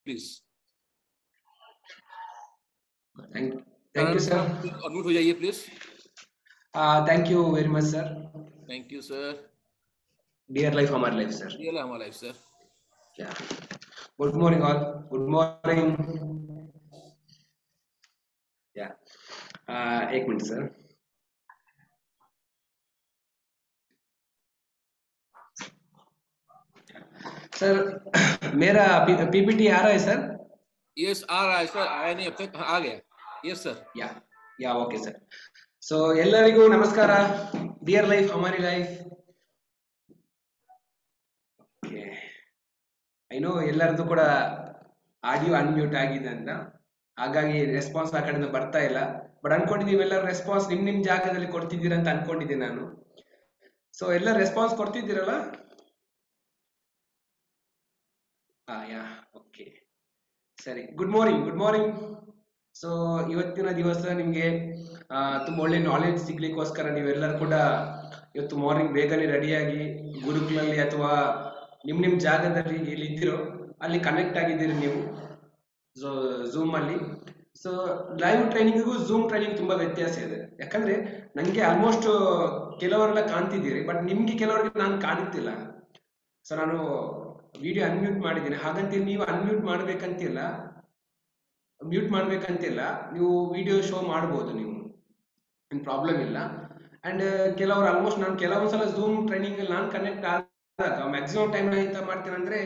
Please Thank, thank you, sir. Unmute हो जाइए please Uh, thank you very much, sir. Thank you sir Dear life, Amar life, sir. ये ला हमारा life sir Yeah. Good morning, all. Good morning. Yeah. Uh, एक minute sir sir मेरा PPT आ रहा है सर यस आ रहा है सर आया नहीं अब तक आ गया yes sir ya ya okay sir so ಎಲ್ಲರಿಗೂ ನಮಸ್ಕಾರ ಡಿಯರ್ ಲೈಫ್ ಹಮಾರಿ ಲೈಫ್ ಓಕೆ ಐ ನೋ ಎಲ್ಲರದು ಕೂಡ ಆಡಿಯೋ ಅನ್ಮ್ಯೂಟ್ ಆಗಿದೆ ಅಂತ ಹಾಗಾಗಿ ರೆಸ್ಪಾನ್ಸ್ ಆ ಕಡೆಯಿಂದ ಬರ್ತಾ ಇಲ್ಲ ಬಟ್ ಅನ್ಕೊಂಡಿದ್ದೀವಿ ಎಲ್ಲರೂ ರೆಸ್ಪಾನ್ಸ್ ನಿಮ್ ನಿಮ್ ಜಾಗದಲ್ಲಿ ಕೊಡ್ತಿದ್ದೀರಾ ಅಂತ ಅನ್ಕೊಂಡಿದ್ದೆ ನಾನು ಸೊ ಎಲ್ಲ ರೆಸ್ಪಾನ್ಸ್ ಕೊಡ್ತಿದ್ದೀರಲ್ಲ ಹಾ ಯಾ ಓಕೆ ಸರಿ good morning good morning so ಇವತ್ತಿನ ದಿವಸ ನಿಮ್ಗೆ ಆ, ತುಂಬಾ ಒಳ್ಳೆ ನಾಲೆಜ್ ಸಿಗ್ಲಿಕ್ಕೋಸ್ಕರ ನೀವೆಲ್ಲರೂ ಕೂಡ ಇವತ್ತು ಮಾರ್ನಿಂಗ್ ಬೇಗನೆ ರೆಡಿಯಾಗಿ ಗುರುಕುಲಲ್ಲಿ ಅಥವಾ ನಿಮ್ ನಿಮ್ ಜಾಗದಲ್ಲಿ ಎಲ್ಲಿ ಇದ್ದೀರೋ ಅಲ್ಲಿ ಕನೆಕ್ಟ್ ಆಗಿದ್ದೀರಿ ನೀವು ಸೊ ಝೂಮ್ ಅಲ್ಲಿ ಸೊ ಲೈವ್ ಟ್ರೈನಿಂಗಿಗೂ ಝೂಮ್ ಟ್ರೈನಿಂಗ್ ತುಂಬಾ ವ್ಯತ್ಯಾಸ ಇದೆ ಯಾಕಂದ್ರೆ ನಂಗೆ ಆಲ್ಮೋಸ್ಟ್ ಕೆಲವರೆಲ್ಲ ಕಾಣ್ತಿದ್ದೀರಿ ಬಟ್ ನಿಮ್ಗೆ ಕೆಲವರಿಗೆ ನಾನು ಕಾಣುತ್ತಿಲ್ಲ ಸೊ ನಾನು ವಿಡಿಯೋ ಅನ್ಮ್ಯೂಟ್ ಮಾಡಿದ್ದೀನಿ ಹಾಗಂತೇಳಿ ನೀವು ಅನ್ಮ್ಯೂಟ್ ಮಾಡ್ಬೇಕಂತಿಲ್ಲ ಮ್ಯೂಟ್ ಮಾಡ್ಬೇಕಂತಿಲ್ಲ ನೀವು ವಿಡಿಯೋ ಶೋ ಮಾಡ್ಬೋದು ನೀವು ಏನ್ ಪ್ರಾಬ್ಲಮ್ ಇಲ್ಲ ಅಂಡ್ ಕೆಲವರು ಆಲ್ಮೋಸ್ಟ್ ನಾನು ಕೆಲವೊಂದ್ಸಲ ಝೂಮ್ ಟ್ರೈನಿಂಗ್ ಅಲ್ಲಿ ನಾನು ಕನೆಕ್ಟ್ ಆದಾಗ ಮ್ಯಾಕ್ಸಿಮಮ್ ಟೈಮ್ ಎಂತ ಮಾಡ್ತೇನೆ ಅಂದ್ರೆ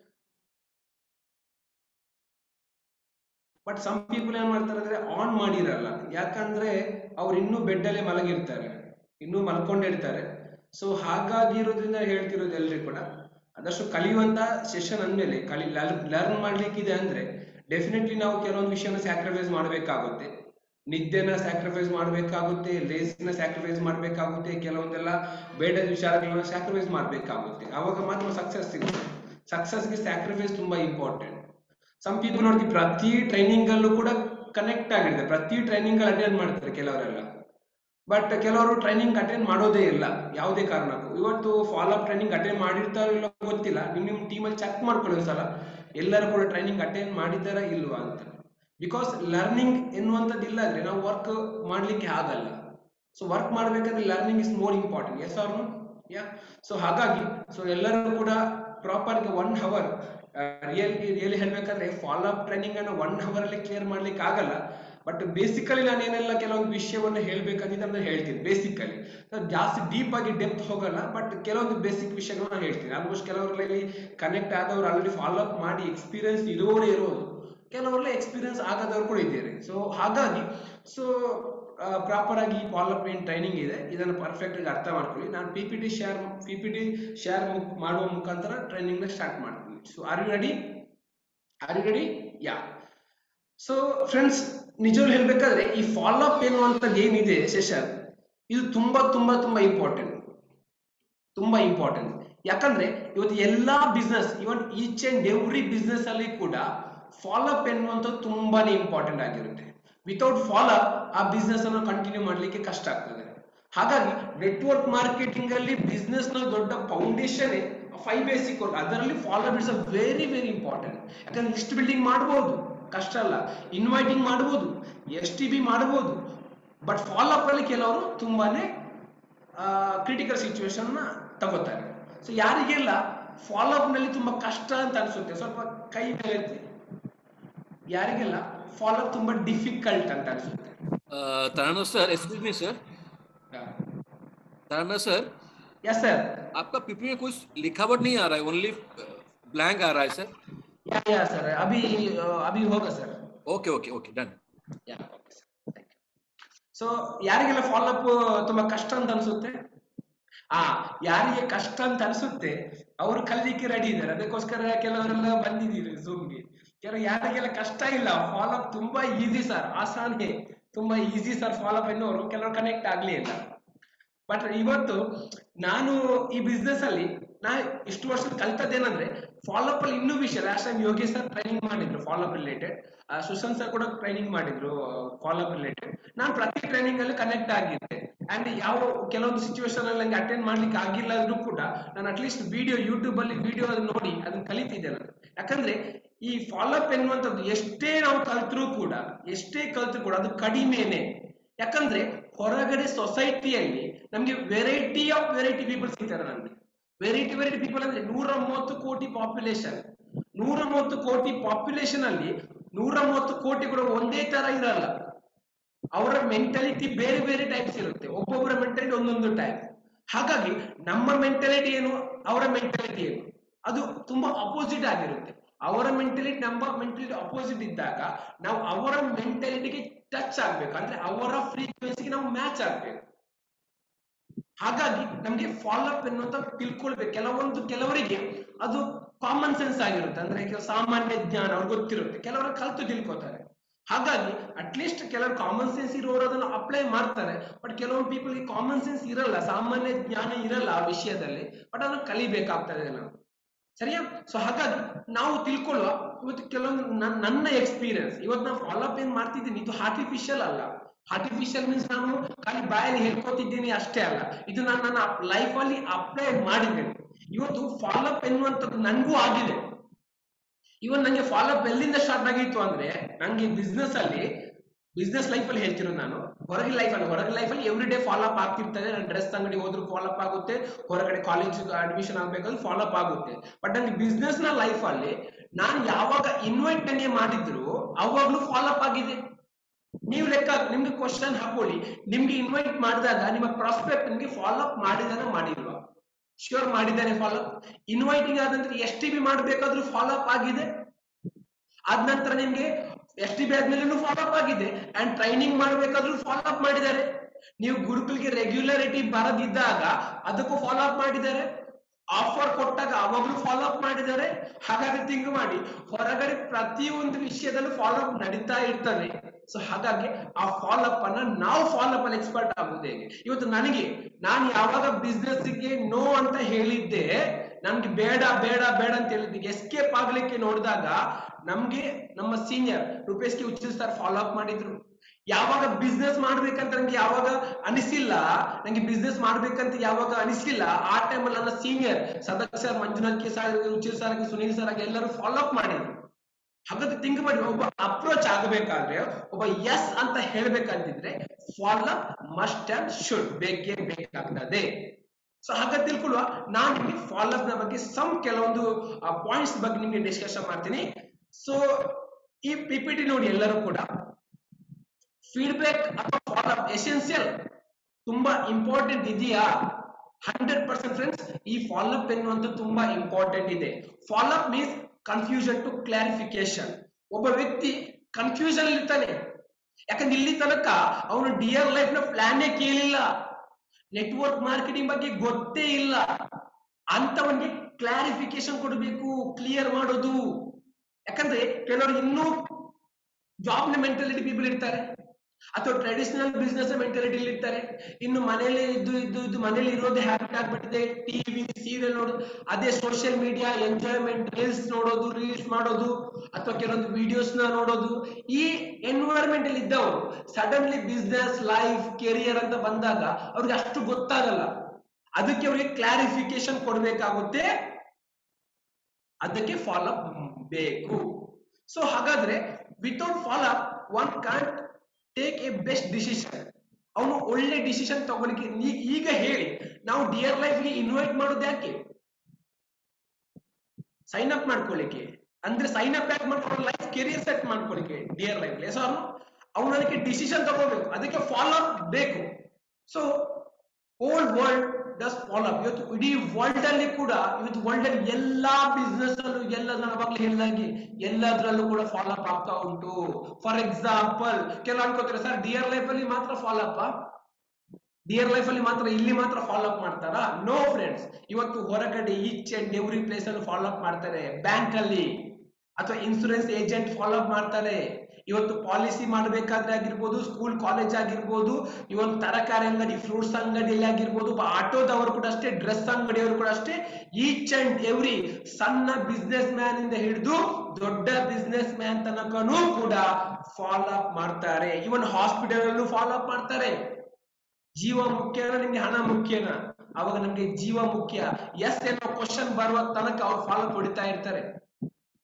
ಬಟ್ ಸಮ್ ಪೀಪಲ್ ಏನ್ ಮಾಡ್ತಾರೆ ಅಂದ್ರೆ ಆನ್ ಮಾಡಿರಲ್ಲ ಯಾಕಂದ್ರೆ ಅವ್ರು ಇನ್ನೂ ಬೆಡ್ ಅಲ್ಲೇ ಮಲಗಿರ್ತಾರೆ ಇನ್ನೂ ಮಲ್ಕೊಂಡಿರ್ತಾರೆ ಸೊ ಹಾಗಾಗಿ ಇರೋದ್ರಿಂದ ಹೇಳ್ತಿರೋದು ಎಲ್ರಿಗೂ ಕೂಡ ಆದಷ್ಟು ಕಲಿಯುವಂತ ಸೆಷನ್ ಅಂದ್ಮೇಲೆ ಕಲಿ ಲರ್ನ್ ಮಾಡ್ಲಿಕ್ಕಿದೆ ಅಂದ್ರೆ ಡೆಫಿನೆಟ್ಲಿ ನಾವು ಕೆಲವೊಂದು ವಿಷಯನ ಸ್ಯಾಕ್ರಿಫೈಸ್ ಮಾಡಬೇಕಾಗುತ್ತೆ ನಿದ್ದೆನ ಸ್ಯಾಕ್ರಿಫೈಸ್ ಮಾಡಬೇಕಾಗುತ್ತೆ ಲೇಸಿನ ಸ್ಯಾಕ್ರಿಫೈಸ್ ಮಾಡಬೇಕಾಗುತ್ತೆ ಕೆಲವೊಂದೆಲ್ಲ ಬೇಡದ ವಿಚಾರಗಳನ್ನ ಸ್ಯಾಕ್ರಿಫೈಸ್ ಮಾಡಬೇಕಾಗುತ್ತೆ ಅವಾಗ ಮಾತ್ರ ಸಕ್ಸಸ್ ಸಿಗುತ್ತೆ ಸಕ್ಸಸ್ಗೆ ಸ್ಯಾಕ್ರಿಫೈಸ್ ತುಂಬಾ ಇಂಪಾರ್ಟೆಂಟ್ ಸಮ್ ಪೀಪಲ್ ನೋಡ್ತೀವಿ ಪ್ರತಿ ಟ್ರೈನಿಂಗ್ ಅಲ್ಲೂ ಕೂಡ ಕನೆಕ್ಟ್ ಆಗಿರುತ್ತೆ ಪ್ರತಿ ಟ್ರೈನಿಂಗ್ ಅಟೆಂಡ್ ಮಾಡ್ತಾರೆ ಕೆಲವರೆಲ್ಲ ಬಟ್ ಕೆಲವರು ಟ್ರೈನಿಂಗ್ ಅಟೆಂಡ್ ಮಾಡೋದೇ ಇಲ್ಲ ಯಾವುದೇ ಕಾರಣಕ್ಕೂ ಇವತ್ತು ಫಾಲೋ ಅಪ್ ಟ್ರೈನಿಂಗ್ ಅಟೆಂಡ್ ಮಾಡಿರ್ತಾರೋ ಇಲ್ಲೋ ಗೊತ್ತಿಲ್ಲ ನಿಮ್ ನಿಮ್ ಟೀಮಲ್ಲಿ ಚೆಕ್ ಮಾಡ್ಕೊಳ್ಳಿ ಒಂದ್ಸಲ ಎಲ್ಲರೂ ಕೂಡ ಟ್ರೈನಿಂಗ್ ಅಟೆಂಡ್ ಮಾಡಿದಾರಾ ಇಲ್ವಾ ಅಂತ ಬಿಕಾಸ್ ಲರ್ನಿಂಗ್ ಎನ್ನುವಂಥದ್ದು ಇಲ್ಲ ಅಂದ್ರೆ ನಾವು ವರ್ಕ್ ಮಾಡ್ಲಿಕ್ಕೆ ಆಗಲ್ಲ ಸೊ ವರ್ಕ್ ಮಾಡ್ಬೇಕಾದ್ರೆ learning is more important S R ya so ಹಾಗಾಗಿ ಸೊ ಎಲ್ಲರೂ ಕೂಡ proper one hour really really ಹೇಳ್ಬೇಕಂದ್ರೆ ಫಾಲೋ ಅಪ್ ಟ್ರೈನಿಂಗ್ ಅನ್ನು ಒನ್ ಅವರ್ ಅಲ್ಲಿ ಕ್ಲಿಯರ್ ಮಾಡ್ಲಿಕ್ಕೆ ಆಗಲ್ಲ ಬಟ್ ಬೇಸಿಕಲಿ ನಾನು ಏನೆಲ್ಲ ಕೆಲವೊಂದು ವಿಷಯವನ್ನು ಹೇಳ್ಬೇಕಾಗಿದೆ ಅದನ್ನ ಹೇಳ್ತೀನಿ ಬೇಸಿಕಲಿ ಜಾಸ್ತಿ ಡೀಪ್ ಆಗಿ ಡೆಪ್ತ್ ಹೋಗಲ್ಲ ಬಟ್ ಕೆಲವೊಂದು ಬೇಸಿಕ್ ವಿಷಯಗಳನ್ನ ಹೇಳ್ತೀನಿ ಆಲ್ಮೋಸ್ಟ್ ಕೆಲವರಲ್ಲಿ ಕನೆಕ್ಟ್ ಆದವರು ಆಲ್ರೆಡಿ ಫಾಲೋ ಅಪ್ ಮಾಡಿ ಎಕ್ಸ್ಪೀರಿಯನ್ಸ್ ಇರೋರೇ ಇರೋದು ಕೆಲವರೆಲ್ಲ ಎಕ್ಸ್ಪೀರಿಯನ್ಸ್ ಆಗದವ್ರು ಕೂಡ ಇದ್ದಾರೆ ಸೊ ಹಾಗಾಗಿ ಸೊ ಪ್ರಾಪರ್ ಆಗಿ ಫಾಲೋ ಅಪ್ ಏನ್ ಟ್ರೈನಿಂಗ್ ಇದೆ ಇದನ್ನು ಪರ್ಫೆಕ್ಟ್ ಆಗಿ ಅರ್ಥ ಮಾಡ್ಕೊಳ್ಳಿ ನಾನು P P T share P P T share ಮಾಡುವ ಮುಖಾಂತರ ಟ್ರೈನಿಂಗ್ ನ ಸ್ಟಾರ್ಟ್ ಮಾಡ್ತೀನಿ so are you ready are you ready ya so friends ನಿಜವಾಗ್ಲೂ ಹೇಳ್ಬೇಕಾದ್ರೆ ಈ ಫಾಲೋ ಅಪ್ ಎನ್ನುವಂಥದ್ದು ಏನಿದೆ ಸೆಷನ್ ಇದು ತುಂಬಾ ತುಂಬಾ ತುಂಬಾ ಇಂಪಾರ್ಟೆಂಟ್ ತುಂಬಾ ಇಂಪಾರ್ಟೆಂಟ್ ಯಾಕಂದ್ರೆ ಇವತ್ತು ಎಲ್ಲಾ business even each and every business ಅಲ್ಲಿ ಕೂಡ ಫಾಲೋ ಅಪ್ ಎನ್ನುವಂಥದ್ದು ತುಂಬಾನೇ ಇಂಪಾರ್ಟೆಂಟ್ ಆಗಿರುತ್ತೆ ವಿತೌಟ್ ಫಾಲೋ ಅಪ್ ಆ ಬಿಸ್ನೆಸ್ ಅನ್ನು ಕಂಟಿನ್ಯೂ ಮಾಡ್ಲಿಕ್ಕೆ ಕಷ್ಟ ಆಗ್ತದೆ ಹಾಗಾಗಿ ನೆಟ್ವರ್ಕ್ ಮಾರ್ಕೆಟಿಂಗ್ ಅಲ್ಲಿ ಬಿಸ್ನೆಸ್ ನ ದೊಡ್ಡ ಫೌಂಡೇಶನ್ ಫೈವ್ ಬೇಸಿಕ್ ಅದರಲ್ಲಿ follow up it's a very very important ಯಾಕಂದ್ರೆ ಲಿಸ್ಟ್ ಬಿಲ್ಡಿಂಗ್ ಮಾಡಬಹುದು ಕಷ್ಟ ಅಲ್ಲ ಇನ್ವೈಟಿಂಗ್ ಮಾಡಬಹುದು ಎಸ್ ಟಿ ಬಿ ಮಾಡಬಹುದು ಬಟ್ ಫಾಲೋ ಅಪ್ ಅಲ್ಲಿ ಕೆಲವರು ತುಂಬಾನೇ ಕ್ರಿಟಿಕಲ್ ಸಿಚುವೇಶನ್ ನ ತಗೋತಾರೆ ಸೊ ಯಾರಿಗೆಲ್ಲ ಫಾಲೋ ಅಪ್ ನಲ್ಲಿ ತುಂಬಾ ಕಷ್ಟ ಅಂತ ಅನ್ಸುತ್ತೆ ಸ್ವಲ್ಪ ಕೈ ಮೇಲೆ ಎತ್ತಿ. ಯಾರಿಗೆಲ್ಲ ಫಾಲೋ ಅಪ್ ತುಂಬಾ ಡಿಫಿಕಲ್ಟ್ ಅಂತ ಅನ್ಸುತ್ತೆ Tarana sir excuse me sir Tarana sir yes sir आपका पीपी में कुछ लिखावट नहीं आ रहा है ओनली ब्लैंक आ रहा है सर या या सर अभी अ, अभी होगा sir okay okay okay done ya okay sir thank you so ಯಾರಿಗೆಲ್ಲ ಫಾಲೋ ಅಪ್ ತುಂಬಾ ಕಷ್ಟ ಅಂತ ಅನ್ಸುತ್ತೆ ಆ ಯಾರಿಗೆ ಕಷ್ಟ ಅಂತ ಅನ್ಸುತ್ತೆ ಅವರು ಕಲಿಲಿಕ್ಕೆ ರೆಡಿ ಇದ್ದಾರೆ ಅದಕ್ಕೋಸ್ಕರ ಕೆಲವರೆಲ್ಲ ಬಂದಿದ್ದೀರಿ ಝೂಮ್ಗೆ ಕೆಲವು ಯಾರಿಗೆಲ್ಲ ಕಷ್ಟ ಇಲ್ಲ ಫಾಲೋ ಅಪ್ ತುಂಬಾ ಈಸಿ ಸರ್ ಆಸಾನೆ ತುಂಬಾ ಈಸಿ ಸರ್ ಫಾಲೋ ಅಪ್ ಎನ್ನುವರು ಕೆಲವರು ಕನೆಕ್ಟ್ ಆಗ್ಲೇ ಇಲ್ಲ ಬಟ್ ಇವತ್ತು ನಾನು ಈ ಬಿಸ್ನೆಸ್ ಅಲ್ಲಿ ನಾ ಇಷ್ಟು ವರ್ಷ ಕಲ್ತದ್ದೇನಂದ್ರೆ ಫಾಲೋ ಅಪ್ ಅಲ್ಲಿ ಇನ್ನೂ ವಿಷಯ last time Yogesh sir training ಮಾಡಿದ್ರು follow up related Sushant sir ಕೂಡ ಟ್ರೈನಿಂಗ್ ಮಾಡಿದ್ರು ಫಾಲೋ ಅಪ್ ರಿಲೇಟೆಡ್ ನಾನು ಪ್ರತಿ ಟ್ರೈನಿಂಗ್ ಅಲ್ಲಿ ಕನೆಕ್ಟ್ ಆಗಿದ್ದೆ ಅಂಡ್ ಯಾವ ಕೆಲವೊಂದು ಸಿಚುವೇಶನ್ ಅಲ್ಲಿ ನಂಗೆ ಅಟೆಂಡ್ ಮಾಡ್ಲಿಕ್ಕೆ ಆಗಿಲ್ಲ ಅಂದ್ರೂ ಕೂಡ ನಾನು ಅಟ್ಲೀಸ್ಟ್ ವಿಡಿಯೋ ಯೂಟ್ಯೂಬ್ ಅಲ್ಲಿ ವಿಡಿಯೋ ನೋಡಿ ಅದನ್ನ ಕಲಿತಿದ್ದೆ ನಾನು ಯಾಕಂದ್ರೆ ಈ ಫಾಲೋಅಪ್ ಎನ್ನುವಂಥದ್ದು ಎಷ್ಟೇ ನಾವು ಕಲ್ತ್ರೂ ಕೂಡ ಎಷ್ಟೇ ಕಲ್ತ್ರೂ ಕೂಡ ಅದು ಕಡಿಮೆನೆ ಯಾಕಂದ್ರೆ ಹೊರಗಡೆ ಸೊಸೈಟಿಯಲ್ಲಿ ನಮ್ಗೆ ವೆರೈಟಿ ಆಫ್ ವೆರೈಟಿ ಪೀಪಲ್ ಸಿಗ್ತಾರೆ ನಮ್ಗೆ ವೆರೈಟಿ ವೆರೈಟಿ ಪೀಪಲ್ ಅಂದ್ರೆ ನೂರ ಮೂವತ್ತು ಕೋಟಿ ಪಾಪ್ಯುಲೇಷನ್ ನೂರ ಮೂವತ್ತು ಕೋಟಿ ಪಾಪ್ಯುಲೇಷನ್ ಅಲ್ಲಿ ನೂರ ಮೂವತ್ತು ಕೋಟಿ ಕೂಡ ಒಂದೇ ತರ ಇರಲ್ಲ ಅವರ ಮೆಂಟಾಲಿಟಿ ಬೇರೆ ಬೇರೆ ಟೈಪ್ಸ್ ಇರುತ್ತೆ ಒಬ್ಬೊಬ್ಬರ ಮೆಂಟಾಲಿಟಿ ಒಂದೊಂದು ಟೈಪ್ ಹಾಗಾಗಿ ನಮ್ಮ ಮೆಂಟಾಲಿಟಿ ಏನು ಅವರ ಮೆಂಟಾಲಿಟಿ ಏನು ಅದು ತುಂಬಾ ಅಪೋಸಿಟ್ ಆಗಿರುತ್ತೆ ಅವರ ಮೆಂಟಾಲಿಟಿ ನಮ್ಮ ಮೆಂಟಾಲಿಟಿ ಅಪೋಸಿಟ್ ಇದ್ದಾಗ ನಾವು ಅವರ ಮೆಂಟಾಲಿಟಿಗೆ ಟಚ್ ಆಗ್ಬೇಕು ಅಂದ್ರೆ ಅವರ ಫ್ರೀಕ್ವೆನ್ಸಿಗೆ ನಾವು ಮ್ಯಾಚ್ ಆಗ್ಬೇಕು ಹಾಗಾಗಿ ನಮ್ಗೆ ಫಾಲೋಅಪ್ ಎನ್ನುವಂತ ತಿಳ್ಕೊಳ್ಬೇಕು ಕೆಲವೊಂದು ಕೆಲವರಿಗೆ ಅದು ಕಾಮನ್ ಸೆನ್ಸ್ ಆಗಿರುತ್ತೆ ಅಂದ್ರೆ ಕೆಲವು ಸಾಮಾನ್ಯ ಜ್ಞಾನ ಅವ್ರಿಗೆ ಗೊತ್ತಿರುತ್ತೆ ಕೆಲವರು ಕಲ್ತು ತಿಳ್ಕೊತಾರೆ ಹಾಗಾಗಿ ಅಟ್ಲೀಸ್ಟ್ ಕೆಲವರು ಕಾಮನ್ ಸೆನ್ಸ್ ಇರೋರು ಅದನ್ನು ಅಪ್ಲೈ ಮಾಡ್ತಾರೆ ಬಟ್ ಕೆಲವೊಂದು ಪೀಪಲ್ ಕಾಮನ್ ಸೆನ್ಸ್ ಇರಲ್ಲ ಸಾಮಾನ್ಯ ಜ್ಞಾನ ಇರಲ್ಲ ಆ ವಿಷಯದಲ್ಲಿ ಬಟ್ ಅದನ್ನು ಕಲಿಬೇಕಾಗ್ತದೆ ನಾವು ಸರಿಯಾ ಸೊ ಹಾಗಾಗಿ ನಾವು ತಿಳ್ಕೊಳ್ಳುವ ಇವತ್ತು ಕೆಲವೊಂದು ನನ್- ನನ್ನ ಎಕ್ಸ್ಪೀರಿಯನ್ಸ್ ಇವತ್ತು ನಾನು ಫಾಲೋಅಪ್ ಏನ್ ಮಾಡ್ತಿದ್ದೀನಿ ಇದು ಆರ್ಟಿಫಿಷಿಯಲ್ ಅಲ್ಲ ಆರ್ಟಿಫಿಷಿಯಲ್ ಮೀನ್ಸ್ ನಾನು ಖಾಲಿ ಬಾಯಲ್ಲಿ ಹೇಳ್ಕೊತಿದ್ದೀನಿ ಅಷ್ಟೇ ಅಲ್ಲ ಇದು ನಾನು ನನ್ನ ಲೈಫ್ ಅಲ್ಲಿ ಅಪ್ಲೈ ಮಾಡಿದ್ದೇನೆ ಇವತ್ತು ಫಾಲೋಅಪ್ ಎನ್ನುವಂಥದ್ದು ನನಗೂ ಆಗಿದೆ ಇವನ್ ನಂಗೆ ಫಾಲೋಅಪ್ ಎಲ್ಲಿಂದ ಸ್ಟಾರ್ಟ್ ಆಗಿತ್ತು ಅಂದ್ರೆ ನಂಗೆ ಬಿಸ್ನೆಸ್ ಅಲ್ಲಿ ಬಿಸ್ನೆಸ್ ಲೈಫ್ ಅಲ್ಲಿ ಹೇಳ್ತಿರೋದು ನಾನು ಹೊರಗಿನ ಲೈಫ್ ಅಲ್ಲಿ ಹೊರಗಿನ ಲೈಫ್ ಅಲ್ಲಿ ಎವ್ರಿ ಡೇ ಫಾಲೋಅಪ್ ಆಗ್ತಿರ್ತದೆ ನಾನು ಡ್ರೆಸ್ ಅಂಗಡಿ ಹೋದ್ರು ಫಾಲೋಅಪ್ ಆಗುತ್ತೆ ಹೊರಗಡೆ ಕಾಲೇಜ್ ಅಡ್ಮಿಷನ್ ಆಗ್ಬೇಕಾದ್ರೆ ಫಾಲೋಅಪ್ ಆಗುತ್ತೆ ಬಟ್ ನಂಗೆ ಬಿಸ್ನೆಸ್ ನ ಲೈಫ್ ಅಲ್ಲಿ ನಾನು ಯಾವಾಗ ಇನ್ವೈಟ್ ನನಗೆ ಮಾಡಿದ್ರು ಅವಾಗ್ಲೂ ಫಾಲೋಅಪ್ ಆಗಿದೆ ನೀವು ಲೆಕ್ಕ ನಿಮ್ಗೆ ಕ್ವಶನ್ ಹಾಕೊಳ್ಳಿ ನಿಮ್ಗೆ ಇನ್ವೈಟ್ ಮಾಡಿದಾಗ ನಿಮ್ಮ ಪ್ರಾಸ್ಪೆಕ್ಟ್ ನಿಮ್ಗೆ ಫಾಲೋಅಪ್ ಮಾಡಿದಾನೆ ಮಾಡಿಲ್ವಾ ಶ್ಯೂರ್ ಮಾಡಿದ್ದಾನೆ ಫಾಲೋಅಪ್ ಇನ್ವೈಟಿಂಗ್ ಆದ ನಂತರ ಎಸ್ ಟಿ ಬಿ ಮಾಡಬೇಕಾದ್ರೂ ಫಾಲೋಅಪ್ ಆಗಿದೆ ಆದ ನಂತರ ನಿಮ್ಗೆ ಎಸ್ ಟಿ ಬಿ ಆದ್ಮೇಲೆ ಫಾಲೋಅಪ್ ಆಗಿದೆ ಅಂಡ್ ಟ್ರೈನಿಂಗ್ ಮಾಡಬೇಕಾದ್ರೂ ಫಾಲೋಅಪ್ ಮಾಡಿದ್ದಾರೆ ನೀವು ಗುರುಕುಲ್ಗೆ ರೆಗ್ಯುಲಾರಿಟಿ ಬರದಿದ್ದಾಗ ಅದಕ್ಕೂ ಫಾಲೋಅಪ್ ಮಾಡಿದ್ದಾರೆ ಆಫರ್ ಕೊಟ್ಟಾಗ ಅವಾಗ್ಲೂ ಫಾಲೋಅಪ್ ಮಾಡಿದ್ದಾರೆ ಹಾಗಾಗಿ ಥಿಂಕ್ ಮಾಡಿ ಹೊರಗಡೆ ಪ್ರತಿಯೊಂದು ವಿಷಯದಲ್ಲೂ ಫಾಲೋಅಪ್ ನಡೀತಾ ಇರ್ತದೆ ಸೊ ಹಾಗಾಗಿ ಆ ಫಾಲೋಅಪ್ ಅನ್ನ ನಾವು ಫಾಲೋಅಪ್ ಅಲ್ಲಿ ಎಕ್ಸ್ಪರ್ಟ್ ಆಗುವುದು ಹೇಗೆ ಇವತ್ತು ನನಗೆ ನಾನು ಯಾವಾಗ ಬಿಸ್ನೆಸ್ ಗೆ ನೋ ಅಂತ ಹೇಳಿದ್ದೆ ನನ್ಗೆ ಬೇಡ ಬೇಡ ಬೇಡ ಅಂತ ಹೇಳಿದ್ದೆ ಎಸ್ಕೇಪ್ ಆಗ್ಲಿಕ್ಕೆ ನೋಡಿದಾಗ ನಮ್ಗೆ ನಮ್ಮ ಸೀನಿಯರ್ ರೂಪೇಶ್ ಕೆ ಉಚಿತ ಸರ್ ಫಾಲೋ ಅಪ್ ಮಾಡಿದ್ರು ಯಾವಾಗ ಬಿಸ್ನೆಸ್ ಮಾಡ್ಬೇಕಂತ ನಂಗೆ ಯಾವಾಗ ಅನಿಸಿಲ್ಲ ನಂಗೆ ಬಿಸ್ನೆಸ್ ಮಾಡ್ಬೇಕಂತ ಯಾವಾಗ ಅನಿಸಿಲ್ಲ ಆ ಟೈಮಲ್ಲಿ ನನ್ನ ಸೀನಿಯರ್ ಸದಕ್ ಸರ್ ಮಂಜುನಾಥ್ ಕೆ ಸರ್ ಉಚಿತ ಸರ್ ಆಗಿ ಸುನೀಲ್ ಸರ್ ಆಗಿ ಎಲ್ಲರೂ ಫಾಲೋ ಅಪ್ ಮಾಡಿದ್ರು ಹಾಗಾದ್ರೆ ಥಿಂಕ್ ಮಾಡಿ ಒಬ್ಬ ಅಪ್ರೋಚ್ ಆಗಬೇಕಾದ್ರೆ ಒಬ್ಬ ಎಸ್ ಅಂತ ಹೇಳ್ಬೇಕಂತಿದ್ರೆ ಫಾಲೋ ಮಸ್ಟ್ ಅಂಡ್ ಶುಡ್ ಬೇಕೇ ಬೇಕಾಗ್ತದೆ ಸೊ ಹಾಗಾದ್ರೆ ತಿಳ್ಕೊಳ್ಳುವ ನಾನು ನಿಮಗೆ ಫಾಲೋಅಪ್ ನ ಬಗ್ಗೆ ಸಮ್ ಕೆಲವೊಂದು ಪಾಯಿಂಟ್ಸ್ ಬಗ್ಗೆ ನಿಮಗೆ ಡಿಸ್ಕಷನ್ ಮಾಡ್ತೀನಿ ಸೊ ಈ ಪಿಪಿಟಿ ನೋಡಿ ಎಲ್ಲರೂ ಕೂಡ ಫೀಡ್ಬ್ಯಾಕ್ ಅಥವಾ ಫಾಲೋಅಪ್ ಎಸೆನ್ಸಿಯಲ್ ತುಂಬಾ ಇಂಪಾರ್ಟೆಂಟ್ ಇದೆಯಾ ಹಂಡ್ರೆಡ್ ಪರ್ಸೆಂಟ್ ಫ್ರೆಂಡ್ಸ್ ಈ ಫಾಲೋಅಪ್ ಎನ್ನುವಂತ ತುಂಬಾ ಇಂಪಾರ್ಟೆಂಟ್ ಇದೆ follow up means confusion to clarification ಒಬ್ಬ ವ್ಯಕ್ತಿ ಕನ್ಫ್ಯೂಷನ್ ಇರ್ತಾನೆ ಯಾಕಂದ್ರೆ ಇಲ್ಲಿ ತನಕ ಅವನು ಡಿಯರ್ ಲೈಫ್ ನ ಪ್ಲಾನೇ ಕೇಳಿಲ್ಲ ನೆಟ್ವರ್ಕ್ ಮಾರ್ಕೆಟಿಂಗ್ ಬಗ್ಗೆ ಗೊತ್ತೇ ಇಲ್ಲ ಅಂತವನಿಗೆ ಕ್ಲಾರಿಫಿಕೇಶನ್ ಕೊಡಬೇಕು ಕ್ಲಿಯರ್ ಮಾಡೋದು ಯಾಕಂದ್ರೆ ಕೆಲವರು ಇನ್ನೂ ಜಾಬ್ ನ ಮೆಂಟಾಲಿಟಿ ಪೀಪಲ್ ಇರ್ತಾರೆ ಅಥವಾ ಟ್ರೆಡಿಷನಲ್ ಬಿಸ್ನೆಸ್ ಮೆಂಟಾಲಿಟಿ ಇರ್ತಾರೆ ಇನ್ನು ಮನೆಯಲ್ಲಿ ಇದ್ದು ಇದ್ದು ಇದ್ದು ಮನೇಲಿ ಇರೋದೇ ಹ್ಯಾಬಿಟ್ ಆಗ್ಬಿಟ್ಟಿದೆ ಟಿವಿ ಸೀರಿಯಲ್ ನೋಡೋದು ಅದೇ ಸೋಷಿಯಲ್ ಮೀಡಿಯಾ ಎಂಜಾಯ್ಮೆಂಟ್ ರೀಲ್ಸ್ ನೋಡೋದು ರೀಲ್ಸ್ ಮಾಡೋದು ಅಥವಾ ಕೆಲವೊಂದು ವಿಡಿಯೋಸ್ ನ ನೋಡೋದು ಈ ಎನ್ವೈರನ್ಮೆಂಟ್ ಅಲ್ಲಿ ಇದ್ದವರು ಸಡನ್ಲಿ ಬಿಸ್ನೆಸ್ ಲೈಫ್ ಕೆರಿಯರ್ ಅಂತ ಬಂದಾಗ ಅವ್ರಿಗೆ ಅಷ್ಟು ಗೊತ್ತಾಗಲ್ಲ ಅದಕ್ಕೆ ಅವರಿಗೆ ಕ್ಲಾರಿಫಿಕೇಶನ್ ಕೊಡ್ಬೇಕಾಗುತ್ತೆ ಅದಕ್ಕೆ ಫಾಲೋ ಬೇಕು ಸೊ ಹಾಗಾದ್ರೆ without follow one can't take a best decision ಅವನು ಒಳ್ಳೆ ಡಿಸಿಷನ್ ತಗೊಳ್ಳಿಕ್ಕೆ ನೀ- ಈಗ ಹೇಳಿ ನಾವು ಡಿಯರ್ ಲೈಫ್ ಗೆ ಇನ್ವೈಟ್ ಮಾಡೋದು ಯಾಕೆ ಸೈನ್ ಅಪ್ ಮಾಡ್ಕೊಳ್ಳಿಕ್ಕೆ ಅಂದ್ರೆ ಸೈನ್ ಅಪ್ ಯಾಕೆ ಮಾಡ್ಕೊಳ್ಳೋ ಲೈಫ್ ಕೆರಿಯರ್ ಸೆಟ್ ಮಾಡ್ಕೊಳ್ಳಿಕ್ಕೆ ಡಿಯರ್ ಲೈಫ್ ಸೊ ಅವನು ಅದಕ್ಕೆ ಡಿಸಿಷನ್ ತಗೋಬೇಕು ಅದಕ್ಕೆ ಫಾಲೋ ಅಪ್ ಬೇಕು so old world does follow up ಇವತ್ತು ಇಡೀ ವರ್ಲ್ಡ್ ಅಲ್ಲಿ ಕೂಡ ಇವತ್ತು ವರ್ಲ್ಡ್ ಅಲ್ಲಿ ಎಲ್ಲಾ ಬಿಸ್ನೆಸ್ ಅಲ್ಲೂ ಎಲ್ಲ ನಾನು ಅವಾಗ್ಲೇ ಹೇಳಿದಾಗೆ ಎಲ್ಲದರಲ್ಲೂ ಕೂಡ ಫಾಲೋ ಅಪ್ ಆಗ್ತಾ ಉಂಟು ಫಾರ್ ಎಕ್ಸಾಂಪಲ್ ಕೆಲವು ಅನ್ಕೋತಾರೆ ಸರ್ ಡಿಯರ್ ಲೈಫ್ ಅಲ್ಲಿ ಮಾತ್ರ ಫಾಲೋ ಅಪ್ ಡಿಯರ್ ಲೈಫ್ ಅಲ್ಲಿ ಮಾತ್ರ ಇಲ್ಲಿ ಮಾತ್ರ ಫಾಲೋ ಅಪ್ ಮಾಡ್ತಾರಾ ನೋ ಫ್ರೆಂಡ್ಸ್ ಇವತ್ತು ಹೊರಗಡೆ ಈಚ್ ಅಂಡ್ ಎವ್ರಿ ಪ್ಲೇಸ್ ಅಲ್ಲಿ ಫಾಲೋ ಅಪ್ ಮಾಡ್ತಾರೆ ಬ್ಯಾಂಕ್ ಅಲ್ಲಿ ಅಥವಾ ಇನ್ಸೂರೆನ್ಸ್ ಏಜೆಂಟ್ ಫಾಲೋ ಅಪ್ ಮಾಡ್ತಾರೆ ಇವತ್ತು ಪಾಲಿಸಿ ಮಾಡಬೇಕಾದ್ರೆ ಆಗಿರ್ಬೋದು ಸ್ಕೂಲ್ ಕಾಲೇಜ್ ಆಗಿರ್ಬೋದು ಇವತ್ತು ತರಕಾರಿ ಅಂಗಡಿ ಫ್ರೂಟ್ಸ್ ಅಂಗಡಿಯಲ್ಲಿ ಆಗಿರ್ಬೋದು ಆಟೋದವರು ಕೂಡ ಅಷ್ಟೇ ಡ್ರೆಸ್ ಅಂಗಡಿಯವರು ಕೂಡ ಅಷ್ಟೇ ಈಚ್ ಅಂಡ್ ಎವ್ರಿ ಸಣ್ಣ ಬಿಸ್ನೆಸ್ ಮ್ಯಾನ್ ಇಂದ ಹಿಡಿದು ದೊಡ್ಡ ಬಿಸ್ನೆಸ್ ಮ್ಯಾನ್ ತನಕನೂ ಕೂಡ ಫಾಲೋ ಅಪ್ ಮಾಡ್ತಾರೆ ಇವನ್ ಹಾಸ್ಪಿಟಲ್ ಅಲ್ಲೂ ಫಾಲೋ ಅಪ್ ಮಾಡ್ತಾರೆ ಜೀವ ಮುಖ್ಯನಾ ನಿಮ್ಗೆ ಹಣ ಮುಖ್ಯನಾ ಅವಾಗ ನಮ್ಗೆ ಜೀವ ಮುಖ್ಯ ಎಸ್ ಏನೋ ಕ್ವಶನ್ ಬರುವ ತನಕ ಅವ್ರು ಫಾಲೋ ಹೊಡಿತಾ ಇರ್ತಾರೆ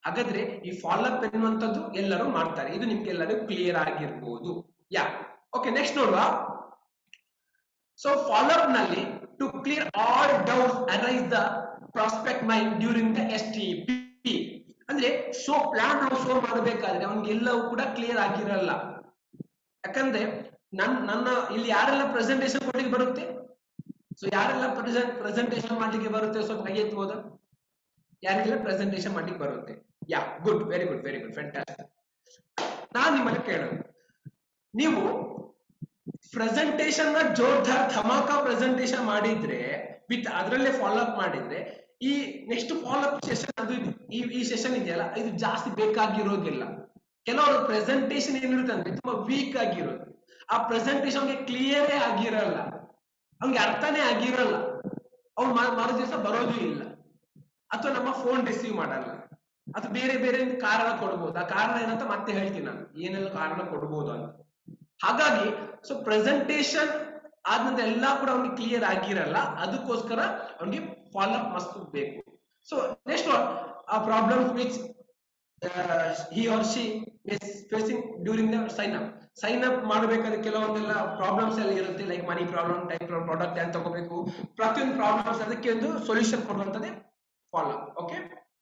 ಹಾಗಾದ್ರೆ ಈ ಫಾಲೋ ಅಪ್ ಎನ್ನುವಂಥದ್ದು ಎಲ್ಲರೂ ಮಾಡ್ತಾರೆ ಇದು ನಿಮ್ಗೆಲ್ಲರಿಗೂ ಕ್ಲಿಯರ್ ಆಗಿರ್ಬೋದು ಯಾ ಓಕೆ ನೆಕ್ಸ್ಟ್ ನೋಡುವ ಸೊ ಫಾಲೋ ಅಪ್ ನಲ್ಲಿ to clear all doubts arise the prospect mind during the S T P ಅಂದ್ರೆ ಶೋ ಪ್ಲಾನ್ ನಾವು ಶೋ ಮಾಡಬೇಕಾದ್ರೆ ಅವನಿಗೆ ಎಲ್ಲವೂ ಕೂಡ ಕ್ಲಿಯರ್ ಆಗಿರಲ್ಲ ಯಾಕಂದ್ರೆ ನನ್ ನನ್ನ ಇಲ್ಲಿ ಯಾರೆಲ್ಲ ಪ್ರೆಸೆಂಟೇಶನ್ ಕೊಡ್ಲಿಕ್ಕೆ ಬರುತ್ತೆ ಸೊ ಯಾರೆಲ್ಲ ಪ್ರೆಸೆಂಟ್ ಪ್ರೆಸೆಂಟೇಶನ್ ಮಾಡ್ಲಿಕ್ಕೆ ಬರುತ್ತೆ ಸ್ವಲ್ಪ ಕೈ ಎತ್ತಬಹುದಾ ಯಾರಿಗೆಲ್ಲ ಪ್ರೆಸೆಂಟೇಶನ್ ಮಾಡ್ಲಿಕ್ಕೆ ಬರುತ್ತೆ yeah good very good very good fantastic ನಾನ್ ನಿಮ್ಮಲ್ಲಿ ಕೇಳೋದು ನೀವು ಪ್ರೆಸೆಂಟೇಶನ್ ನ ಜೋರ್ದಾರ್ ಧಮಾಕ ಪ್ರೆಸೆಂಟೇಶನ್ ಮಾಡಿದ್ರೆ ವಿತ್ ಅದರಲ್ಲೇ ಫಾಲೋ ಅಪ್ ಮಾಡಿದ್ರೆ ಈ ನೆಕ್ಸ್ಟ್ ಫಾಲೋ ಅಪ್ ಸೆಷನ್ ಅದು ಇದು ಈ ಈ ಸೆಷನ್ ಇದೆಯಲ್ಲ ಇದು ಜಾಸ್ತಿ ಬೇಕಾಗಿರೋದಿಲ್ಲ ಕೆಲವರು ಪ್ರೆಸೆಂಟೇಶನ್ ಏನಿರುತ್ತೆ ಅಂದ್ರೆ ತುಂಬಾ ವೀಕ್ ಆಗಿರೋದು ಆ ಪ್ರೆಸೆಂಟೇಶನ್ಗೆ ಕ್ಲಿಯರೇ ಆಗಿರಲ್ಲ ಅವ್ನಿಗೆ ಅರ್ಥನೇ ಆಗಿರಲ್ಲ ಅವ್ನು ಮರು ದಿವಸ ಬರೋದು ಇಲ್ಲ ಅಥವಾ ನಮ್ಮ ಫೋನ್ ರಿಸೀವ್ ಮಾಡಲ್ಲ ಅಥವಾ ಬೇರೆ ಬೇರೆ ಕಾರಣ ಕೊಡ್ಬೋದು ಆ ಕಾರಣ ಏನಂತ ಮತ್ತೆ ಹೇಳ್ತೀನಿ ನಾನು ಏನೆಲ್ಲ ಕಾರಣ ಕೊಡ್ಬೋದು ಅಂತ ಹಾಗಾಗಿ ಸೊ ಪ್ರೆಸೆಂಟೇಶನ್ ಆದ್ನಂತರ ಎಲ್ಲಾ ಕೂಡ ಅವ್ನಿಗೆ ಕ್ಲಿಯರ್ ಆಗಿರಲ್ಲ ಅದಕ್ಕೋಸ್ಕರ ಅವ್ನಿಗೆ ಫಾಲೋ ಅಪ್ ಮಸ್ತ್ ಬೇಕು ಸೊ ನೆಕ್ಸ್ಟ್ ಆ problems which he or she facing during the sign up sign up ಮಾಡಬೇಕಾದ್ರೆ ಕೆಲವೊಂದೆಲ್ಲ ಪ್ರಾಬ್ಲಮ್ಸ್ ಎಲ್ಲ ಇರುತ್ತೆ like money problem type product ಅಂತ ತಗೋಬೇಕು ಪ್ರತಿಯೊಂದು ಪ್ರಾಬ್ಲಮ್ಸ್ ಅದಕ್ಕೆ ಒಂದು ಸೊಲ್ಯೂಷನ್ ಕೊಡುವಂತದ್ದೇ follow okay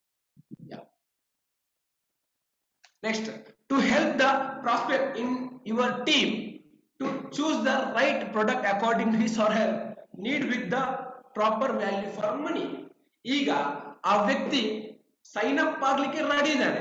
next to help the prospect in your team to choose the right product according his or her need with the proper value for money ಈಗ ಆ ವ್ಯಕ್ತಿ sign up ಆಗ್ಲಿಕ್ಕೆ ರೆಡಿ ಇದ್ದಾನೆ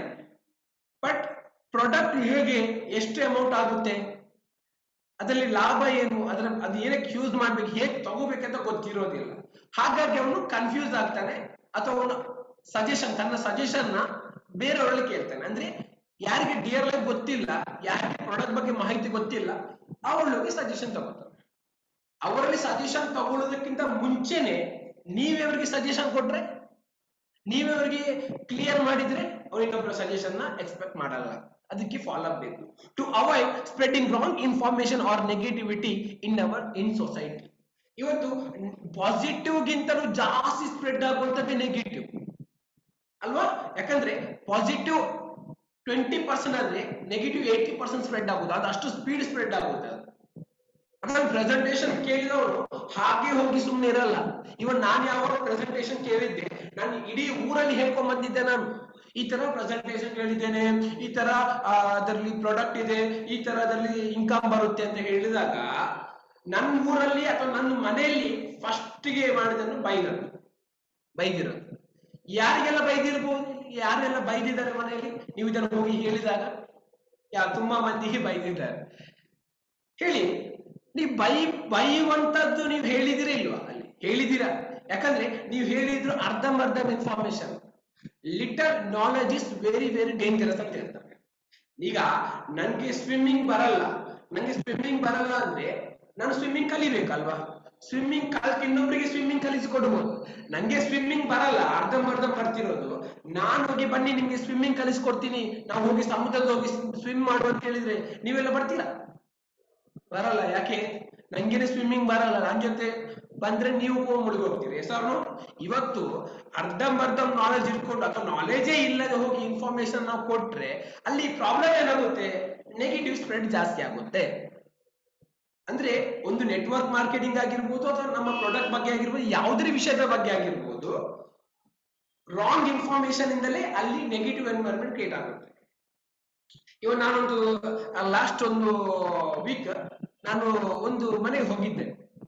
but product ಹೇಗೆ ಎಷ್ಟು amount ಆಗುತ್ತೆ ಅದರಲ್ಲಿ ಲಾಭ ಏನು ಅದರ ಅದು ಏನಕ್ಕೆ ಯೂಸ್ ಮಾಡ್ಬೇಕು ಹೇಗೆ ತಗೋಬೇಕಂತ ಗೊತ್ತಿರೋದಿಲ್ಲ ಹಾಗಾಗಿ ಅವನು ಕನ್ಫ್ಯೂಸ್ ಆಗ್ತಾನೆ ಅಥವಾ ಅವನು ಸಜೆಷನ್ ತನ್ನ ಸಜೆಷನ್ ನ ಬೇರೆಯವರಲ್ಲಿ ಕೇಳ್ತಾನೆ ಅಂದ್ರೆ ಯಾರಿಗೆ ಡಿಯರ್ ಲೈಫ್ ಗೊತ್ತಿಲ್ಲ ಯಾರಿಗೆ ಪ್ರಾಡಕ್ಟ್ ಬಗ್ಗೆ ಮಾಹಿತಿ ಗೊತ್ತಿಲ್ಲ ಅವರಿಗೆ ಸಜೆಷನ್ ತಗೋತಾರೆ ಅವರಲ್ಲಿ ಸಜೆಷನ್ ತಗೊಳ್ಳೋದಕ್ಕಿಂತ ಮುಂಚೆನೆ ನೀವೇ ಅವರಿಗೆ ಸಜೆಷನ್ ಕೊಟ್ರೆ ನೀವೇ ಅವರಿಗೆ ಕ್ಲಿಯರ್ ಮಾಡಿದ್ರೆ ಅವ್ರು ಇನ್ನೊಬ್ಬರ ಸಜೆಷನ್ ನ ಎಕ್ಸ್ಪೆಕ್ಟ್ ಮಾಡಲ್ಲ ಅದಕ್ಕೆ ಫಾಲೋ ಅಪ್ ಬೇಕು to avoid spreading wrong information or negativity in our in society ಇವತ್ತು ಪಾಸಿಟಿವ್ ಗಿಂತಲೂ ಜಾಸ್ತಿ ಸ್ಪ್ರೆಡ್ ಆಗುವಂತದ್ದೇ ನೆಗೆಟಿವ್ ಅಲ್ವಾ ಯಾಕಂದ್ರೆ ಪಾಸಿಟಿವ್ ಟ್ವೆಂಟಿ ಪರ್ಸೆಂಟ್ ಆದ್ರೆ ನೆಗೆಟಿವ್ ಏಯ್ಟಿ ಪರ್ಸೆಂಟ್ ಸ್ಪ್ರೆಡ್ ಆಗುದು ಅದು ಅಷ್ಟು ಸ್ಪೀಡ್ ಸ್ಪ್ರೆಡ್ ಆಗುತ್ತೆ ಅದು ಯಾಕಂದ್ರೆ ಪ್ರೆಸೆಂಟೇಶನ್ ಕೇಳಿದವರು ಹಾಗೆ ಹೋಗಿ ಸುಮ್ಮನೆ ಇರಲ್ಲ ಇವನ್ ನಾನು ಯಾವಾಗ ಪ್ರೆಸೆಂಟೇಶನ್ ಕೇಳಿದ್ದೆ ನಾನು ಇಡೀ ಊರಲ್ಲಿ ಹೇಳ್ಕೊಂಡ್ ಬಂದಿದ್ದೆ ನಾನು ಈ ತರ ಪ್ರೆಸೆಂಟೇಶನ್ ಕೇಳಿದ್ದೇನೆ ಈ ತರ ಅದರಲ್ಲಿ ಪ್ರಾಡಕ್ಟ್ ಇದೆ ಈ ತರ ಅದರಲ್ಲಿ ಇನ್ಕಮ್ ಬರುತ್ತೆ ಅಂತ ಹೇಳಿದಾಗ ನನ್ನ ಊರಲ್ಲಿ ಅಥವಾ ನನ್ನ ಮನೆಯಲ್ಲಿ ಫಸ್ಟ್ ಗೆ ಮಾಡಿದನ್ನು ಬೈದರು ಬೈದಿರೋದು ಯಾರಿಗೆಲ್ಲ ಬೈದಿರ್ಬೋದು ಯಾರೆಲ್ಲ ಬೈದಿದ್ದಾರೆ ಮನೆಯಲ್ಲಿ ನೀವು ಇದನ್ನು ಹೋಗಿ ಹೇಳಿದಾಗ ಯಾ ತುಂಬಾ ಮಂದಿಗೆ ಬೈದಿದ್ದಾರೆ ಹೇಳಿ ನೀವು ಬೈ ಬೈಯುವಂತದ್ದು ನೀವು ಹೇಳಿದಿರಾ ಇಲ್ವಾ ಅಲ್ಲಿ ಹೇಳಿದಿರಾ ಯಾಕಂದ್ರೆ ನೀವು ಹೇಳಿದ್ರು ಅರ್ಧಂಬರ್ಧ information little knowledge is very very dangerous ಅಂತ ಹೇಳ್ತಾರೆ ಈಗ ನನ್ಗೆ ಸ್ವಿಮ್ಮಿಂಗ್ ಬರಲ್ಲ ನಂಗೆ ಸ್ವಿಮ್ಮಿಂಗ್ ಬರಲ್ಲ ಅಂದ್ರೆ ನಾನು ಸ್ವಿಮ್ಮಿಂಗ್ ಕಲಿಬೇಕಲ್ವಾ ಸ್ವಿಮ್ಮಿಂಗ್ ಕಲ್ತ್ ಇನ್ನೊಬ್ರಿಗೆ ಸ್ವಿಮ್ಮಿಂಗ್ ಕಲಿಸಿಕೊಡ್ಬೋದು ನಂಗೆ ಸ್ವಿಮ್ಮಿಂಗ್ ಬರಲ್ಲ ಅರ್ಧಂಬರ್ಧ ಬರ್ತಿರೋದು ನಾನು ಹೋಗಿ ಬನ್ನಿ ನಿಮ್ಗೆ ಸ್ವಿಮ್ಮಿಂಗ್ ಕಲಿಸ್ಕೊಡ್ತೀನಿ ನಾವು ಹೋಗಿ ಸಮುದ್ರದಲ್ಲಿ ಹೋಗಿ ಸ್ವಿಮ್ ಮಾಡುವ ಅಂತ ಹೇಳಿದ್ರೆ ನೀವೆಲ್ಲ ಬರ್ತೀರಾ ಬರಲ್ಲ ಯಾಕೆ ನಂಗೇನೆ ಸ್ವಿಮ್ಮಿಂಗ್ ಬರಲ್ಲ ನನ್ ಜೊತೆ ಬಂದ್ರೆ ನೀವು ಮುಳುಗಿ ಹೋಗ್ತೀರಿ ಹೆಸರು ಇವತ್ತು ಅರ್ಧಂಬರ್ಧ ನಾಲೆಜ್ ಇಟ್ಕೊಂಡು ಅಥವಾ ನಾಲೆಜೇ ಇಲ್ಲದೆ ಹೋಗಿ ಇನ್ಫಾರ್ಮೇಶನ್ ನಾವು ಕೊಟ್ರೆ ಅಲ್ಲಿ ಪ್ರಾಬ್ಲಮ್ ಏನಾಗುತ್ತೆ ನೆಗೆಟಿವ್ ಸ್ಪ್ರೆಡ್ ಜಾಸ್ತಿ ಆಗುತ್ತೆ ಅಂದ್ರೆ ಒಂದು ನೆಟ್ವರ್ಕ್ ಮಾರ್ಕೆಟಿಂಗ್ ಆಗಿರ್ಬೋದು ಅಥವಾ ನಮ್ಮ ಪ್ರಾಡಕ್ಟ್ ಬಗ್ಗೆ ಆಗಿರ್ಬೋದು ಯಾವುದೇ ವಿಷಯದ ಬಗ್ಗೆ ಆಗಿರ್ಬೋದು ರಾಂಗ್ ಇನ್ಫಾರ್ಮೇಶನ್ ಇಂದಲೇ ಅಲ್ಲಿ ನೆಗೆಟಿವ್ ಎನ್ವೈರನ್ಮೆಂಟ್ ಕ್ರಿಯೇಟ್ ಆಗುತ್ತೆ ಇವಾಗ ನಾನೊಂದು ಲಾಸ್ಟ್ ಒಂದು ವೀಕ್ ನಾನು ಒಂದು ಮನೆಗೆ ಹೋಗಿದ್ದೆ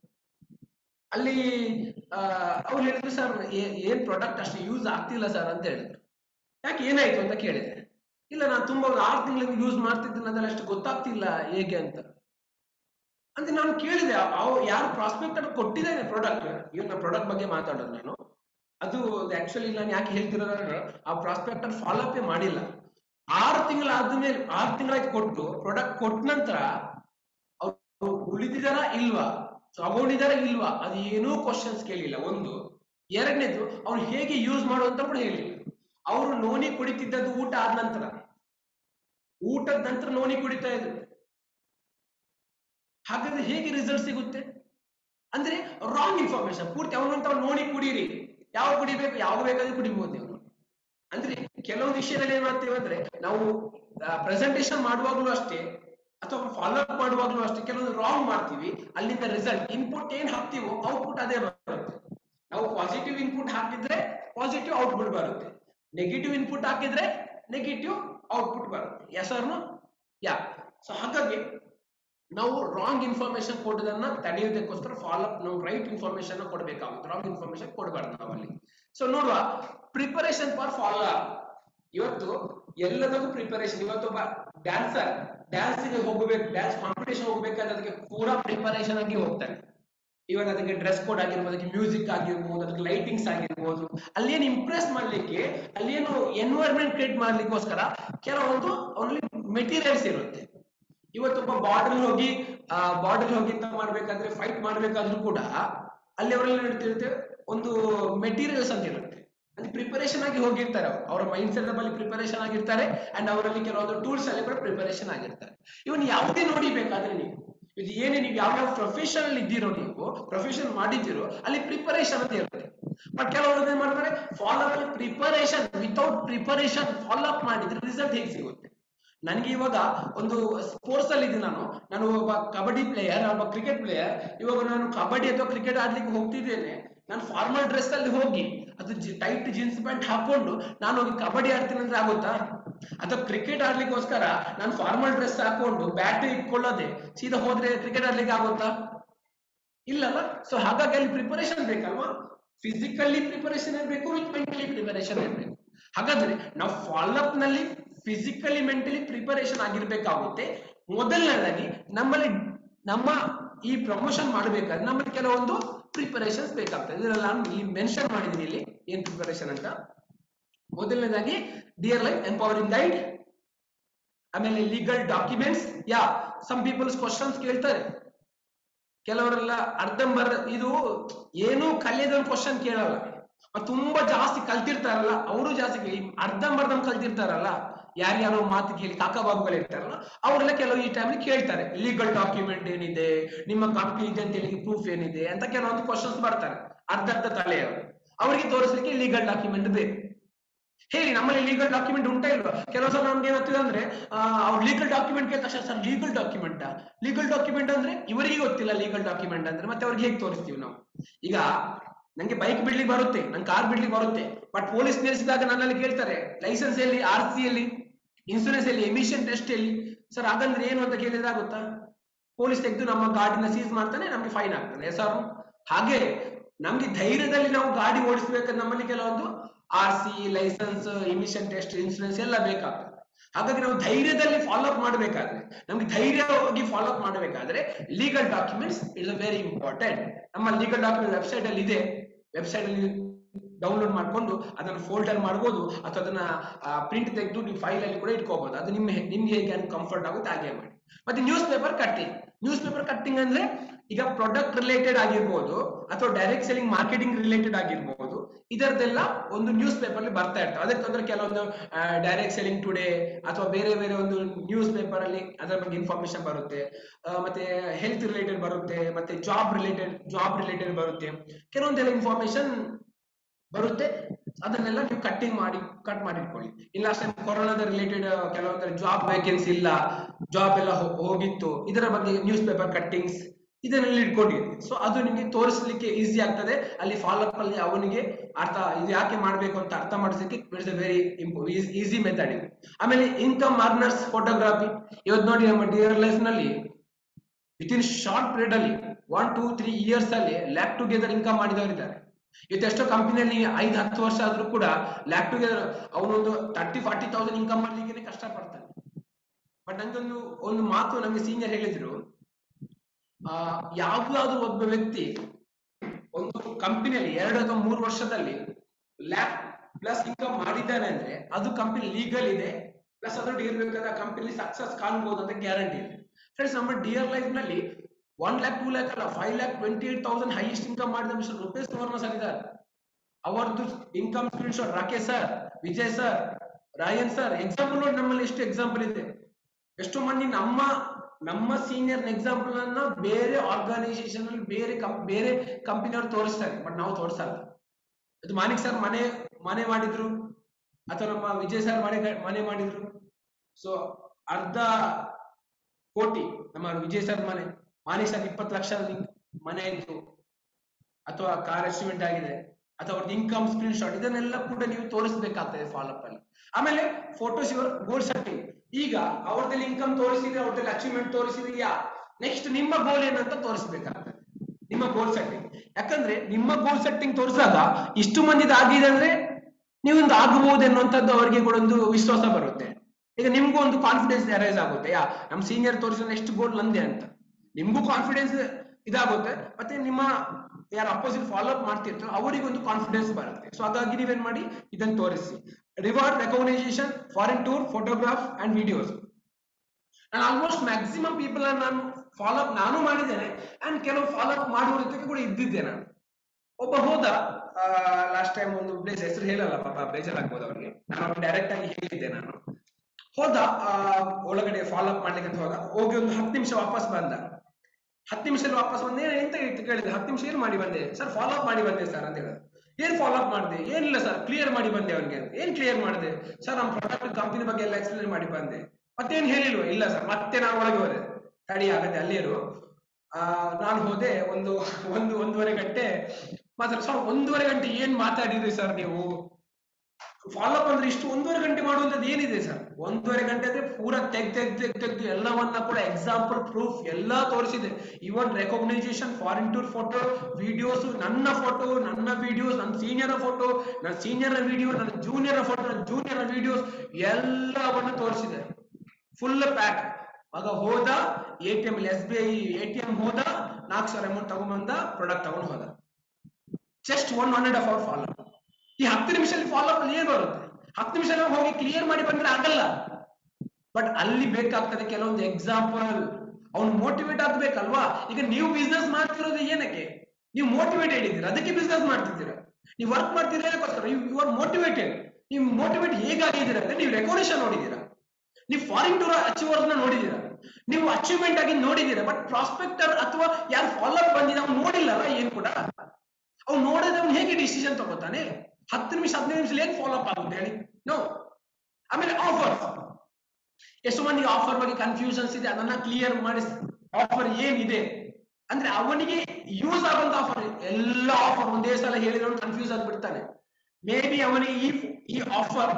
ಅಲ್ಲಿ ಅವ್ರು ಹೇಳಿದ್ರು ಸರ್ ಏನ್ ಪ್ರಾಡಕ್ಟ್ ಅಷ್ಟು ಯೂಸ್ ಆಗ್ತಿಲ್ಲ ಸರ್ ಅಂತ ಹೇಳಿದ್ರು ಯಾಕೆ ಏನಾಯ್ತು ಅಂತ ಕೇಳಿದೆ ಇಲ್ಲ ನಾನು ತುಂಬಾ ಒಂದು ಆರು ತಿಂಗಳಿಂದ ಯೂಸ್ ಮಾಡ್ತಿದ್ದೀನಿ ಅದೆಲ್ಲ ಅಷ್ಟು ಗೊತ್ತಾಗ್ತಿಲ್ಲ ಹೇಗೆ ಅಂತ ಅಂದ್ರೆ ನಾನು ಕೇಳಿದೆ ಅವ್ ಯಾರು ಪ್ರಾಸ್ಪೆಕ್ಟರ್ ಕೊಟ್ಟಿದ್ದೇನೆ ಪ್ರಾಡಕ್ಟ್ ಇವನ್ನ ಪ್ರಾಡಕ್ಟ್ ಬಗ್ಗೆ ಮಾತಾಡೋದು ನಾನು ಅದು ಆಕ್ಚುಲಿ ನಾನು ಯಾಕೆ ಹೇಳ್ತಿರೋದಂದ್ರೆ ಆ ಪ್ರಾಸ್ಪೆಕ್ಟರ್ ಫಾಲೋ ಅಪ್ ಮಾಡಿಲ್ಲ ಆರು ತಿಂಗಳಾದ್ಮೇಲೆ ಆರು ತಿಂಗಳಾಗಿ ಕೊಟ್ಟು ಪ್ರಾಡಕ್ಟ್ ಕೊಟ್ಟ ನಂತರ ಅವ್ರು ಉಳಿದಿದಾರ ಇಲ್ವಾ ತಗೊಂಡಿದಾರ ಇಲ್ವಾ ಅದು ಏನೂ ಕ್ವಶನ್ಸ್ ಕೇಳಿಲ್ಲ ಒಂದು ಎರಡನೇದು ಅವ್ರು ಹೇಗೆ ಯೂಸ್ ಮಾಡುವಂತ ಕೂಡ ಹೇಳಿಲ್ಲ ಅವರು ನೋನಿ ಕುಡಿತಿದ್ದದ್ದು ಊಟ ಆದ ನಂತರ ಊಟದ ನಂತರ ನೋನಿ ಕುಡಿತಾ ಇದ್ರು ಹಾಗಾದ್ರೆ ಹೇಗೆ ರಿಸಲ್ಟ್ ಸಿಗುತ್ತೆ ಅಂದ್ರೆ ರಾಂಗ್ ಇನ್ಫಾರ್ಮೇಶನ್ ಪೂರ್ತಿ ಅವನಂತ ನೋನಿ ಕುಡೀರಿ ಯಾವ ಕುಡಿಬೇಕು ಯಾವ ಬೇಕಾದ್ರೂ ಕುಡಿಬಹುದು ನೀವು ಅಂದ್ರೆ ಕೆಲವು ವಿಷಯದಲ್ಲಿ ಏನ್ ಮಾಡ್ತೀವಿ ಅಂದ್ರೆ ನಾವು ಪ್ರೆಸೆಂಟೇಶನ್ ಮಾಡುವಾಗ್ಲೂ ಅಷ್ಟೇ ಅಥವಾ ಫಾಲೋ ಅಪ್ ಮಾಡುವಾಗ್ಲೂ ಅಷ್ಟೇ ಕೆಲವೊಂದು ರಾಂಗ್ ಮಾಡ್ತೀವಿ ಅಲ್ಲಿಂದ ರಿಸಲ್ಟ್ ಇನ್ಪುಟ್ ಏನ್ ಹಾಕ್ತೀವೋ ಔಟ್ಪುಟ್ ಅದೇ ಬರುತ್ತೆ ನಾವು ಪಾಸಿಟಿವ್ ಇನ್ಪುಟ್ ಹಾಕಿದ್ರೆ ಪಾಸಿಟಿವ್ ಔಟ್ಪುಟ್ ಬರುತ್ತೆ ನೆಗೆಟಿವ್ ಇನ್ಪುಟ್ ಹಾಕಿದ್ರೆ ನೆಗೆಟಿವ್ ಔಟ್ಪುಟ್ ಬರುತ್ತೆ ಎಸ್ ಅವ್ರನ್ನು ಯಾ ಸೊ ಹಾಗಾಗಿ ನಾವು ರಾಂಗ್ ಇನ್ಫಾರ್ಮೇಶನ್ ಕೊಡೋದನ್ನ ತಡೆಯೋದಕ್ಕೋಸ್ಕರ ಫಾಲೋ ಅಪ್ ನಾವು ರೈಟ್ ಇನ್ಫಾರ್ಮೇಶನ್ ಕೊಡಬೇಕಾಗುತ್ತೆ ರಾಂಗ್ ಇನ್ಫಾರ್ಮೇಶನ್ ಕೊಡಬಾರ್ದು ನಾವಲ್ಲಿ ಸೊ ನೋಡುವ ಪ್ರಿಪರೇಷನ್ ಫಾರ್ ಫಾಲೋ ಅಪ್ ಇವತ್ತು ಎಲ್ಲದಕ್ಕೂ ಪ್ರಿಪರೇಷನ್ ಇವತ್ತು ಒಬ್ಬ ಡ್ಯಾನ್ಸರ್ ಡ್ಯಾನ್ಸ್ಗೆ ಹೋಗಬೇಕು ಡ್ಯಾನ್ಸ್ ಕಾಂಪಿಟೇಷನ್ ಹೋಗ್ಬೇಕಾದ್ರೆ ಅದಕ್ಕೆ ಪೂರಾ ಪ್ರಿಪರೇಷನ್ ಆಗಿ ಹೋಗ್ತಾನೆ ಇವನ್ ಅದಕ್ಕೆ ಡ್ರೆಸ್ ಕೋಡ್ ಆಗಿರ್ಬೋದು ಅದಕ್ಕೆ ಮ್ಯೂಸಿಕ್ ಆಗಿರ್ಬೋದು ಅದಕ್ಕೆ ಲೈಟಿಂಗ್ಸ್ ಆಗಿರ್ಬೋದು ಅಲ್ಲೇನು ಇಂಪ್ರೆಸ್ ಮಾಡ್ಲಿಕ್ಕೆ ಅಲ್ಲೇನು ಎನ್ವೈರ್ಮೆಂಟ್ ಕ್ರಿಯೇಟ್ ಮಾಡ್ಲಿಕ್ಕೋಸ್ಕರ ಕೆಲವೊಂದು ಓನ್ಲಿ ಮೆಟೀರಿಯಲ್ಸ್ ಇರುತ್ತೆ ಇವತ್ತೊಬ್ಬ ಬಾರ್ಡರ್ ಹೋಗಿ ಬಾರ್ಡರ್ ಹೋಗಿ ಎಂತ ಮಾಡ್ಬೇಕಾದ್ರೆ ಫೈಟ್ ಮಾಡ್ಬೇಕಾದ್ರೂ ಕೂಡ ಅಲ್ಲಿ ಅವರೆಲ್ಲ ನಡೀತಿರುತ್ತೆ ಒಂದು ಮೆಟೀರಿಯಲ್ಸ್ ಅಂತ ಇರುತ್ತೆ ಅಲ್ಲಿ ಪ್ರಿಪರೇಷನ್ ಆಗಿ ಹೋಗಿರ್ತಾರೆ ಅವ್ರು ಅವರ ಮೈಂಡ್ ಸೆಟ್ ಅಲ್ಲಿ ಪ್ರಿಪರೇಷನ್ ಆಗಿರ್ತಾರೆ ಅಂಡ್ ಅವರಲ್ಲಿ ಕೆಲವೊಂದು ಟೂಲ್ಸ್ ಅಲ್ಲಿ ಕೂಡ ಪ್ರಿಪರೇಷನ್ ಆಗಿರ್ತಾರೆ ಇವನ್ ಯಾವುದೇ ನೋಡಿ ಬೇಕಾದ್ರೆ ನೀವು ಇದು ಏನೇ ನೀವು ಯಾವ ಯಾವ ಪ್ರೊಫೆಷನ್ ಅಲ್ಲಿ ಇದ್ದೀರೋ ನೀವು ಪ್ರೊಫೆಷನ್ ಮಾಡಿದ್ದೀರೋ ಅಲ್ಲಿ ಪ್ರಿಪರೇಷನ್ ಅಂತ ಇರುತ್ತೆ ಬಟ್ ಕೆಲವರು ಏನ್ ಮಾಡ್ತಾರೆ ಫಾಲೋ ಅಲ್ಲಿ preparation without preparation follow up ಮಾಡಿದ್ರೆ ರಿಸಲ್ಟ್ ಹೇಗೆ ಸಿಗುತ್ತೆ ನನಗೆ ಇವಾಗ ಒಂದು ಸ್ಪೋರ್ಟ್ಸ್ ಅಲ್ಲಿ ಇದ್ದೀನಿ ನಾನು ನಾನು ಒಬ್ಬ ಕಬಡ್ಡಿ ಪ್ಲೇಯರ್ ಒಬ್ಬ ಕ್ರಿಕೆಟ್ ಪ್ಲೇಯರ್ ಇವಾಗ ನಾನು ಕಬಡ್ಡಿ ಅಥವಾ ಕ್ರಿಕೆಟ್ ಆಡ್ಲಿಕ್ಕೆ ಹೋಗ್ತಿದ್ದೇನೆ ನಾನು ಫಾರ್ಮಲ್ ಡ್ರೆಸ್ ಅಲ್ಲಿ ಹೋಗಿ ಅದು ಟೈಟ್ ಜೀನ್ಸ್ ಪ್ಯಾಂಟ್ ಹಾಕೊಂಡು ನಾನು ಹೋಗಿ ಕಬಡ್ಡಿ ಆಡ್ತೀನಿ ಅಂದ್ರೆ ಆಗುತ್ತಾ ಅಥವಾ ಕ್ರಿಕೆಟ್ ಆಡ್ಲಿಕ್ಕೋಸ್ಕರ ನಾನು ಫಾರ್ಮಲ್ ಡ್ರೆಸ್ ಹಾಕೊಂಡು ಬ್ಯಾಟ್ ಇಟ್ಕೊಳ್ಳೋದೆ ಸೀದಾ ಹೋದ್ರೆ ಕ್ರಿಕೆಟ್ ಆಡ್ಲಿಕ್ಕೆ ಆಗುತ್ತಾ ಇಲ್ಲಲ್ಲ ಸೊ ಹಾಗಾಗಿ ಅಲ್ಲಿ ಪ್ರಿಪರೇಷನ್ ಬೇಕಲ್ವಾ ಫಿಸಿಕಲಿ ಪ್ರಿಪರೇಷನ್ ಇರಬೇಕು ವಿತ್ ಮೆಂಟಲಿ ಪ್ರಿಪರೇಷನ್ ಇರಬೇಕು ಹಾಗಾದ್ರೆ ನಾವು ಫಾಲೋ ಅಪ್ ನಲ್ಲಿ ಫಿಸಿಕಲಿ ಮೆಂಟಲಿ ಪ್ರಿಪರೇಷನ್ ಆಗಿರ್ಬೇಕಾಗುತ್ತೆ ಮೊದಲನೇದಾಗಿ ನಮ್ಮಲ್ಲಿ ನಮ್ಮ ಈ ಪ್ರಮೋಷನ್ ಮಾಡಬೇಕಾದ್ರೆ ನಮ್ಮಲ್ಲಿ ಕೆಲವೊಂದು ಪ್ರಿಪರೇಷನ್ಸ್ ಬೇಕಾಗ್ತದೆ ಇದರಲ್ಲಿ ನಾನು ಇಲ್ಲಿ ಮೆನ್ಷನ್ ಮಾಡಿದ್ದೀನಿ ಇಲ್ಲಿ ಏನ್ ಪ್ರಿಪರೇಷನ್ ಅಂತ ಮೊದಲನೇದಾಗಿ ಡಿಯರ್ ಲೈಫ್ ಎಂಪವರಿಂಗ್ ಗೈಡ್ ಆಮೇಲೆ legal documents yeah some peoples questions ಕೇಳ್ತಾರೆ ಕೆಲವರೆಲ್ಲ ಅರ್ಧಂಬರ್ ಇದು ಏನು ಕಲಿಯದ ಕ್ವಶನ್ ಕೇಳಲ್ಲ ಮತ್ತ್ ತುಂಬಾ ಜಾಸ್ತಿ ಕಲ್ತಿರ್ತಾರಲ್ಲ ಅವರು ಜಾಸ್ತಿ ಕೇಳಿ ಅರ್ಧಂಬರ್ಧಂ ಕಲ್ತಿರ್ತಾರಲ್ಲ ಯಾರ್ಯಾರೋ ಮಾತು ಕೇಳಿ ಕಾಕ ಬಾಬುಗಳು ಇರ್ತಾರಲ್ಲ ಅವರೆಲ್ಲ ಕೆಲವು ಈ ಟೈಮ್ ಕೇಳ್ತಾರೆ ಲೀಗಲ್ ಡಾಕ್ಯುಮೆಂಟ್ ಏನಿದೆ ನಿಮ್ಮ ಕಂಪ್ನಿ ಇದೆ ಅಂತ ಹೇಳಿ ಪ್ರೂಫ್ ಏನಿದೆ ಅಂತ ಕೆಲವೊಂದು ಕ್ವಶನ್ಸ್ ಬರ್ತಾರೆ ಅರ್ಧ ಅರ್ಧ ತಲೆಯವರು ಅವರಿಗೆ ತೋರಿಸ್ಲಿಕ್ಕೆ ಲೀಗಲ್ ಡಾಕ್ಯುಮೆಂಟ್ ಬೇಕು ಹೇಳಿ ನಮ್ಮಲ್ಲಿ ಲೀಗಲ್ ಡಾಕ್ಯುಮೆಂಟ್ ಉಂಟಾ ಇಲ್ವಾ ಕೆಲವು ಸಲ ನಮ್ಗೆ ಏನಾಗ್ತದೆ ಅಂದ್ರೆ ಅವ್ರು ಲೀಗಲ್ ಡಾಕ್ಯುಮೆಂಟ್ ಕೇಳಿದ ತಕ್ಷಣ sir legal document legal document ಅಂದ್ರೆ ಇವರಿಗೆ ಗೊತ್ತಿಲ್ಲ ಲೀಗಲ್ ಡಾಕ್ಯುಮೆಂಟ್ ಅಂದ್ರೆ ಮತ್ತೆ ಅವ್ರಿಗೆ ಹೇಗೆ ತೋರಿಸ್ತೀವಿ ನಾವು ಈಗ ನಂಗೆ ಬೈಕ್ ಬಿಡ್ಲಿಕ್ಕೆ ಬರುತ್ತೆ ನಂಗೆ ಕಾರ್ ಬಿಡ್ಲಿಕ್ಕೆ ಬರುತ್ತೆ ಬಟ್ ಪೊಲೀಸ್ ನಿಲ್ಲಿಸಿದಾಗ ನನ್ನಲ್ಲಿ ಕೇಳ್ತಾರೆ ಲೈಸೆನ್ಸ್ ಎಲ್ಲಿ ಆರ್ ಸಿ ಎಲ್ಲಿ ಇನ್ಸೂರೆನ್ಸ್ ಎಲ್ಲಿ ಎಮಿಷನ್ ಟೆಸ್ಟ್ ಎಲ್ಲಿ ಸರ್ ಹಾಗಂದ್ರೆ ಏನು ಅಂತ ಕೇಳಿದ್ರೆ ಆಗುತ್ತಾ ಪೊಲೀಸ್ ತೆಗೆದು ನಮ್ಮ ಗಾಡಿನ ಸೀಸ್ ಮಾಡ್ತಾನೆ ನಮ್ಗೆ ಫೈನ್ ಆಗ್ತದೆ ಸರ್ ಹಾಗೆ ನಮ್ಗೆ ಧೈರ್ಯದಲ್ಲಿ ನಾವು ಗಾಡಿ ಓಡಿಸ್ಬೇಕಂದ್ರೆ ನಮ್ಮಲ್ಲಿ ಕೆಲವೊಂದು R C license emission test insurance ಎಲ್ಲ ಬೇಕಾಗ್ತದೆ ಹಾಗಾಗಿ ನಾವು ಧೈರ್ಯದಲ್ಲಿ ಫಾಲೋ ಅಪ್ ಮಾಡಬೇಕಾದ್ರೆ ನಮ್ಗೆ ಧೈರ್ಯವಾಗಿ ಫಾಲೋ ಅಪ್ ಮಾಡಬೇಕಾದ್ರೆ legal documents is a very important ನಮ್ಮ ಲೀಗಲ್ ಡಾಕ್ಯುಮೆಂಟ್ ವೆಬ್ಸೈಟ್ ಅಲ್ಲಿ ಇದೆ ವೆಬ್ಸೈಟ್ ಅಲ್ಲಿ ಡೌನ್ಲೋಡ್ ಮಾಡ್ಕೊಂಡು ಅದನ್ನ ಫೋಲ್ಡರ್ ಮಾಡ್ಬೋದು ಅಥವಾ ಅದನ್ನ ಪ್ರಿಂಟ್ ತೆಗೆದು ನೀವು ಫೈಲ್ ಅಲ್ಲಿ ಕೂಡ ಇಟ್ಕೋಬಹುದು ಅದು ನಿಮ್ಮ ನಿಮ್ಗೆ ಹೇಗೆ ಕಂಫರ್ಟ್ ಆಗುತ್ತೆ ಹಾಗೆ ಮಾಡಿ ಮತ್ತೆ newspaper cutting newspaper cutting ಅಂದ್ರೆ ಈಗ ಪ್ರಾಡಕ್ಟ್ ರಿಲೇಟೆಡ್ ಆಗಿರ್ಬೋದು ಅಥವಾ ಡೈರೆಕ್ಟ್ ಸೆಲ್ಲಿಂಗ್ ಮಾರ್ಕೆಟಿಂಗ್ ರಿಲೇಟೆಡ್ ಆಗಿರ್ಬೋದು ಇದರದೆಲ್ಲ ಒಂದು ನ್ಯೂಸ್ ಪೇಪರ್ ಅಲ್ಲಿ ಬರ್ತಾ ಇರ್ತವೆ ಅದಕ್ಕಂದ್ರೆ ಕೆಲವೊಂದು ಡೈರೆಕ್ಟ್ ಸೆಲ್ಲಿಂಗ್ ಟುಡೇ ಅಥವಾ ಬೇರೆ ಬೇರೆ ಒಂದು ನ್ಯೂಸ್ ಪೇಪರ್ ಅಲ್ಲಿ ಅದರ ಬಗ್ಗೆ ಇನ್ಫಾರ್ಮೇಶನ್ ಬರುತ್ತೆ ಆ, ಮತ್ತೆ ಹೆಲ್ತ್ ರಿಲೇಟೆಡ್ ಬರುತ್ತೆ ಮತ್ತೆ ಜಾಬ್ ರಿಲೇಟೆಡ್ ಜಾಬ್ ರಿಲೇಟೆಡ್ ಬರುತ್ತೆ ಕೆಲವೊಂದೆಲ್ಲ ಇನ್ಫಾರ್ಮೇಶನ್ ಬರುತ್ತೆ ಅದನ್ನೆಲ್ಲ ನೀವು ಕಟ್ಟಿಂಗ್ ಮಾಡಿ ಕಟ್ ಮಾಡಿ ಇಟ್ಕೊಳ್ಳಿ ಇಲ್ಲ ಟೈಮ್ ಕೊರೋನಾದ ರಿಲೇಟೆಡ್ ಕೆಲವೊಂದು ಜಾಬ್ ವೇಕೆನ್ಸಿ ಇಲ್ಲ ಜಾಬ್ ಎಲ್ಲ ಹೋ- ಹೋಗಿತ್ತು ಇದರ ಬಗ್ಗೆ ನ್ಯೂಸ್ ಪೇಪರ್ ಕಟ್ಟಿಂಗ್ಸ್ ಇದನ್ನೆಲ್ಲ ಇಟ್ಕೊಂಡಿರಿ ಸೊ ಅದು ನಿಮಗೆ ತೋರಿಸ್ಲಿಕ್ಕೆ ಈಸಿ ಆಗ್ತದೆ ಅಲ್ಲಿ ಫಾಲೋ ಅಪ್ ಅಲ್ಲಿ ಅವನಿಗೆ ಅರ್ಥ ಇದು ಯಾಕೆ ಮಾಡ್ಬೇಕು ಅಂತ ಅರ್ಥ ಮಾಡಿಸಲಿಕ್ಕೆ it's a very easy method ಇದು ಆಮೇಲೆ ಇನ್ಕಮ್ ಅರ್ನರ್ಸ್ ಫೋಟೋಗ್ರಾಫಿ ಇವತ್ತು ನೋಡಿ ನಮ್ಮ ಡಿಯರ್ ಲೈಫ್ ನಲ್ಲಿ ವಿತ್ ಇನ್ ಶಾರ್ಟ್ ಪೀರಿಯಡ್ ಅಲ್ಲಿ ಒನ್ ಟೂ ತ್ರೀ ಇಯರ್ಸ್ ಅಲ್ಲಿ ಲ್ಯಾಕ್ ಟುಗೆದರ್ ಇನ್ಕಮ್ ಮಾಡಿದವರಿದ್ದಾರೆ ಇವತ್ತು ಎಷ್ಟೋ ಕಂಪನಿಯಲ್ಲಿ ಐದು ಹತ್ತು ವರ್ಷ ಆದ್ರೂ ಕೂಡ ಲ್ಯಾಕ್ ಟುಗೆದರ್ ಅವನೊಂದು ತರ್ಟಿ ಫಾರ್ಟಿ ತೌಸಂಡ್ ಇನ್ಕಮ್ ಮಾಡ್ಲಿಕ್ಕೆ ಕಷ್ಟ ಪಡ್ತಾನೆ ಬಟ್ ನಂಗೊಂದು ಒಂದು ಮಾತು ನಮಗೆ ಸೀನಿಯರ್ ಹೇಳಿದ್ರು ಆ ಯಾವ್ದಾದ್ರು ಒಬ್ಬ ವ್ಯಕ್ತಿ ಒಂದು ಕಂಪನಿಯಲ್ಲಿ ಎರಡು ಅಥವಾ ಮೂರು ವರ್ಷದಲ್ಲಿ ಲ್ಯಾಕ್ ಪ್ಲಸ್ ಇನ್ಕಮ್ ಮಾಡಿದ್ದಾನೆ ಅಂದ್ರೆ ಅದು ಕಂಪನಿ ಲೀಗಲ್ ಇದೆ ಪ್ಲಸ್ ಅದ್ರಲ್ಲಿ ಇರ್ಬೇಕಾದ್ರೆ ಆ ಕಂಪನಿ ಸಕ್ಸಸ್ ಕಾಣ್ಬೋದು ಅಂತ ಗ್ಯಾರಂಟಿ ಇದೆ ಫ್ರೆಂಡ್ಸ್ ನಮ್ಮ ಡಿಯರ್ ಲೈಫ್ ನಲ್ಲಿ ಒನ್ ಲ್ಯಾಕ್ ಟೂ ಲ್ಯಾಕ್ ಅಲ್ಲ five lakh twenty eight thousand highest income ಮಾಡಿದ ಮಿಸ್ಟರ್ ರೂಪೇಶ್ ವರ್ಮ ಸರ್ ಇದ್ದಾರೆ ಅವರದ್ದು income screenshot Rakesh sir Vijay sir Rayan sir example ನೋಡಿ ನಮ್ಮಲ್ಲಿ ಎಷ್ಟು ಎಕ್ಸಾಂಪಲ್ ಇದೆ ಎಷ್ಟೋ ಮಂದಿ ನಮ್ಮ ನಮ್ಮ ಸೀನಿಯರ್ ಎಕ್ಸಾಂಪಲ್ ಅನ್ನ ಬೇರೆ ಆರ್ಗನೈಸೇಷನ್ ಅಲ್ಲಿ ಬೇರೆ ಕಂ ಬೇರೆ ಕಂಪನಿಯವರು ತೋರಿಸ್ತಾರೆ ಬಟ್ ನಾವು ತೋರಿಸಲ್ಲ ಇದು ಮಾನಿಕ್ ಸರ್ ಮನೆ ಮನೆ ಮಾಡಿದ್ರು ಅಥವಾ ನಮ್ಮ ವಿಜಯ್ ಸರ್ ಮನೆ ಮನೆ ಮಾಡಿದ್ರು ಸೊ ಅರ್ಧ ಕೋಟಿ ನಮ್ಮ ವಿಜಯ್ ಸರ್ ಮನೆ ಮಾನಿಕ್ ಸರ್ ಇಪ್ಪತ್ತು ಲಕ್ಷ ಮನೆ ಆಯ್ತು ಅಥವಾ ಕಾರ್ ಎಸ್ಟಿಮೇಟ್ ಆಗಿದೆ ಅಥವಾ ಅವ್ರದ್ದು ಇನ್ಕಮ್ ಸ್ಕ್ರೀನ್ ಶಾಟ್ ಇದನ್ನೆಲ್ಲ ಕೂಡ ನೀವು ತೋರಿಸಬೇಕಾಗ್ತದೆ ಫಾಲೋಅಪ್ ಅಲ್ಲಿ ಆಮೇಲೆ ಫೋಟೋಸ್ ಯುವರ್ ಗೋಲ್ ಸೆಟ್ಟಿಂಗ್ ಈಗ ಅವ್ರದಲ್ಲಿ ಇನ್ಕಮ್ ತೋರಿಸಿದ್ರೆ ಅವ್ರದಲ್ಲಿ ಅಚೀವ್ಮೆಂಟ್ ತೋರಿಸಿದ್ಯಾ ನೆಕ್ಸ್ಟ್ ನಿಮ್ಮ ಗೋಲ್ ಏನಂತ ತೋರಿಸಬೇಕಾಗ್ತದೆ ನಿಮ್ಮ ಗೋಲ್ ಸೆಟ್ಟಿಂಗ್ ಯಾಕಂದ್ರೆ ನಿಮ್ಮ ಗೋಲ್ ಸೆಟ್ಟಿಂಗ್ ತೋರಿಸಿದಾಗ ಇಷ್ಟು ಮಂದಿದು ಆಗಿದೆ ಅಂದ್ರೆ ನೀವೊಂದು ಆಗಬಹುದು ಎನ್ನುವಂಥದ್ದು ಅವರಿಗೆ ಕೂಡ ಒಂದು ವಿಶ್ವಾಸ ಬರುತ್ತೆ ಈಗ ನಿಮ್ಗೂ ಒಂದು ಕಾನ್ಫಿಡೆನ್ಸ್ ಅರೈಸ್ ಆಗುತ್ತೆ ಯಾ ನಮ್ ಸೀನಿಯರ್ ತೋರಿಸಿದ ನೆಕ್ಸ್ಟ್ ಗೋಲ್ ನಂದೆ ಅಂತ ನಿಮ್ಗೂ ಕಾನ್ಫಿಡೆನ್ಸ್ ಇದಾಗುತ್ತೆ ಮತ್ತೆ ನಿಮ್ಮ ಯಾರು ಅಪೋಸಿಟ್ ಫಾಲೋ ಅಪ್ ಮಾಡ್ತಿರ್ತಾರೋ ಅವರಿಗೆ ಒಂದು ಕಾನ್ಫಿಡೆನ್ಸ್ ಬರುತ್ತೆ ಸೊ ಹಾಗಾಗಿ ನೀವೇನ್ ಮಾಡಿ ಇದನ್ನು ತೋರಿಸಿ reward recognition foreign tour photograph and videos ನಾನು ಆಲ್ಮೋಸ್ಟ್ ಮ್ಯಾಕ್ಸಿಮಮ್ ಪೀಪಲ್ ನಾನು ಫಾಲೋ ಅಪ್ ನಾನು ಮಾಡಿದ್ದೇನೆ ಅಂಡ್ ಕೆಲವು ಫಾಲೋ ಅಪ್ ಮಾಡುವ ರೀತಿಗೆ ಕೂಡ ಇದ್ದಿದ್ದೆ ನಾನು ಒಬ್ಬ ಹೋದ ಲಾಸ್ಟ್ ಟೈಮ್ ಒಂದು ಪ್ಲೇಸ್ ಹೆಸರು ಹೇಳಲ್ಲ ಪಾಪ ಬೇಜಾರಾಗ್ಬೋದು ಅವ್ರಿಗೆ ನಾನು ಡೈರೆಕ್ಟ್ ಆಗಿ ಹೇಳಿದ್ದೆ ನಾನು ಹೋದ ಆ, ಒಳಗಡೆ ಫಾಲೋ ಅಪ್ ಮಾಡ್ಲಿಕ್ಕೆ ಅಂತ ಹೋದ ಹೋಗಿ ಒಂದು ಹತ್ತು ನಿಮಿಷ ವಾಪಸ್ ಬಂದ ಹತ್ತು ನಿಮಿಷದಲ್ಲಿ ವಾಪಸ್ ಬಂದೆ ಏನ್ ಎಂತ ಇತ್ತು ಕೇಳಿದೆ ಹತ್ತು ನಿಮಿಷ ಏನ್ ಮಾಡಿ ಬಂದೆ ಸರ್ ಫಾಲೋ ಅಪ್ ಮಾಡಿ ಬಂದೆ ಸರ್ ಅಂತ ಹೇಳಿದ ಏನ್ ಫಾಲೋ ಅಪ್ ಮಾಡಿದೆ ಏನಿಲ್ಲ ಸರ್ ಕ್ಲಿಯರ್ ಮಾಡಿ ಬಂದೆ ಅವನಿಗೆ ಏನ್ ಕ್ಲಿಯರ್ ಮಾಡಿದೆ ಸರ್ ನಮ್ಮ ಪ್ರಾಡಕ್ಟ್ ಕಂಪನಿ ಬಗ್ಗೆ ಎಲ್ಲ ಎಕ್ಸ್ಪ್ಲೇನ್ ಮಾಡಿ ಬಂದೆ ಮತ್ತೇನ್ ಹೇಳಿಲ್ವ ಇಲ್ಲ ಸರ್ ಮತ್ತೆ ನಾನು ಒಳಗೆ ಹೋದೆ ತಡಿ ಆಗತ್ತೆ ಅಲ್ಲೇ ಇರು ಆ, ನಾನು ಹೋದೆ ಒಂದು ಒಂದು ಒಂದೂವರೆ ಗಂಟೆ ಮಾತಾಡ ಸರ್ ಒಂದೂವರೆ ಗಂಟೆ ಏನ್ ಮಾತಾಡಿದ್ರಿ ಸರ್ ನೀವು ಫಾಲೋ ಅಪ್ ಅಂದ್ರೆ ಇಷ್ಟು ಒಂದೂವರೆ ಗಂಟೆ ಮಾಡುವಂತದ್ದು ಏನಿದೆ ಸರ್ ಒಂದೂವರೆ ಗಂಟೆ ಅಂದ್ರೆ ಪೂರ ತೆಗ್ ತೆಗ್ ತೆಗ್ ತೆಗ್ದು ಎಲ್ಲವನ್ನ ಕೂಡ ಎಕ್ಸಾಂಪಲ್ ಪ್ರೂಫ್ ಎಲ್ಲಾ ತೋರಿಸಿದೆ even recognition foreign tour photo videos ನನ್ನ ಫೋಟೋ ನನ್ನ ವಿಡಿಯೋಸ್ ನನ್ನ ಸೀನಿಯರ್ ಫೋಟೋ ನನ್ನ ಸೀನಿಯರ್ ವಿಡಿಯೋ ನನ್ನ ಜೂನಿಯರ್ ಫೋಟೋ ನನ್ನ ಜೂನಿಯರ್ ವಿಡಿಯೋಸ್ ಎಲ್ಲವನ್ನ ತೋರಿಸಿದೆ ಫುಲ್ ಪ್ಯಾಕ್ ಮಗ ಹೋದ A T M S B I A T M ಹೋದ ನಾಲ್ಕು ಸಾವಿರ ಅಮೌಂಟ್ ತಗೊಂಬಂದ ಪ್ರಾಡಕ್ಟ್ ತಗೊಂಡು ಹೋದ just one one and half hour follow ಈ ಹತ್ತು ನಿಮಿಷದಲ್ಲಿ ಫಾಲೋ ಅಪ್ ಏನ್ ಬರುತ್ತೆ ಹತ್ತು ನಿಮಿಷ ಹೋಗಿ ಕ್ಲಿಯರ್ ಮಾಡಿ ಬಂದ್ರೆ ಆಗಲ್ಲ ಬಟ್ ಅಲ್ಲಿ ಬೇಕಾಗ್ತದೆ ಕೆಲವೊಂದು ಎಕ್ಸಾಂಪಲ್ ಅವ್ನು ಮೋಟಿವೇಟ್ ಆಗ್ಬೇಕಲ್ವಾ ಈಗ ನೀವು ಬಿಸ್ನೆಸ್ ಮಾಡ್ತಿರೋದು ಏನಕ್ಕೆ ನೀವು ಮೋಟಿವೇಟೆಡ್ ಇದ್ದೀರಾ ಅದಕ್ಕೆ ಬಿಸ್ನೆಸ್ ಮಾಡ್ತಿದ್ದೀರಾ ನೀವು ವರ್ಕ್ ಮಾಡ್ತಿದ್ದೀರಾ ಏನಕ್ಕೋಸ್ಕರ ಯು ಆರ್ ಮೋಟಿವೇಟೆಡ್ ನೀವು ಮೋಟಿವೇಟ್ ಹೇಗಾಗಿದ್ದೀರಾ ಅಂದ್ರೆ ನೀವು ರೆಕಾರ್ಡೇಷನ್ ನೋಡಿದ್ದೀರಾ ನೀವು ಫಾರಿನ್ ಟೂರ್ ಅಚೀವರ್ಸ್ ನ ನೋಡಿದ್ದೀರಾ ನೀವು ಅಚೀವ್ಮೆಂಟ್ ಆಗಿ ನೋಡಿದ್ದೀರಾ ಬಟ್ ಪ್ರಾಸ್ಪೆಕ್ಟರ್ ಅಥವಾ ಯಾರು ಫಾಲೋ ಅಪ್ ಬಂದಿದೆ ಅವ್ನು ನೋಡಿಲ್ಲಲ್ಲ ಏನ್ ಕೂಡ ಅವ್ನು ನೋಡಿದ್ರೆ ಅವ್ನು ಹೇಗೆ ಡಿಸಿಷನ್ ತಗೋತಾನೆ ಹತ್ತು ನಿಮಿಷ ಹದಿನೈದು ನಿಮಿಷ ಏನ್ ಫಾಲೋ ಅಪ್ ಆಗುತ್ತೆ ಹೇಳಿ ನೋ ಆಮೇಲೆ ಆಫರ್ ಎಷ್ಟು ಮಂದಿಗೆ ಆಫರ್ ಬಗ್ಗೆ ಕನ್ಫ್ಯೂಷನ್ಸ್ ಇದೆ ಅದನ್ನ ಕ್ಲಿಯರ್ ಮಾಡಿ ಆಫರ್ ಏನಿದೆ ಅಂದ್ರೆ ಅವನಿಗೆ ಯೂಸ್ ಆಗುವಂತ ಆಫರ್ ಎಲ್ಲ ಆಫರ್ ಒಂದೇ ಸಲ ಹೇಳಿದ್ರೆ ಕನ್ಫ್ಯೂಸ್ ಆಗ್ಬಿಡ್ತಾನೆ ಮೇ ಬಿ ಅವನಿಗೆ ಈ ಈ ಆಫರ್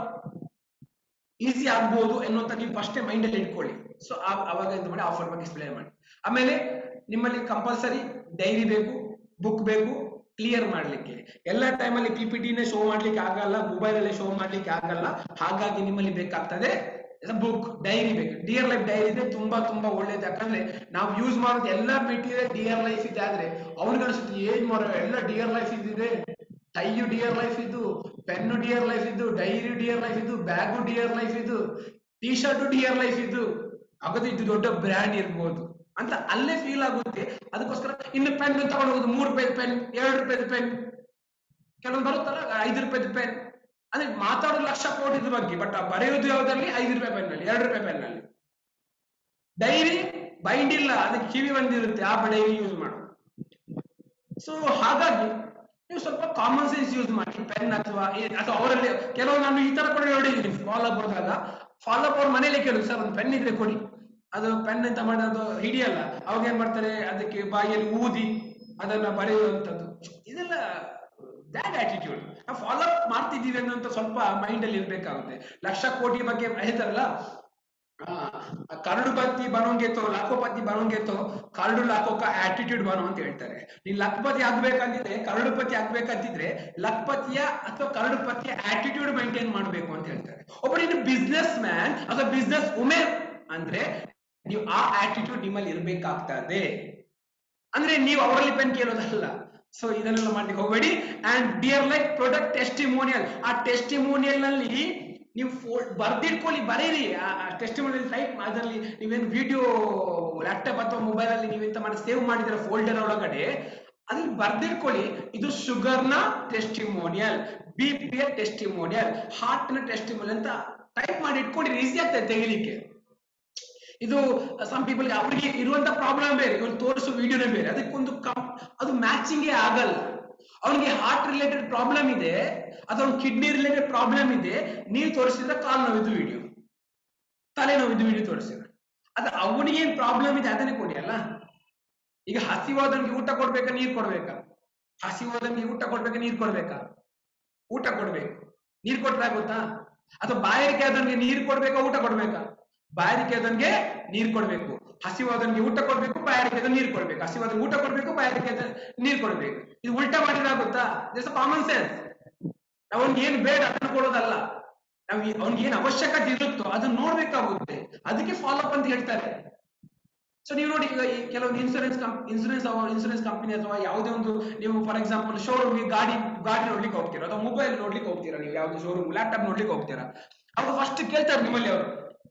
ಈಸಿ ಆಗ್ಬೋದು ಎನ್ನುವಂತ ನೀವು ಫಸ್ಟೇ ಮೈಂಡ್ ಅಲ್ಲಿ ಇಟ್ಕೊಳ್ಳಿ ಸೊ ಅವಾಗ ಎಂತ ಮಾಡಿ ಆಫರ್ ಬಗ್ಗೆ ಎಕ್ಸ್ಪ್ಲೇನ್ ಮಾಡಿ ಆಮೇಲೆ ನಿಮ್ಮಲ್ಲಿ ಕಂಪಲ್ಸರಿ ಡೈರಿ ಬೇಕು ಬುಕ್ ಬೇಕು ಕ್ಲಿಯರ್ ಮಾಡ್ಲಿಕ್ಕೆ ಎಲ್ಲ ಟೈಮಲ್ಲಿ ಪಿ ಪಿ ಟಿನೇ ಶೋ ಮಾಡ್ಲಿಕ್ಕೆ ಆಗಲ್ಲ ಮೊಬೈಲ್ ಅಲ್ಲಿ ಶೋ ಮಾಡ್ಲಿಕ್ಕೆ ಆಗಲ್ಲ ಹಾಗಾಗಿ ನಿಮ್ಮಲ್ಲಿ ಬೇಕಾಗ್ತದೆ ಬುಕ್ ಡೈರಿ ಬೇಕು ಡಿಯರ್ ಲೈಫ್ ಡೈರಿ ಇದ್ರೆ ತುಂಬಾ ತುಂಬಾ ಒಳ್ಳೇದು ಯಾಕಂದ್ರೆ ನಾವು ಯೂಸ್ ಮಾಡೋದು ಎಲ್ಲ ಮೆಟೀರಿಯಲ್ ಡಿಯರ್ ಲೈಫ್ ಇದೆ ಆದ್ರೆ ಅವ್ನಿಗೆ ಅನ್ಸುತ್ತೆ ಏನ್ ಮಾಡೋ ಎಲ್ಲ ಡಿಯರ್ ಲೈಫ್ ಇದ್ದಿದೆ ಟೈಯು ಡಿಯರ್ ಲೈಫ್ ಇದ್ದು ಪೆನ್ನು ಡಿಯರ್ ಲೈಫ್ ಇದ್ದು ಡೈರಿ ಡಿಯರ್ ಲೈಫ್ ಇದ್ದು ಬ್ಯಾಗು ಡಿಯರ್ ಲೈಫ್ ಇದ್ದು ಟಿ ಶರ್ಟ್ ಡಿಯರ್ ಲೈಫ್ ಇದ್ದು ಅಗದು ಇದು ದೊಡ್ಡ ಬ್ರ್ಯಾಂಡ್ ಇರ್ಬೋದು ಅಂತ ಅಲ್ಲೇ ಫೀಲ್ ಆಗುತ್ತೆ ಅದಕ್ಕೋಸ್ಕರ ಇನ್ನು ಪೆನ್ ತಗೊಂಡು ಹೋಗುದು ಮೂರು ರೂಪಾಯಿ ಪೆನ್ ಎರಡು ರೂಪಾಯಿದ ಪೆನ್ ಕೆಲವೊಂದು ಬರುತ್ತಲ್ಲ ಐದು ರೂಪಾಯಿದ ಪೆನ್ ಅಂದ್ರೆ ಮಾತಾಡೋದು ಲಕ್ಷ ಕೋಟಿದ ಬಗ್ಗೆ ಬಟ್ ಬರೆಯೋದು ಯಾವ್ದ್ರಲ್ಲಿ ಐದು ರೂಪಾಯಿ ಪೆನ್ ನಲ್ಲಿ ಎರಡು ರೂಪಾಯಿ ಪೆನ್ ನಲ್ಲಿ ಡೈರಿ ಬೈಂಡ್ ಇಲ್ಲ ಅದಕ್ಕೆ ಕಿವಿ ಬಂದಿರುತ್ತೆ ಆ ಡೈರಿ ಯೂಸ್ ಮಾಡು ಸೊ ಹಾಗಾಗಿ ನೀವು ಸ್ವಲ್ಪ ಕಾಮನ್ ಸೆನ್ಸ್ ಯೂಸ್ ಮಾಡಿ ಪೆನ್ ಅಥವಾ ಏ- ಅಥವಾ ಅವರಲ್ಲಿ ಕೆಲವು ನಾನು ಈ ತರ ಕೂಡ ನೋಡಿದ್ದೀನಿ ಫಾಲೋ ಅಪ್ ಹೋದಾಗ ಫಾಲೋ ಅಪ್ ಅವ್ರ ಮನೇಲಿ ಕೇಳುದು ಸರ್ ಒಂದು ಪೆನ್ ಇದ್ರೆ ಕೊಡಿ ಅದು ಪೆನ್ ಅಂತ ಮಾಡಿ ಅದು ಹಿಡಿಯಲ್ಲ ಅವಾಗ ಏನ್ ಮಾಡ್ತಾರೆ ಅದಕ್ಕೆ ಬಾಯಿಯಲ್ಲಿ ಊದಿ ಅದನ್ನ ಬರೆಯುವಂಥದ್ದು ಇದೆಲ್ಲ ಬ್ಯಾಡ್ ಆಟಿಟ್ಯೂಡ್ ನಾವು ಫಾಲೋ ಅಪ್ ಮಾಡ್ತಿದ್ದೀವಿ ಅನ್ನೋಂಥ ಸ್ವಲ್ಪ ಮೈಂಡ್ ಅಲ್ಲಿ ಇರ್ಬೇಕಾಗುತ್ತೆ ಲಕ್ಷ ಕೋಟಿ ಬಗ್ಗೆ ಹೇಳ್ತಾರಲ್ಲ ಆ, ಕರಡುಪತಿ ಬನೋಂಗೆ ತೋ ಲಖೋಪತಿ ಬನೋಂಗೆ ತೋ ಕರಡು ಲಾಕೋಕ ಆಟಿಟ್ಯೂಡ್ ಬನೋ ಅಂತ ಹೇಳ್ತಾರೆ ನೀನ್ ಲಖಪತಿ ಆಗ್ಬೇಕಂತಿದ್ರೆ ಕರಡುಪತಿ ಆಗ್ಬೇಕಂತಿದ್ರೆ ಲಖಪತಿಯ ಅಥವಾ ಕರಡುಪತಿಯ ಆಟಿಟ್ಯೂಡ್ ಮೈಂಟೈನ್ ಮಾಡ್ಬೇಕು ಅಂತ ಹೇಳ್ತಾರೆ ಒಬ್ಬ ನೀನು ಬಿಸ್ನೆಸ್ ಮ್ಯಾನ್ ಅಥವಾ ಬಿಸ್ನೆಸ್ ವುಮೆನ್ ಅಂದ್ರೆ ನೀವು ಆ ಆಟಿಟ್ಯೂಡ್ ನಿಮ್ಮಲ್ಲಿ ಇರ್ಬೇಕಾಗ್ತದೆ ಅಂದ್ರೆ ನೀವು ಅವರಲ್ಲಿ ಪೆನ್ ಕೇಳೋದಲ್ಲ ಸೊ ಇದನ್ನೆಲ್ಲ ಮಾಡ್ಲಿಕ್ಕೆ ಹೋಗಬೇಡಿ and Dear like product testimonial ಆ ಟೆಸ್ಟಿಮೋನಿಯಲ್ ನಲ್ಲಿ ನೀವು ಬರ್ದಿಟ್ಕೊಳ್ಳಿ ಬರೀರಿ ಆ ಟೆಸ್ಟಿಮೋನಿಯಲ್ ಟೈಪ್ ಅದರಲ್ಲಿ ನೀವೇನು ವಿಡಿಯೋ ಲ್ಯಾಪ್ಟಾಪ್ ಅಥವಾ ಮೊಬೈಲ್ ಅಲ್ಲಿ ನೀವೆಂತ ಮಾಡಿ ಸೇವ್ ಮಾಡಿದ್ರೆ ಫೋಲ್ಡರ್ ಒಳಗಡೆ ಅದ್ರಲ್ಲಿ ಬರ್ದಿಟ್ಕೊಳ್ಳಿ ಇದು ಶುಗರ್ನ testimonial B P testimonial heart ನ ಟೆಸ್ಟಿಮೋನಿಯಲ್ ಅಂತ ಟೈಪ್ ಮಾಡಿ ಇಟ್ಕೊಂಡಿರಿ ಈಸಿ ಆಗ್ತದೆ ತೆಗಿಲಿಕ್ಕೆ ಇದು ಸಮ್ ಪೀಪಲ್ ಅವರಿಗೆ ಇರುವಂತ ಪ್ರಾಬ್ಲಮ್ ಬೇರೆ ಇವ್ರು ತೋರಿಸೋ ವಿಡಿಯೋನೇ ಬೇರೆ ಅದಕ್ಕೊಂದು ಕಂ ಅದು ಮ್ಯಾಚಿಂಗೇ ಆಗಲ್ಲ ಅವನಿಗೆ ಹಾರ್ಟ್ ರಿಲೇಟೆಡ್ ಪ್ರಾಬ್ಲಮ್ ಇದೆ ಅಥವಾ ಕಿಡ್ನಿ ರಿಲೇಟೆಡ್ ಪ್ರಾಬ್ಲಮ್ ಇದೆ ನೀವು ತೋರಿಸಿದ್ರೆ ಕಾಲು ನೋವಿದ್ದು ವಿಡಿಯೋ ತಲೆನೋವಿದ್ದು ವಿಡಿಯೋ ತೋರಿಸಿದ್ರೆ ಅದು ಅವನಿಗೆ ಏನ್ ಪ್ರಾಬ್ಲಮ್ ಇದೆ ಅದನ್ನೇ ಕೊಡಿ ಅಲ್ಲ ಈಗ ಹಸಿವಾದವನಿಗೆ ಊಟ ಕೊಡ್ಬೇಕಾ ನೀರ್ ಕೊಡ್ಬೇಕಾ ಹಸಿವಾದವನಿಗೆ ಊಟ ಕೊಡ್ಬೇಕಾ ನೀರ್ ಕೊಡ್ಬೇಕಾ ಊಟ ಕೊಡ್ಬೇಕು ನೀರ್ ಕೊಟ್ರೆ ಆಗುತ್ತಾ ಅಥವಾ ಬಾಯಾರಿಕೆ ಆದವನಿಗೆ ನೀರ್ ಕೊಡ್ಬೇಕಾ ಊಟ ಕೊಡ್ಬೇಕಾ ಬಾಯಾರಿಕೆ ಆದವನಿಗೆ ನೀರ್ ಕೊಡ್ಬೇಕು ಹಸಿವಾದವನಿಗೆ ಊಟ ಕೊಡ್ಬೇಕು ಬಾಯಾರಿಕೆ ಆದ ನೀರ್ ಕೊಡ್ಬೇಕು ಹಸಿವಾದ ಊಟ ಕೊಡ್ಬೇಕು ಬಾಯಾರಿಕೆ ಆದ ನೀರ್ ಕೊಡ್ಬೇಕು ಇದು ಉಲ್ಟಾ ಮಾಡಿದ್ರೆ ಆಗುತ್ತಾ ದಿಸ್ ಕಾಮನ್ ಸೆನ್ಸ್ ಅವನಿಗೆ ಏನ್ ಬೇಡ ಅದನ್ನ ಕೊಡೋದಲ್ಲ ನಾವು ಅವ್ನಿಗೆ ಏನ್ ಅವಶ್ಯಕತೆ ಇರುತ್ತೋ ಅದನ್ನ ನೋಡ್ಬೇಕಾಗುತ್ತೆ ಅದಕ್ಕೆ ಫಾಲೋ ಅಪ್ ಅಂತ ಹೇಳ್ತಾರೆ ಸೊ ನೀವು ನೋಡಿ ಈಗ ಈ ಕೆಲವೊಂದು ಇನ್ಸೂರೆನ್ಸ್ ಇನ್ಸೂರೆನ್ಸ್ ಇನ್ಸೂರೆನ್ಸ್ ಕಂಪನಿ ಅಥವಾ ಯಾವುದೇ ಒಂದು ನೀವು ಫಾರ್ ಎಕ್ಸಾಂಪಲ್ ಶೋರೂಮ್ಗೆ ಗಾಡಿ ಗಾಡಿ ನೋಡ್ಲಿಕ್ಕೆ ಹೋಗ್ತೀರಾ ಅಥವಾ ಮೊಬೈಲ್ ನೋಡ್ಲಿಕ್ಕೆ ಹೋಗ್ತೀರಾ ನೀವು ಯಾವ್ದು ಶೋರೂಮ್ ಲ್ಯಾಪ್ಟಾಪ್ ನೋಡ್ಲಿಕ್ಕೆ ಹೋಗ್ತೀರಾ ಅವಾಗ ಫಸ್ಟ್ ಕೇಳ್ತಾರೆ ನಿಮ್ಮಲ್ಲಿ ಅವರು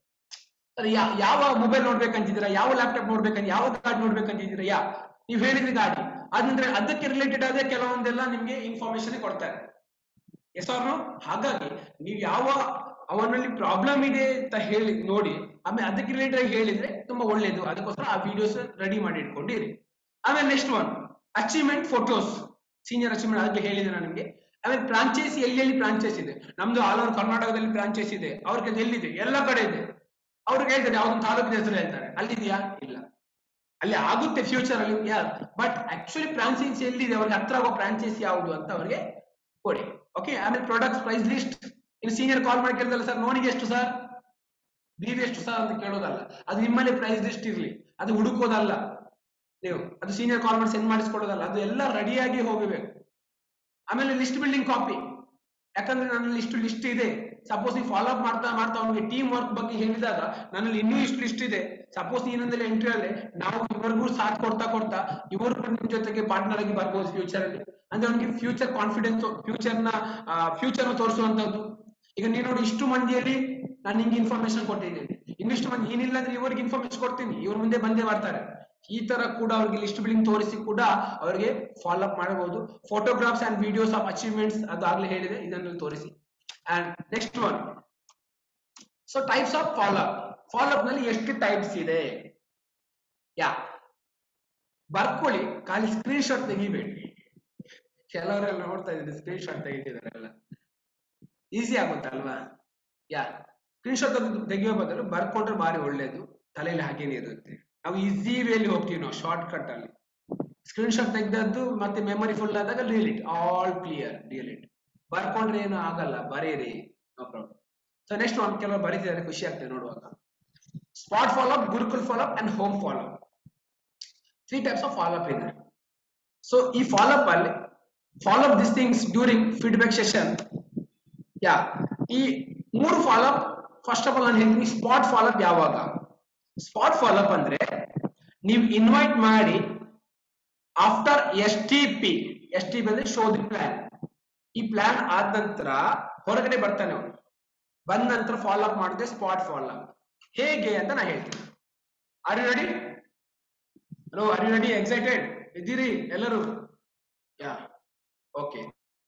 ಸರ್ ಯಾವ ಮೊಬೈಲ್ ನೋಡ್ಬೇಕಂತಿದ್ದೀರಾ ಯಾವ ಲ್ಯಾಪ್ಟಾಪ್ ನೋಡ್ಬೇಕಂತ ಯಾವ ಗಾಡಿ ನೋಡ್ಬೇಕಂತಿದ್ದೀರಾ ಯಾ ನೀವು ಹೇಳಿದ್ರಿ ಗಾಡಿ ಅದಂದ್ರೆ ಅದಕ್ಕೆ ರಿಲೇಟೆಡ್ ಆದ ಕೆಲವೊಂದೆಲ್ಲ ನಿಮ್ಗೆ ಇನ್ಫಾರ್ಮೇಶನ್ ಕೊಡ್ತಾರೆ ಎಸ್ ಆರ್ ಹಾಗಾಗಿ ನೀವು ಯಾವ ಅವನಲ್ಲಿ ಪ್ರಾಬ್ಲಮ್ ಇದೆ ಅಂತ ಹೇಳಿ ನೋಡಿ ಆಮೇಲೆ ಅದಕ್ಕೆ ರಿಲೇಟೆಡ್ ಆಗಿ ಹೇಳಿದ್ರೆ ತುಂಬಾ ಒಳ್ಳೇದು ಅದಕ್ಕೋಸ್ಕರ ಆ ವಿಡಿಯೋಸ್ ರೆಡಿ ಮಾಡಿ ಇಟ್ಕೊಂಡಿರಿ ಆಮೇಲೆ next one achievement photos senior achievement ಅದಕ್ಕೆ ಹೇಳಿದೆ ನಾನು ನಿಮ್ಗೆ ಆಮೇಲೆ ಫ್ರಾಂಚೈಸಿ ಎಲ್ಲೆಲ್ಲಿ ಫ್ರಾಂಚೈಸ್ ಇದೆ ನಮ್ದು ಆಲ್ ಓವರ್ ಕರ್ನಾಟಕದಲ್ಲಿ ಫ್ರಾಂಚೈಸ್ ಇದೆ ಅವ್ರಿಗೆ ಎಲ್ಲಿದೆ ಎಲ್ಲ ಕಡೆ ಇದೆ ಅವ್ರಿಗೆ ಹೇಳ್ತಾರೆ ಯಾವ್ದೊಂದು ತಾಲೂಕಿನ ಹೆಸರು ಹೇಳ್ತಾರೆ ಅಲ್ಲಿದೆಯಾ ಇಲ್ಲ ಅಲ್ಲಿ ಆಗುತ್ತೆ ಫ್ಯೂಚರ್ ಅಲ್ಲಿ ಯಾರು ಬಟ್ ಆಕ್ಚುಲಿ ಫ್ರಾಂಚೈಸಿ ಎಲ್ಲಿದೆ ಅವ್ರಿಗೆ ಹತ್ರ ಆಗೋ ಫ್ರಾಂಚೈಸಿ ಯಾವುದು ಅಂತ ಅವ್ರಿಗೆ ಕೊಡಿ ಓಕೆ ಆಮೇಲೆ ಪ್ರಾಡಕ್ಟ್ ಪ್ರೈಸ್ ಲಿಸ್ಟ್ ಇನ್ನು ಸೀನಿಯರ್ ಕಾಲ್ ಮಾಡಿ ಕೇಳ್ದಲ್ಲ ಸರ್ ನೋನಿಗೆ ಎಷ್ಟು ಸರ್ ಬೀವ್ ಎಷ್ಟು ಸರ್ ಅಂತ ಕೇಳೋದಲ್ಲ ಅದು ನಿಮ್ಮಲ್ಲಿ ಪ್ರೈಸ್ ಲಿಸ್ಟ್ ಇರ್ಲಿ ಅದು ಹುಡುಕೋದಲ್ಲ ನೀವು ಅದು ಸೀನಿಯರ್ ಕಾಲ್ ಮಾಡಿ ಸೆಂಡ್ ಮಾಡಿಸ್ಕೊಡೋದಲ್ಲ ಅದು ಎಲ್ಲ ರೆಡಿಯಾಗಿ ಹೋಗಬೇಕು ಆಮೇಲೆ ಲಿಸ್ಟ್ ಬಿಲ್ಡಿಂಗ್ ಕಾಪಿ ಯಾಕಂದ್ರೆ ನನ್ನಲ್ಲಿ ಇಷ್ಟು ಲಿಸ್ಟ್ ಇದೆ ಸಪೋಸ್ ನೀವು ಫಾಲೋ ಅಪ್ ಮಾಡ್ತಾ ಮಾಡ್ತಾ ಅವನಿಗೆ ಟೀಮ್ ವರ್ಕ್ ಬಗ್ಗೆ ಹೇಳಿದಾಗ ನನ್ನಲ್ಲಿ ಇನ್ನೂ ಇಷ್ಟು ಲಿಸ್ಟ್ ಇದೆ ಸಪೋಸ್ ನೀನೊಂದಲ್ಲಿ ಎಂಟ್ರಿ ಆದ್ರೆ ನಾವು ಇವರಿಗೂ ಸಾಥ್ ಕೊಡ್ತಾ ಕೊಡ್ತಾ ಇವರು ಕೂಡ ನಿಮ್ ಜೊತೆಗೆ ಪಾರ್ಟ್ನರ್ ಆಗಿ ಬರ್ಬೋದು ಫ್ಯೂಚರ್ ಅಲ್ಲಿ ಅಂದ್ರೆ ಅವನಿಗೆ ಫ್ಯೂಚರ್ ಕಾನ್ಫಿಡೆನ್ಸ್ ಫ್ಯೂಚರ್ ನ ಫ್ಯೂಚರ್ ನ ತೋರಿಸುವಂತದ್ದು ಈಗ ನೀನು ನೋಡಿ ಇಷ್ಟು ಮಂದಿಯಲ್ಲಿ ನಾನು ನಿಂಗೆ ಇನ್ಫಾರ್ಮೇಶನ್ ಕೊಟ್ಟಿದ್ದೀನಿ ಇನ್ನಿಷ್ಟು ಮಂದಿ ಏನಿಲ್ಲ ಅಂದ್ರೆ ಇವರಿಗೆ ಇನ್ಫಾರ್ಮೇಶನ್ ಕೊಡ್ತೀನಿ ಇವ್ರ ಮುಂದೆ ಬಂದೇ ಮಾಡ್ತಾರೆ ಈ ತರ ಕೂಡ ಅವ್ರಿಗೆ ಲಿಸ್ಟ್ ಬಿಲ್ಡಿಂಗ್ ತೋರಿಸಿ ಕೂಡ ಅವರಿಗೆ ಫಾಲೋ ಅಪ್ ಮಾಡಬಹುದು photographs and videos of achievements ಅದಾಗ್ಲೇ ಹೇಳಿದೆ ಇದನ್ನು ತೋರಿಸಿ and next one so types of follow up follow up ನಲ್ಲಿ ಎಷ್ಟು ಟೈಪ್ಸ್ ಇದೆ ಯಾ ಬರ್ಕೊಳ್ಳಿ ಖಾಲಿ ಸ್ಕ್ರೀನ್ ಶಾಟ್ ತೆಗಿಬೇಡಿ ಕೆಲವರೆಲ್ಲ ನೋಡ್ತಾ ಇದ್ದೀನಿ ಸ್ಕ್ರೀನ್ ಶಾಟ್ ತೆಗಿತಿದ್ದಾರೆ ಎಲ್ಲ ಈಸಿ ಆಗುತ್ತಲ್ವಾ ಯಾ ಸ್ಕ್ರೀನ್ ಶಾಟ್ ತೆಗೆಯೋ ಬದಲು ಬರ್ಕೊಂಡ್ರೆ ಬಾರಿ ಒಳ್ಳೇದು ತಲೆಯಲ್ಲಿ ಹಾಗೇನೆ ಇರುತ್ತೆ ನಾವು ಈಸಿ ವೇಲಿ ಹೋಗ್ತೀವಿ ನಾವು ಶಾರ್ಟ್ ಕಟ್ ಅಲ್ಲಿ ಸ್ಕ್ರೀನ್ ಶಾಟ್ ತೆಗೆದದ್ದು ಮತ್ತೆ ಮೆಮೊರಿ ಫುಲ್ ಆದಾಗ ರಿಯಲಿಟ್ ಆಲ್ ಕ್ಲಿಯರ್ ರಿಯಲಿಟ್ ಬರ್ಕೊಂಡ್ರೆ ಏನು ಆಗಲ್ಲ ಬರೀರಿ ನೋ ಪ್ರಾಬ್ಲಮ್ ಸೊ ನೆಕ್ಸ್ಟ್ ಒಂದು ಕೆಲವರು ಬರೀತಿದ್ದಾರೆ ಖುಷಿ ಆಗ್ತದೆ ನೋಡುವಾಗ spot follow up Gurukul follow up and home follow up three types of follow up ಇದೆ ಸೊ ಈ ಫಾಲೋ ಅಪ್ ಅಲ್ಲಿ follow up this things during feedback session yeah ಈ ಮೂರು follow up first of all ನಾನು ಹೇಳ್ತೀನಿ ಸ್ಪಾಟ್ ಫಾಲೋ ಅಪ್ ಯಾವಾಗ spot follow up ಅಂದ್ರೆ ನೀವು ಇನ್ವೈಟ್ ಮಾಡಿ after S T P S T P ಅಂದ್ರೆ ಶೋ ದಿ ಪ್ಲಾನ್ ಈ ಪ್ಲಾನ್ ಆದ ನಂತರ ಹೊರಗಡೆ ಬರ್ತಾನೆ ಅವನು ಬಂದ ನಂತರ ಫಾಲೋ ಅಪ್ ಮಾಡಿದ್ರೆ ಸ್ಪಾಟ್ ಫಾಲೋ ಅಪ್ ಹೇಗೆ ಅಂತ ನಾ ಹೇಳ್ತೀನಿ are you ready hello are you ready excited ಇದ್ದೀರಿ ಎಲ್ಲರೂ yeah okay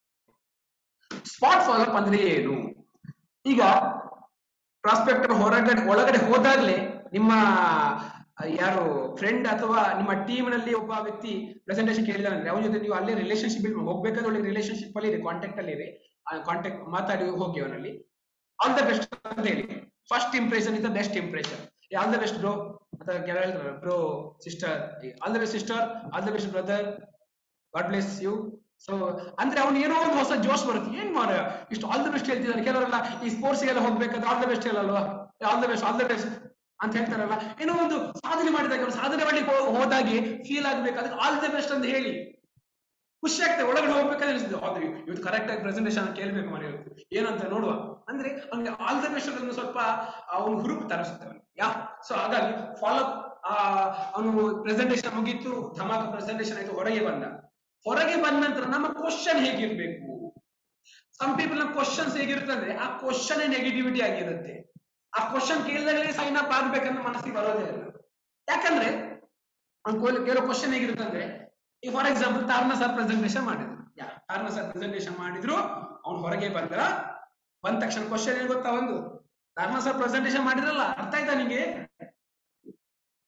spot follow up ಅಂದ್ರೆ ಏನು ಈಗ ಪ್ರಾಸ್ಪೆಕ್ಟರ್ ಹೊರಗಡೆ ಒಳಗಡೆ ಹೋದಾಗ್ಲೇ ನಿಮ್ಮ ಆ, ಯಾರು ಫ್ರೆಂಡ್ ಅಥವಾ ನಿಮ್ಮ ಟೀಮ್ ನಲ್ಲಿ ಒಬ್ಬ ವ್ಯಕ್ತಿ ಪ್ರೆಸೆಂಟೇಶನ್ ಕೇಳಿದಾರೆ ಅವನ ಜೊತೆ ನೀವು ಅಲ್ಲೇ ರಿಲೇಶನ್ಶಿಪ್ ಬಿಲ್ಡ್ ಹೋಗ್ಬೇಕಾದ್ರೆ ಒಳ್ಳೆ ರಿಲೇಶನ್ಶಿಪ್ ಅಲ್ಲಿ ಇದೆ ಕಾಂಟ್ಯಾಕ್ಟ್ ಅಲ್ಲಿ ಇದೆ ಕಾಂಟ್ಯಾಕ್ಟ್ ಮಾತಾಡಿ ಹೋಗಿ ಅವನಲ್ಲಿ ಆಲ್ ದ ಬೆಸ್ಟ್ ಅಂತ ಹೇಳಿ first impression is the best impression all the best bro ಅಥವಾ ಕೆಲವು ಹೇಳ್ತಾರೆ bro sister all the best sister all the best brother God bless you so ಅಂದ್ರೆ ಅವ್ನು ಏನೋ ಒಂದು ಹೊಸ ಜೋಶ್ ಬರುತ್ತೆ ಏನ್ ಮಾರ ಇಷ್ಟು ಆಲ್ ದ ಬೆಸ್ಟ್ ಹೇಳ್ತಿದ್ದಾರೆ ಕೆಲವರೆಲ್ಲ ಈ ಸ್ಪೋರ್ಟ್ಸ್ ಗೆಲ್ಲ ಹೋಗ್ಬೇಕಾದ್ರೆ ಆಲ್ ದ ಬೆಸ್ಟ್ ಹೇಳಲ್ವಾ all the best all the best ಅಂತ ಹೇಳ್ತಾರಲ್ಲ ಏನೋ ಒಂದು ಸಾಧನೆ ಮಾಡಿದಾಗ ಅವ್ನು ಸಾಧನೆ ಮಾಡ್ಲಿಕ್ಕೆ ಹೋ- ಹೋದಾಗೆ ಫೀಲ್ ಆಗ್ಬೇಕು ಅದಕ್ಕೆ ಆಲ್ ದ ಬೆಸ್ಟ್ ಅಂತ ಹೇಳಿ ಖುಷಿ ಆಗ್ತದೆ ಒಳಗಡೆ ಹೋಗ್ಬೇಕಾದ್ರೆ ಅನಿಸ್ತದೆ ಹೌದು ಇವತ್ತು ಕರೆಕ್ಟ್ ಆಗಿ ಪ್ರೆಸೆಂಟೇಷನ್ ಕೇಳ್ಬೇಕು ಮನೆ ಏನಂತ ನೋಡುವ ಅಂದ್ರೆ ಅವ್ನಿಗೆ ಆಲ್ ದ ಬೆಸ್ಟ್ ಅದನ್ನು ಸ್ವಲ್ಪ ಅವನು ಹುರುಪು ತರಿಸುತ್ತೆ ಅವನು ಯಾ ಸೊ ಹಾಗಾಗಿ ಫಾಲೋ ಅವನು ಪ್ರೆಸೆಂಟೇಷನ್ ಮುಗೀತು ಧಮಾಕ ಪ್ರೆಸೆಂಟೇಷನ್ ಆಯ್ತು ಹೊರಗೆ ಬಂದ ಹೊರಗೆ ಬಂದ ನಂತರ ನಮ್ಮ ಕ್ವಶನ್ ಹೇಗಿರ್ಬೇಕು ಸಮ್ ಪೀಪಲ್ ನ ಕ್ವಶನ್ಸ್ ಹೇಗಿರುತ್ತೆ ಅಂದ್ರೆ ಆ ಕ್ವಶನ್ ನೆಗೆಟಿವಿಟಿ ಆಗಿರುತ್ತೆ ಆ ಕ್ವಶನ್ ಕೇಳಿದಾಗಲೇ ಸೈನ್ ಅಪ್ ಆಗ್ಬೇಕಂತ ಮನಸ್ಸಿಗೆ ಬರೋದೇ ಇಲ್ಲ ಯಾಕಂದ್ರೆ ಅವ್ನ್ ಕೋಲ್- ಕೆಲವು ಕ್ವಶನ್ ಹೇಗಿರುತ್ತೆ ಅಂದ್ರೆ ಈಗ ಫಾರ್ ಎಕ್ಸಾಂಪಲ್ ತಾರ್ನ ಸರ್ ಪ್ರೆಸೆಂಟೇಷನ್ ಮಾಡಿದ್ರು ಯಾ ತಾರ್ನ ಸರ್ ಪ್ರೆಸೆಂಟೇಷನ್ ಮಾಡಿದ್ರು ಅವ್ನು ಹೊರಗೆ ಬಂದ್ರ ಬಂದ ತಕ್ಷಣ ಕ್ವಶನ್ ಏನ್ ಗೊತ್ತಾ ಒಂದು ತಾರ್ನ ಸರ್ ಪ್ರೆಸೆಂಟೇಷನ್ ಮಾಡಿದ್ರಲ್ಲ ಅರ್ಥ ಆಯ್ತಾ ನಿಂಗೆ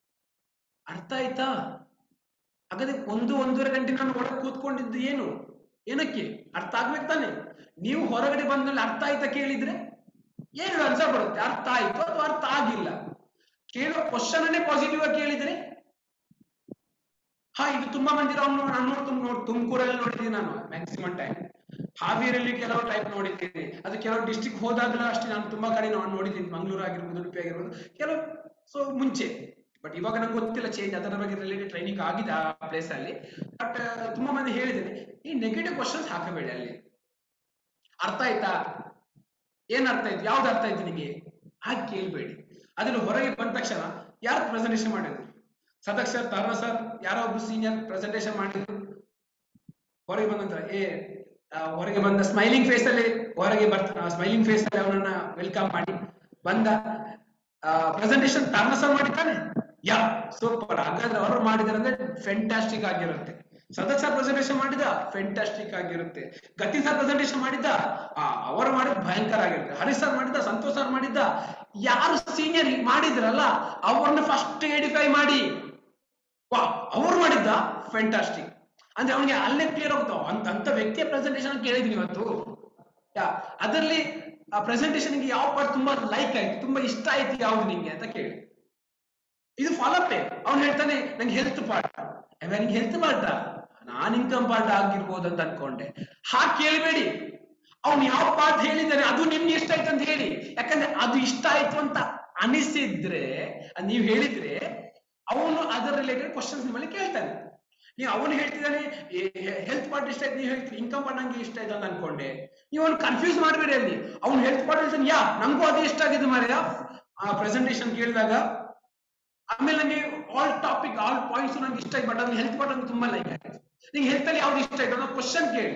ಅರ್ಥ ಆಯ್ತಾ ಹಾಗಾದ್ರೆ ಒಂದು ಒಂದೂವರೆ ಗಂಟೆ ನಾನು ಒಳಗೆ ಕೂತ್ಕೊಂಡಿದ್ದು ಏನು ಏನಕ್ಕೆ ಅರ್ಥ ಆಗ್ಬೇಕು ತಾನೆ ನೀವು ಹೊರಗಡೆ ಬಂದ್ಮೇಲೆ ಅರ್ಥ ಆಯ್ತಾ ಕೇಳಿದ್ರೆ ಏನು ಆನ್ಸರ್ ಬರುತ್ತೆ ಅರ್ಥ ಆಯ್ತು ಅಥವಾ ಅರ್ಥ ಆಗಿಲ್ಲ ಕೇಳೋ ಕ್ವಶನ್ ಅನ್ನೇ ಪಾಸಿಟಿವ್ ಆಗಿ ಕೇಳಿದ್ರೆ ಹಾ ಇದು ತುಂಬಾ ಮಂದಿ ಅವ್ನು ನಾನು ನೋಡಿ ತುಂಬ ನೋಡಿ ತುಮಕೂರಲ್ಲಿ ನೋಡಿದ್ದೀನಿ ನಾನು ಮ್ಯಾಕ್ಸಿಮಮ್ ಟೈಮ್ ಹಾವೇರಿಯಲ್ಲಿ ಕೆಲವು ಟೈಪ್ ನೋಡಿದ್ದೀನಿ ಅದು ಕೆಲವು ಡಿಸ್ಟಿಕ್ ಹೋದಾಗಲೂ ಅಷ್ಟೇ ನಾನು ತುಂಬಾ ಕಡೆ ನಾನು ನೋಡಿದ್ದೀನಿ ಮಂಗಳೂರು ಆಗಿರ್ಬೋದು ಉಡುಪಿ ಆಗಿರ್ಬೋದು ಕೆಲವು ಸೊ ಮುಂಚೆ ಬಟ್ ಇವಾಗ ನಂಗೆ ಗೊತ್ತಿಲ್ಲ ಚೇಂಜ್ ಅದರ ಬಗ್ಗೆ ರಿಲೇಟೆಡ್ ಟ್ರೈನಿಂಗ್ ಆಗಿದೆ ಆ ಪ್ಲೇಸ್ ಅಲ್ಲಿ ಬಟ್ ತುಂಬಾ ಮಂದಿ ಹೇಳಿದ್ದೇನೆ ಈ ನೆಗೆಟಿವ್ ಕ್ವಶನ್ಸ್ ಹಾಕಬೇಡಿ ಅಲ್ಲಿ ಅರ್ಥ ಆಯ್ತಾ ಏನ್ ಅರ್ಥ ಆಯ್ತು ಯಾವ್ದು ಅರ್ಥ ಆಯ್ತು ನಿಮಗೆ ಹಾಗೆ ಕೇಳ್ಬೇಡಿ ಅದ್ರಲ್ಲಿ ಹೊರಗೆ ಬಂದ ತಕ್ಷಣ ಯಾರು ಪ್ರೆಸೆಂಟೇಷನ್ ಮಾಡಿದ್ರು ಸದಕ್ ಸರ್ ತರುಣ ಸರ್ ಯಾರೋ ಒಬ್ರು ಸೀನಿಯರ್ ಪ್ರೆಸೆಂಟೇಷನ್ ಮಾಡಿದ್ರು ಹೊರಗೆ ಬಂದ ನಂತರ ಏ ಆ, ಹೊರಗೆ ಬಂದ ಸ್ಮೈಲಿಂಗ್ ಫೇಸ್ ಅಲ್ಲಿ ಹೊರಗೆ ಬರ್ತ ಸ್ಮೈಲಿಂಗ್ ಫೇಸ್ ಅಲ್ಲಿ ಅವನನ್ನ ವೆಲ್ಕಮ್ ಮಾಡಿ ಬಂದ ಪ್ರೆಸೆಂಟೇಷನ್ ತರುಣ ಸರ್ ಮಾಡಿದ್ದಾನೆ ಯಾ ಸೂಪರ್ ಹಾಗಾದ್ರೆ ಅವರು ಮಾಡಿದಾರೆ ಅಂದ್ರೆ ಫೆಂಟಾಸ್ಟಿಕ್ ಆಗಿರುತ್ತೆ ಸದಕ್ ಸರ್ ಪ್ರೆಸೆಂಟೇಷನ್ ಮಾಡಿದ ಫೆಂಟಾಸ್ಟಿಕ್ ಆಗಿರುತ್ತೆ ಗತಿ ಸರ್ ಪ್ರೆಸೆಂಟೇಷನ್ ಮಾಡಿದ್ದ ಆ ಅವರು ಮಾಡಿದ ಭಯಂಕರ ಆಗಿರುತ್ತೆ ಹರೀಶ್ ಸರ್ ಮಾಡಿದ್ದ ಸಂತೋಷ್ ಸರ್ ಮಾಡಿದ್ದ ಯಾರು ಸೀನಿಯರ್ ಮಾಡಿದ್ರಲ್ಲ ಅವ್ರನ್ನ ಫಸ್ಟ್ ಎಡಿಫೈ ಮಾಡಿ ವಾ ಅವ್ರು ಮಾಡಿದ್ದ ಫೆಂಟಾಸ್ಟಿಕ್ ಅಂದ್ರೆ ಅವನಿಗೆ ಅಲ್ಲೇ ಕ್ಲಿಯರ್ ಹೋಗ್ತಾವ ಅಂತ ಅಂತ ವ್ಯಕ್ತಿಯ ಪ್ರೆಸೆಂಟೇಷನ್ ಕೇಳಿದೀನಿ ಇವತ್ತು ಯಾ ಅದರಲ್ಲಿ ಆ ಪ್ರೆಸೆಂಟೇಷನ್ ಯಾವ ಪಾರ್ಟ್ ತುಂಬಾ ಲೈಕ್ ಆಯ್ತು ತುಂಬಾ ಇಷ್ಟ ಆಯ್ತು ಯಾವ್ದು ನಿಂಗೆ ಅಂತ ಕೇಳಿ ಇದು ಫಾಲೋಪ್ ಅವ್ನು ಹೇಳ್ತಾನೆ ನಂಗೆ ಹೆಲ್ತ್ ಪಾರ್ಟ್ ನಿಂಗೆ ಹೆಲ್ತ್ ಪಾರ್ಟ ನಾನ್ ಇನ್ಕಮ್ ಪಾರ್ಟ್ ಆಗಿರ್ಬೋದು ಅಂತ ಅನ್ಕೊಂಡೆ ಹಾಗೆ ಕೇಳಬೇಡಿ ಅವ್ನು ಯಾವ ಪಾರ್ಟ್ ಹೇಳಿದ್ದಾನೆ ಅದು ನಿಮ್ಗೆ ಇಷ್ಟ ಆಯ್ತು ಅಂತ ಹೇಳಿ ಯಾಕಂದ್ರೆ ಅದು ಇಷ್ಟ ಆಯ್ತು ಅಂತ ಅನಿಸಿದ್ರೆ ಅದ್ ನೀವ್ ಹೇಳಿದ್ರೆ ಅವನು ಅದರ ರಿಲೇಟೆಡ್ ಕ್ವಶನ್ಸ್ ನಿಮ್ಮಲ್ಲಿ ಕೇಳ್ತಾನೆ ನೀವು ಅವನು ಹೇಳ್ತಿದ್ದಾನೆ ಹೆಲ್ತ್ ಪಾರ್ಟ್ ಇಷ್ಟ ಆಯ್ತು ನೀವು ಹೇಳ್ತೀರಿ ಇನ್ಕಮ್ ಪಾರ್ಟ್ ನಂಗೆ ಇಷ್ಟ ಆಯ್ತು ಅಂತ ಅನ್ಕೊಂಡೆ ನೀವು ಅವ್ನು ಕನ್ಫ್ಯೂಸ್ ಮಾಡಬೇಡಿ ಅಲ್ಲಿ ಅವ್ನು ಹೆಲ್ತ್ ಪಾರ್ಟ್ ಹೇಳ್ತಾನೆ ಯಾ ನಂಗೂ ಅದು ಇಷ್ಟ ಆಗಿದೆ ಮಾರ್ಯ ಆ ಪ್ರೆಸೆಂಟೇಷನ್ ಕೇಳಿದಾಗ ಆಮೇಲೆ ನಂಗೆ ಆಲ್ ಟಾಪಿಕ್ ಆಲ್ ಪಾಯಿಂಟ್ಸ್ ನಂಗೆ ಇಷ್ಟ ಆಯ್ತು ಬಟ್ ಅದು ಹೆಲ್ತ್ ಪಾರ್ಟ್ ನಂಗೆ ತುಂಬಾ ಲೈಕ್ ಆಯ್ತು ನಿಂಗೆ ಹೆಲ್ತ್ ಅಲ್ಲಿ ಯಾವ್ದು ಇಷ್ಟ ಆಯ್ತು ಅನ್ನೋ ಕ್ವಶನ್ ಕೇಳಿ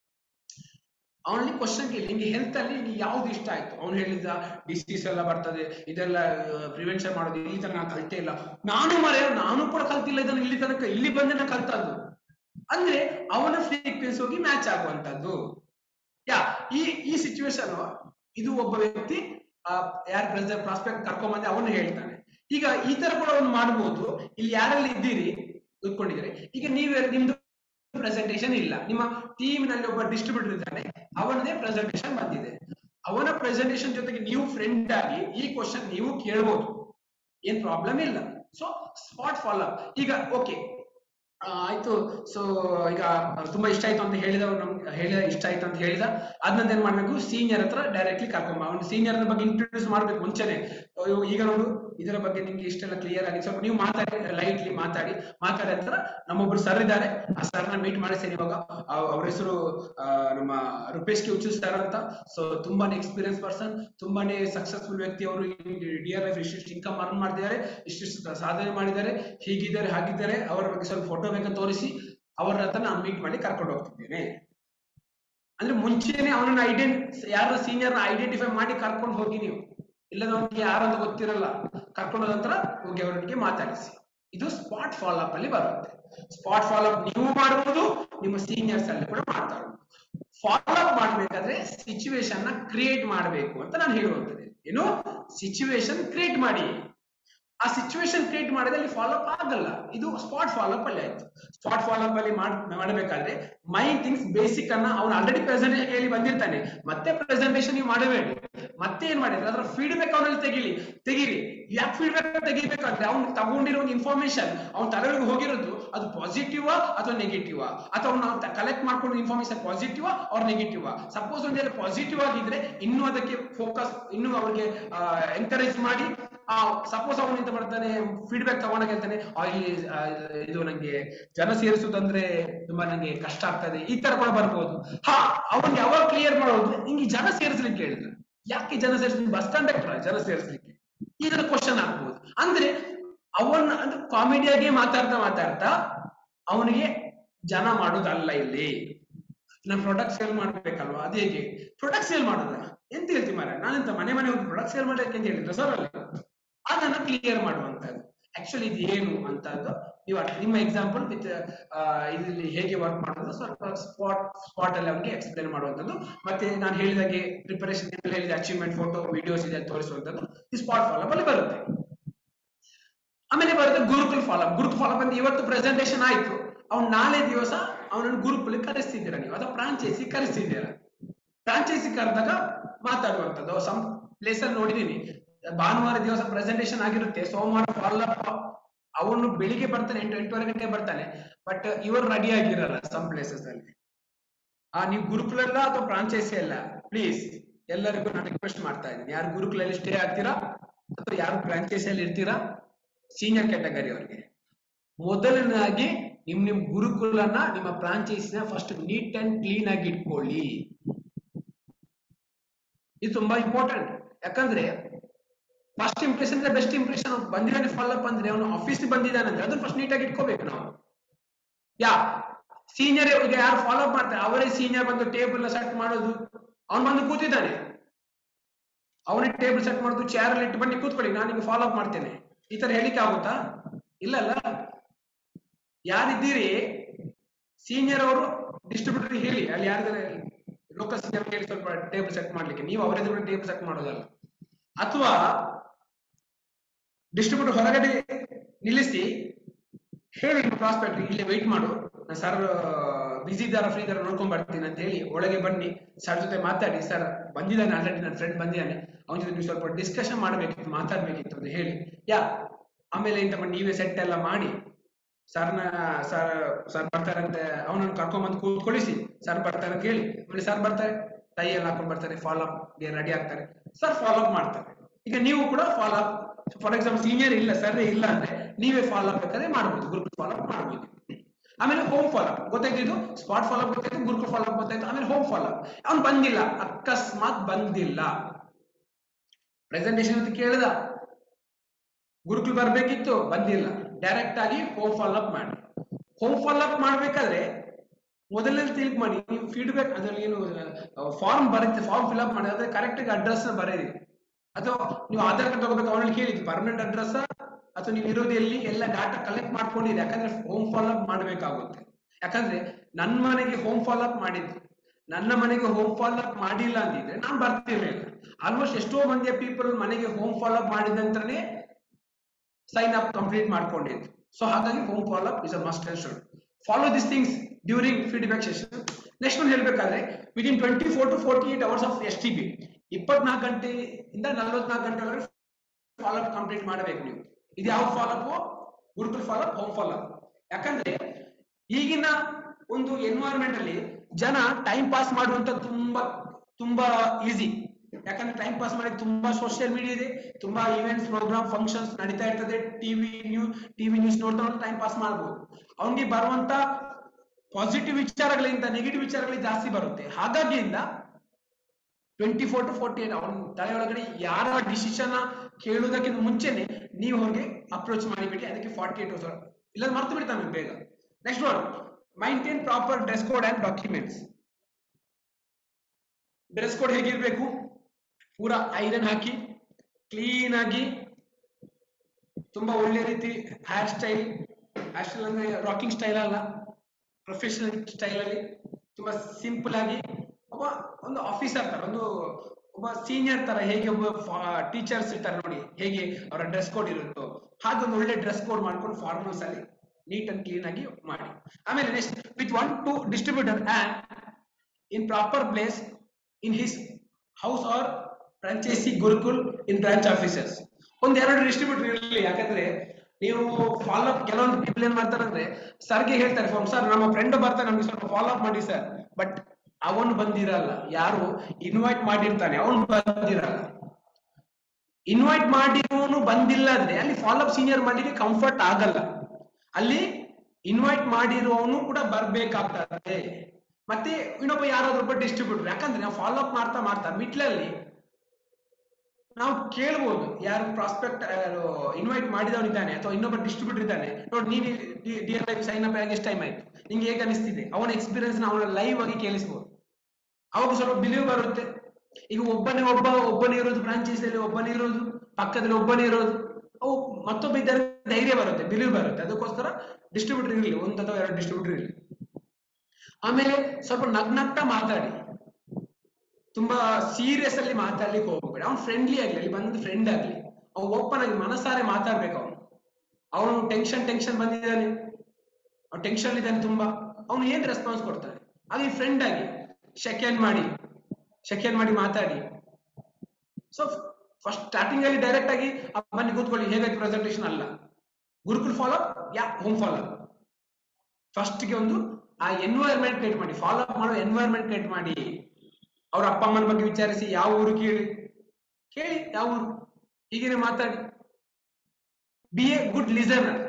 ಅವನಲ್ಲಿ ಕ್ವಶನ್ ಕೇಳಿ ನಿಂಗೆ ಹೆಲ್ತ್ ಅಲ್ಲಿ ನಿಂಗೆ ಯಾವ್ದು ಇಷ್ಟ ಆಯ್ತು ಅವ್ನು ಹೇಳಿದ ಡಿಸೀಸ್ ಎಲ್ಲ ಬರ್ತದೆ ಇದೆಲ್ಲ ಪ್ರಿವೆನ್ಷನ್ ಮಾಡೋದು ಇಲ್ಲಿ ತನಕ ನಾನು ಕಲ್ತೇ ಇಲ್ಲ ನಾನು ಮರೆ ನಾನು ಕೂಡ ಕಲ್ತಿಲ್ಲ ಇದನ್ನು ಇಲ್ಲಿ ತನಕ ಇಲ್ಲಿ ಬಂದೆ ನಾನು ಕಲ್ತದ್ದು ಅಂದ್ರೆ ಅವನ ಫ್ರೀಕ್ವೆನ್ಸಿ ಹೋಗಿ ಮ್ಯಾಚ್ ಆಗುವಂತದ್ದು ಯಾ ಈ ಈ ಸಿಚುವೇಶನ್ ಇದು ಒಬ್ಬ ವ್ಯಕ್ತಿ ಯಾರು ಪ್ರೆಸೆಂಟ್ ಪ್ರಾಸ್ಪೆಕ್ಟ್ ಕರ್ಕೊಂಬಂದೆ ಅವನು ಹೇಳ್ತಾನೆ ಈಗ ಈ ತರ ಕೂಡ ಅವನು ಮಾಡಬಹುದು ಇಲ್ಲಿ ಯಾರೆಲ್ಲ ಇದ್ದೀರಿ ಕೂತ್ಕೊಂಡಿದ್ದೀರಿ ಈಗ ನೀವೇ ನಿಮ್ದು ಪ್ರೆಸೆಂಟೇಷನ್ ಇಲ್ಲ ನಿಮ್ಮ ಟೀಮ್ ನಲ್ಲಿ ಒಬ್ಬ ಡಿಸ್ಟ್ರಿಬ್ಯೂಟರ್ ಇದ್ದಾನೆ ಅವನದೇ ಪ್ರೆಸೆಂಟೇಷನ್ ಬಂದಿದೆ ಅವನ ಪ್ರೆಸೆಂಟೇಷನ್ ಜೊತೆಗೆ ನೀವು ಫ್ರೆಂಡ್ ಆಗಿ ಈ ಕ್ವಶನ್ ನೀವು ಕೇಳ್ಬೋದು ಏನ್ ಪ್ರಾಬ್ಲಮ್ ಇಲ್ಲ ಸೊ ಸ್ಪಾಟ್ ಫಾಲೋ ಈಗ ಓಕೆ ಆಯ್ತು ಸೊ ಈಗ ತುಂಬಾ ಇಷ್ಟ ಆಯ್ತು ಅಂತ ಹೇಳಿದವ ನಮ್ಗೆ ಹೇಳಿದ ಇಷ್ಟ ಆಯ್ತು ಅಂತ ಹೇಳಿದ ಅದ್ನಂತ ಏನ್ ಮಾಡ್ಬೇಕು ಸೀನಿಯರ್ ಹತ್ರ ಡೈರೆಕ್ಟ್ಲಿ ಕರ್ಕೊಂಬ ಅವ್ನು ಸೀನಿಯರ್ ಬಗ್ಗೆ ಇಂಟ್ರೊಡ್ಯೂಸ್ ಮಾಡ್ಬೇಕು ಮುಂಚೆನೆ ಅಯ್ಯೋ, ಈಗ ನೋಡು ಇದರ ಬಗ್ಗೆ ನಿಮ್ಗೆ ಇಷ್ಟೆಲ್ಲ ಕ್ಲಿಯರ್ ಆಗಿ ಸ್ವಲ್ಪ ನೀವು ಮಾತಾಡಿ ಲೈಟ್ಲಿ ಮಾತಾಡಿ ಮಾತಾಡಿ ನಂತರ ನಮ್ಮೊಬ್ರು ಸರ್ ಇದ್ದಾರೆ ಆ ಸರ್ನ ಮೀಟ್ ಮಾಡಿಸ್ತೇನೆ ಇವಾಗ ಅವ್- ಅವ್ರ ಹೆಸರು ನಮ್ಮ ರೂಪೇಶ್ ಕೆ ಉಚ್ಚು ಸರ್ ಅಂತ ಸೊ ತುಂಬಾನೇ ಎಕ್ಸ್ಪೀರಿಯನ್ಸ್ ಪರ್ಸನ್ ತುಂಬಾನೇ ಸಕ್ಸಸ್ಫುಲ್ ವ್ಯಕ್ತಿ ಅವರು ಡಿ ಆರ್ ಎಫ್ ಇಷ್ಟಿಷ್ಟು ಇನ್ಕಮ್ ಅರ್ನ್ ಮಾಡಿದ್ದಾರೆ ಇಷ್ಟಿಷ್ಟು ಸಾಧನೆ ಮಾಡಿದ್ದಾರೆ ಹೀಗಿದ್ದಾರೆ ಹಾಗಿದ್ದಾರೆ ಅವರ ಬಗ್ಗೆ ಸ್ವಲ್ಪ ಫೋಟೋ ಬೇಕಂತ ತೋರಿಸಿ ಅವರ ಹತ್ರ ನಾನು ಮೀಟ್ ಮಾಡಿ ಕರ್ಕೊಂಡು ಹೋಗ್ತಿದ್ದೇನೆ ಅಂದ್ರೆ ಮುಂಚೆನೆ ಅವನನ್ನ ಐಡೆಂಟ್ ಯಾರ ಸೀನಿಯರ್ ಐಡೆಂಟಿಫೈ ಮಾಡಿ ಕರ್ಕೊಂಡು ಹೋಗಿ ನೀವು ಇಲ್ಲದ ಅವ್ನಿಗೆ ಯಾರಂತ ಗೊತ್ತಿರಲ್ಲ ಕರ್ಕೊಂಡು ಹೋದ ನಂತರ ಹೋಗಿ ಅವರೊಟ್ಟಿಗೆ ಮಾತಾಡಿಸಿ ಇದು ಸ್ಪಾಟ್ ಫಾಲೋ ಅಪ್ ಅಲ್ಲಿ ಬರುತ್ತೆ ಸ್ಪಾಟ್ ಫಾಲೋ ಅಪ್ ನೀವು ಮಾಡಬಹುದು ನಿಮ್ಮ ಸೀನಿಯರ್ಸ್ ಅಲ್ಲಿ ಕೂಡ ಮಾಡ್ತಾ ಫಾಲೋ ಅಪ್ ಮಾಡ್ಬೇಕಾದ್ರೆ ಸಿಚುವೇಶನ್ ನ ಕ್ರಿಯೇಟ್ ಮಾಡಬೇಕು ಅಂತ ನಾನು ಹೇಳುವಂತದ್ದು ಏನು ಸಿಚುವೇಶನ್ ಕ್ರಿಯೇಟ್ ಮಾಡಿ ಆ ಸಿಚುವೇಶನ್ ಕ್ರಿಯೇಟ್ ಮಾಡಿದ್ರೆ ಅಲ್ಲಿ ಫಾಲೋ ಅಪ್ ಆಗಲ್ಲ ಇದು ಸ್ಪಾಟ್ ಫಾಲೋ ಅಪ್ ಅಲ್ಲಿ ಆಯ್ತು ಸ್ಪಾಟ್ ಫಾಲೋ ಅಪ್ ಅಲ್ಲಿ ಮಾಡ್- ಮಾಡಬೇಕಾದ್ರೆ ಮೈನ್ ಥಿಂಗ್ಸ್ ಬೇಸಿಕ್ ಅನ್ನ ಅವ್ನು ಆಲ್ರೆಡಿ ಪ್ರೆಸೆಂಟೇಷನ್ ಹೇಳಿ ಬಂದಿರ್ತಾನೆ ಮತ್ತೆ ಪ್ರೆಸೆಂಟೇಷನ್ ನೀವು ಮಾಡಬೇಡಿ ಮತ್ತೆ ಏನ್ ಮಾಡಿದ್ರೆ ಅದರ ಫೀಡ್ಬ್ಯಾಕ್ ಅವನಲ್ಲಿ ತೆಗಿಲಿ ತೆಗೀರಿ ಯಾಕೆ ಫೀಡ್ಬ್ಯಾಕ್ ತೆಗಿಬೇಕಂದ್ರೆ ಅವ್ನು ತಗೊಂಡಿರೋ ಒಂದು ಇನ್ಫಾರ್ಮೇಶನ್ ಅವ್ನ ತಲೆಯೊಳಗೆ ಹೋಗಿರೋದು ಅದು ಪಾಸಿಟಿವ್ ಅಥವಾ ನೆಗೆಟಿವ್ ಅಥವಾ ಅವ್ನು ಕಲೆಕ್ಟ್ ಮಾಡ್ಕೊಂಡು ಇನ್ಫಾರ್ಮೇಶನ್ ಪಾಸಿಟಿವ್ ಅವ್ರ ನೆಗೆಟಿವ್ ಸಪೋಸ್ ಒಂದೇನು ಪಾಸಿಟಿವ್ ಆಗಿದ್ರೆ ಇನ್ನೂ ಅದಕ್ಕೆ ಫೋಕಸ್ ಇನ್ನೂ ಅವ್ರಿಗೆ ಎನ್ಕರೇಜ್ ಮಾಡಿ ಸಪೋಸ್ ಅವನು ಎಂತ ಮಾಡ್ತಾನೆ ಫೀಡ್ಬ್ಯಾಕ್ ತಗೊಂಡಾಗ ಹೇಳ್ತಾನೆ ಆ, ಇಲ್ಲಿ ಆ, ಇದು ನಂಗೆ ಜನ ಸೇರಿಸುವುದಂದ್ರೆ ತುಂಬಾ ನಂಗೆ ಕಷ್ಟ ಆಗ್ತದೆ ಈ ತರ ಕೂಡ ಬರ್ಬೋದು ಹಾ ಅವನ್ಗೆ ಯಾವಾಗ ಕ್ಲಿಯರ್ ಮಾಡೋದು ಹಿಂಗೆ ಜನ ಸೇರಿಸ್ಲಿಕ್ಕೆ ಹೇಳಿದ್ರು ಯಾಕೆ ಜನ ಸೇರಿಸ್ಲಿಕ್ಕೆ ಬಸ್ ಕಂಡಕ್ಟರ್ ಜನ ಸೇರಿಸ್ಲಿಕ್ಕೆ ಈ ತರ ಕ್ವಶನ್ ಆಗ್ಬೋದು ಅಂದ್ರೆ ಅವನ್ನ ಅಂದ್ರೆ ಕಾಮಿಡಿಯಾಗೆ ಮಾತಾಡ್ತಾ ಮಾತಾಡ್ತಾ ಅವನಿಗೆ ಜನ ಮಾಡೋದಲ್ಲ ಇಲ್ಲಿ ನಾನು ಪ್ರಾಡಕ್ಟ್ ಸೇಲ್ ಮಾಡ್ಬೇಕಲ್ವಾ ಅದೇ ಹೇಗೆ ಪ್ರಾಡಕ್ಟ್ ಸೇಲ್ ಮಾಡೋದ ಎಂತ ಹೇಳ್ತೀನಿ ಮಾರ ನಾನೆಂತ ಮನೆ ಮನೆ ಹೋಗಿ ಪ್ರಾಡಕ್ಟ್ ಸೇಲ್ ಮಾಡಕ್ಕೆ ಅಂತ ಹೇಳಿದ್ರೆ ಸರ್ ಅಲ್ಲಿ ಅದನ್ನ ಕ್ಲಿಯರ್ ಮಾಡುವಂತದ್ದು ಆಕ್ಚುಲಿ ಇದು ಏನು ಅಂತದ್ದು ನೀವು ಅಟ್- ನಿಮ್ಮ ಎಕ್ಸಾಂಪಲ್ ವಿತ್ ಇದರಲ್ಲಿ ಹೇಗೆ ವರ್ಕ್ ಮಾಡೋದು ಸ್ವಲ್ಪ ಸ್ಪಾಟ್ ಸ್ಪಾಟ್ ಅಲ್ಲಿ ಅವನಿಗೆ ಎಕ್ಸ್ಪ್ಲೇನ್ ಮಾಡುವಂತದ್ದು ಮತ್ತೆ ನಾನು ಹೇಳಿದಾಗೆ ಪ್ರಿಪರೇಷನ್ ಹೇಳಿದ ಅಚೀವ್ಮೆಂಟ್ ಫೋಟೋ ವಿಡಿಯೋಸ್ ಇದೆ ಅಂತ ತೋರಿಸುವಂತದ್ದು ಈ ಸ್ಪಾಟ್ ಫಾಲೋ ಅಲ್ಲಿ ಬರುತ್ತೆ ಆಮೇಲೆ ಬರುತ್ತೆ ಗುರುಕುಲ್ ಫಾಲೋ ಗುರುಕುಲ್ ಫಾಲೋ ಬಂದು ಇವತ್ತು ಪ್ರೆಸೆಂಟೇಷನ್ ಆಯ್ತು ಅವ್ನು ನಾಳೆ ದಿವಸ ಅವನನ್ನು ಗುರುಕುಲಕ್ಕೆ ಕರೆಸ್ತಿದ್ದೀರಾ ನೀವು ಅಥವಾ ಫ್ರಾಂಚೈಸಿ ಕರೆಸ್ತಿದ್ದೀರಾ ಫ್ರಾಂಚೈಸಿ ಕರೆದಾಗ ಮಾತಾಡುವಂಥದ್ದು ಸಮ್ ಪ್ಲೇಸ್ ಅಲ್ಲಿ ನೋಡಿದೀನಿ ಭಾನುವಾರ ದಿವಸ ಪ್ರೆಸೆಂಟೇಶನ್ ಆಗಿರುತ್ತೆ ಸೋಮವಾರ ಫಾಲೋ ಅವನು ಬೆಳಿಗ್ಗೆ ಬರ್ತಾನೆ ಎಂಟು ಎಂಟೂವರೆ ಗಂಟೆ ಬರ್ತಾನೆ ಬಟ್ ಇವರು ರೆಡಿ ಆಗಿರಲ್ಲ ಸಮ್ ಪ್ಲೇಸಸ್ ಅಲ್ಲಿ ಆ ನೀವು ಗುರುಕುಲ ಅಲ್ಲ ಅಥವಾ ಫ್ರಾಂಚೈಸಿ ಅಲ್ಲ ಪ್ಲೀಸ್ ಎಲ್ಲರಿಗೂ ನಾನು ರಿಕ್ವೆಸ್ಟ್ ಮಾಡ್ತಾ ಇದ್ದೀನಿ ಯಾರು ಗುರುಕುಲಲ್ಲಿ ಸ್ಟೇ ಆಗ್ತೀರಾ ಅಥವಾ ಯಾರು ಫ್ರಾಂಚೈಸಿಯಲ್ಲಿ ಇರ್ತೀರಾ ಸೀನಿಯರ್ ಕ್ಯಾಟಗರಿ ಅವರಿಗೆ ಮೊದಲನೇದಾಗಿ ನಿಮ್ ನಿಮ್ ಗುರುಕುಲನ ನಿಮ್ಮ ಫ್ರಾಂಚೈಸಿನ ಫಸ್ಟ್ ನೀಟ್ ಅಂಡ್ ಕ್ಲೀನ್ ಆಗಿ ಇಟ್ಕೊಳ್ಳಿ ಇದು ತುಂಬಾ ಇಂಪಾರ್ಟೆಂಟ್ ಯಾಕಂದ್ರೆ ಫಸ್ಟ್ ಇಂಪ್ರೆಷನ್ ಬೆಸ್ಟ್ ಇಂಪ್ರೆಷನ್ ಬಂದಿದ್ದಾನೆ ಫಾಲೋ ಅಪ್ ಅಂದ್ರೆ ಅವನು ಆಫೀಸ್ ಬಂದಿದ್ದಾನೆ ಅಂದ್ರೆ ಅದನ್ನ ಫಸ್ಟ್ ನೀಟಾಗಿ ಇಟ್ಕೋಬೇಕು ನಾವು ಯಾ ಸೀನಿಯರ್ ಈಗ ಯಾರು ಫಾಲೋ ಅಪ್ ಮಾಡ್ತಾರೆ ಅವರೇ ಸೀನಿಯರ್ ಬಂದು ಟೇಬಲ್ ಸೆಟ್ ಮಾಡೋದು ಅವ್ನು ಬಂದು ಕೂತಿದ್ದಾನೆ ಅವನೇ ಟೇಬಲ್ ಸೆಟ್ ಮಾಡೋದು ಚೇರ್ ಅಲ್ಲಿ ಇಟ್ಟು ಬನ್ನಿ ಕೂತ್ಕೊಳ್ಳಿ ನಾನು ನಿಮ್ಗೆ ಫಾಲೋ ಅಪ್ ಮಾಡ್ತೇನೆ ಈ ತರ ಹೇಳಿಕ್ಕೆ ಆಗುತ್ತಾ ಇಲ್ಲ ಅಲ್ಲ ಯಾರಿದ್ದೀರಿ ಸೀನಿಯರ್ ಅವರು ಡಿಸ್ಟ್ರಿಬ್ಯೂಟರ್ ಹೇಳಿ ಅಲ್ಲಿ ಯಾರಿದ್ದಾರೆ ಲೋಕಲ್ ಸೀನಿಯರ್ ಹೇಳಿ ಸ್ವಲ್ಪ ಟೇಬಲ್ ಸೆಟ್ ಮಾಡ್ಲಿಕ್ಕೆ ನೀವು ಅವರೆದುರು ಟೇಬಲ್ ಸೆಟ್ ಮಾಡೋದಲ್ಲ ಅಥವಾ ಡಿಸ್ಟ್ರಿಬ್ಯೂಟರ್ ಹೊರಗಡೆ ನಿಲ್ಲಿಸಿ ಹೇಳಿ ಪ್ರಾಸ್ಪೆಕ್ಟ್ ಇಲ್ಲಿ ವೆಯ್ಟ್ ಮಾಡು ನಾನು ಸರ್ ಬಿಸಿ ಇದ್ದಾರ ಫ್ರೀ ಇದಾರ ನೋಡ್ಕೊಂಡ್ ಬರ್ತೀನಿ ಅಂತ ಹೇಳಿ ಒಳಗೆ ಬನ್ನಿ ಸರ್ ಜೊತೆ ಮಾತಾಡಿ ಸರ್ ಬಂದಿದ್ದಾನೆ ಆಲ್ರೆಡಿ ನನ್ನ ಫ್ರೆಂಡ್ ಬಂದಿದ್ದಾನೆ ಅವನ ಜೊತೆ ನೀವು ಸ್ವಲ್ಪ ಡಿಸ್ಕಷನ್ ಮಾಡ್ಬೇಕಿತ್ತು ಮಾತಾಡ್ಬೇಕಿತ್ತು ಅಂತ ಹೇಳಿ ಯಾ ಆಮೇಲೆ ಇಂತ ಮಾಡಿ ನೀವೇ ಸೆಟ್ ಎಲ್ಲ ಮಾಡಿ ಸರ್ನ ಸರ್ ಸರ್ ಬರ್ತಾರೆ ಅಂತ ಅವನನ್ನು ಕರ್ಕೊಂಡ್ಬಂದು ಕೂತ್ಕೊಳಿಸಿ ಸರ್ ಬರ್ತಾರೆ ಅಂತ ಹೇಳಿ ಆಮೇಲೆ ಸರ್ ಬರ್ತಾರೆ ಟೈ ಎಲ್ಲ ಹಾಕೊಂಡ್ ಬರ್ತಾರೆ ಫಾಲೋ ಅಪ್ ಗೆ ರೆಡಿ ಆಗ್ತಾರೆ ಸರ್ ಫಾಲೋ ಅಪ್ ಮಾಡ್ತಾರೆ ಈಗ ನೀವು ಕೂಡ follow up for example senior ಇಲ್ಲ ಸರ್ ಇಲ್ಲ ಅಂದ್ರೆ ನೀವೇ ಫಾಲೋ ಅಪ್ ಬೇಕಾದ್ರೆ ಮಾಡ್ಬೋದು ಗ್ರೂಪ್ ಫಾಲೋ ಅಪ್ ಮಾಡ್ಬೋದು ಆಮೇಲೆ ಹೋಮ್ ಫಾಲೋ ಅಪ್ ಗೊತ್ತಾಯ್ತು ಇದು ಸ್ಪಾಟ್ ಫಾಲೋ ಅಪ್ ಗೊತ್ತಾಯ್ತು ಗುರುಕುಲ್ ಫಾಲೋ ಅಪ್ ಗೊತ್ತಾಯ್ತು ಆಮೇಲೆ ಹೋಮ್ ಫಾಲೋ ಅಪ್ ಅವ್ನು ಬಂದಿಲ್ಲ ಅಕಸ್ಮಾತ್ ಬಂದಿಲ್ಲ ಪ್ರೆಸೆಂಟೇಶನ್ ಅಂತ ಕೇಳಿದ ಗುರುಕುಲ್ ಬರ್ಬೇಕಿತ್ತು ಬಂದಿಲ್ಲ ಡೈರೆಕ್ಟ್ ಆಗಿ ಹೋಮ್ ಫಾಲೋ ಅಪ್ ಮಾಡಿ ಹೋಮ್ ಫಾಲೋ ಅಪ್ ಮಾಡ್ಬೇಕಾದ್ರೆ ಮೊದಲನೇ ತಿಳ್ಕ್ ಮಾಡಿ ನೀವು ಫೀಡ್ಬ್ಯಾಕ್ ಅದ್ರಲ್ಲಿ ಏನು ಫಾರ್ಮ್ ಬರುತ್ತೆ ಫಾರ್ಮ್ ಫಿಲ್ ಅಪ್ ಮಾಡಿ ಅದ್ರ ಕರೆಕ್ಟ್ ಆಗಿ ಅಡ್ರೆಸ್ ನ ಬರೀರಿ ಅಥವಾ ನೀವು ಆಧಾರ್ ಕಾರ್ಡ್ ತಗೋಬೇಕು ಅವನಲ್ಲಿ ಕೇಳಿದ್ದು ಪರ್ಮನೆಂಟ್ ಅಡ್ರೆಸ್ ಅಥವಾ ನೀವು ಇರೋದು ಎಲ್ಲಿ ಎಲ್ಲ ಡಾಟಾ ಕಲೆಕ್ಟ್ ಮಾಡ್ಕೊಂಡಿರಿ ಯಾಕಂದ್ರೆ ಹೋಮ್ ಫಾಲೋ ಅಪ್ ಮಾಡ್ಬೇಕಾಗುತ್ತೆ ಯಾಕಂದ್ರೆ ನನ್ನ ಮನೆಗೆ ಹೋಮ್ ಫಾಲೋ ಅಪ್ ಮಾಡಿದ್ದು ನನ್ನ ಮನೆಗೆ ಹೋಮ್ ಫಾಲೋ ಅಪ್ ಮಾಡಿಲ್ಲ ಅಂದಿದ್ರೆ ನಾನು ಬರ್ತಿರ್ಲಿಲ್ಲ ಆಲ್ಮೋಸ್ಟ್ ಎಷ್ಟೋ ಮಂದಿಯ ಪೀಪಲ್ ಮನೆಗೆ ಹೋಮ್ ಫಾಲೋ ಅಪ್ ಮಾಡಿದ ನಂತರನೇ ಸೈನ್ ಅಪ್ ಕಂಪ್ಲೀಟ್ ಮಾಡ್ಕೊಂಡಿದ್ದು ಸೊ ಹಾಗಾಗಿ home follow up is a must and should follow this things during feedback session next ಒಂದು ಹೇಳ್ಬೇಕಾದ್ರೆ within twenty four to forty eight hours of S T B ಇಪ್ಪತ್ನಾಲ್ಕು ಗಂಟೆಯಿಂದ ನಲವತ್ನಾಲ್ಕು ಗಂಟೆ ಒಳಗೆ ಫಾಲೋ ಅಪ್ ಕಂಪ್ಲೀಟ್ ಮಾಡಬೇಕು ನೀವು ಇದು ಯಾವ follow up Gurukul follow up home follow up ಯಾಕಂದ್ರೆ ಈಗಿನ ಒಂದು ಎನ್ವೈರನ್ಮೆಂಟ್ ಅಲ್ಲಿ ಜನ ಟೈಮ್ ಪಾಸ್ ಮಾಡುವಂತ ತುಂಬಾ ತುಂಬಾ ಈಸಿ ಯಾಕಂದ್ರೆ ಟೈಮ್ ಪಾಸ್ ಮಾಡಿ ತುಂಬಾ ಸೋಷಿಯಲ್ ಮೀಡಿಯಾ ಇದೆ ತುಂಬಾ ಇವೆಂಟ್ಸ್ ಪ್ರೋಗ್ರಾಮ್ ಫಂಕ್ಷನ್ಸ್ ನಡೀತಾ ಇರ್ತದೆ ಟಿವಿ ನ್ಯೂಸ್ ಟಿವಿ ನ್ಯೂಸ್ ನೋಡ್ತಾ ಟೈಮ್ ಪಾಸ್ ಮಾಡ್ಬೋದು ಅವನಿಗೆ ಬರುವಂತ ಪಾಸಿಟಿವ್ ವಿಚಾರಗಳಿಂದ ನೆಗೆಟಿವ್ ವಿಚಾರಗಳು ಜಾಸ್ತಿ ಬರುತ್ತೆ ಹಾಗಾಗಿಯಿಂದ twenty four to forty eight ಅವನ ತಲೆಯೊಳಗಡೆ ಯಾರ ಡಿಸಿಷನ್ ಕೇಳುವುದಕ್ಕಿಂತ ಮುಂಚೆನೆ ನೀವು ಅವ್ರಿಗೆ ಅಪ್ರೋಚ್ ಮಾಡಿಬಿಡಿ ಅದಕ್ಕೆ ಫಾರ್ಟಿ ಏಟ್ ಅವರ್ಸ್ ಇಲ್ಲ ಮರ್ತು ಬಿಡ್ತಾನೆ ಬೇಗ next one maintain proper dress code and documents dress code ಹೇಗಿರ್ಬೇಕು ಪೂರಾ ಐರನ್ ಹಾಕಿ ಕ್ಲೀನ್ ಆಗಿ ತುಂಬಾ ಒಳ್ಳೆ ರೀತಿ ಹೇರ್ ಸ್ಟೈಲ್ ಹೇರ್ ಸ್ಟೈಲ್ ಅಂದ್ರೆ ರಾಕಿಂಗ್ ಸ್ಟೈಲ್ ಅಲ್ಲ ಪ್ರೊಫೆಷನಲ್ ಸ್ಟೈಲ್ ಅಲ್ಲಿ ತುಂಬಾ ಸಿಂಪಲ್ ಆಗಿ ಒಬ್ಬ ಒಂದು ಆಫೀಸರ್ ತರ ಒಂದು ಒಬ್ಬ ಸೀನಿಯರ್ ತರ ಹೇಗೆ ಒಬ್ಬ ಟೀಚರ್ಸ್ ಇರ್ತಾರೆ ನೋಡಿ ಹೇಗೆ ಅವರ ಡ್ರೆಸ್ ಕೋಡ್ ಇರುತ್ತೋ ಹಾಗೆ ಒಂದು ಒಳ್ಳೆ ಡ್ರೆಸ್ ಕೋಡ್ ಮಾಡ್ಕೊಂಡು ಫಾರ್ಮಲ್ಸ್ ಅಲ್ಲಿ ನೀಟ್ ಅಂಡ್ ಕ್ಲೀನ್ ಆಗಿ ಮಾಡಿ ಆಮೇಲೆ next with one to distributor and in proper place in his house or franchise Gurukul in branch officers ಒಂದ್ ಎರಡು ಡಿಸ್ಟ್ರಿಬ್ಯೂಟರ್ ಇರಲಿ ಯಾಕಂದ್ರೆ ನೀವು ಫಾಲೋ ಅಪ್ ಕೆಲವೊಂದು ಪೀಪಲ್ ಏನ್ ಮಾಡ್ತಾರೆ ಅಂದ್ರೆ ಸರ್ಗೆ ಹೇಳ್ತಾರೆ ಫೋನ್ ಸರ್ ನಮ್ಮ ಫ್ರೆಂಡ್ ಬರ್ತಾರೆ ನಮ್ಗೆ ಸ್ವಲ್ಪ ಫಾಲೋ ಅಪ್ ಮಾಡಿ ಸರ್ ಬಟ್ ಅವನು ಬಂದಿರಲ್ಲ ಯಾರು ಇನ್ವೈಟ್ ಮಾಡಿರ್ತಾನೆ ಅವನು ಬಂದಿರಲ್ಲ ಇನ್ವೈಟ್ ಮಾಡಿರೋನು ಬಂದಿಲ್ಲ ಅಂದ್ರೆ ಅಲ್ಲಿ ಫಾಲೋ ಅಪ್ ಸೀನಿಯರ್ ಮಾಡ್ಲಿಕ್ಕೆ ಕಂಫರ್ಟ್ ಆಗಲ್ಲ ಅಲ್ಲಿ ಇನ್ವೈಟ್ ಮಾಡಿರೋನು ಕೂಡ ಬರ್ಬೇಕಾಗ್ತದೆ ಮತ್ತೆ ಇನ್ನೊಬ್ಬ ಯಾರಾದ್ರೂ ಒಬ್ಬ ಡಿಸ್ಟ್ರಿಬ್ಯೂಟರ್ ಯಾಕಂದ್ರೆ ನಾವು ಫಾಲೋ ಅಪ್ ಮಾಡ್ತಾ ಮಾಡ್ತಾ ಮಿಡ್ಲಲ್ಲಿ ನಾವು ಕೇಳ್ಬೋದು ಯಾರು ಪ್ರಾಸ್ಪೆಕ್ಟ್ ಇನ್ವೈಟ್ ಮಾಡಿದವನಿದ್ದಾನೆ ಅಥವಾ ಇನ್ನೊಬ್ಬ ಡಿಸ್ಟ್ರಿಬ್ಯೂಟರ್ ಇದ್ದಾನೆ ನೋಡಿ ನೀನು ಡಿಯರ್ ಲೈಫ್ ಸೈನ್ ಅಪ್ ಆಗಿ ಎಷ್ಟು ಟೈಮ್ ಆಯ್ತು ನಿಂಗೆ ಹೇಗೆ ಅನಿಸ್ತಿದೆ ಅವನ ಎಕ್ಸ್ಪೀರಿಯನ್ಸ್ ಅವನ ಲೈವ್ ಆಗಿ ಕೇಳಿಸ್ಬೋದು ಅವಾಗ ಸ್ವಲ್ಪ ಬಿಲೀವ್ ಬರುತ್ತೆ ಈಗ ಒಬ್ಬನೇ ಒಬ್ಬ ಒಬ್ಬನೇ ಇರೋದು ಫ್ರಾಂಚೈಸಿಯಲ್ಲಿ ಒಬ್ಬನೇ ಇರೋದು ಪಕ್ಕದಲ್ಲಿ ಒಬ್ಬನೇ ಇರೋದು ಅವು ಮತ್ತೊಬ್ಬ ಇದ್ದಾರೆ ಧೈರ್ಯ ಬರುತ್ತೆ ಬಿಲೀವ್ ಬರುತ್ತೆ ಅದಕ್ಕೋಸ್ಕರ ಡಿಸ್ಟ್ರಿಬ್ಯೂಟರ್ ಇರಲಿ ಒಂದು ಅಥವಾ ಎರಡು ಡಿಸ್ಟ್ರಿಬ್ಯೂಟರ್ ಇರಲಿ ಆಮೇಲೆ ಸ್ವಲ್ಪ ನಗ್ನಗ್ತಾ ಮಾತಾಡಿ ತುಂಬಾ ಸೀರಿಯಸ್ ಅಲ್ಲಿ ಮಾತಾಡ್ಲಿಕ್ಕೆ ಹೋಗ್ಬೇಡಿ ಅವ್ನು ಫ್ರೆಂಡ್ಲಿ ಆಗ್ಲಿ ಅಲ್ಲಿ ಬಂದು ಫ್ರೆಂಡ್ ಆಗ್ಲಿ ಅವ್ನು ಓಪನ್ ಆಗಿ ಮನಸಾರೆ ಮಾತಾಡ್ಬೇಕು ಅವನು ಅವನು ಟೆನ್ಷನ್ ಟೆನ್ಷನ್ ಬಂದಿದ್ದಾನೆ ಅವ್ನು ಟೆನ್ಷನ್ ಇದ್ದಾನೆ ತುಂಬಾ ಅವನು ಏನ್ ರೆಸ್ಪಾನ್ಸ್ ಕೊಡ್ತಾನೆ ಅದು ಫ್ರೆಂಡ್ ಆಗಿ ಸೆಕೆಂಡ್ ಮಾಡಿ ಸೆಕೆಂಡ್ ಮಾಡಿ ಮಾತಾಡಿ ಸೊ ಫಸ್ಟ್ ಸ್ಟಾರ್ಟಿಂಗ್ ಅಲ್ಲಿ ಡೈರೆಕ್ಟ್ ಆಗಿ ಅಪ್ಪ ಬನ್ನಿ ಕೂತ್ಕೊಳ್ಳಿ ಹೇಗಾಯ್ತು ಪ್ರೆಸೆಂಟೇಷನ್ ಅಲ್ಲ ಗುರುಕುಲ್ ಫಾಲೋ ಯಾ ಹೋಮ್ ಫಾಲೋ ಫಸ್ಟ್ ಗೆ ಒಂದು ಆ ಎನ್ವೈರ್ಮೆಂಟ್ ಕ್ರಿಯೇಟ್ ಮಾಡಿ ಫಾಲೋ ಅಪ್ ಮಾಡೋ ಎನ್ವೈರ್ಮೆಂಟ್ ಕ್ರಿಯೇಟ್ ಮಾಡಿ ಅವ್ರ ಅಪ್ಪ ಅಮ್ಮನ ಬಗ್ಗೆ ವಿಚಾರಿಸಿ ಯಾವ ಊರು ಕೇಳಿ ಕೇಳಿ ಯಾವ ಊರು ಹೀಗೇನೆ ಮಾತಾಡಿ be a good listener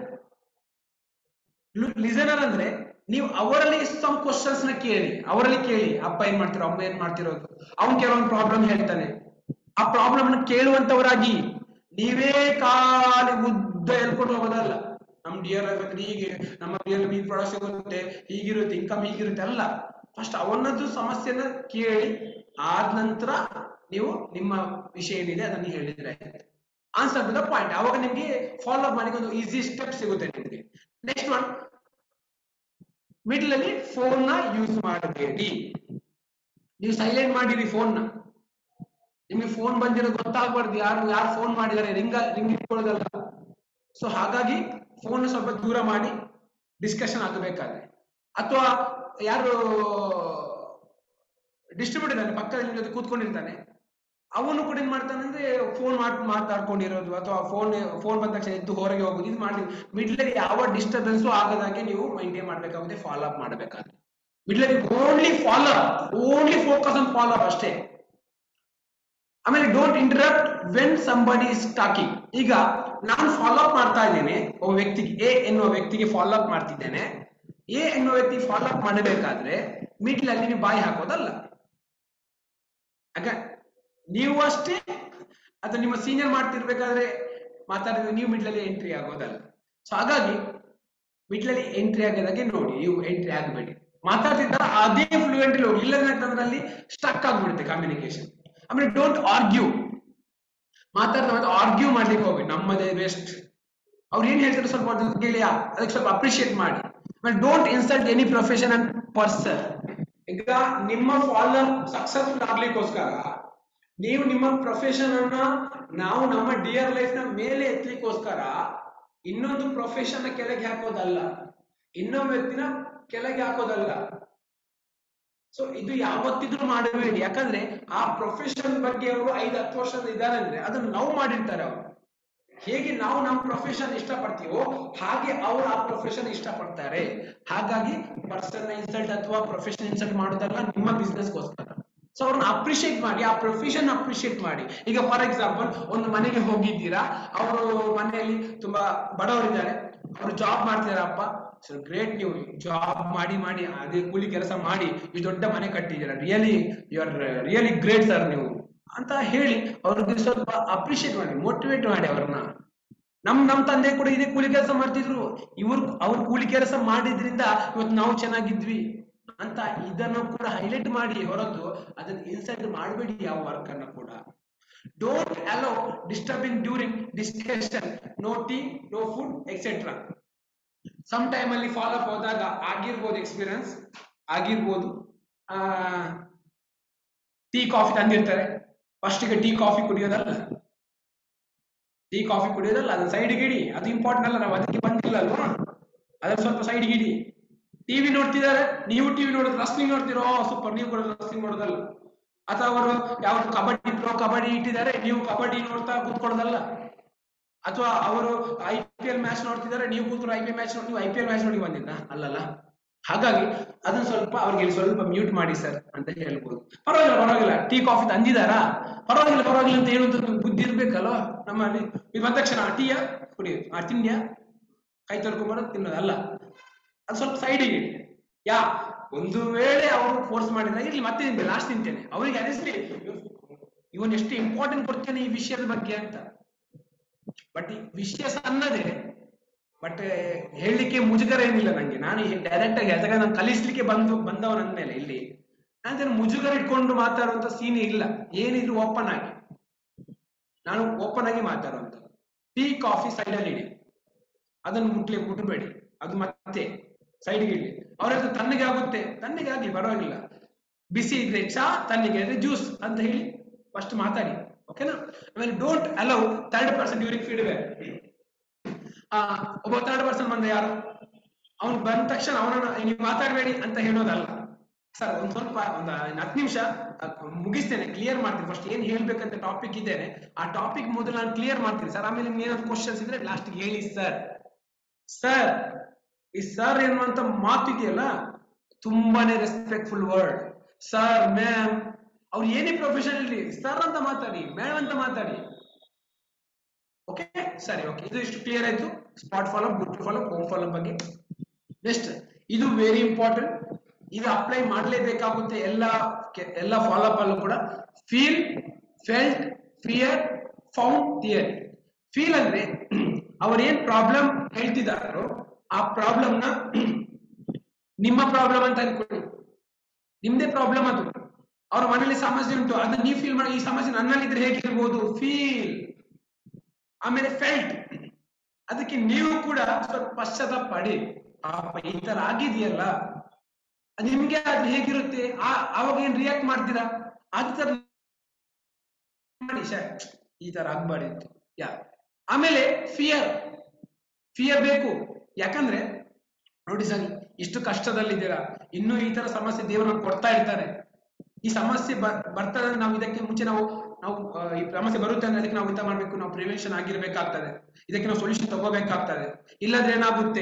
listener ಅಂದ್ರೆ ನೀವು ಅವರಲ್ಲಿ ಸಮ್ ಕ್ವಶನ್ಸ್ ನ ಕೇಳಿ ಅವರಲ್ಲಿ ಕೇಳಿ ಅಪ್ಪ ಏನ್ ಮಾಡ್ತಿರೋ ಅಮ್ಮ ಏನ್ ಮಾಡ್ತಿರೋದು ಅವ್ನ್ ಕೆಲವೊಂದು ಪ್ರಾಬ್ಲಮ್ ಹೇಳ್ತಾನೆ ಆ ಪ್ರಾಬ್ಲಮ್ ನ ಕೇಳುವಂತವರಾಗಿ ನೀವೇ ಖಾಲಿ ಉದ್ದ ಹೇಳ್ಕೊಂಡು ಹೋಗೋದಲ್ಲ ನಮ್ ಡಿಯರ್ ಅಂದ್ರೆ ಹೀಗೆ ನಮ್ಮ ಡಿಯರ್ ಈ ಪ್ರಾಡಕ್ಟ್ ಸಿಗುತ್ತೆ ಹೀಗಿರುತ್ತೆ ಇನ್ಕಮ್ ಹೀಗಿರುತ್ತೆ ಅಲ್ಲ ಫಸ್ಟ್ ಅವನದ್ದು ಸಮಸ್ಯೆನ ಕೇಳಿ ಆದ ನಂತರ ನೀವು ನಿಮ್ಮ ವಿಷಯ ಏನಿದೆ ಅದನ್ನ ಹೇಳಿದ್ರೆ ಆನ್ಸರ್ ಟು ದ ಪಾಯಿಂಟ್ ಅವಾಗ ನಿಮ್ಗೆ ಫಾಲೋ ಅಪ್ ಮಾಡಿ ಒಂದು ಈಸಿ ಸ್ಟೆಪ್ ಸಿಗುತ್ತೆ ನಿಮ್ಗೆ ನೆಕ್ಸ್ಟ್ ಒನ್ ಮಿಡ್ಲ್ ಅಲ್ಲಿ ಫೋನ್ ನ ಯೂಸ್ ಮಾಡಬೇಡಿ ನೀವು ಸೈಲೆಂಟ್ ಮಾಡಿರಿ ಫೋನ್ ನ ನಿಮ್ಗೆ ಫೋನ್ ಬಂದಿರೋದು ಗೊತ್ತಾಗ್ಬಾರ್ದು ಯಾರು ಯಾರು ಫೋನ್ ಮಾಡಿದ್ದಾರೆ ರಿಂಗ ರಿಂಗ್ ಇಟ್ಕೊಳ್ಳೋದಲ್ಲ ಸೊ ಹಾಗಾಗಿ ಫೋನ್ ಸ್ವಲ್ಪ ದೂರ ಮಾಡಿ ಡಿಸ್ಕಷನ್ ಆಗಬೇಕಾದ್ರೆ ಅಥವಾ ಯಾರು ಡಿಸ್ಟ್ರಿಬ್ಯೂಟರ್ ಇದ್ದಾನೆ ಪಕ್ಕದಲ್ಲಿ ನಿಮ್ ಜೊತೆ ಕೂತ್ಕೊಂಡಿರ್ತಾನೆ ಅವನು ಕೂಡ ಏನ್ ಮಾಡ್ತಾನೆ ಅಂದ್ರೆ ಫೋನ್ ಮಾಡಿ ಮಾತಾಡ್ಕೊಂಡಿರೋದು ಅಥವಾ ಫೋನ್ ಫೋನ್ ಬಂದ ತಕ್ಷಣ ಎದ್ದು ಹೊರಗೆ ಹೋಗುದು ಇದು ಮಾಡಿ ಮಿಡ್ಲಲ್ಲಿ ಯಾವ ಡಿಸ್ಟರ್ಬೆನ್ಸು ಆಗದಾಗೆ ನೀವು ಮೈಂಟೈನ್ ಮಾಡ್ಬೇಕಾಗುತ್ತೆ ಫಾಲೋ ಅಪ್ ಮಾಡಬೇಕಾದ್ರೆ ಮಿಡ್ಲಲ್ಲಿ only follow only focus on follow up ಅಷ್ಟೇ ಆಮೇಲೆ don't interrupt when somebody is talking ಈಗ ನಾನು ಫಾಲೋ ಅಪ್ ಮಾಡ್ತಾ ಇದ್ದೇನೆ ಒಬ್ಬ ವ್ಯಕ್ತಿಗೆ ಎ ಎನ್ನುವ ವ್ಯಕ್ತಿಗೆ ಫಾಲೋ ಅಪ್ ಮಾಡ್ತಿದ್ದೇನೆ ಎ ಎನ್ನುವ ವ್ಯಕ್ತಿ ಫಾಲೋ ಅಪ್ ಮಾಡಬೇಕಾದ್ರೆ ಮಿಡ್ಲ್ ಅಲ್ಲಿ ನೀವು ಬಾಯಿ ಹಾಕೋದಲ್ಲ ಯಾಕ ನೀವು ಅಷ್ಟೇ ಅಥವಾ ನಿಮ್ಮ ಸೀನಿಯರ್ ಮಾಡ್ತಿರ್ಬೇಕಾದ್ರೆ ಮಾತಾಡಿದ್ರೆ ನೀವು ಮಿಡ್ಲಲ್ಲಿ ಎಂಟ್ರಿ ಆಗೋದಲ್ಲ ಸೊ ಹಾಗಾಗಿ ಮಿಡ್ಲಲ್ಲಿ ಎಂಟ್ರಿ ಆಗೋದಾಗೆ ನೋಡಿ ನೀವು ಎಂಟ್ರಿ ಆಗಬೇಡಿ ಮಾತಾಡ್ತಿದ್ದ ಅದೇ ಫ್ಲೂಯೆಂಟ್ ಹೋಗಿ ಇಲ್ಲದಂದ್ರೆ ಅಲ್ಲಿ ಸ್ಟಕ್ ಆಗ್ಬಿಡುತ್ತೆ ಕಮ್ಯುನಿಕೇಶನ್ ಆಮೇಲೆ ಡೋಂಟ್ ಆರ್ಗ್ಯೂ ಮಾತಾಡ್ತಾ ಮತ್ತೆ ಆರ್ಗ್ಯೂ ಮಾಡ್ಲಿಕ್ಕೆ ಹೋಗಿ ನಮ್ಮದೇ ಬೆಸ್ಟ್ ಅವ್ರು ಏನ್ ಹೇಳ್ತಾರೆ ಸ್ವಲ್ಪ ಅದನ್ನ ಕೇಳಿ ಆ, ಅದಕ್ಕೆ ಸ್ವಲ್ಪ ಅಪ್ರಿಶಿಯೇಟ್ ಮಾಡಿ ಆಮೇಲೆ don't insult any profession and person ಈಗ ನಿಮ್ಮ ಫಾಲರ್ ಸಕ್ಸಸ್ಫುಲ್ ಆಗ್ಲಿಕ್ಕೋಸ್ಕರ ನೀವು ನಿಮ್ಮ ಪ್ರೊಫೆಷನ್ ಅನ್ನ ನಾವು ನಮ್ಮ ಡಿಯರ್ ಲೈಫ್ ನ ಮೇಲೆ ಎತ್ತಲಿಕ್ಕೋಸ್ಕರ ಇನ್ನೊಂದು ಪ್ರೊಫೆಷನ್ ನ ಕೆಳಗೆ ಹಾಕೋದಲ್ಲ ಇನ್ನೊಬ್ಬ ವ್ಯಕ್ತಿನ ಕೆಳಗೆ ಹಾಕೋದಲ್ಲ ಸೊ ಇದು ಯಾವತ್ತಿದ್ರು ಮಾಡಬೇಡಿ ಯಾಕಂದ್ರೆ ಆ ಪ್ರೊಫೆಷನ್ ಬಗ್ಗೆ ಅವರು ಐದು ಹತ್ತು ವರ್ಷದ ಇದ್ದಾರೆ ಅಂದ್ರೆ ಅದನ್ನ ನಾವು ಮಾಡಿರ್ತಾರೆ ಅವರು ಹೇಗೆ ನಾವು ನಮ್ಮ ಪ್ರೊಫೆಷನ್ ಇಷ್ಟಪಡ್ತೀವೋ ಹಾಗೆ ಅವರು ಆ ಪ್ರೊಫೆಷನ್ ಇಷ್ಟಪಡ್ತಾರೆ ಹಾಗಾಗಿ ಪರ್ಸನ್ ಇನ್ಸಲ್ಟ್ ಅಥವಾ ಪ್ರೊಫೆಷನ್ ಇನ್ಸಲ್ಟ್ ಮಾಡೋದಲ್ಲ ನಿಮ್ಮ ಬಿಸ್ನೆಸ್ಗೋಸ್ಕರ ಸೊ ಅವ್ರನ್ನ ಅಪ್ರಿಶಿಯೇಟ್ ಮಾಡಿ ಆ ಪ್ರೊಫೆಷನ್ ಅಪ್ರಿಶಿಯೇಟ್ ಮಾಡಿ ಈಗ ಫಾರ್ ಎಕ್ಸಾಂಪಲ್ ಒಂದು ಮನೆಗೆ ಹೋಗಿದ್ದೀರಾ ಅವರು ಮನೆಯಲ್ಲಿ ತುಂಬಾ ಬಡವರಿದ್ದಾರೆ ಅವರು ಜಾಬ್ ಮಾಡ್ತಿದಾರಪ್ಪ ಸೊ ಗ್ರೇಟ್ ನೀವು ಜಾಬ್ ಮಾಡಿ ಮಾಡಿ ಅದೇ ಕೂಲಿ ಕೆಲಸ ಮಾಡಿ ಈ ದೊಡ್ಡ ಮನೆ ಕಟ್ಟಿದ್ದೀರಾ really you are really great sir ನೀವು ಅಂತ ಹೇಳಿ ಅವ್ರಿಗೆ ಸ್ವಲ್ಪ ಅಪ್ರಿಶಿಯೇಟ್ ಮಾಡಿ ಮೋಟಿವೇಟ್ ಮಾಡಿ ಅವ್ರನ್ನ ನಮ್ ನಮ್ ತಂದೆ ಕೂಡ ಇದೇ ಕೂಲಿ ಕೆಲಸ ಮಾಡ್ತಿದ್ರು ಇವ್ರು ಅವ್ರು ಕೂಲಿ ಕೆಲಸ ಮಾಡಿದ್ರಿಂದ ಇವತ್ತು ನಾವು ಚೆನ್ನಾಗಿದ್ವಿ ಅಂತ ಇದನ್ನು ಕೂಡ ಹೈಲೈಟ್ ಮಾಡಿ ಹೊರತು ಅದನ್ನ ಇನ್ಸಲ್ಟ್ ಮಾಡಬೇಡಿ ಯಾವ ವರ್ಕ್ ಅನ್ನ ಕೂಡ don't allow disturbing during discussion no tea no food etcetera some time ಅಲ್ಲಿ ಫಾಲೋ ಅಪ್ ಹೋದಾಗ ಆಗಿರ್ಬೋದು ಎಕ್ಸ್ಪೀರಿಯನ್ಸ್ ಆಗಿರ್ಬೋದು ಆ ಟೀ ಕಾಫಿ ತಂದಿರ್ತಾರೆ ಫಸ್ಟ್ ಗೆ ಟೀ ಕಾಫಿ ಕುಡಿಯೋದಲ್ಲ ಟೀ ಕಾಫಿ ಕುಡಿಯೋದಲ್ಲ ಅದನ್ನ ಸೈಡ್ಗೆ ಇಡಿ ಅದು ಇಂಪಾರ್ಟೆಂಟ್ ಅಲ್ಲ ನಾವು ಅದಕ್ಕೆ ಬಂದಿಲ್ಲ ಅಲ್ವಾ ಅದನ್ನ ಸ್ವಲ್ಪ ಸೈಡ್ಗೆ ಇಡಿ ಟಿವಿ ನೋಡ್ತಿದ್ದಾರೆ ನೀವು ಟಿವಿ ನೋಡೋದು ರಸ್ಲಿಂಗ್ ನೋಡ್ತಿರೋ ಸೂಪರ್ ನೀವು ಕೂಡ ರಸ್ಲಿಂಗ್ ನೋಡೋದಲ್ಲ ಅಥವಾ ಅವರು ಯಾವ್ದು ಕಬಡ್ಡಿ ಪ್ರೋ ಕಬಡ್ಡಿ ಇಟ್ಟಿದ್ದಾರೆ ನೀವು ಕಬಡ್ಡಿ ನೋಡ್ತಾ ಕೂತ್ಕೊಳ್ಳೋದಲ್ಲ ಅಥವಾ ಅವರು ಐ ಪಿ ಎಲ್ ಮ್ಯಾಚ್ ನೋಡ್ತಿದ್ದಾರೆ ನೀವು ಕೂತ್ಕೊಂಡು ಐ ಪಿ ಎಲ್ ಮ್ಯಾಚ್ ನೋಡಿ ನೀವು ಐ ಪಿ ಎಲ್ ಮ್ಯಾಚ್ ನೋಡಿ ಬಂದಿದ್ದ ಅಲ್ಲಲ್ಲ ಹಾಗಾಗಿ ಅದನ್ನ ಸ್ವಲ್ಪ ಅವ್ರಿಗೆ ಇಲ್ಲಿ ಸ್ವಲ್ಪ ಮ್ಯೂಟ್ ಮಾಡಿ ಸರ್ ಅಂತ ಹೇಳ್ಬೋದು ಪರವಾಗಿಲ್ಲ ಪರವಾಗಿಲ್ಲ ಟೀ ಕಾಫಿ ತಂದಿದಾರಾ ಪರವಾಗಿಲ್ಲ ಪರವಾಗಿಲ್ಲ ಅಂತ ಹೇಳುವಂತ ಬುದ್ಧಿ ಇರ್ಬೇಕಲ್ವ ನಮ್ಮಲ್ಲಿ ಇದು ಬಂದ ತಕ್ಷಣ ಟೀಯ ಕುಡಿಯೋದು ಆ ತಿಂಡಿಯ ಕೈ ತೊಳ್ಕೊಂಬರೋದು ತಿನ್ನೋದಲ್ಲ ಅದು ಸ್ವಲ್ಪ ಸೈಡಿಗೆ ಯಾ ಒಂದು ವೇಳೆ ಅವರು ಫೋರ್ಸ್ ಮಾಡಿದ್ರೆ ಇರ್ಲಿ ಮತ್ತೆ ತಿಂತೆ ಲಾಸ್ಟ್ ತಿಂತೇನೆ ಅವರಿಗೆ ಅನಿಸ್ಲಿ ಇವನ್ ಎಷ್ಟು ಇಂಪಾರ್ಟೆಂಟ್ ಕೊಡ್ತೇನೆ ಈ ವಿಷಯದ ಬಗ್ಗೆ ಅಂತ ಬಟ್ ಈ ವಿಷಯ ಸಣ್ಣದೇ ಬಟ್ ಹೇಳಲಿಕ್ಕೆ ಮುಜುಗರ ಏನಿಲ್ಲ ನಂಗೆ ನಾನು ಡೈರೆಕ್ಟ್ ಆಗಿ ಯಾಕಂದ್ರೆ ನಾನು ಕಲಿಸ್ಲಿಕ್ಕೆ ಬಂದು ಬಂದವ ನನ್ನ ಮೇಲೆ ಇಲ್ಲಿ ನಾನು ಮುಜುಗರ ಇಟ್ಕೊಂಡು ಮಾತಾಡುವಂತ ಸೀನ್ ಇಲ್ಲ ಏನಿದ್ರು ಓಪನ್ ಆಗಿ ನಾನು ಓಪನ್ ಆಗಿ ಮಾತಾಡುವಂತ ಟೀ ಕಾಫಿ ಸೈಡಲ್ಲಿ ಇಡಿ ಅದನ್ನು ಮುಟ್ಲಿ ಮುಟ್ಟಬೇಡಿ ಅದು ಮತ್ತೆ ಸೈಡ್ಗೆ ಇಡಿ ಅವ್ರ ಹತ್ರ ತಣ್ಣಗೆ ಆಗುತ್ತೆ ತಣ್ಣಗೆ ಆಗ್ಲಿ ಪರವಾಗಿಲ್ಲ ಬಿಸಿ ಇದ್ರೆ ಚಾ ತಣ್ಣಗೆ ಇದ್ರೆ ಜ್ಯೂಸ್ ಅಂತ ಹೇಳಿ ಫಸ್ಟ್ ಮಾತಾಡಿ ಓಕೆನಾ ಆಮೇಲೆ don't allow third person during feedback ಆ ಒಬ್ಬ ಥರ್ಡ್ ಪರ್ಸನ್ ಬಂದ ಯಾರು ಅವ್ನು ಬಂದ ತಕ್ಷಣ ಅವನನ್ನ ನೀವು ಮಾತಾಡಬೇಡಿ ಅಂತ ಹೇಳೋದಲ್ಲ ಸರ್ ಒಂದ್ ಸ್ವಲ್ಪ ಒಂದ್ ಹತ್ತು ನಿಮಿಷ ಮುಗಿಸ್ತೇನೆ ಕ್ಲಿಯರ್ ಮಾಡ್ತೀನಿ ಫಸ್ಟ್ ಏನ್ ಹೇಳ್ಬೇಕಂತ ಟಾಪಿಕ್ ಇದ್ದೇನೆ ಆ ಟಾಪಿಕ್ ಮೊದಲು ನಾನು ಕ್ಲಿಯರ್ ಮಾಡ್ತೀನಿ ಸರ್ ಆಮೇಲೆ ನಿಮ್ಗೆ ಏನಾದ್ರು ಕ್ವಶನ್ಸ್ ಇದ್ರೆ ಲಾಸ್ಟ್ ಹೇಳಿ ಸರ್ ಸರ್ ಈ ಸರ್ ಎನ್ನುವಂತ ಮಾತು ಇದೆಯಲ್ಲ ತುಂಬಾನೇ ರೆಸ್ಪೆಕ್ಟ್ಫುಲ್ ವರ್ಡ್ ಸರ್ ಮ್ಯಾಮ್ ಅವ್ರು ಏನೇ ಪ್ರೊಫೆಷನ್ ಇರಲಿ ಸರ್ ಅಂತ ಮಾತಾಡಿ ಮ್ಯಾಮ್ ಅಂತ ಮಾತಾಡಿ ಓಕೆ ಸರಿ ಓಕೆ ಇದು ಇಷ್ಟು ಕ್ಲಿಯರ್ ಆಯ್ತು spot follow good follow home follow ಬಗ್ಗೆ ನೆಕ್ಸ್ಟ್ ಇದು ವೆರಿ ಇಂಪಾರ್ಟೆಂಟ್ ಇದು ಅಪ್ಲೈ ಮಾಡಲೇಬೇಕಾಗುತ್ತೆ ಎಲ್ಲ ಕೆ- ಎಲ್ಲ ಫಾಲೋ ಅಪ್ ಅಲ್ಲೂ ಕೂಡ feel felt fear found theory feel ಅಂದ್ರೆ ಅವ್ರು ಏನ್ ಪ್ರಾಬ್ಲಮ್ ಹೇಳ್ತಿದಾರೋ ಆ ಪ್ರಾಬ್ಲಮ್ ನ ನಿಮ್ಮ ಪ್ರಾಬ್ಲಮ್ ಅಂತ ಅನ್ಕೊಳ್ಳಿ ನಿಮ್ದೇ ಪ್ರಾಬ್ಲಮ್ ಅದು ಅವ್ರ ಮನೇಲಿ ಸಮಸ್ಯೆ ಉಂಟು ಅದನ್ನ ನೀವು ಫೀಲ್ ಮಾಡಿ ಈ ಸಮಸ್ಯೆ ನನ್ನಲ್ಲಿದ್ರೆ ಹೇಗಿರ್ಬೋದು ಫೀಲ್ ಆಮೇಲೆ ಫೆಲ್ಟ್ ಅದಕ್ಕೆ ನೀವು ಕೂಡ ಸ್ವಲ್ಪ ಪಶ್ಚಾತ್ತಾಪ ಪಡಿ ಪಾಪ ಈ ತರ ಆಗಿದೆಯಲ್ಲ ಅದ್ ನಿಮ್ಗೆ ಅದು ಹೇಗಿರುತ್ತೆ ಆ ಅವಾಗ ಏನ್ ರಿಯಾಕ್ಟ್ ಮಾಡ್ತೀರಾ ಅದ್ ತರ ಮಾಡಿ ಶ್ಯೆ, ಈ ತರ ಆಗ್ಬಾರ್ದಿತ್ತು ಯಾ ಆಮೇಲೆ ಫಿಯರ್ ಫಿಯರ್ ಬೇಕು ಯಾಕಂದ್ರೆ ನೋಡಿ ಸರ್ ಇಷ್ಟು ಕಷ್ಟದಲ್ಲಿದ್ದೀರಾ ಇನ್ನೂ ಈ ತರ ಸಮಸ್ಯೆ ದೇವರು ನಮ್ಗೆ ಕೊಡ್ತಾ ಇರ್ತಾರೆ ಈ ಸಮಸ್ಯೆ ಬ- ಬರ್ತದೆ ಅಂದ್ರೆ ನಾವು ಇದಕ್ಕೆ ಮುಂಚೆ ನಾವು ನಾವು ಆ, ಈ ಸಮಸ್ಯೆ ಬರುತ್ತೆ ಅಂದ್ರೆ ಅದಕ್ಕೆ ನಾವು ಎಂತ ಮಾಡ್ಬೇಕು ನಾವು ಪ್ರಿವೆನ್ಷನ್ ಆಗಿರ್ಬೇಕಾಗ್ತದೆ ಇದಕ್ಕೆ ನಾವು ಸೊಲ್ಯೂಷನ್ ತಗೋಬೇಕಾಗ್ತದೆ ಇಲ್ಲದ್ರೆ ಏನಾಗುತ್ತೆ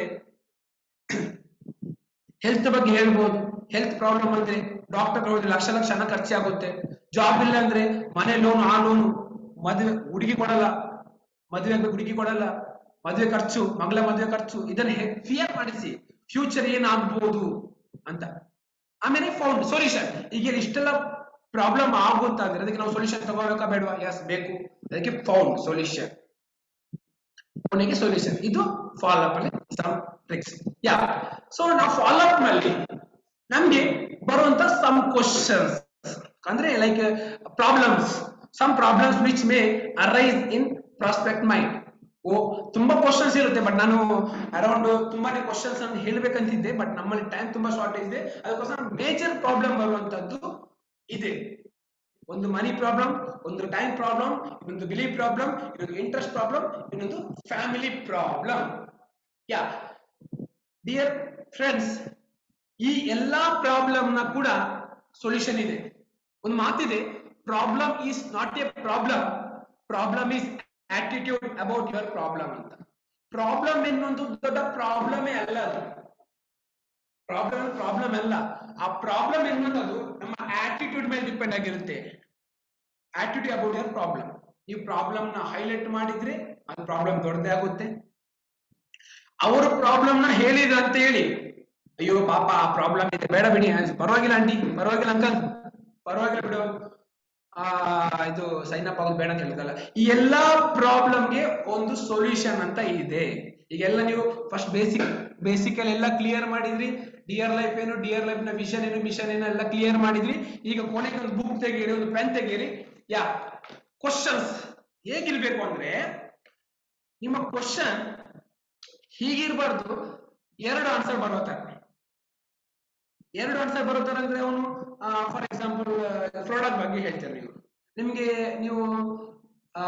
ಹೆಲ್ತ್ ಬಗ್ಗೆ ಹೇಳ್ಬೋದು ಹೆಲ್ತ್ ಪ್ರಾಬ್ಲಮ್ ಅಂದ್ರೆ ಡಾಕ್ಟರ್ ಹೋದ್ರೆ ಲಕ್ಷ ಲಕ್ಷ ಹಣ ಖರ್ಚಾಗುತ್ತೆ ಜಾಬ್ ಇಲ್ಲ ಅಂದ್ರೆ ಮನೆ ಲೋನ್ ಆ ಲೋನು ಮದುವೆ ಹುಡುಗಿ ಕೊಡಲ್ಲ ಮದುವೆ ಹುಡುಗಿ ಕೊಡಲ್ಲ ಮದುವೆ ಖರ್ಚು ಮಗಳ ಮದುವೆ ಖರ್ಚು ಇದನ್ನ ಫಿಯರ್ ಮಾಡಿಸಿ ಫ್ಯೂಚರ್ ಏನಾಗ್ಬೋದು ಅಂತ ಆಮೇಲೆ ಫೌಂಡ್ ಸೊಲ್ಯೂಷನ್ ಈಗ ಇಷ್ಟೆಲ್ಲ ಪ್ರಾಬ್ಲಮ್ ಆಗುತ್ತಾ ಅಂದ್ರೆ ಅದಕ್ಕೆ ನಾವು ಸೊಲ್ಯೂಷನ್ ತಗೋಬೇಕಾ ಬೇಡವಾ ಎಸ್ ಬೇಕು ಅದಕ್ಕೆ ಫೌಂಡ್ ಸೊಲ್ಯೂಷನ್ ಕೊನೆಗೆ ಸೊಲ್ಯೂಷನ್ ಇದು ಫಾಲೋ ಅಪ್ ಅಲ್ಲಿ ಸಮ್ ಟ್ರಿಕ್ಸ್ ಯಾ ಸೊ ನಾವು ಫಾಲೋ ಅಪ್ ನಲ್ಲಿ ನಮ್ಗೆ ಬರುವಂತ ಸಮ್ ಕ್ವಶನ್ಸ್ ಅಂದ್ರೆ like problems some problems which may arise in prospect mind ಓ ತುಂಬಾ ಕ್ವಶನ್ಸ್ ಇರುತ್ತೆ ಬಟ್ ನಾನು ಅರೌಂಡ್ ತುಂಬಾನೇ ಕ್ವಶನ್ಸ್ ಅನ್ನು ಹೇಳ್ಬೇಕಂತಿದ್ದೆ ಬಟ್ ನಮ್ಮಲ್ಲಿ ಟೈಮ್ ತುಂಬಾ ಶಾರ್ಟೇಜ್ ಇದೆ ಅದಕ್ಕೋಸ್ಕರ ಮೇಜರ್ ಪ್ರಾಬ್ಲಮ್ ಬರುವಂತದ್ದು ಇದೆ ಒಂದು ಮನಿ ಪ್ರಾಬ್ಲಮ್ ಒಂದು ಟೈಮ್ ಪ್ರಾಬ್ಲಮ್ ಇನ್ನೊಂದು ಬಿಲೀಫ್ ಪ್ರಾಬ್ಲಮ್ ಇನ್ನೊಂದು ಇಂಟ್ರೆಸ್ಟ್ ಪ್ರಾಬ್ಲಮ್ ಇನ್ನೊಂದು family problem yeah dear friends ಈ ಎಲ್ಲಾ ಪ್ರಾಬ್ಲಮ್ ನ ಕೂಡ ಸೊಲ್ಯೂಷನ್ ಇದೆ ಒಂದು ಮಾತಿದೆ problem is not a problem problem is attitude about your problem ಅಂತ ಪ್ರಾಬ್ಲಮ್ ಎನ್ನುವುದು ದೊಡ್ಡ ಪ್ರಾಬ್ಲಮೇ ಅಲ್ಲ ಅದು ಪ್ರಾಬ್ಲಮ್ ಪ್ರಾಬ್ಲಮ್ ಅಲ್ಲ ಆ ಪ್ರಾಬ್ಲಮ್ ಎನ್ನುವುದು ನಮ್ಮ ಆಟಿಟ್ಯೂಡ್ ಮೇಲೆ ಡಿಪೆಂಡ್ ಆಗಿರುತ್ತೆ ಆಟಿಟ್ಯೂಡ್ ಅಬೌಟ್ ಯುವರ್ ಪ್ರಾಬ್ಲಮ್ ನೀವು ಪ್ರಾಬ್ಲಮ್ ನ ಹೈಲೈಟ್ ಮಾಡಿದ್ರೆ ಅದು ಪ್ರಾಬ್ಲಮ್ ದೊಡ್ಡದೇ ಆಗುತ್ತೆ ಅವರು ಪ್ರಾಬ್ಲಮ್ ನ ಹೇಳಿದ ಅಂತ ಹೇಳಿ ಅಯ್ಯೋ ಪಾಪ ಆ ಪ್ರಾಬ್ಲಮ್ ಇದೆ ಬೇಡ ಬಿಡಿ ಆ, ಪರವಾಗಿಲ್ಲ ಆಂಟಿ ಪರವಾಗಿಲ್ಲ ಅಂಕಲ್ ಪರವಾಗಿಲ್ಲ ಬಿಡು ಆ ಇದು ಸೈನ್ ಅಪ್ ಆಗೋದು ಬೇಡ ಅಂತ ಹೇಳಿದಲ್ಲ ಈ ಎಲ್ಲಾ ಪ್ರಾಬ್ಲಮ್ಗೆ ಒಂದು ಸೊಲ್ಯೂಷನ್ ಅಂತ ಇದೆ ಈಗೆಲ್ಲ ನೀವು ಫಸ್ಟ್ ಬೇಸಿಕ್ ಬೇಸಿಕ್ ಅಲ್ಲಿ ಎಲ್ಲ ಕ್ಲಿಯರ್ ಮಾಡಿದ್ರಿ ಡಿಯರ್ ಲೈಫ್ ಏನು ಡಿಯರ್ ಲೈಫ್ ನ ವಿಷನ್ ಏನು ಮಿಷನ್ ಏನು ಎಲ್ಲ ಕ್ಲಿಯರ್ ಮಾಡಿದ್ರಿ ಈಗ ಕೊನೆಗೆ ಒಂದು ಬುಕ್ ತೆಗೀರಿ ಒಂದು ಪೆನ್ ತೆಗೀರಿ ಯಾ ಕ್ವಶನ್ಸ್ ಹೇಗಿರ್ಬೇಕು ಅಂದ್ರೆ ನಿಮ್ಮ ಕ್ವಶನ್ ಹೀಗಿರ್ಬಾರ್ದು ಎರಡು ಆನ್ಸರ್ ಬರೋ ತರ ಎರಡು ಆನ್ಸರ್ ಬರೋ ತರ ಅಂದ್ರೆ ಅವನು ಫಾರ್ ಎಕ್ಸಾಂಪಲ್ ಪ್ರಾಡಕ್ಟ್ ಬಗ್ಗೆ ಹೇಳ್ತಾರೆ ನೀವು ನಿಮ್ಗೆ ನೀವು ಆ,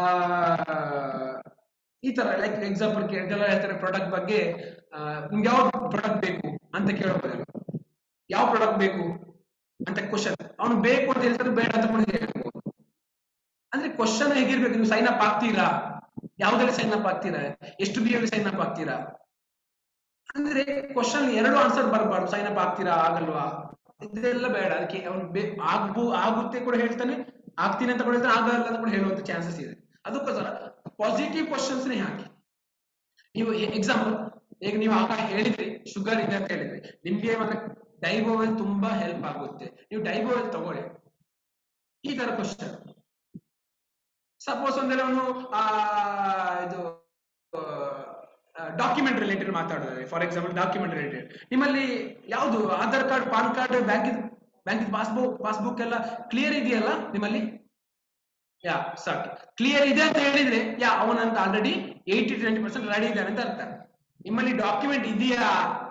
ಈ ತರ ಲೈಕ್ ಎಕ್ಸಾಂಪಲ್ ಕೇಳ್ದೆಲ್ಲ ಹೇಳ್ತಾರೆ ಪ್ರಾಡಕ್ಟ್ ಬಗ್ಗೆ ಆ, ನಿಮ್ಗೆ ಯಾವ ಪ್ರಾಡಕ್ಟ್ ಬೇಕು ಅಂತ ಕೇಳೋದಿಲ್ಲ ಯಾವ ಪ್ರಾಡಕ್ಟ್ ಬೇಕು ಅಂತ ಕ್ವಶನ್ ಅವನು ಬೇಕು ಅಂತ ಹೇಳ್ತಾರೆ ಬೇಡ ಅಂತ ಕೂಡ ಹೇಳ್ಬೋದು ಅಂದ್ರೆ ಕ್ವಶನ್ ಹೇಗಿರ್ಬೇಕು ನೀವು ಸೈನ್ ಅಪ್ ಆಗ್ತೀರಾ ಯಾವ್ದ್ರಲ್ಲಿ ಸೈನ್ ಅಪ್ ಆಗ್ತೀರಾ ಎಷ್ಟು ಬಿ ಸೈನ್ ಅಪ್ ಆಗ್ತೀರಾ ಅಂದ್ರೆ ಕ್ವಶನ್ ಎರಡು ಆನ್ಸರ್ ಬರಬಾರ್ದು ಸೈನ್ ಅಪ್ ಆಗ್ತೀರಾ ಆಗಲ್ವಾ ಇದೆಲ್ಲ ಬೇಡ ಅದಕ್ಕೆ ಅವ್ನು ಬೇ- ಆಗ್ಬು ಆಗುತ್ತೆ ಕೂಡ ಹೇಳ್ತಾನೆ ಆಗ್ತೀನಿ ಅಂತ ಕೂಡ ಹೇಳ್ತಾನೆ ಆಗಲ್ಲ ಅಂತ ಕೂಡ ಹೇಳುವಂತ ಚಾನ್ಸಸ್ ಇದೆ ಅದಕ್ಕೋಸ್ಕರ ಪಾಸಿಟಿವ್ ಕ್ವಶನ್ಸ್ ನೇ ಹಾಕಿ ನೀವು ಎಕ್ಸಾಂಪಲ್ ಈಗ ನೀವು ಆಗ ಹೇಳಿದ್ರಿ ಶುಗರ್ ಇದೆ ಅಂತ ಹೇಳಿದ್ರಿ ನಿಮ್ಗೆ ಮತ್ತೆ ಡೈಬೋವೆಲ್ ತುಂಬಾ ಹೆಲ್ಪ್ ಆಗುತ್ತೆ ನೀವು ಡೈಬೋವೆಲ್ ತಗೊಳ್ಳಿ ಈ ತರ ಕ್ವಶನ್ ಸಪೋಸ್ ಒಂದೆಲ್ಲ ಅವನು ಆ ಇದು ಡಾಕ್ಯುಮೆಂಟ್ ರಿಲೇಟೆಡ್ ಮಾತಾಡೋದು ಫಾರ್ ಎಕ್ಸಾಂಪಲ್ ಡಾಕ್ಯುಮೆಂಟ್ ರಿಲೇಟೆಡ್ ನಿಮ್ಮಲ್ಲಿ ಯಾವುದು Aadhaar card PAN card bank bank passbook passbook ಎಲ್ಲ ಕ್ಲಿಯರ್ ಇದೆಯಲ್ಲ ನಿಮ್ಮಲ್ಲಿ ಯಾ ಸಾಕು ಕ್ಲಿಯರ್ ಇದೆ ಅಂತ ಹೇಳಿದ್ರೆ ಯಾ ಅವನಂತ already eighty twenty percent ready ಇದ್ದಾನೆ ಅಂತ ಅರ್ಥ ನಿಮ್ಮಲ್ಲಿ ಡಾಕ್ಯುಮೆಂಟ್ ಇದೆಯಾ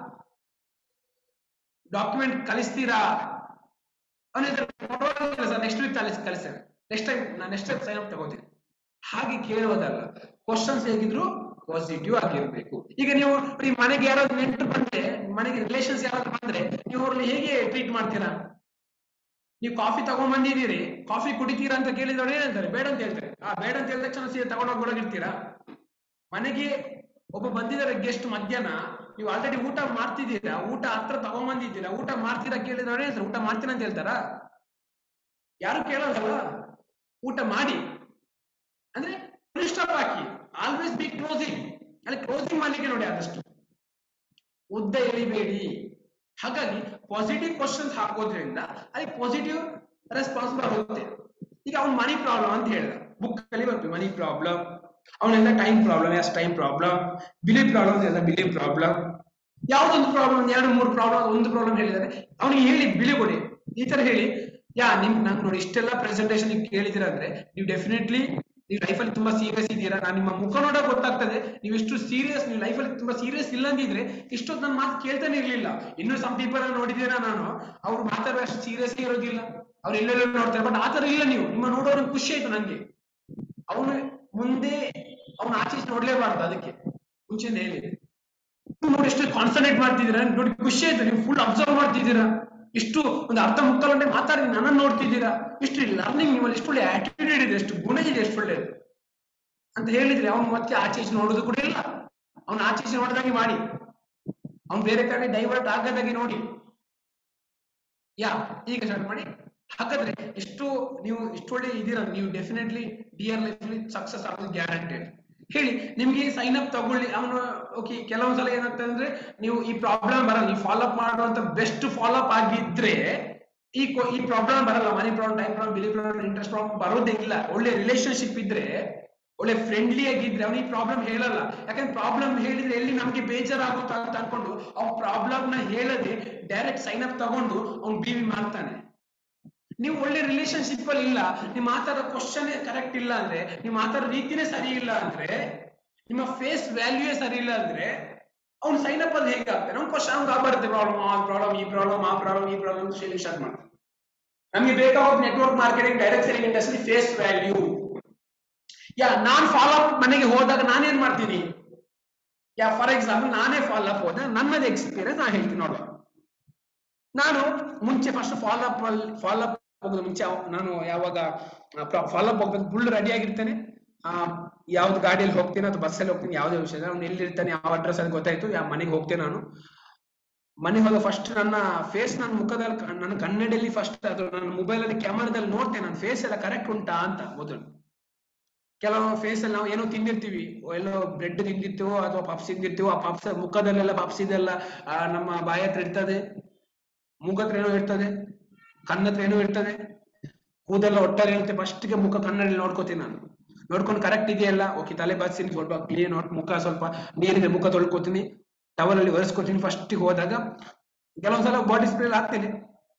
ಡಾಕ್ಯುಮೆಂಟ್ ಕಳಿಸ್ತೀರಾ ಅವನ ಸರ್ ನೆಕ್ಸ್ಟ್ ವೀಕ್ ಕಳಿಸ್ ಕಳಿಸ್ತೇನೆ ನೆಕ್ಸ್ಟ್ ಟೈಮ್ ನಾನು ನೆಕ್ಸ್ಟ್ ಟೈಮ್ ಸೈನ್ ಅಪ್ ತಗೋತೀನಿ ಹಾಗೆ ಕೇಳುವುದಲ್ಲ ಕ್ವಶನ್ಸ್ ಹೇಗಿದ್ರು ಪಾಸಿಟಿವ್ ಆಗಿರ್ಬೇಕು ಈಗ ನೀವು ಈ ಮನೆಗೆ ಯಾರಾದ್ರೂ ನೆಂಟರು ಬಂದ್ರೆ ಮನೆಗೆ ರಿಲೇಷನ್ಸ್ ಯಾರಾದ್ರೂ ಬಂದ್ರೆ ನೀವು ಅವ್ರನ್ನ ಹೇಗೆ ಟ್ರೀಟ್ ಮಾಡ್ತೀರಾ ನೀವು ಕಾಫಿ ತಗೊಂಡ್ ಬಂದಿದ್ದೀರಿ ಕಾಫಿ ಕುಡಿತೀರಾ ಅಂತ ಕೇಳಿದವ್ರು ಏನಂತಾರೆ ಬೇಡ ಅಂತ ಹೇಳ್ತಾರೆ ಆ ಬೇಡ ಅಂತ ಹೇಳಿದ ತಕ್ಷಣ ಸೀದಾ ತಗೊಂಡೋಗಿ ಒಳಗಿರ್ತೀರಾ ಮನೆಗೆ ಒಬ್ಬ ಬಂದಿದ್ದಾರೆ ಗೆಸ್ಟ್ ಮಧ್ಯಾಹ್ನ ನೀವು ಆಲ್ರೆಡಿ ಊಟ ಮಾಡ್ತಿದ್ದೀರಾ ಊಟ ಹತ್ರ ತಗೊಂಡ್ ಬಂದಿದ್ದೀರಾ ಊಟ ಮಾಡ್ತೀರಾ ಕೇಳಿದವ್ರು ಹೇಳ್ತಾರೆ ಊಟ ಮಾಡ್ತೀರಾ ಅಂತ ಹೇಳ್ತಾರಾ ಯಾರು ಕೇಳೋದಲ್ಲ ಊಟ ಮಾಡಿ ಅಂದ್ರೆ ಸ್ಟಾಪ್ ಹಾಕಿ ಆಲ್ವೇಸ್ ಬಿ ಕ್ಲೋಸಿಂಗ್ ಅಲ್ಲಿ ಕ್ಲೋಸಿಂಗ್ ಮಾಡ್ಲಿಕ್ಕೆ ನೋಡಿ ಆದಷ್ಟು ಉದ್ದ ಎಳಿಬೇಡಿ ಹಾಗಾಗಿ ಪಾಸಿಟಿವ್ ಕ್ವಶನ್ಸ್ ಹಾಕೋದ್ರಿಂದ ಅಲ್ಲಿ ಪಾಸಿಟಿವ್ ರೆಸ್ಪಾನ್ಸ್ ಬರುತ್ತೆ ಈಗ ಅವ್ನ್ ಮನಿ ಪ್ರಾಬ್ಲಮ್ ಅಂತ ಹೇಳಿದ ಬುಕ್ ಅಲ್ಲಿ ಬರ್ತದೆ ಮನಿ ಪ್ರಾಬ್ಲಮ್ ಅವನೆಲ್ಲ time problem yes time problem belief problem ಎಲ್ಲ ಬಿಲಿ ಪ್ರಾಬ್ಲಮ್ ಯಾವ್ದೊಂದು ಪ್ರಾಬ್ಲಮ್ ಎರಡು ಮೂರು ಪ್ರಾಬ್ಲಮ್ ಒಂದು ಪ್ರಾಬ್ಲಮ್ ಹೇಳಿದ್ದಾರೆ ಅವನಿಗೆ ಹೇಳಿ ಬಿಳಿ ಕೊಡಿ ಈ ತರ ಹೇಳಿ ಯಾ ನಿಮ್ ನಂಗೆ ನೋಡಿ ಇಷ್ಟೆಲ್ಲ ಪ್ರೆಸೆಂಟೇಷನ್ ನೀವು ಕೇಳಿದಿರ ಅಂದ್ರೆ ನೀವು ಡೆಫಿನೆಟ್ಲಿ ನೀವು ಲೈಫಲ್ಲಿ ತುಂಬಾ ಸೀರಿಯಸ್ ಇದ್ದೀರಾ ನಾನು ನಿಮ್ಮ ಮುಖ ನೋಡೋ ಗೊತ್ತಾಗ್ತದೆ ನೀವು ಇಷ್ಟು ಸೀರಿಯಸ್ ನೀವು ಲೈಫಲ್ಲಿ ತುಂಬಾ ಸೀರಿಯಸ್ ಇಲ್ಲ ಅಂದಿದ್ರೆ ಇಷ್ಟೊತ್ತು ನನ್ನ ಮಾತು ಕೇಳ್ತಾನೆ ಇರ್ಲಿಲ್ಲ ಇನ್ನು ಸಮ್ ಪೀಪಲ್ ನೋಡಿದ್ದೀರಾ ನಾನು ಅವ್ರು ಮಾತಾಡುವ ಅಷ್ಟು ಸೀರಿಯಸ್ ಇರೋದಿಲ್ಲ ಅವ್ರು ಎಲ್ಲೆಲ್ಲ ನೋಡ್ತಾರೆ ಬಟ್ ಆತರ ಇಲ್ಲ ನೀವು ನಿಮ್ಮ ನೋಡೋರು ಖುಷಿ ಆಯ್ತು ನಂಗೆ ಅವನು ಮುಂದೆ ಅವನು ಆಚೆ ಈಚೆ ನೋಡ್ಲೇಬಾರ್ದು ಅದಕ್ಕೆ ಮುಂಚೆನೆ ಹೇಳಿ ನೀವು ನೋಡಿ ಎಷ್ಟು ಕಾನ್ಸಂಟ್ರೇಟ್ ಮಾಡ್ತಿದ್ದೀರಾ ನೋಡಿ ಖುಷಿ ಆಯ್ತು ನೀವು ಫುಲ್ ಅಬ್ಸರ್ವ್ ಮಾಡ್ತಿದ್ದೀರಾ ಇಷ್ಟು ಒಂದು ಅರ್ಧ ಮುಕ್ಕಾಲು ಗಂಟೆ ಮಾತಾಡಿ ನನ್ನನ್ನು ನೋಡ್ತಿದ್ದೀರಾ ಇಷ್ಟು ಲರ್ನಿಂಗ್ ನಿಮ್ಮಲ್ಲಿ ಎಷ್ಟು ಒಳ್ಳೆ ಆಟಿಟ್ಯೂಡ್ ಇದೆ ಎಷ್ಟು ಗುಣ ಇದೆ ಎಷ್ಟು ಒಳ್ಳೆಯದು ಅಂತ ಹೇಳಿದ್ರೆ ಅವ್ನು ಮತ್ತೆ ಆಚೆ ಈಚೆ ನೋಡೋದು ಕೂಡ ಇಲ್ಲ ಅವ್ನು ಆಚೆ ಈಚೆ ನೋಡಿದಾಗೆ ಮಾಡಿ ಅವ್ನು ಬೇರೆ ಕಡೆ ಡೈವರ್ಟ್ ಆಗದಾಗೆ ನೋಡಿ ಯಾ ಈಗ ಸ್ಟಾರ್ಟ್ ಮಾಡಿ ಹಾಗಾದ್ರೆ ಎಷ್ಟು ನೀವು ಇಷ್ಟು ಒಳ್ಳೆ ಇದೀರ ನೀವು ಡೆಫಿನೆಟ್ಲಿ ಡಿಯರ್ ಲೈಫ್ ಅಲ್ಲಿ ಸಕ್ಸಸ್ ಆಗೋದು ಗ್ಯಾರಂಟೆಡ್ ಹೇಳಿ ನಿಮ್ಗೆ ಸೈನ್ ಅಪ್ ತಗೊಳ್ಳಿ ಅವನು ಓಕೆ ಕೆಲವೊಂದ್ಸಲ ಏನಾಗ್ತದೆ ಅಂದ್ರೆ ನೀವು ಈ ಪ್ರಾಬ್ಲಮ್ ಬರಲ್ಲ ನೀವು ಫಾಲೋ ಅಪ್ ಮಾಡುವಂತ ಬೆಸ್ಟ್ ಫಾಲೋ ಅಪ್ ಆಗಿದ್ರೆ ಈ ಕೊ- ಈ ಪ್ರಾಬ್ಲಮ್ ಬರಲ್ಲ money problem time problem belief problem interest problem ಬರೋದೇ ಇಲ್ಲ ಒಳ್ಳೆ ರಿಲೇಶನ್ಶಿಪ್ ಇದ್ರೆ ಒಳ್ಳೆ ಫ್ರೆಂಡ್ಲಿ ಆಗಿದ್ರೆ ಅವನಿಗೆ ಪ್ರಾಬ್ಲಮ್ ಹೇಳಲ್ಲ ಯಾಕಂದ್ರೆ ಪ್ರಾಬ್ಲಮ್ ಹೇಳಿದ್ರೆ ಎಲ್ಲಿ ನಮ್ಗೆ ಬೇಜಾರಾಗುತ್ತಾ ಅಂತ ಅನ್ಕೊಂಡು ಅವ್ನ ಪ್ರಾಬ್ಲಮ್ ನ ಹೇಳದೆ ಡೈರೆಕ್ಟ್ ಸೈನ್ ಅಪ್ ತಗೊಂಡು ಅವ್ನು ಬಿ ವಿ ಮಾಡ್ತಾನೆ ನೀವು ಒಳ್ಳೆ ರಿಲೇಶನ್ಶಿಪ್ ಅಲ್ಲಿ ಇಲ್ಲ ನೀವು ಮಾತಾಡೋ ಕ್ವಶನ್ ಕರೆಕ್ಟ್ ಇಲ್ಲ ಅಂದ್ರೆ ನೀವು ಮಾತಾಡೋ ರೀತಿನೇ ಸರಿ ಇಲ್ಲ ಅಂದ್ರೆ ನಿಮ್ಮ ಫೇಸ್ ವ್ಯಾಲ್ಯೂಯೇ ಸರಿ ಇಲ್ಲ ಅಂದ್ರೆ ಅವ್ನು ಸೈನ್ ಅಪ್ ಅಲ್ಲಿ ಹೇಗೆ ಆಗ್ತಾನೆ ಅವ್ನು ಕ್ವಶನ್ ಅವ್ನು ಬರುತ್ತೆ ಪ್ರಾಬ್ಲಮ್ ಆ ಪ್ರಾಬ್ಲಮ್ ಈ ಪ್ರಾಬ್ಲಮ್ ಆ ಪ್ರಾಬ್ಲಮ್ ಈ ಪ್ರಾಬ್ಲಮ್ ಶೇರಿಂಗ್ ಸ್ಟಾರ್ಟ್ ಮಾಡ್ತಾನೆ ನಮಗೆ ಬೇಕಾಗೋದು network marketing direct selling industry face value yeah ನಾನ್ ಫಾಲೋ ಅಪ್ ಮನೆಗೆ ಹೋದಾಗ ನಾನೇನ್ ಮಾಡ್ತೀನಿ ಯಾ ಫಾರ್ ಎಕ್ಸಾಂಪಲ್ ನಾನೇ ಫಾಲೋ ಅಪ್ ಹೋದ ನನ್ನದು ಎಕ್ಸ್ಪೀರಿಯನ್ಸ್ ನಾನು ಹೇಳ್ತೀನಿ ನೋಡುವ ನಾನು ಮುಂಚೆ ಫಸ್ಟ್ ಫಾಲೋ ಅಪ್ ಅಲ್ಲಿ ಫಾಲೋ ಅಪ್ ಹೋಗೋದು ಮುಂಚೆ ಅವ್- ನಾನು ಯಾವಾಗ ಫಾಲೋ ಅಪ್ ಹೋಗ್ಬೇಕು ಫುಲ್ ರೆಡಿ ಆಗಿರ್ತೇನೆ ಆ ಯಾವ್ದು ಗಾಡಿಯಲ್ಲಿ ಹೋಗ್ತೀನಿ ಅಥವಾ ಬಸ್ಸಲ್ಲಿ ಹೋಗ್ತೀನಿ ಯಾವುದೇ ವಿಷಯ ಅವ್ನು ಎಲ್ಲಿರ್ತಾನೆ ಯಾವ ಅಡ್ರೆಸ್ ಅಂತ ಗೊತ್ತಾಯ್ತು ಯಾವ ಮನೆಗೆ ಹೋಗ್ತೇನೆ ನಾನು ಮನೆಗೆ ಹೋದ ಫಸ್ಟ್ ನನ್ನ ಫೇಸ್ ನನ್ನ ಮುಖದಲ್ಲಿ ಕ- ನನ್ನ ಕನ್ನಡಿಯಲ್ಲಿ ಫಸ್ಟ್ ಅದು ನನ್ನ ಮೊಬೈಲ್ ಅಲ್ಲಿ ಕ್ಯಾಮರಾದಲ್ಲಿ ನೋಡ್ತೇನೆ ನನ್ನ ಫೇಸ್ ಎಲ್ಲ ಕರೆಕ್ಟ್ ಉಂಟಾ ಅಂತ ಮೊದಲು ಕೆಲವು ಫೇಸ್ ಅಲ್ಲಿ ನಾವು ಏನೋ ತಿಂದಿರ್ತೀವಿ ಎಲ್ಲೋ ಬ್ರೆಡ್ ತಿಂದಿರ್ತೀವೋ ಅಥವಾ ಪಪ್ಸ್ ತಿಂದಿರ್ತೀವೋ ಆ ಪಪ್ಸ್ ಮುಖದಲ್ಲೆಲ್ಲ ಪಪ್ಸ್ ಇದೆಲ್ಲ ಆ, ನಮ್ಮ ಬಾಯ ಹತ್ರ ಇರ್ತದೆ ಮೂಗತ್ರ ಏನೋ ಇರ್ತದೆ ಕಣ್ಣತ್ರ ಏನೋ ಇರ್ತದೆ ಕೂದೆಲ್ಲ ಒಟ್ಟಾರೆ ಇರುತ್ತೆ ಫಸ್ಟ್ ಗೆ ಮುಖ ಕಣ್ಣಲ್ಲಿ ನೋಡ್ಕೋತೀನಿ ನಾನು ನೋಡ್ಕೊಂಡು ಕರೆಕ್ಟ್ ಇದೆಯಲ್ಲ ಓಕೆ ತಲೆ ಬಾಚ್ತೀನಿ ಸ್ವಲ್ಪ ಕ್ಲೀನ್ ಮುಖ ಸ್ವಲ್ಪ ನೀರಿದೆ ಮುಖ ತೊಳ್ಕೊತೀನಿ ಟವಲ್ ಅಲ್ಲಿ ಒರೆಸ್ಕೊತೀನಿ ಫಸ್ಟ್ ಹೋದಾಗ ಕೆಲವೊಂದ್ಸಲ ಬಾಡಿ ಸ್ಪ್ರೇ ಹಾಕ್ತೀನಿ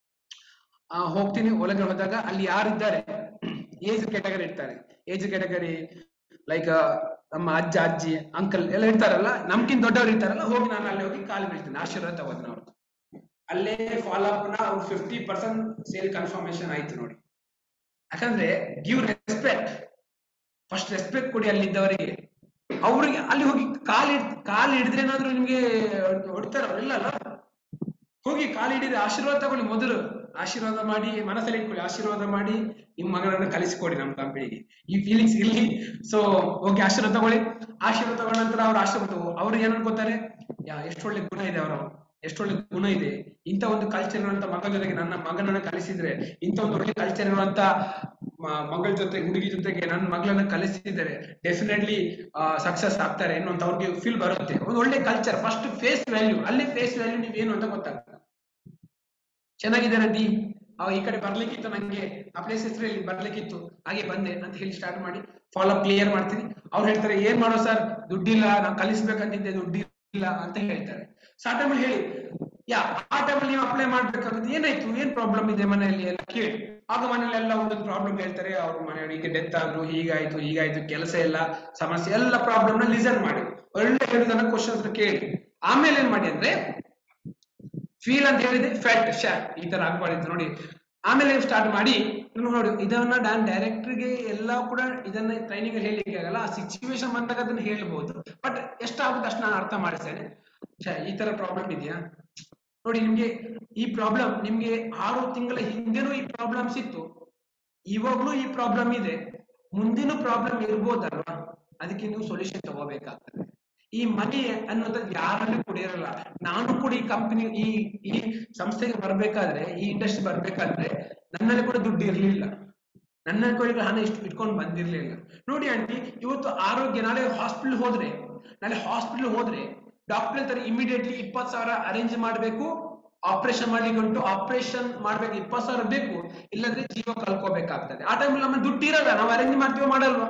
ಆ, ಹೋಗ್ತೀನಿ ಒಳಗೆ ಹೋದಾಗ ಅಲ್ಲಿ ಯಾರಿದ್ದಾರೆ ಏಜ್ ಕ್ಯಾಟಗರಿ ಇರ್ತಾರೆ ಏಜ್ ಕ್ಯಾಟಗರಿ ಲೈಕ್ ನಮ್ಮ ಅಜ್ಜ ಅಜ್ಜಿ ಅಂಕಲ್ ಎಲ್ಲ ಇರ್ತಾರಲ್ಲ ನಮ್ಗಿಂತ ದೊಡ್ಡವ್ರು ಇರ್ತಾರಲ್ಲ ಹೋಗಿ ನಾನು ಅಲ್ಲಿ ಹೋಗಿ ಕಾಲು ಬೀಳ್ತೀನಿ ಆಶೀರ್ವಾದ ತಗೋತೀನಿ ಅವ್ರದ್ದು ಅಲ್ಲೇ ಫಾಲೋ ಅಪ್ ನ ಅವ್ರು ಫಿಫ್ಟಿ ಪರ್ಸೆಂಟ್ ಸೇಲ್ ಕನ್ಫರ್ಮೇಶನ್ ಆಯ್ತು ನೋಡಿ ಯಾಕಂದ್ರೆ ಗಿವ್ ರೆಸ್ಪೆಕ್ಟ್ ಫಸ್ಟ್ ರೆಸ್ಪೆಕ್ಟ್ ಕೊಡಿ ಅಲ್ಲಿದ್ದವರಿಗೆ ಅವ್ರಿಗೆ ಅಲ್ಲಿ ಹೋಗಿ ಕಾಲ್ ಹಿಡ್ ಕಾಲ್ ಹಿಡಿದ್ರೆ ಏನಾದ್ರು ನಿಮ್ಗೆ ಹೊಡಿತಾರ ಇಲ್ಲ ಅಲ್ಲ ಹೋಗಿ ಕಾಲ್ ಹಿಡಿದ್ರೆ ಆಶೀರ್ವಾದ ತಗೊಳ್ಳಿ ಮೊದಲು ಆಶೀರ್ವಾದ ಮಾಡಿ ಮನಸ್ಸಲ್ಲಿ ಇಟ್ಕೊಳ್ಳಿ ಆಶೀರ್ವಾದ ಮಾಡಿ ನಿಮ್ ಮಗಳನ್ನ ಕಲಿಸಿಕೊಡಿ ನಮ್ಮ ಕಂಪನಿಗೆ ಈ ಫೀಲಿಂಗ್ಸ್ ಇರ್ಲಿ ಸೊ ಹೋಗಿ ಆಶೀರ್ವಾದ ತಗೊಳ್ಳಿ ಆಶೀರ್ವಾದ ತಗೊಂಡ ನಂತರ ಅವ್ರ ಆಶೀರ್ವಾದ ಅವ್ರಿಗೆ ಏನ್ ಅನ್ಕೋತಾರೆ ಯಾ ಎಷ್ಟು ಒಳ್ಳೆ ಗುಣ ಇದೆ ಅವರ ಎಷ್ಟು ಒಳ್ಳೆ ಗುಣ ಇದೆ ಇಂಥ ಒಂದು ಕಲ್ಚರ್ ಇರುವಂತ ಮಗಳ ಜೊತೆಗೆ ನನ್ನ ಮಗನನ್ನ ಕಲಿಸಿದ್ರೆ ಇಂಥ ಒಂದು ಒಳ್ಳೆ ಕಲ್ಚರ್ ಇರುವಂತ ಮ- ಮಗಳ ಜೊತೆ ಹುಡುಗಿ ಜೊತೆಗೆ ನನ್ನ ಮಗಳನ್ನ ಕಲಿಸಿದರೆ ಡೆಫಿನೆಟ್ಲಿ ಸಕ್ಸಸ್ ಆಗ್ತಾರೆ ಅನ್ನುವಂತ ಅವ್ರಿಗೆ ಫೀಲ್ ಬರುತ್ತೆ ಒಂದು ಒಳ್ಳೆ ಕಲ್ಚರ್ ಫಸ್ಟ್ ಫೇಸ್ ವ್ಯಾಲ್ಯೂ ಅಲ್ಲಿ ಫೇಸ್ ವ್ಯಾಲ್ಯೂ ನೀವೇನು ಅಂತ ಗೊತ್ತಾಗ್ತದೆ ಚೆನ್ನಾಗಿದೆ ದಿ ಅವ ಈ ಕಡೆ ಬರ್ಲಿಕ್ಕಿತ್ತು ನಂಗೆ ಆ ಪ್ಲೇಸ್ ಹೆಸರು ಇಲ್ಲಿ ಬರ್ಲಿಕ್ಕಿತ್ತು ಹಾಗೆ ಬಂದೆ ಅಂತ ಹೇಳಿ ಸ್ಟಾರ್ಟ್ ಮಾಡಿ ಫಾಲೋ ಕ್ಲಿಯರ್ ಮಾಡ್ತೀನಿ ಅವ್ರು ಹೇಳ್ತಾರೆ ಏನ್ ಮಾಡೋ ಸರ್ ದುಡ್ಡಿಲ್ಲ ನಾವು ಕಲಿಸ್ಬೇಕಂತಿದ್ದೆ ದುಡ್ಡಿಲ್ಲ ಅಂತ ಹೇಳ್ತಾರೆ ಸೊ ಆ ಟೈಮಲ್ಲಿ ಹೇಳಿ ಯಾ ಆ ಟೈಮಲ್ಲಿ ನೀವು ಅಪ್ಲೈ ಮಾಡ್ಬೇಕಾಗುತ್ತೆ ಏನಾಯ್ತು ಏನ್ ಪ್ರಾಬ್ಲಮ್ ಇದೆ ಮನೆಯಲ್ಲಿ ಎಲ್ಲ ಕೇಳಿ ಆಗ ಮನೇಲಿ ಎಲ್ಲ ಒಂದೊಂದು ಪ್ರಾಬ್ಲಮ್ ಹೇಳ್ತಾರೆ ಅವ್ರ ಮನೆಯವರಿಗೆ ಡೆತ್ ಆದ್ರು ಹೀಗಾಯ್ತು ಹೀಗಾಯ್ತು ಕೆಲಸ ಎಲ್ಲ ಸಮಸ್ಯೆ ಎಲ್ಲ ಪ್ರಾಬ್ಲಮ್ ನ ಲಿಸನ್ ಮಾಡಿ ಒಳ್ಳೆ ಹೇಳಿದನ್ನ ಕ್ವಶನ್ಸ್ ಕೇಳಿ ಆಮೇಲೆ ಏನ್ ಮಾಡಿ ಅಂದ್ರೆ ಫೀಲ್ ಅಂತ ಹೇಳಿದ್ರೆ ಫ್ಯಾಟ್ ಶಾ ಈ ತರ ಆಗ್ಬಾರ್ದು ನೋಡಿ ಆಮೇಲೆ ಸ್ಟಾರ್ಟ್ ಮಾಡಿ ನೀವು ನೋಡಿ ಇದನ್ನ ನಾನು ಡೈರೆಕ್ಟರ್ಗೆ ಎಲ್ಲ ಕೂಡ ಇದನ್ನ ಟ್ರೈನಿಂಗ್ ಅಲ್ಲಿ ಹೇಳಲಿಕ್ಕೆ ಆಗಲ್ಲ ಆ ಸಿಚುವೇಶನ್ ಬಂದಾಗ ಅದನ್ನ ಹೇಳ್ಬೋದು ಬಟ್ ಎಷ್ಟಾಗುತ್ತೆ ಅಷ್ಟು ನಾನು ಅರ್ಥ ಮಾಡಿಸ್ತೇನೆ ಛೆ, ಈ ತರ ಪ್ರಾಬ್ಲಮ್ ಇದೆಯಾ ನೋಡಿ ನಿಮ್ಗೆ ಈ ಪ್ರಾಬ್ಲಮ್ ನಿಮ್ಗೆ ಆರು ತಿಂಗಳ ಹಿಂದೆನೂ ಈ ಪ್ರಾಬ್ಲಮ್ಸ್ ಇತ್ತು ಇವಾಗ್ಲೂ ಈ ಪ್ರಾಬ್ಲಮ್ ಇದೆ ಮುಂದಿನ ಪ್ರಾಬ್ಲಮ್ ಇರ್ಬೋದಲ್ವಾ ಅದಕ್ಕೆ ನೀವು ಸೊಲ್ಯೂಷನ್ ತಗೋಬೇಕಾಗ್ತದೆ ಈ ಮನಿ ಅನ್ನೋದು ಯಾರಲ್ಲೂ ಕೂಡ ಇರಲ್ಲ ನಾನು ಕೂಡ ಈ ಕಂಪನಿ ಈ ಈ ಸಂಸ್ಥೆಗೆ ಬರ್ಬೇಕಾದ್ರೆ ಈ ಇಂಡಸ್ಟ್ರಿ ಬರ್ಬೇಕಾದ್ರೆ ನನ್ನಲ್ಲಿ ಕೂಡ ದುಡ್ಡು ಇರ್ಲಿಲ್ಲ ನನ್ನ ಕಡೆಗೆ ಹಣ ಇಷ್ಟು ಇಟ್ಕೊಂಡು ಬಂದಿರ್ಲಿಲ್ಲ ನೋಡಿ ಆಂಟಿ ಇವತ್ತು ಆರೋಗ್ಯ ನಾಳೆ ಹಾಸ್ಪಿಟಲ್ ಹೋದ್ರೆ ನಾಳೆ ಹಾಸ್ಪಿಟಲ್ ಹೋದ್ರೆ ಡಾಕ್ಟರ್ ಹೇಳ್ತಾರೆ ಇಮಿಡಿಯೇಟ್ಲಿ ಇಪ್ಪತ್ತು ಸಾವಿರ ಅರೇಂಜ್ ಮಾಡಬೇಕು ಆಪರೇಷನ್ ಮಾಡ್ಲಿಕ್ಕೆ ಉಂಟು ಆಪರೇಷನ್ ಮಾಡ್ಬೇಕು ಇಪ್ಪತ್ತು ಸಾವಿರ ಬೇಕು ಇಲ್ಲದ್ರೆ ಜೀವ ಕಳ್ಕೋಬೇಕಾಗ್ತದೆ ಆ ಟೈಮಲ್ಲಿ ನಮ್ಮ ದುಡ್ಡು ಇರಲ್ಲ ನಾವು ಅರೇಂಜ್ ಮಾಡ್ತೀವೋ ಮಾಡಲ್ವಾ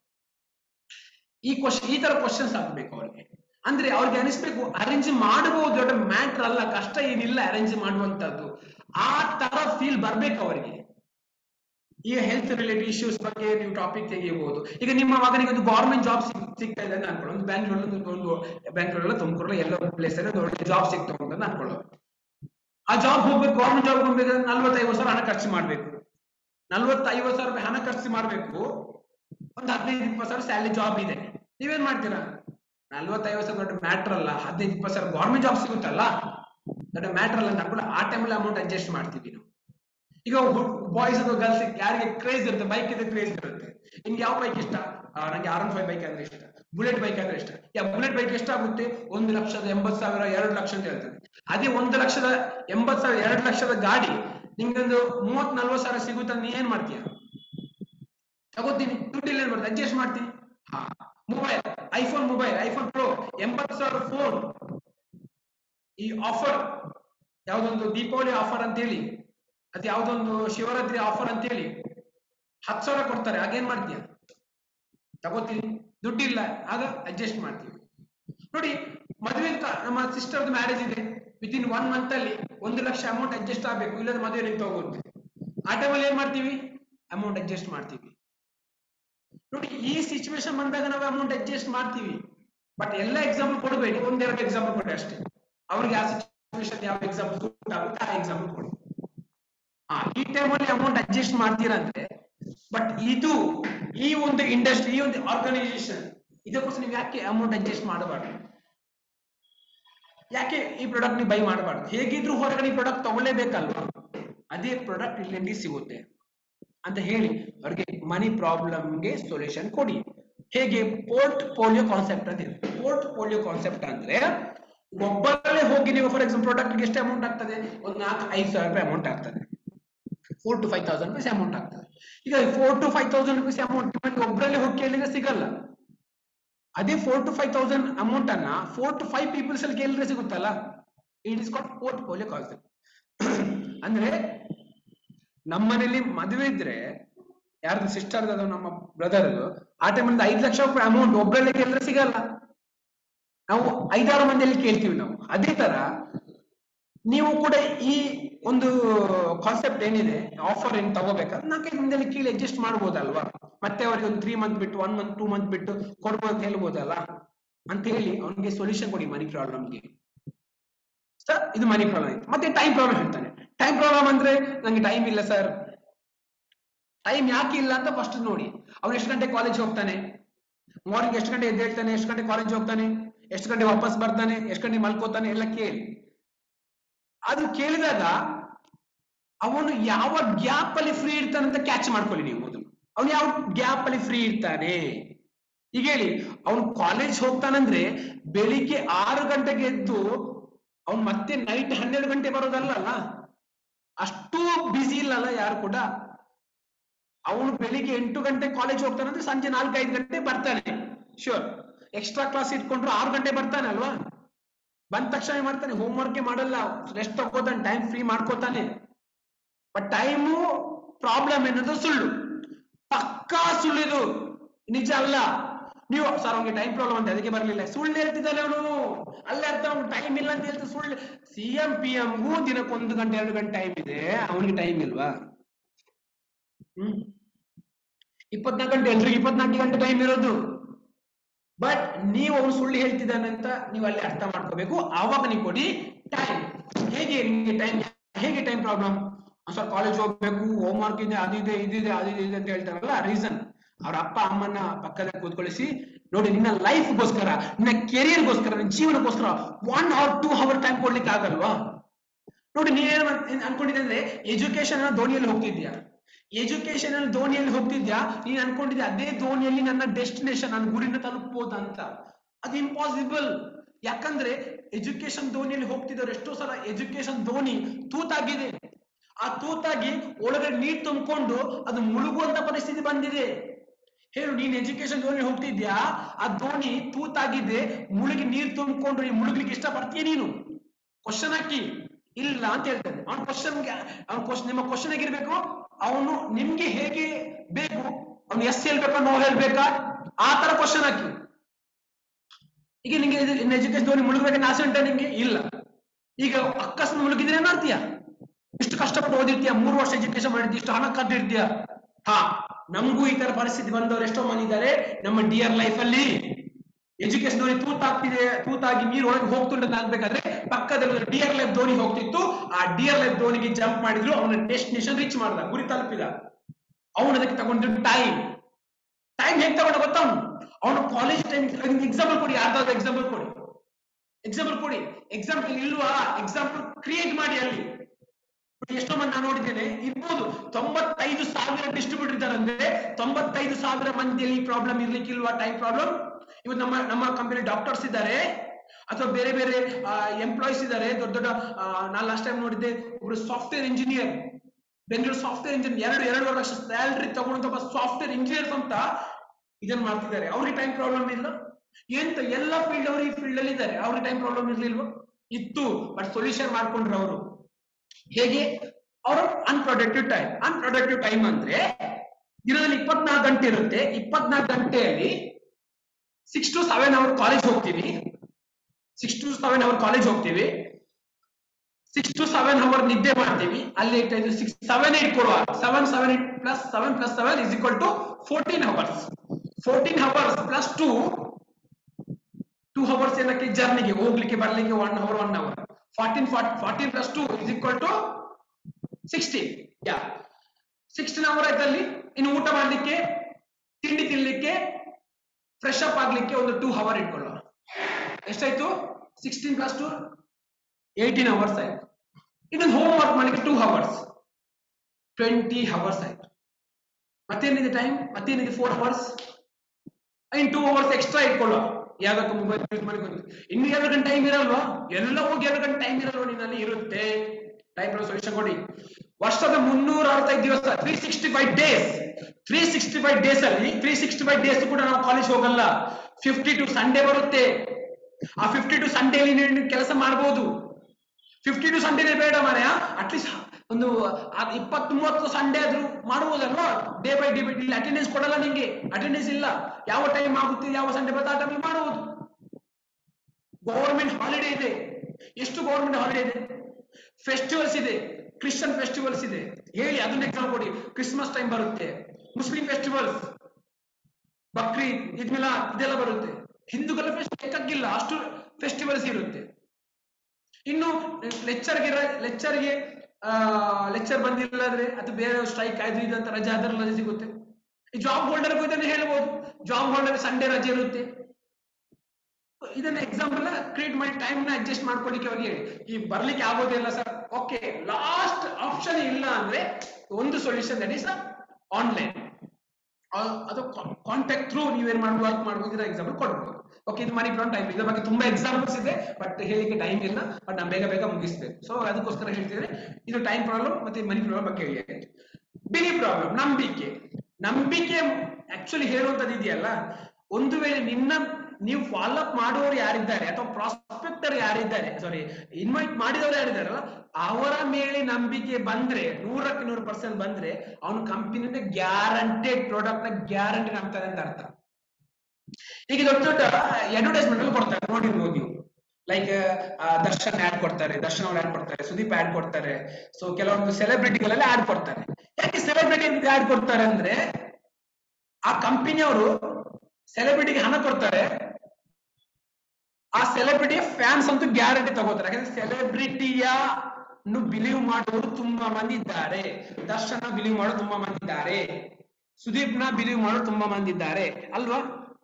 ಈ ಕ್ವಶನ್ ಈ ತರ ಕ್ವಶನ್ಸ್ ಆಗ್ಬೇಕು ಅವ್ರಿಗೆ ಅಂದ್ರೆ ಅವ್ರಿಗೆ ಅನಿಸ್ಬೇಕು ಅರೇಂಜ್ ಮಾಡಬಹುದು ದೊಡ್ಡ ಮ್ಯಾಟ್ರ್ ಅಲ್ಲ ಕಷ್ಟ ಏನಿಲ್ಲ ಅರೇಂಜ್ ಮಾಡುವಂತದ್ದು ಆ ತರ ಫೀಲ್ ಬರ್ಬೇಕು ಅವರಿಗೆ ಈಗ ಹೆಲ್ತ್ ರಿಲೇಟೆಡ್ ಇಶ್ಯೂಸ್ ಬಗ್ಗೆ ನೀವು ಟಾಪಿಕ್ ತೆಗಿಬಹುದು ಈಗ ನಿಮ್ಮ ಮಗನಿಗೆ ಒಂದು ಗೌರ್ಮೆಂಟ್ ಜಾಬ್ ಸಿಗ್ತಾ ಇದೆ ಅಂತ ಅನ್ಕೊಳ್ಳೋ ಒಂದು ಬ್ಯಾಂಗ್ಳೂರ್ ಒಂದು ಬ್ಯಾಂಗ್ಳೂರಲ್ಲ ತುಮಕೂರಲ್ಲ ಎಲ್ಲ ಪ್ಲೇಸ್ ಅಲ್ಲಿ ಒಂದು ಒಳ್ಳೆ ಜಾಬ್ ಸಿಗ್ತಾ ಉಂಟು ಅಂತ ಅನ್ಕೊಳ್ಳೋ ಆ ಜಾಬ್ ಹೋಗ್ಬೇಕು ಗೌರ್ಮೆಂಟ್ ಜಾಬ್ ಹೋಗ್ಬೇಕಾದ್ರೆ ನಲ್ವತ್ತೈವತ್ತು ಸಾವಿರ ಹಣ ಖರ್ಚು ಮಾಡ್ಬೇಕು ನಲ್ವತ್ತೈವತ್ತು ಸಾವಿರ ರೂಪಾಯಿ ಹಣ ಖರ್ಚು ಮಾಡ್ಬೇಕು ಒಂದು ಹದಿನೈದು ಇಪ್ಪತ್ತು ಸಾವಿರ ಸ್ಯಾಲರಿ ಜಾಬ್ ಇದೆ ನೀವೇನ್ ಮಾಡ್ತೀರಾ ನಲ್ವತ್ತೈವತ್ತು ಸಾವಿರ ದೊಡ್ಡ ಮ್ಯಾಟ್ರ್ ಅಲ್ಲ ಹದಿನೈದು ಇಪ್ಪತ್ತು ಸಾವಿರ ಗೌರ್ಮೆಂಟ್ ಜಾಬ್ ಸಿಗುತ್ತಲ್ಲ ದೊಡ್ಡ ಮ್ಯಾಟ್ರ್ ಅಲ್ಲ ಅಂತ ಅನ್ಕೊಂಡು ಆ ಟೈಮಲ್ಲಿ ಅಮೌಂಟ್ ಅಡ್ಜಸ್ಟ್ ಮಾಡ್ತೀವಿ ನಾವು ಈಗ ಬಾಯ್ಸ್ ಅಥವಾ ಗರ್ಲ್ಸ್ ಯಾರಿಗೆ ಕ್ರೇಜ್ ಇರುತ್ತೆ ಬೈಕ್ ಇದೆ ಕ್ರೇಜ್ ಇರುತ್ತೆ ನಿಮ್ಗೆ ಯಾವ ಬೈಕ್ ಇಷ್ಟ ಆ, ನಂಗೆ ಆರ್ ಒನ್ ಫೈವ್ ಬೈಕ್ ಅಂದ್ರೆ ಇಷ್ಟ ಬುಲೆಟ್ ಬೈಕ್ ಅಂದ್ರೆ ಇಷ್ಟ ಯಾ ಬುಲೆಟ್ ಬೈಕ್ ಎಷ್ಟಾಗುತ್ತೆ ಒಂದು ಲಕ್ಷದ ಎಂಬತ್ತು ಸಾವಿರ ಎರಡು ಲಕ್ಷ ಅಂತ ಹೇಳ್ತದೆ ಅದೇ ಒಂದು ಲಕ್ಷದ ಎಂಬತ್ತು ಸಾವಿರ ಎರಡು ಲಕ್ಷದ ಗಾಡಿ ನಿಮ್ಗೊಂದು ಮೂವತ್ ನಲ್ವತ್ತು ಸಾವಿರ ಸಿಗುತ್ತೆ ನೀ ಏನ್ ಮಾಡ್ತೀಯ ತಗೋತೀನಿ ದುಡ್ಡಿಲ್ಲ ಏನ್ ಮಾಡ್ತೀನಿ ಅಡ್ಜಸ್ಟ್ ಮಾಡ್ತೀನಿ ಹಾ mobile iPhone mobile iPhone pro ಎಂಬತ್ತು ಸಾವಿರ ಫೋನ್ ಈ ಆಫರ್ ಯಾವ್ದೊಂದು ದೀಪಾವಳಿ ಆಫರ್ ಅಂತ ಹೇಳಿ ಅದು ಯಾವ್ದೊಂದು ಶಿವರಾತ್ರಿ ಆಫರ್ ಅಂತ ಹೇಳಿ ಹತ್ತು ಸಾವಿರ ಕೊಡ್ತಾರೆ ಆಗೇನ್ ಮಾಡ್ತೀಯ ತಗೋತೀನಿ ದುಡ್ಡಿಲ್ಲ ಆಗ ಅಡ್ಜಸ್ಟ್ ಮಾಡ್ತೀವಿ ನೋಡಿ ಮದುವೆ ನಮ್ಮ ಸಿಸ್ಟರ್ ಮ್ಯಾರೇಜ್ ಇದೆ ವಿತ್ ಇನ್ ಒನ್ ಮಂತ್ ಅಲ್ಲಿ ಒಂದು ಲಕ್ಷ ಅಮೌಂಟ್ ಅಡ್ಜಸ್ಟ್ ಆಗ್ಬೇಕು ಇಲ್ಲದ ಮದುವೆ ನಿಂತು ಹೋಗುತ್ತೆ ಆ ಟೈಮಲ್ಲಿ ಏನ್ ಮಾಡ್ತೀವಿ ಅಮೌಂಟ್ ಅಡ್ಜಸ್ಟ್ ಮಾಡ್ತೀವಿ ನೋಡಿ ಈ ಸಿಚುವೇಶನ್ ಬಂದಾಗ ನಾವು ಅಮೌಂಟ್ ಅಡ್ಜಸ್ಟ್ ಮಾಡ್ತೀವಿ ಬಟ್ ಎಲ್ಲ ಎಕ್ಸಾಂಪಲ್ ಕೊಡಬೇಡಿ ಒಂದೆರಡು ಎಕ್ಸಾಂಪಲ್ ಕೊಡಿ ಅಷ್ಟೇ ಅವ್ರಿಗೆ ಆ ಸಿಚುವೇಶನ್ ಯಾವ ಎಕ್ಸಾಂಪಲ್ ಸೂಟ್ ಆಗುತ್ತೆ ಆ ಎಕ್ಸಾಂಪಲ್ ಕೊಡಿ ಆ ಈ ಟೈಮಲ್ಲಿ ಅಮೌಂಟ್ ಅಡ್ಜಸ್ಟ್ ಮಾಡ್ತೀರಾ ಅಂದ್ರೆ ಬಟ್ ಇದು ಈ ಒಂದು ಇಂಡಸ್ಟ್ರಿ ಈ ಒಂದು ಆರ್ಗನೈಸೇಷನ್ ಇದಕ್ಕೋಸ್ಕರ ನೀವು ಯಾಕೆ ಅಮೌಂಟ್ ಅಡ್ಜಸ್ಟ್ ಮಾಡಬಾರ್ದು ಯಾಕೆ ಈ ಪ್ರಾಡಕ್ಟ್ ನೀವು ಬೈ ಮಾಡಬಾರ್ದು ಹೇಗಿದ್ರು ಹೊರಗಡೆ ಈ ಪ್ರಾಡಕ್ಟ್ ತಗೊಳ್ಳೇಬೇಕಲ್ವಾ ಅದೇ ಪ್ರಾಡಕ್ಟ್ ಇಲ್ಲಿ ಸಿಗುತ್ತೆ ಅಂತ ಹೇಳಿ ಅವ್ರಿಗೆ ಮನಿ ಪ್ರಾಬ್ಲಮ್ಗೆ ಸೊಲ್ಯೂಷನ್ ಕೊಡಿ ಹೇಗೆ ಪೋರ್ಟ್ ಪೋಲಿಯೋ ಕಾನ್ಸೆಪ್ಟ್ ಅಂತ ಇದೆ ಪೋರ್ಟ್ ಪೋಲಿಯೋ ಕಾನ್ಸೆಪ್ಟ್ ಅಂದ್ರೆ ಒಬ್ಬರಲ್ಲೇ ಹೋಗಿ ನೀವು ಫಾರ್ ಎಕ್ಸಾಂಪಲ್ ಪ್ರಾಡಕ್ಟ್ಗೆ ಎಷ್ಟು ಅಮೌಂಟ್ ಆಗ್ತದೆ ಒಂದು ನಾಲ್ಕು ಐದು ಸಾವಿರ ರೂಪಾಯಿ ಅಮೌಂಟ್ ಆಗ್ತದೆ four to five thousand rupees amount ಆಗ್ತದೆ ಈಗ four to five thousand rupees amount ನಿಮಗೆ ಒಬ್ಬರಲ್ಲೇ ಹೋಗಿ ಕೇಳಿದ್ರೆ ಸಿಗಲ್ಲ ಅದೇ four to five thousand amount ಅನ್ನ ಫೋರ್ ಟು ಫೈವ್ ಪೀಪಲ್ಸ್ ಅಲ್ಲಿ ಕೇಳಿದ್ರೆ ಸಿಗುತ್ತಲ್ಲ it is called portfolio concept ಅಂದ್ರೆ ನಮ್ಮನೇಲಿ ಮದುವೆ ಇದ್ರೆ ಯಾರ್ದು ಸಿಸ್ಟರ್ ನಮ್ಮ ಬ್ರದರ್ ಆ ಟೈಮಲ್ಲಿ ಐದು ಲಕ್ಷ ರೂಪಾಯಿ ಅಮೌಂಟ್ ಒಬ್ಬರಲ್ಲೇ ಕೇಳಿದ್ರೆ ಸಿಗಲ್ಲ ನಾವು ಐದಾರು ಮಂದಿಯಲ್ಲಿ ಕೇಳ್ತೀವಿ ನಾವು ಅದೇ ತರ ನೀವು ಕೂಡ ಈ ಒಂದು ಕಾನ್ಸೆಪ್ಟ್ ಏನಿದೆ ಆಫರ್ ಏನ್ ತಗೋಬೇಕಾದ್ರೆ ನಾಲ್ಕೈದು ಮಂದಿಯಲ್ಲಿ ಕೀಳಿ ಅಡ್ಜಸ್ಟ್ ಮಾಡ್ಬೋದಲ್ವಾ ಮತ್ತೆ ಅವ್ರಿಗೆ ಒಂದು ತ್ರೀ ಮಂತ್ ಬಿಟ್ಟು ಒನ್ ಮಂತ್ ಟೂ ಮಂತ್ ಬಿಟ್ಟು ಕೊಡ್ಬೋದು ಅಂತ ಹೇಳ್ಬೋದಲ್ಲ ಅಂತ ಹೇಳಿ ಅವನಿಗೆ ಸೊಲ್ಯೂಷನ್ ಕೊಡಿ ಮನಿ ಪ್ರಾಬ್ಲಮ್ಗೆ ಸರ್ ಇದು ಮನಿ ಪ್ರಾಬ್ಲಮ್ ಆಯ್ತು ಮತ್ತೆ ಟೈಮ್ ಪ್ರಾಬ್ಲಮ್ ಹೇಳ್ತಾನೆ ಟೈಮ್ ಪ್ರಾಬ್ಲಮ್ ಅಂದ್ರೆ ನಂಗೆ ಟೈಮ್ ಇಲ್ಲ ಸರ್ ಟೈಮ್ ಯಾಕೆ ಇಲ್ಲ ಅಂತ ಫಸ್ಟ್ ನೋಡಿ ಅವ್ನು ಎಷ್ಟು ಗಂಟೆ ಕಾಲೇಜ್ ಹೋಗ್ತಾನೆ ಮಾರ್ನಿಂಗ್ ಎಷ್ಟು ಗಂಟೆ ಎದ್ದೇಳ್ತಾನೆ ಎಷ್ಟು ಗಂಟೆ ಕಾಲೇಜ್ ಹೋಗ್ತಾನೆ ಎಷ್ಟು ಗಂಟೆ ವಾಪಸ್ ಬರ್ತಾನೆ ಎಷ್ಟು ಗಂಟೆ ಮಲ್ಕೋತಾನೆ ಎಲ್ಲ ಕೇಳಿ ಅದು ಕೇಳಿದಾಗ ಅವನು ಯಾವ ಗ್ಯಾಪ್ ಅಲ್ಲಿ ಫ್ರೀ ಇರ್ತಾನೆ ಅಂತ ಕ್ಯಾಚ್ ಮಾಡ್ಕೊಳ್ಳಿ ನೀವು ಮೊದಲು ಅವನು ಯಾವ ಗ್ಯಾಪ್ ಅಲ್ಲಿ ಫ್ರೀ ಇರ್ತಾನೆ ಈಗ ಹೇಳಿ ಅವನು ಕಾಲೇಜ್ ಹೋಗ್ತಾನಂದ್ರೆ ಬೆಳಿಗ್ಗೆ ಆರು ಗಂಟೆಗೆ ಎದ್ದು ಅವ್ನು ಮತ್ತೆ ನೈಟ್ ಹನ್ನೆರಡು ಗಂಟೆ ಬರೋದಲ್ಲ ಅಷ್ಟು ಬಿಸಿ ಇಲ್ಲಲ್ಲ ಯಾರು ಕೂಡ ಅವನು ಬೆಳಿಗ್ಗೆ ಎಂಟು ಗಂಟೆ ಕಾಲೇಜ್ ಹೋಗ್ತಾನಂದ್ರೆ ಸಂಜೆ ನಾಲ್ಕೈದು ಗಂಟೆ ಬರ್ತಾನೆ ಶೂರ್ ಎಕ್ಸ್ಟ್ರಾ ಕ್ಲಾಸ್ ಇಟ್ಕೊಂಡ್ರು ಆರು ಗಂಟೆ ಬರ್ತಾನೆ ಅಲ್ವಾ ಬಂದ ತಕ್ಷಣ ಏನ್ ಮಾಡ್ತಾನೆ ಹೋಮ್ ವರ್ಕ್ ಮಾಡಲ್ಲ ರೆಸ್ಟ್ ತಗೋತಾನೆ ಟೈಮ್ ಫ್ರೀ ಮಾಡ್ಕೋತಾನೆ ಬಟ್ ಟೈಮು ಪ್ರಾಬ್ಲಮ್ ಎನ್ನುವುದು ಸುಳ್ಳು ಪಕ್ಕಾ ಸುಳ್ಳು ಇದು ನಿಜ ಅಲ್ಲ ನೀವು ಸರ್ ಅವ್ನಿಗೆ ಟೈಮ್ ಪ್ರಾಬ್ಲಮ್ ಅಂತ ಅದಕ್ಕೆ ಬರ್ಲಿಲ್ಲ ಸುಳ್ಳು ಹೇಳ್ತಿದ್ದಾನೆ ಅವನು ಅಲ್ಲೇ ಅರ್ಥ ಅವ್ನು ಟೈಮ್ ಇಲ್ಲ ಅಂತ ಹೇಳ್ತಾ ಸುಳ್ಳು ಸಿ ಎಂ ಪಿ ಎಂಗೂ ದಿನಕ್ಕೆ ಒಂದು ಗಂಟೆ ಎರಡು ಗಂಟೆ ಟೈಮ್ ಇದೆ ಅವನಿಗೆ ಟೈಮ್ ಇಲ್ವಾ ಹ್ಮ್ ಇಪ್ಪತ್ನಾಲ್ಕು ಗಂಟೆ ಎಲ್ರಿಗೂ ಇಪ್ಪತ್ನಾಲ್ಕು ಗಂಟೆ ಟೈಮ್ ಇರೋದು ಬಟ್ ನೀವು ಅವನು ಸುಳ್ಳು ಹೇಳ್ತಿದ್ದಾನೆ ಅಂತ ನೀವು ಅಲ್ಲಿ ಅರ್ಥ ಮಾಡ್ಕೋಬೇಕು ಆವಾಗ ನೀವು ಕೊಡಿ ಟೈಮ್ ಹೇಗೆ ನಿಮಗೆ ಟೈಮ್ ಹೇಗೆ ಟೈಮ್ ಪ್ರಾಬ್ಲಮ್ ಸರ್ ಕಾಲೇಜ್ ಹೋಗ್ಬೇಕು ಹೋಮ್ ವರ್ಕ್ ಇದೆ ಅದಿದೆ ಇದಿದೆ ಅದಿದೆ ಇದೆ ಅಂತ ಹೇಳ್ತಾರಲ್ಲ ರೀಸನ್ ಅವ್ರ ಅಪ್ಪ ಅಮ್ಮನ ಪಕ್ಕದಲ್ಲಿ ಕೂತ್ಕೊಳಿಸಿ ನೋಡಿ ನಿನ್ನ ಲೈಫ್ಗೋಸ್ಕರ ನಿನ್ನ ಕೆರಿಯರ್ಗೋಸ್ಕರ ನಿನ್ನ ಜೀವನಕ್ಕೋಸ್ಕರ one hour two hour time ಕೊಡ್ಲಿಕ್ಕೆ ಆಗಲ್ವಾ ನೋಡಿ ನೀನೇನ್ ಅನ್ಕೊಂಡಿದ್ದೆ ಅಂದ್ರೆ ಎಜುಕೇಶನ್ ದೋಣಿಯಲ್ಲಿ ಹೋಗ್ತಿದ್ಯಾ ಎಜುಕೇಶನ್ ಅಲ್ಲಿ ದೋಣಿಯಲ್ಲಿ ಹೋಗ್ತಿದ್ಯಾ ನೀನ್ ಅನ್ಕೊಂಡಿದ್ಯಾ ಅದೇ ದೋಣಿಯಲ್ಲಿ ನನ್ನ ಡೆಸ್ಟಿನೇಷನ್ ನನ್ನ ಗುರಿನ ತಲುಪಬಹುದಂತ ಅದು ಇಂಪಾಸಿಬಲ್ ಯಾಕಂದ್ರೆ ಎಜುಕೇಶನ್ ದೋಣಿಯಲ್ಲಿ ಹೋಗ್ತಿದ್ದವ್ರು ಎಷ್ಟೋ ಸಲ ಎಜುಕೇಶನ್ ದೋಣಿ ತೂತಾಗಿದೆ ಆ ತೂತಾಗಿ ಒಳಗಡೆ ನೀರ್ ತುಂಬಿಕೊಂಡು ಅದು ಮುಳುಗುವಂತ ಪರಿಸ್ಥಿತಿ ಬಂದಿದೆ ಹೇಳು ನೀನ್ ಎಜುಕೇಶನ್ ದೋಣಿ ಹೋಗ್ತಿದ್ಯಾ ಆ ದೋಣಿ ತೂತಾಗಿದೆ ಮುಳುಗಿ ನೀರ್ ತುಂಬಿಕೊಂಡು ನೀನ್ ಮುಳುಗ್ಲಿಕ್ಕೆ ಇಷ್ಟಪಡ್ತೀಯ ನೀನು ಕ್ವಶನ್ ಹಾಕಿ ಇಲ್ಲ ಅಂತ ಹೇಳ್ತಾನೆ ಅವ್ನ ಕ್ವಶನ್ ಅವ್ನ ಕ್ವಶನ್ ನಿಮ್ಮ ಕ್ವಶನ್ ಹೇಗಿರ್ಬೇಕು ಅವನು ನಿಮ್ಗೆ ಹೇಗೆ ಬೇಕು ಅವ್ನು ಎಸ್ ಹೇಳ್ಬೇಕಾ ನೋ ಹೇಳ್ಬೇಕಾ ಆ ತರ ಕ್ವಶನ್ ಹಾಕಿ ಈಗ ನಿಂಗೆ ಎಜುಕೇಶನ್ ದೋಣಿ ಮುಳುಗಬೇಕಂತ ಆಸೆ ಉಂಟಾ ನಿಂಗೆ ಇಲ್ಲ ಈಗ ಅಕ್ಕಸ್ನ ಮುಳುಗಿದ್ರೆ ಏನ್ ಮಾಡ್ತೀಯ ಇಷ್ಟು ಕಷ್ಟಪಟ್ಟು ಓದಿರ್ತೀಯ ಮೂರು ವರ್ಷ ಎಜುಕೇಶನ್ ಮಾಡಿದ್ಯ ಇಷ್ಟು ಹಣ ಕದ್ದಿರ್ತೀಯ ಹಾ ನಮಗೂ ಈ ತರ ಪರಿಸ್ಥಿತಿ ಬಂದವರು ಎಷ್ಟೋ ಮಂದಿ ಇದ್ದಾರೆ ನಮ್ಮ ಡಿಯರ್ ಲೈಫ್ ಅಲ್ಲಿ ಎಜುಕೇಶನ್ ಧೋನಿ ತೂತಾಗ್ತಿದೆ ತೂತಾಗಿ ನೀರು ಒಳಗೆ ಹೋಗ್తుంಡೆ ಆಗ್ಬೇಕಾದ್ರೆ ಪಕ್ಕದಲ್ಲಿ ಡಿಯರ್ ಲೈಫ್ ಧೋನಿ ಹೋಗ್ತಿತ್ತು ಆ ಡಿಯರ್ ಲೈಫ್ ಧೋನಿಗೆ ಜಂಪ್ ಮಾಡಿದ್ರು ಅವನ ಡೆಸ್ಟಿನೇಷನ್ ರೀಚ್ ಮಾಡ್ದ ಗುರಿ ತಲುಪಿದ ಅವನು ಅದಕ್ಕೆ ತಗೊಂಡಿದ್ದು ಟೈಮ್ ಟೈಮ್ ಹೇಗೆ ತಗೊಂಡ ಗೊತ್ತಾ ಅವನು ಅವನು ಕಾಲೇಜ್ ಟೈಮ್ ಎಕ್ಸಾಂಪಲ್ ಕೊಡಿ ಯಾರ್ದಾದ್ರು ಎಕ್ಸಾಂಪಲ್ ಕೊಡಿ ಎಕ್ಸಾಂಪಲ್ ಕೊಡಿ ಎಕ್ಸಾಂಪಲ್ ಇಲ್ವಾ ಎಕ್ಸಾಂಪಲ್ ಕ್ರಿಯೇಟ್ ಮಾಡಿ ಅಲ್ಲಿ ಎಷ್ಟೋ ಮಂದಿ ನಾನು ನೋಡಿದ್ದೇನೆ ಇರ್ಬೋದು ತೊಂಬತ್ತೈದು ಸಾವಿರ ಡಿಸ್ಟ್ರಿಬ್ಯೂಟರ್ ಇದ್ದಾರೆ ಅಂದ್ರೆ ತೊಂಬತ್ತೈದು ಸಾವಿರ ಮಂದಿಯಲ್ಲಿ ಪ್ರಾಬ್ಲಮ್ ಇರ್ಲಿಕ್ಕಿಲ್ವಾ ಟೈಮ್ ಪ್ರಾಬ್ಲಮ್ ಇವತ್ತು ನಮ್ಮ ನಮ್ಮ ಕಂಪನಿ ಡಾಕ್ಟರ್ಸ್ ಇದ್ದಾರೆ ಅಥವಾ ಬೇರೆ ಬೇರೆ ಎಂಪ್ಲಾಯೀಸ್ ಇದ್ದಾರೆ ದೊಡ್ಡ ದೊಡ್ಡ ಆ, ನಾನು ಲಾಸ್ಟ್ ಟೈಮ್ ನೋಡಿದ್ದೆ ಒಬ್ರು software engineer Bengaluru software engineer ಎರಡು ಎರಡೂವರೆ ಲಕ್ಷ ಸ್ಯಾಲರಿ ತಗೊಂಡಂತ ಒಬ್ಬ ಸಾಫ್ಟ್ವೇರ್ ಇಂಜಿನಿಯರ್ಸ್ ಅಂತ ಇದನ್ನ ಮಾಡ್ತಿದ್ದಾರೆ ಅವ್ರಿಗೆ ಟೈಮ್ ಪ್ರಾಬ್ಲಮ್ ಇಲ್ಲ ಎಂತ ಎಲ್ಲ ಫೀಲ್ಡ್ ಅವರು ಈ ಫೀಲ್ಡ್ ಅಲ್ಲಿ ಇದ್ದಾರೆ ಅವ್ರಿಗೆ ಟೈಮ್ ಪ್ರಾಬ್ಲಮ್ ಇರ್ಲಿಲ್ವಾ ಇತ್ತು ಬಟ್ ಸೊಲ್ಯೂಷನ್ ಮಾಡ್ಕೊಂಡ್ರು ಅವರು ಹೇಗೆ ಅವರು ಅನ್ಪ್ರೊಡಕ್ಟಿವ್ ಟೈಮ್ ಅನ್ಪ್ರೊಡಕ್ಟಿವ್ ಟೈಮ್ ಅಂದ್ರೆ ದಿನದಲ್ಲಿ ಇಪ್ಪತ್ನಾಲ್ಕು ಗಂಟೆ ಇರುತ್ತೆ ಇಪ್ಪತ್ನಾಲ್ಕು ಗಂಟೆಯಲ್ಲಿ six to seven hour college ಹೋಗ್ತೀವಿ six to seven hour college ಹೋಗ್ತೀವಿ ಸಿಕ್ಸ್ ಟು ಸೆವೆನ್ ಅವರ್ ನಿದ್ದೆ ಮಾಡ್ತೀವಿ ಅಲ್ಲಿ ಸಿಕ್ಸ್ ಸೆವೆನ್ ಏಟ್ ಕೊಡುವ seven seven eight plus seven plus seven is equal to fourteen hours fourteen hours plus two two hours ಏನಕ್ಕೆ ಜರ್ನಿಗೆ ಹೋಗ್ಲಿಕ್ಕೆ ಬರ್ಲಿಕ್ಕೆ one hour one hour fourteen fourteen plus two is equal to sixteen yeah sixteen hour ಆಯ್ತಲ್ಲಿ ಇನ್ನು ಊಟ ಮಾಡ್ಲಿಕ್ಕೆ ತಿಂಡಿ ತಿನ್ಲಿಕ್ಕೆ ಫ್ರೆಶ್ ಅಪ್ ಆಗ್ಲಿಕ್ಕೆ ಒಂದು ಟೂ ಅವರ್ ಇಟ್ಕೊಳ್ಳುವ ಎಷ್ಟಾಯ್ತು sixteen plus two eighteen hours ಆಯ್ತು ಇನ್ನೊಂದು ಹೋಮ್ ವರ್ಕ್ ಮಾಡ್ಲಿಕ್ಕೆ ಟೂ ಅವರ್ಸ್ ಟ್ವೆಂಟಿ ಅವರ್ಸ್ ಆಯ್ತು ಮತ್ತೇನಿದೆ ಟೈಮ್ ಮತ್ತೇನಿದೆ four hours in two hours extra ಇಟ್ಕೊಳ್ಳುವ ಯಾವ್ದಕ್ಕೆ ಮೊಬೈಲ್ ಯೂಸ್ ಮಾಡ್ಕೊಂಡು ಇನ್ನು ಎರಡು ಗಂಟೆ ಟೈಮ್ ಇರಲ್ವಾ ಎಲ್ಲ ಹೋಗಿ ಎರಡು ಗಂಟೆ ಟೈಮ್ ಇರಲ್ವಾ ನಿನ್ನಲ್ಲಿ ಇರುತ್ತೆ ಟೈಮ್ ಸೊಲ್ಯೂಷನ್ ಕೊಡಿ ವರ್ಷದ ಮುನ್ನೂರ ಅರವತ್ತೈದು ದಿವಸ three sixty five days three sixty five days ಅಲ್ಲಿ ತ್ರೀ ಸಿಕ್ಸ್ಟಿ ಫೈವ್ ಡೇಸ್ ಕೂಡ ನಾವು ಕಾಲೇಜ್ ಹೋಗಲ್ಲ ಫಿಫ್ಟಿ ಟು ಸಂಡೇ ಬರುತ್ತೆ ಆ ಫಿಫ್ಟಿ ಟು ಸಂಡೇ ನೀನು ಕೆಲಸ ಮಾಡಬಹುದು ಫಿಫ್ಟಿ ಟು ಸಂಡೇನೆ ಬೇಡ ಮಾರ್ಯ ಅಟ್ಲೀಸ್ಟ್ ಒಂದು ಇಪ್ಪತ್ತು ಮೂವತ್ತು ಸಂಡೇ ಆದ್ರೂ ಮಾಡಬಹುದಲ್ವಾ ಡೇ ಬೈ ಡೇ ಬೈ ಇಲ್ಲಿ ಅಟೆಂಡೆನ್ಸ್ ಕೊಡಲ್ಲ ನಿಂಗೆ ಅಟೆಂಡೆನ್ಸ್ ಇಲ್ಲ ಯಾವ ಟೈಮ್ ಆಗುತ್ತೆ ಯಾವ ಸಂಡೇ ಬರುತ್ತೆ ಆ ಟೈಮ್ ಮಾಡಬಹುದು ಗವರ್ಮೆಂಟ್ ಹಾಲಿಡೇ ಇದೆ ಎಷ್ಟು ಗವರ್ಮೆಂಟ್ ಹಾಲಿಡೇ ಇದೆ ಫೆಸ್ಟಿವಲ್ಸ್ ಇದೆ ಕ್ರಿಶ್ಚಿಯನ್ ಫೆಸ್ಟಿವಲ್ಸ್ ಇದೆ ಹೇಳಿ ಅದನ್ನ ಎಕ್ಸಾಮ್ ಕೊಡಿ ಕ್ರಿಸ್ಮಸ್ ಟೈಮ್ ಬರುತ್ತೆ ಮುಸ್ಲಿಂ ಫೆಸ್ಟಿವಲ್ಸ್ ಬಕ್ರೀದ್ ಇದ್ ಮಿಲಾದ್ ಇದೆಲ್ಲ ಬರುತ್ತೆ ಹಿಂದೂಗಳ ಫೆಸ್ಟ್ ಲೆಕ್ಕಕ್ಕಿಲ್ಲ ಅಷ್ಟು ಫೆಸ್ಟಿವಲ್ಸ್ ಇರುತ್ತೆ ಇನ್ನು ಲೆಕ್ಚರ್ಗೆ ಲೆಕ್ಚರ್ಗೆ ಲೆಕ್ಚರ್ ಬಂದಿಲ್ಲ ಅಂದ್ರೆ ಅದು ಬೇರೆ ಸ್ಟ್ರೈಕ್ ಆಯ್ತು ಇದು ಅಂತ ರಜೆ ಆದ್ರೆ ರಜೆ ಸಿಗುತ್ತೆ ಈ ಜಾಬ್ ಹೋಲ್ಡರ್ ಇದನ್ನ ಹೇಳ್ಬೋದು ಜಾಬ್ ಹೋಲ್ಡರ್ ಸಂಡೇ ರಜೆ ಇರುತ್ತೆ ಇದನ್ನ ಎಕ್ಸಾಂಪಲ್ ಕ್ರಿಯೇಟ್ ಮಾಡಿ ಟೈಮ್ ನ ಅಡ್ಜಸ್ಟ್ ಮಾಡ್ಕೊಳಿಕ್ಕೆ ಹೋಗಿ ಹೇಳಿ ಈ ಬರ್ಲಿಕ್ಕೆ ಆಗೋದಿಲ್ಲ ಸರ್ ಓಕೆ ಲಾಸ್ಟ್ ಆಪ್ಷನ್ ಇಲ್ಲ ಅಂದ್ರೆ ಒಂದು ಸೊಲ್ಯೂಷನ್ ದಟ್ ಇಸ್ ಆನ್ಲೈನ್ ಅದು ಕಾಂಟ್ಯಾಕ್ಟ್ ಥ್ರೂ ನೀವೇನ್ ಮಾಡಿ ವರ್ಕ್ ಮಾಡ್ಬೋದು ಎಕ್ಸಾಂಪಲ್ ಕೊಡ್ಬೋದು ಓಕೆ ಇದು ಮನಿ ಪ್ರಾಬ್ಲಮ್ ಟೈಮ್ ಇದ್ರ ಬಗ್ಗೆ ತುಂಬಾ ಎಕ್ಸಾಂಪಲ್ಸ್ ಇದೆ ಬಟ್ ಹೇಳಿಕ್ಕೆ ಟೈಮ್ ಇಲ್ಲ ಬಟ್ ನಾನು ಬೇಗ ಬೇಗ ಮುಗಿಸ್ಬೇಕು ಸೊ ಅದಕ್ಕೋಸ್ಕರ ಹೇಳ್ತಿದ್ರೆ ಇದು ಟೈಮ್ ಪ್ರಾಬ್ಲಮ್ ಮತ್ತೆ ಮನಿ ಪ್ರಾಬ್ಲಮ್ ಬಗ್ಗೆ ಹೇಳಿ ಆಯ್ತು ಬಿಲಿ ಪ್ರಾಬ್ಲಮ್ ನಂಬಿಕೆ ನಂಬಿಕೆ ಆಕ್ಚುಲಿ ಹೇಳುವಂತದ್ದು ಇದೆಯಲ್ಲ ಒಂದು ವೇಳೆ ನಿನ್ನ ನೀವು ಫಾಲೋ ಅಪ್ ಮಾಡುವವರು ಯಾರಿದ್ದಾರೆ ಅಥವಾ ಪ್ರಾಸ್ಪೆಕ್ಟರ್ ಯಾರಿದ್ದಾರೆ ಸಾರಿ ಇನ್ವೈಟ್ ಮಾಡಿದವರು ಯಾರಿದ್ದಾರಲ್ಲ ಅವರ ಮೇಲೆ ನಂಬಿಕೆ ಬಂದ್ರೆ ನೂರಕ್ಕೆ ನೂರು ಪರ್ಸೆಂಟ್ ಬಂದ್ರೆ ಅವನು ಕಂಪನಿಯಿಂದ ಗ್ಯಾರಂಟೆಡ್ ಪ್ರಾಡಕ್ಟ್ ನ ಗ್ಯಾರಂಟಿ ನಂಬ್ತಾನೆ ಅಂತ ಅರ್ಥ ಈಗ ದೊಡ್ಡ ದೊಡ್ಡ ಅಡ್ವರ್ಟೈಸ್ಮೆಂಟ್ ಅಲ್ಲಿ ಕೊಡ್ತಾರೆ ನೋಡಿರ್ಬೋದು ನೀವು ಲೈಕ್ ದರ್ಶನ್ ಆಡ್ ಕೊಡ್ತಾರೆ ದರ್ಶನ್ ಅವ್ರು ಆಡ್ ಕೊಡ್ತಾರೆ ಸುದೀಪ್ ಆಡ್ ಕೊಡ್ತಾರೆ ಸೊ ಕೆಲವೊಂದು ಸೆಲೆಬ್ರಿಟಿಗಳೆಲ್ಲ ಆಡ್ ಕೊಡ್ತಾರೆ ಯಾಕೆ ಸೆಲೆಬ್ರಿಟಿ ಆಡ್ ಕೊಡ್ತಾರೆ ಅಂದ್ರೆ ಆ ಕಂಪನಿಯವರು ಸೆಲೆಬ್ರಿಟಿಗೆ ಹಣ ಕೊಡ್ತಾರೆ ಆ ಸೆಲೆಬ್ರಿಟಿಯ ಫ್ಯಾನ್ಸ್ ಅಂತೂ ಗ್ಯಾರಂಟಿ ತಗೋತಾರೆ ಯಾಕಂದ್ರೆ ಸೆಲೆಬ್ರಿಟಿಯ ಬಿಲೀವ್ ಮಾಡೋರು ತುಂಬಾ ಮಂದಿ ಇದ್ದಾರೆ ದರ್ಶನ ಬಿಲೀವ್ ಮಾಡೋರು ತುಂಬಾ ಮಂದಿ ಇದ್ದಾರೆ ಸುದೀಪ್ನ ಬಿಲೀವ್ ಮಾಡೋರು ತುಂಬಾ ಮಂದಿ ಇದ್ದಾರೆ ಅಲ್ವಾ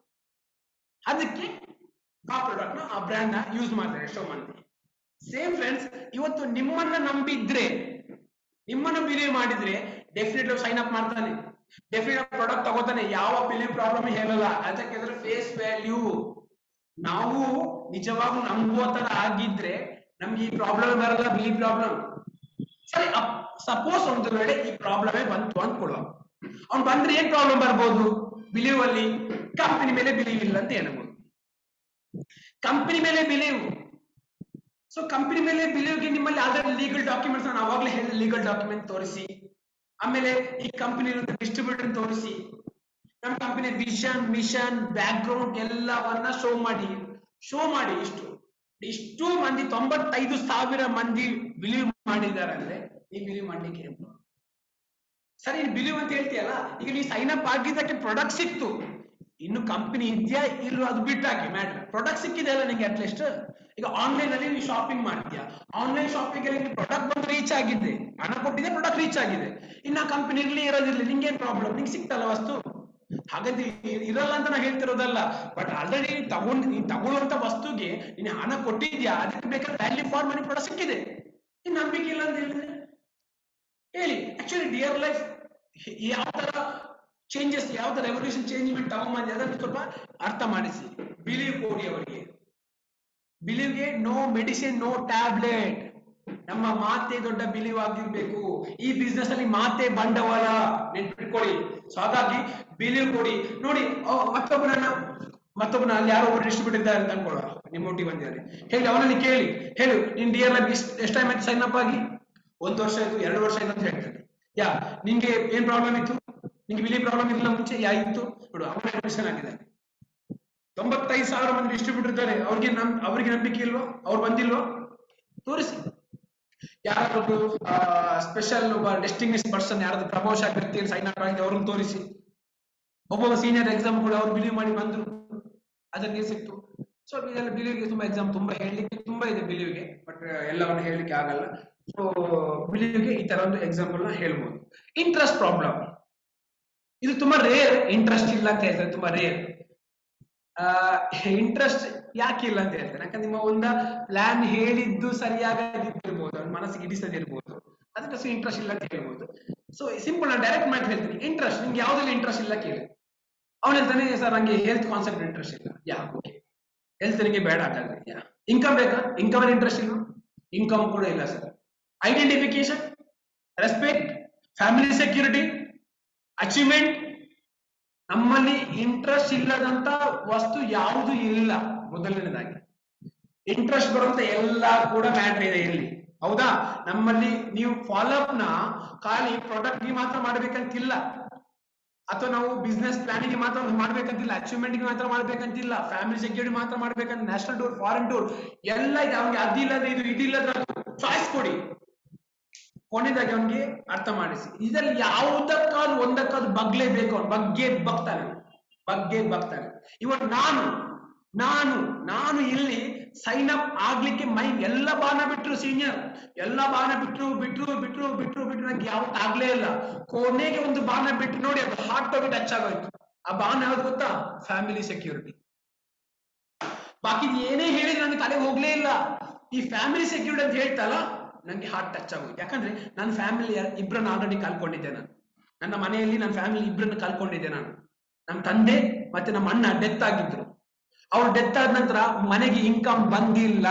ಅದಕ್ಕೆ ಆ ಪ್ರಾಡಕ್ಟ್ ನ ಆ ಬ್ರ್ಯಾಂಡ್ ನ ಯೂಸ್ ಮಾಡ್ತಾರೆ ಎಷ್ಟೋ ಮಂದಿ ಸೇಮ್ ಫ್ರೆಂಡ್ಸ್ ಇವತ್ತು ನಿಮ್ಮನ್ನ ನಂಬಿದ್ರೆ ನಿಮ್ಮನ್ನ ಬಿಲೀವ್ ಮಾಡಿದ್ರೆ ಡೆಫಿನೆಟ್ ಸೈನ್ ಅಪ್ ಮಾಡ್ತಾನೆ ಡೆಫಿನೆಟ್ ಪ್ರಾಡಕ್ಟ್ ತಗೋತಾನೆ ಯಾವ ಬಿಲೀವ್ ಪ್ರಾಬ್ಲಮ್ ಹೇಳಲ್ಲ ಅದಕ್ಕೆ ಫೇಸ್ ವ್ಯಾಲ್ಯೂ ನಾವು ನಿಜವಾಗ್ಲೂ ನಂಬುವ ತರ ಆಗಿದ್ರೆ ನಮ್ಗೆ ಈ ಪ್ರಾಬ್ಲಮ್ ಬರಲ್ಲ ಬಿಲೀವ್ ಪ್ರಾಬ್ಲಮ್ ಸರಿ ಸಪೋಸ್ ಒಂದು ವೇಳೆ ಈ ಪ್ರಾಬ್ಲಮೇ ಬಂತು ಅನ್ಕೊಳ್ಳುವ ಅವ್ನು ಬಂದ್ರೆ ಏನ್ ಪ್ರಾಬ್ಲಮ್ ಬರ್ಬೋದು ಬಿಲೀವ್ ಅಲ್ಲಿ ಕಂಪನಿ ಮೇಲೆ ಬಿಲೀವ್ ಇಲ್ಲ ಅಂತ ಹೇಳ್ಬೋದು ಕಂಪನಿ ಮೇಲೆ ಬಿಲೀವ್ ಸೊ ಕಂಪನಿ ಮೇಲೆ ಬಿಲೀವ್ಗೆ ನಿಮ್ಮಲ್ಲಿ ಆಲ್ರೆಡಿ ಲೀಗಲ್ ಡಾಕ್ಯುಮೆಂಟ್ಸ್ ನಾನು ಅವಾಗಲೇ ಹೇಳಿದ ಲೀಗಲ್ ಡಾಕ್ಯುಮೆಂಟ್ ತೋರಿಸಿ ಆಮೇಲೆ ಈ ಕಂಪನಿ ಡಿಸ್ಟ್ರಿಬ್ಯೂಟರ್ ತೋರಿಸಿ ನಮ್ಮ company vision mission background ಎಲ್ಲವನ್ನ ಶೋ ಮಾಡಿ ಶೋ ಮಾಡಿ ಇಷ್ಟು ಇಷ್ಟು ಮಂದಿ ತೊಂಬತ್ತೈದು ಸಾವಿರ ಮಂದಿ ಬಿಲೀವ್ ಮಾಡಿದ್ದಾರೆ ಅಂದ್ರೆ ನೀವು ಬಿಲೀವ್ ಮಾಡ್ಲಿಕ್ಕೆ ಏನು problem? ಸರಿ ಬಿಲೀವ್ ಅಂತ ಹೇಳ್ತೀಯಲ್ಲ ಈಗ ನೀವು ಸೈನ್ ಅಪ್ ಆಗಿದ್ದಕ್ಕೆ ಪ್ರಾಡಕ್ಟ್ ಸಿಕ್ತು ಇನ್ನು ಕಂಪನಿ ಇದೆಯಾ ಇಲ್ಲೋ ಅದು ಬಿಟ್ಟಾಕಿ ಮ್ಯಾಟ್ರ್ ಪ್ರಾಡಕ್ಟ್ ಸಿಕ್ಕಿದೆ ಅಲ್ಲ ನಿಂಗೆ ಅಟ್ಲೀಸ್ಟ್ ಈಗ ಆನ್ಲೈನ್ ಅಲ್ಲಿ ನೀವು ಶಾಪಿಂಗ್ ಮಾಡ್ತೀಯಾ ಆನ್ಲೈನ್ ಶಾಪಿಂಗ್ ಅಲ್ಲಿ ಪ್ರಾಡಕ್ಟ್ ಬಂದು ರೀಚ್ ಆಗಿದೆ ಹಣ ಕೊಟ್ಟಿದೆ ಪ್ರಾಡಕ್ಟ್ ರೀಚ್ ಆಗಿದೆ ಇನ್ನ ಕಂಪನಿ ಇರ್ಲಿ ಇರೋದಿರ್ಲಿ ನಿಂಗೆ ಏನ್ ಪ್ರಾಬ್ಲಮ್ ನಿಂಗೆ ಸಿಕ್ತಲ್ಲ ವಸ್ತು ಹಾಗಾದ್ರೆ ಇ- ಇರಲ್ಲ ಅಂತ ನಾ ಹೇಳ್ತಿರೋದಲ್ಲ ಬಟ್ ಆಲ್ರೆಡಿ ನೀನ್ ತಗೊಂಡ್ ನೀನ್ ತಗೊಳ್ಳುವಂತ ವಸ್ತುಗೆ ನೀನ್ ಹಣ ಕೊಟ್ಟಿದ್ಯಾ ಅದಕ್ಕೆ ಬೇಕಾದ ವ್ಯಾಲ್ಯೂ ಫಾರ್ ಮನಿ ಪ್ರಾಡಕ್ಟ್ ಸಿಕ್ಕಿದೆ ನೀನ್ ನಂಬಿಕೆ ಇಲ್ಲ ಅಂತ ಹೇಳಿದ್ರೆ ಹೇಳಿ ಆಕ್ಚುಲಿ ಡಿಯರ್ ಲೈಫ್ ಯಾವ ತರ ಚೇಂಜಸ್ ಯಾವ ತರ ರೆವಲ್ಯೂಷನ್ ಚೇಂಜ್ಮೆಂಟ್ ತಗೊಂಬಂದಿ ಅದನ್ನು ಸ್ವಲ್ಪ ಅರ್ಥ ಮಾಡಿಸಿ ಬಿಲೀವ್ ಕೊಡಿ ಅವರಿಗೆ ಬಿಲೀವ್ಗೆ ನೋ ಮೆಡಿಸಿನ್ ನೋ ಟ್ಯಾಬ್ಲೆಟ್ ನಮ್ಮ ಮಾತೆ ದೊಡ್ಡ ಬಿಲೀವ್ ಆಗಿರ್ಬೇಕು ಈ ಬಿಸ್ನೆಸ್ ಅಲ್ಲಿ ಮಾತೆ ಬಂಡವಾಳ ನೆನ್ಪಿಟ್ಕೊಳ್ಳಿ ಸೊ ಹಾಗಾಗಿ ಬಿಲೀವ್ ಕೊಡಿ ನೋಡಿ ಅವ್- ಮತ್ತೊಬ್ಬರನ್ನ ಮತ್ತೊಬ್ಬನ ಅಲ್ಲಿ ಯಾರೋ ಒಬ್ರು ಡಿಸ್ಟ್ರಿಬ್ಯೂಟ್ ಇದ್ದಾರೆ ಅಂತ ಅನ್ಕೊಳ್ಳೋ ನಿಮ್ಮ ಒಟ್ಟಿಗೆ ಬಂದಿದ್ದಾರೆ ಹೇಳಿ ಅವನಲ್ಲಿ ಕೇಳಿ ಹೇಳು ನಿನ್ ಡಿಯರ್ ಲೈಫ್ ಎಷ್ಟು ಟೈಮ್ ಆಯ್ತು ಸೈನ್ ಅಪ್ ಆಗಿ ಒಂದು ವರ್ಷ ಆಯ್ತು ಎರಡು ವರ್ಷ ಆಯ್ತು ಅಂತ ಹೇಳ್ತಾನೆ ಯಾ ನಿಂಗೆ ಏನ್ ಪ್ರಾಬ್ಲಮ್ ಇತ್ತು ನಿಂಗೆ ಬಿಲಿ ಪ್ರಾಬ್ಲಮ್ ಇರಲಿಲ್ಲ ಮುಂಚೆ ಯಾ ಇತ್ತು ನೋಡು ಅವನ ಅಡ್ಮಿಷನ್ ಆಗಿದೆ ತೊಂಬತ್ತೈದು ಸಾವಿರ ಮಂದಿ ಡಿಸ್ಟ್ರಿಬ್ಯೂಟರ್ ಇದ್ದಾರೆ ಅವ್ರಿಗೆ ನಮ್ ಅವ್ರಿಗೆ ನಂಬಿಕೆ ಇಲ್ವಾ ಅವ್ರು ಬಂದಿಲ್ವಾ ತೋರಿಸಿ ಯಾರಾದ್ರೂ ಸ್ಪೆಷಲ್ ಒಬ್ಬ ಡೆಸ್ಟಿಂಗ್ವಿಶ್ ಪರ್ಸನ್ ಯಾರಾದ್ರೂ ಪ್ರಮೋಷನ್ ವ್ಯಕ್ತಿಯಲ್ಲಿ ಸೈನ್ ಅಪ್ ಆಗಿದೆ ಅವ್ರನ್ನ ತೋರಿಸಿ ಒಬ್ಬೊಬ್ಬ ಸೀನಿಯರ್ ಎಕ್ಸಾಮ್ ಕೂಡ ಅವ್ರು ಬಿಲೀವ್ ಮಾಡಿ ಬಂದ್ರು ಅದಕ್ಕೆ ಸಿಕ್ತು ಸೊ ಇದೆಲ್ಲ ಬಿಲೀವ್ಗೆ ತುಂಬಾ ಎಕ್ಸಾಮ್ ತುಂಬಾ ಹೇಳಲಿಕ್ಕೆ ತುಂಬಾ ಇದೆ ಬಿಲೀವ್ಗೆ ಬಟ್ ಎಲ್ಲವನ್ನು ಹೇಳಲಿಕ್ಕೆ ಆಗಲ್ಲ ಸೊ ಬಿಲೀವ್ಗೆ ಈ ತರ ಒಂದು ಎಕ್ಸಾಂಪಲ್ ನ ಹೇಳ್ಬೋದು ಇಂಟ್ರೆಸ್ಟ್ ಪ್ರಾಬ್ಲಮ್ ಇದು ತುಂಬಾ ರೇರ್ ಇಂಟ್ರೆಸ್ಟ್ ಇಲ್ಲ ಅಂತ ಹೇಳ್ತಾರೆ ತುಂಬಾ ರೇರ್ ಇಂಟ್ರೆಸ್ಟ್ ಯಾಕೆ ಇಲ್ಲ ಅಂತ ಹೇಳ್ತಾರೆ ಯಾಕಂದ್ರೆ ನಿಮ್ಮ ಒಂದ ಪ್ಲಾನ್ ಹೇಳಿದ್ದು ಸರಿಯಾಗದಿರ್ಬೋದು ಅವ್ನ ಮನಸ್ಸಿಗೆ ಇಡಿಸದಿರ್ಬೋದು ಅದಕ್ಕೆ ಇಂಟ್ರೆಸ್ಟ್ ಇಲ್ಲ ಅಂತ ಹೇಳ್ಬೋದು ಸೊ ಸಿಂಪಲ್ ನಾನು ಡೈರೆಕ್ಟ್ ಮಾಡಿ ಹೇಳ್ತೀನಿ ಇಂಟ್ರೆಸ್ಟ್ ನಿಮ್ಗೆ ಯಾವ್ದ್ರಲ್ಲಿ ಇಂಟ್ರೆಸ್ಟ್ ಇಲ್ಲ ಕೇಳಿ ಅವ್ನು ಹೇಳ್ತಾನೆ ಸರ್ ನಂಗೆ ಹೆಲ್ತ್ ಕಾನ್ಸೆಪ್ಟ್ ಇಂಟ್ರೆಸ್ಟ್ ಇಲ್ಲ ಯಾ ಓಕೆ ಹೆಲ್ತ್ ನಿಮಗೆ ಬೇಡ ಹಾಗಾದ್ರೆ ಯಾ ಇನ್ಕಮ್ ಬೇಕಾ ಇನ್ಕಮ್ ಅಲ್ಲಿ ಇಂಟ್ರೆಸ್ಟ್ ಇಲ್ಲ ಇನ್ಕಮ್ ಕೂಡ ಇಲ್ಲ sir identification respect family security achievement ನಮ್ಮಲ್ಲಿ ಇಂಟ್ರೆಸ್ಟ್ ಇಲ್ಲದಂತ ವಸ್ತು ಯಾವುದು ಇಲ್ಲ ಮೊದಲನೇದಾಗಿ ಇಂಟ್ರೆಸ್ಟ್ ಬರುವಂತ ಎಲ್ಲ ಕೂಡ ಮ್ಯಾಟ್ರ್ ಇದೆ ಇಲ್ಲಿ ಹೌದಾ ನಮ್ಮಲ್ಲಿ ನೀವು ಫಾಲೋ ಅಪ್ ನ ಖಾಲಿ ಪ್ರಾಡಕ್ಟ್ ಗೆ ಮಾತ್ರ ಮಾಡ್ಬೇಕಂತಿಲ್ಲ ಅಥವಾ ನಾವು ಬಿಸ್ನೆಸ್ ಪ್ಲಾನಿಂಗ್ ಮಾತ್ರ ಮಾಡ್ಬೇಕಂತಿಲ್ಲ ಅಚೀವ್ಮೆಂಟ್ ಗೆ ಮಾತ್ರ ಮಾಡ್ಬೇಕಂತಿಲ್ಲ ಫ್ಯಾಮಿಲಿ ಸೆಕ್ಯೂರಿಟಿ ಮಾತ್ರ ಮಾಡ್ಬೇಕಂತ ನ್ಯಾಷನಲ್ ಟೂರ್ ಫಾರಿನ್ ಟೂರ್ ಎಲ್ಲ ಇದೆ ಅವ್ನಿಗೆ ಅದಿಲ್ಲದ ಇದು ಇದಿಲ್ಲದ ಚಾಯ್ಸ್ ಕೊಡಿ ಕೊನೆದಾಗಿ ಅವನಿಗೆ ಅರ್ಥ ಮಾಡಿಸಿ ಇದರಲ್ಲಿ ಯಾವುದಕ್ಕಾದ್ರೂ ಒಂದಕ್ಕಾದ್ರೂ ಬಗ್ಲೇಬೇಕು ಅವನು ಬಗ್ಗೆ ಬಗ್ತಾನೆ ಬಗ್ಗೆ ಬಗ್ತಾನೆ ಇವತ್ತು ನಾನು ನಾನು ನಾನು ಇಲ್ಲಿ ಸೈನ್ ಅಪ್ ಆಗ್ಲಿಕ್ಕೆ ಮೈ ಎಲ್ಲ ಬಾನ ಬಿಟ್ರು ಸೀನಿಯರ್ ಎಲ್ಲ ಬಾನ ಬಿಟ್ರು ಬಿಟ್ರು ಬಿಟ್ರು ಬಿಟ್ರು ಬಿಟ್ರು ನಂಗೆ ಯಾವತ್ತು ಆಗ್ಲೇ ಇಲ್ಲ ಕೊನೆಗೆ ಒಂದು ಬಾನ ಬಿಟ್ಟು ನೋಡಿ ಅದು ಹಾರ್ಟ್ ಹೋಗಿ ಟಚ್ ಆಗೋಯ್ತು ಆ ಬಾನ ಯಾವ್ದು ಗೊತ್ತಾ ಫ್ಯಾಮಿಲಿ ಸೆಕ್ಯೂರಿಟಿ ಬಾಕಿ ಏನೇ ಹೇಳಿದ್ರೆ ನನಗೆ ತಲೆಗೆ ಹೋಗ್ಲೇ ಇಲ್ಲ ಈ ಫ್ಯಾಮಿಲಿ ಸೆಕ್ಯೂರಿಟಿ ಅಂತ ಹೇಳ್ತಲ್ಲ ನಂಗೆ ಹಾರ್ಟ್ ಟಚ್ ಆಗೋಯ್ತು ಯಾಕಂದ್ರೆ ನನ್ನ ಫ್ಯಾಮಿಲಿ ಇಬ್ಬರನ್ನ ಆಲ್ರೆಡಿ ಕಳ್ಕೊಂಡಿದ್ದೆ ನಾನು ನನ್ನ ಮನೆಯಲ್ಲಿ ನನ್ನ ಫ್ಯಾಮಿಲಿ ಇಬ್ಬರನ್ನ ಕಳ್ಕೊಂಡಿದ್ದೆ ನಾನು ನಮ್ಮ ತಂದೆ ಮತ್ತೆ ನಮ್ಮ ಅಣ್ಣ ಡೆತ್ ಆಗಿದ್ರು ಅವ್ರು ಡೆತ್ ಆದ ನಂತರ ಮನೆಗೆ ಇನ್ಕಮ್ ಬಂದಿಲ್ಲ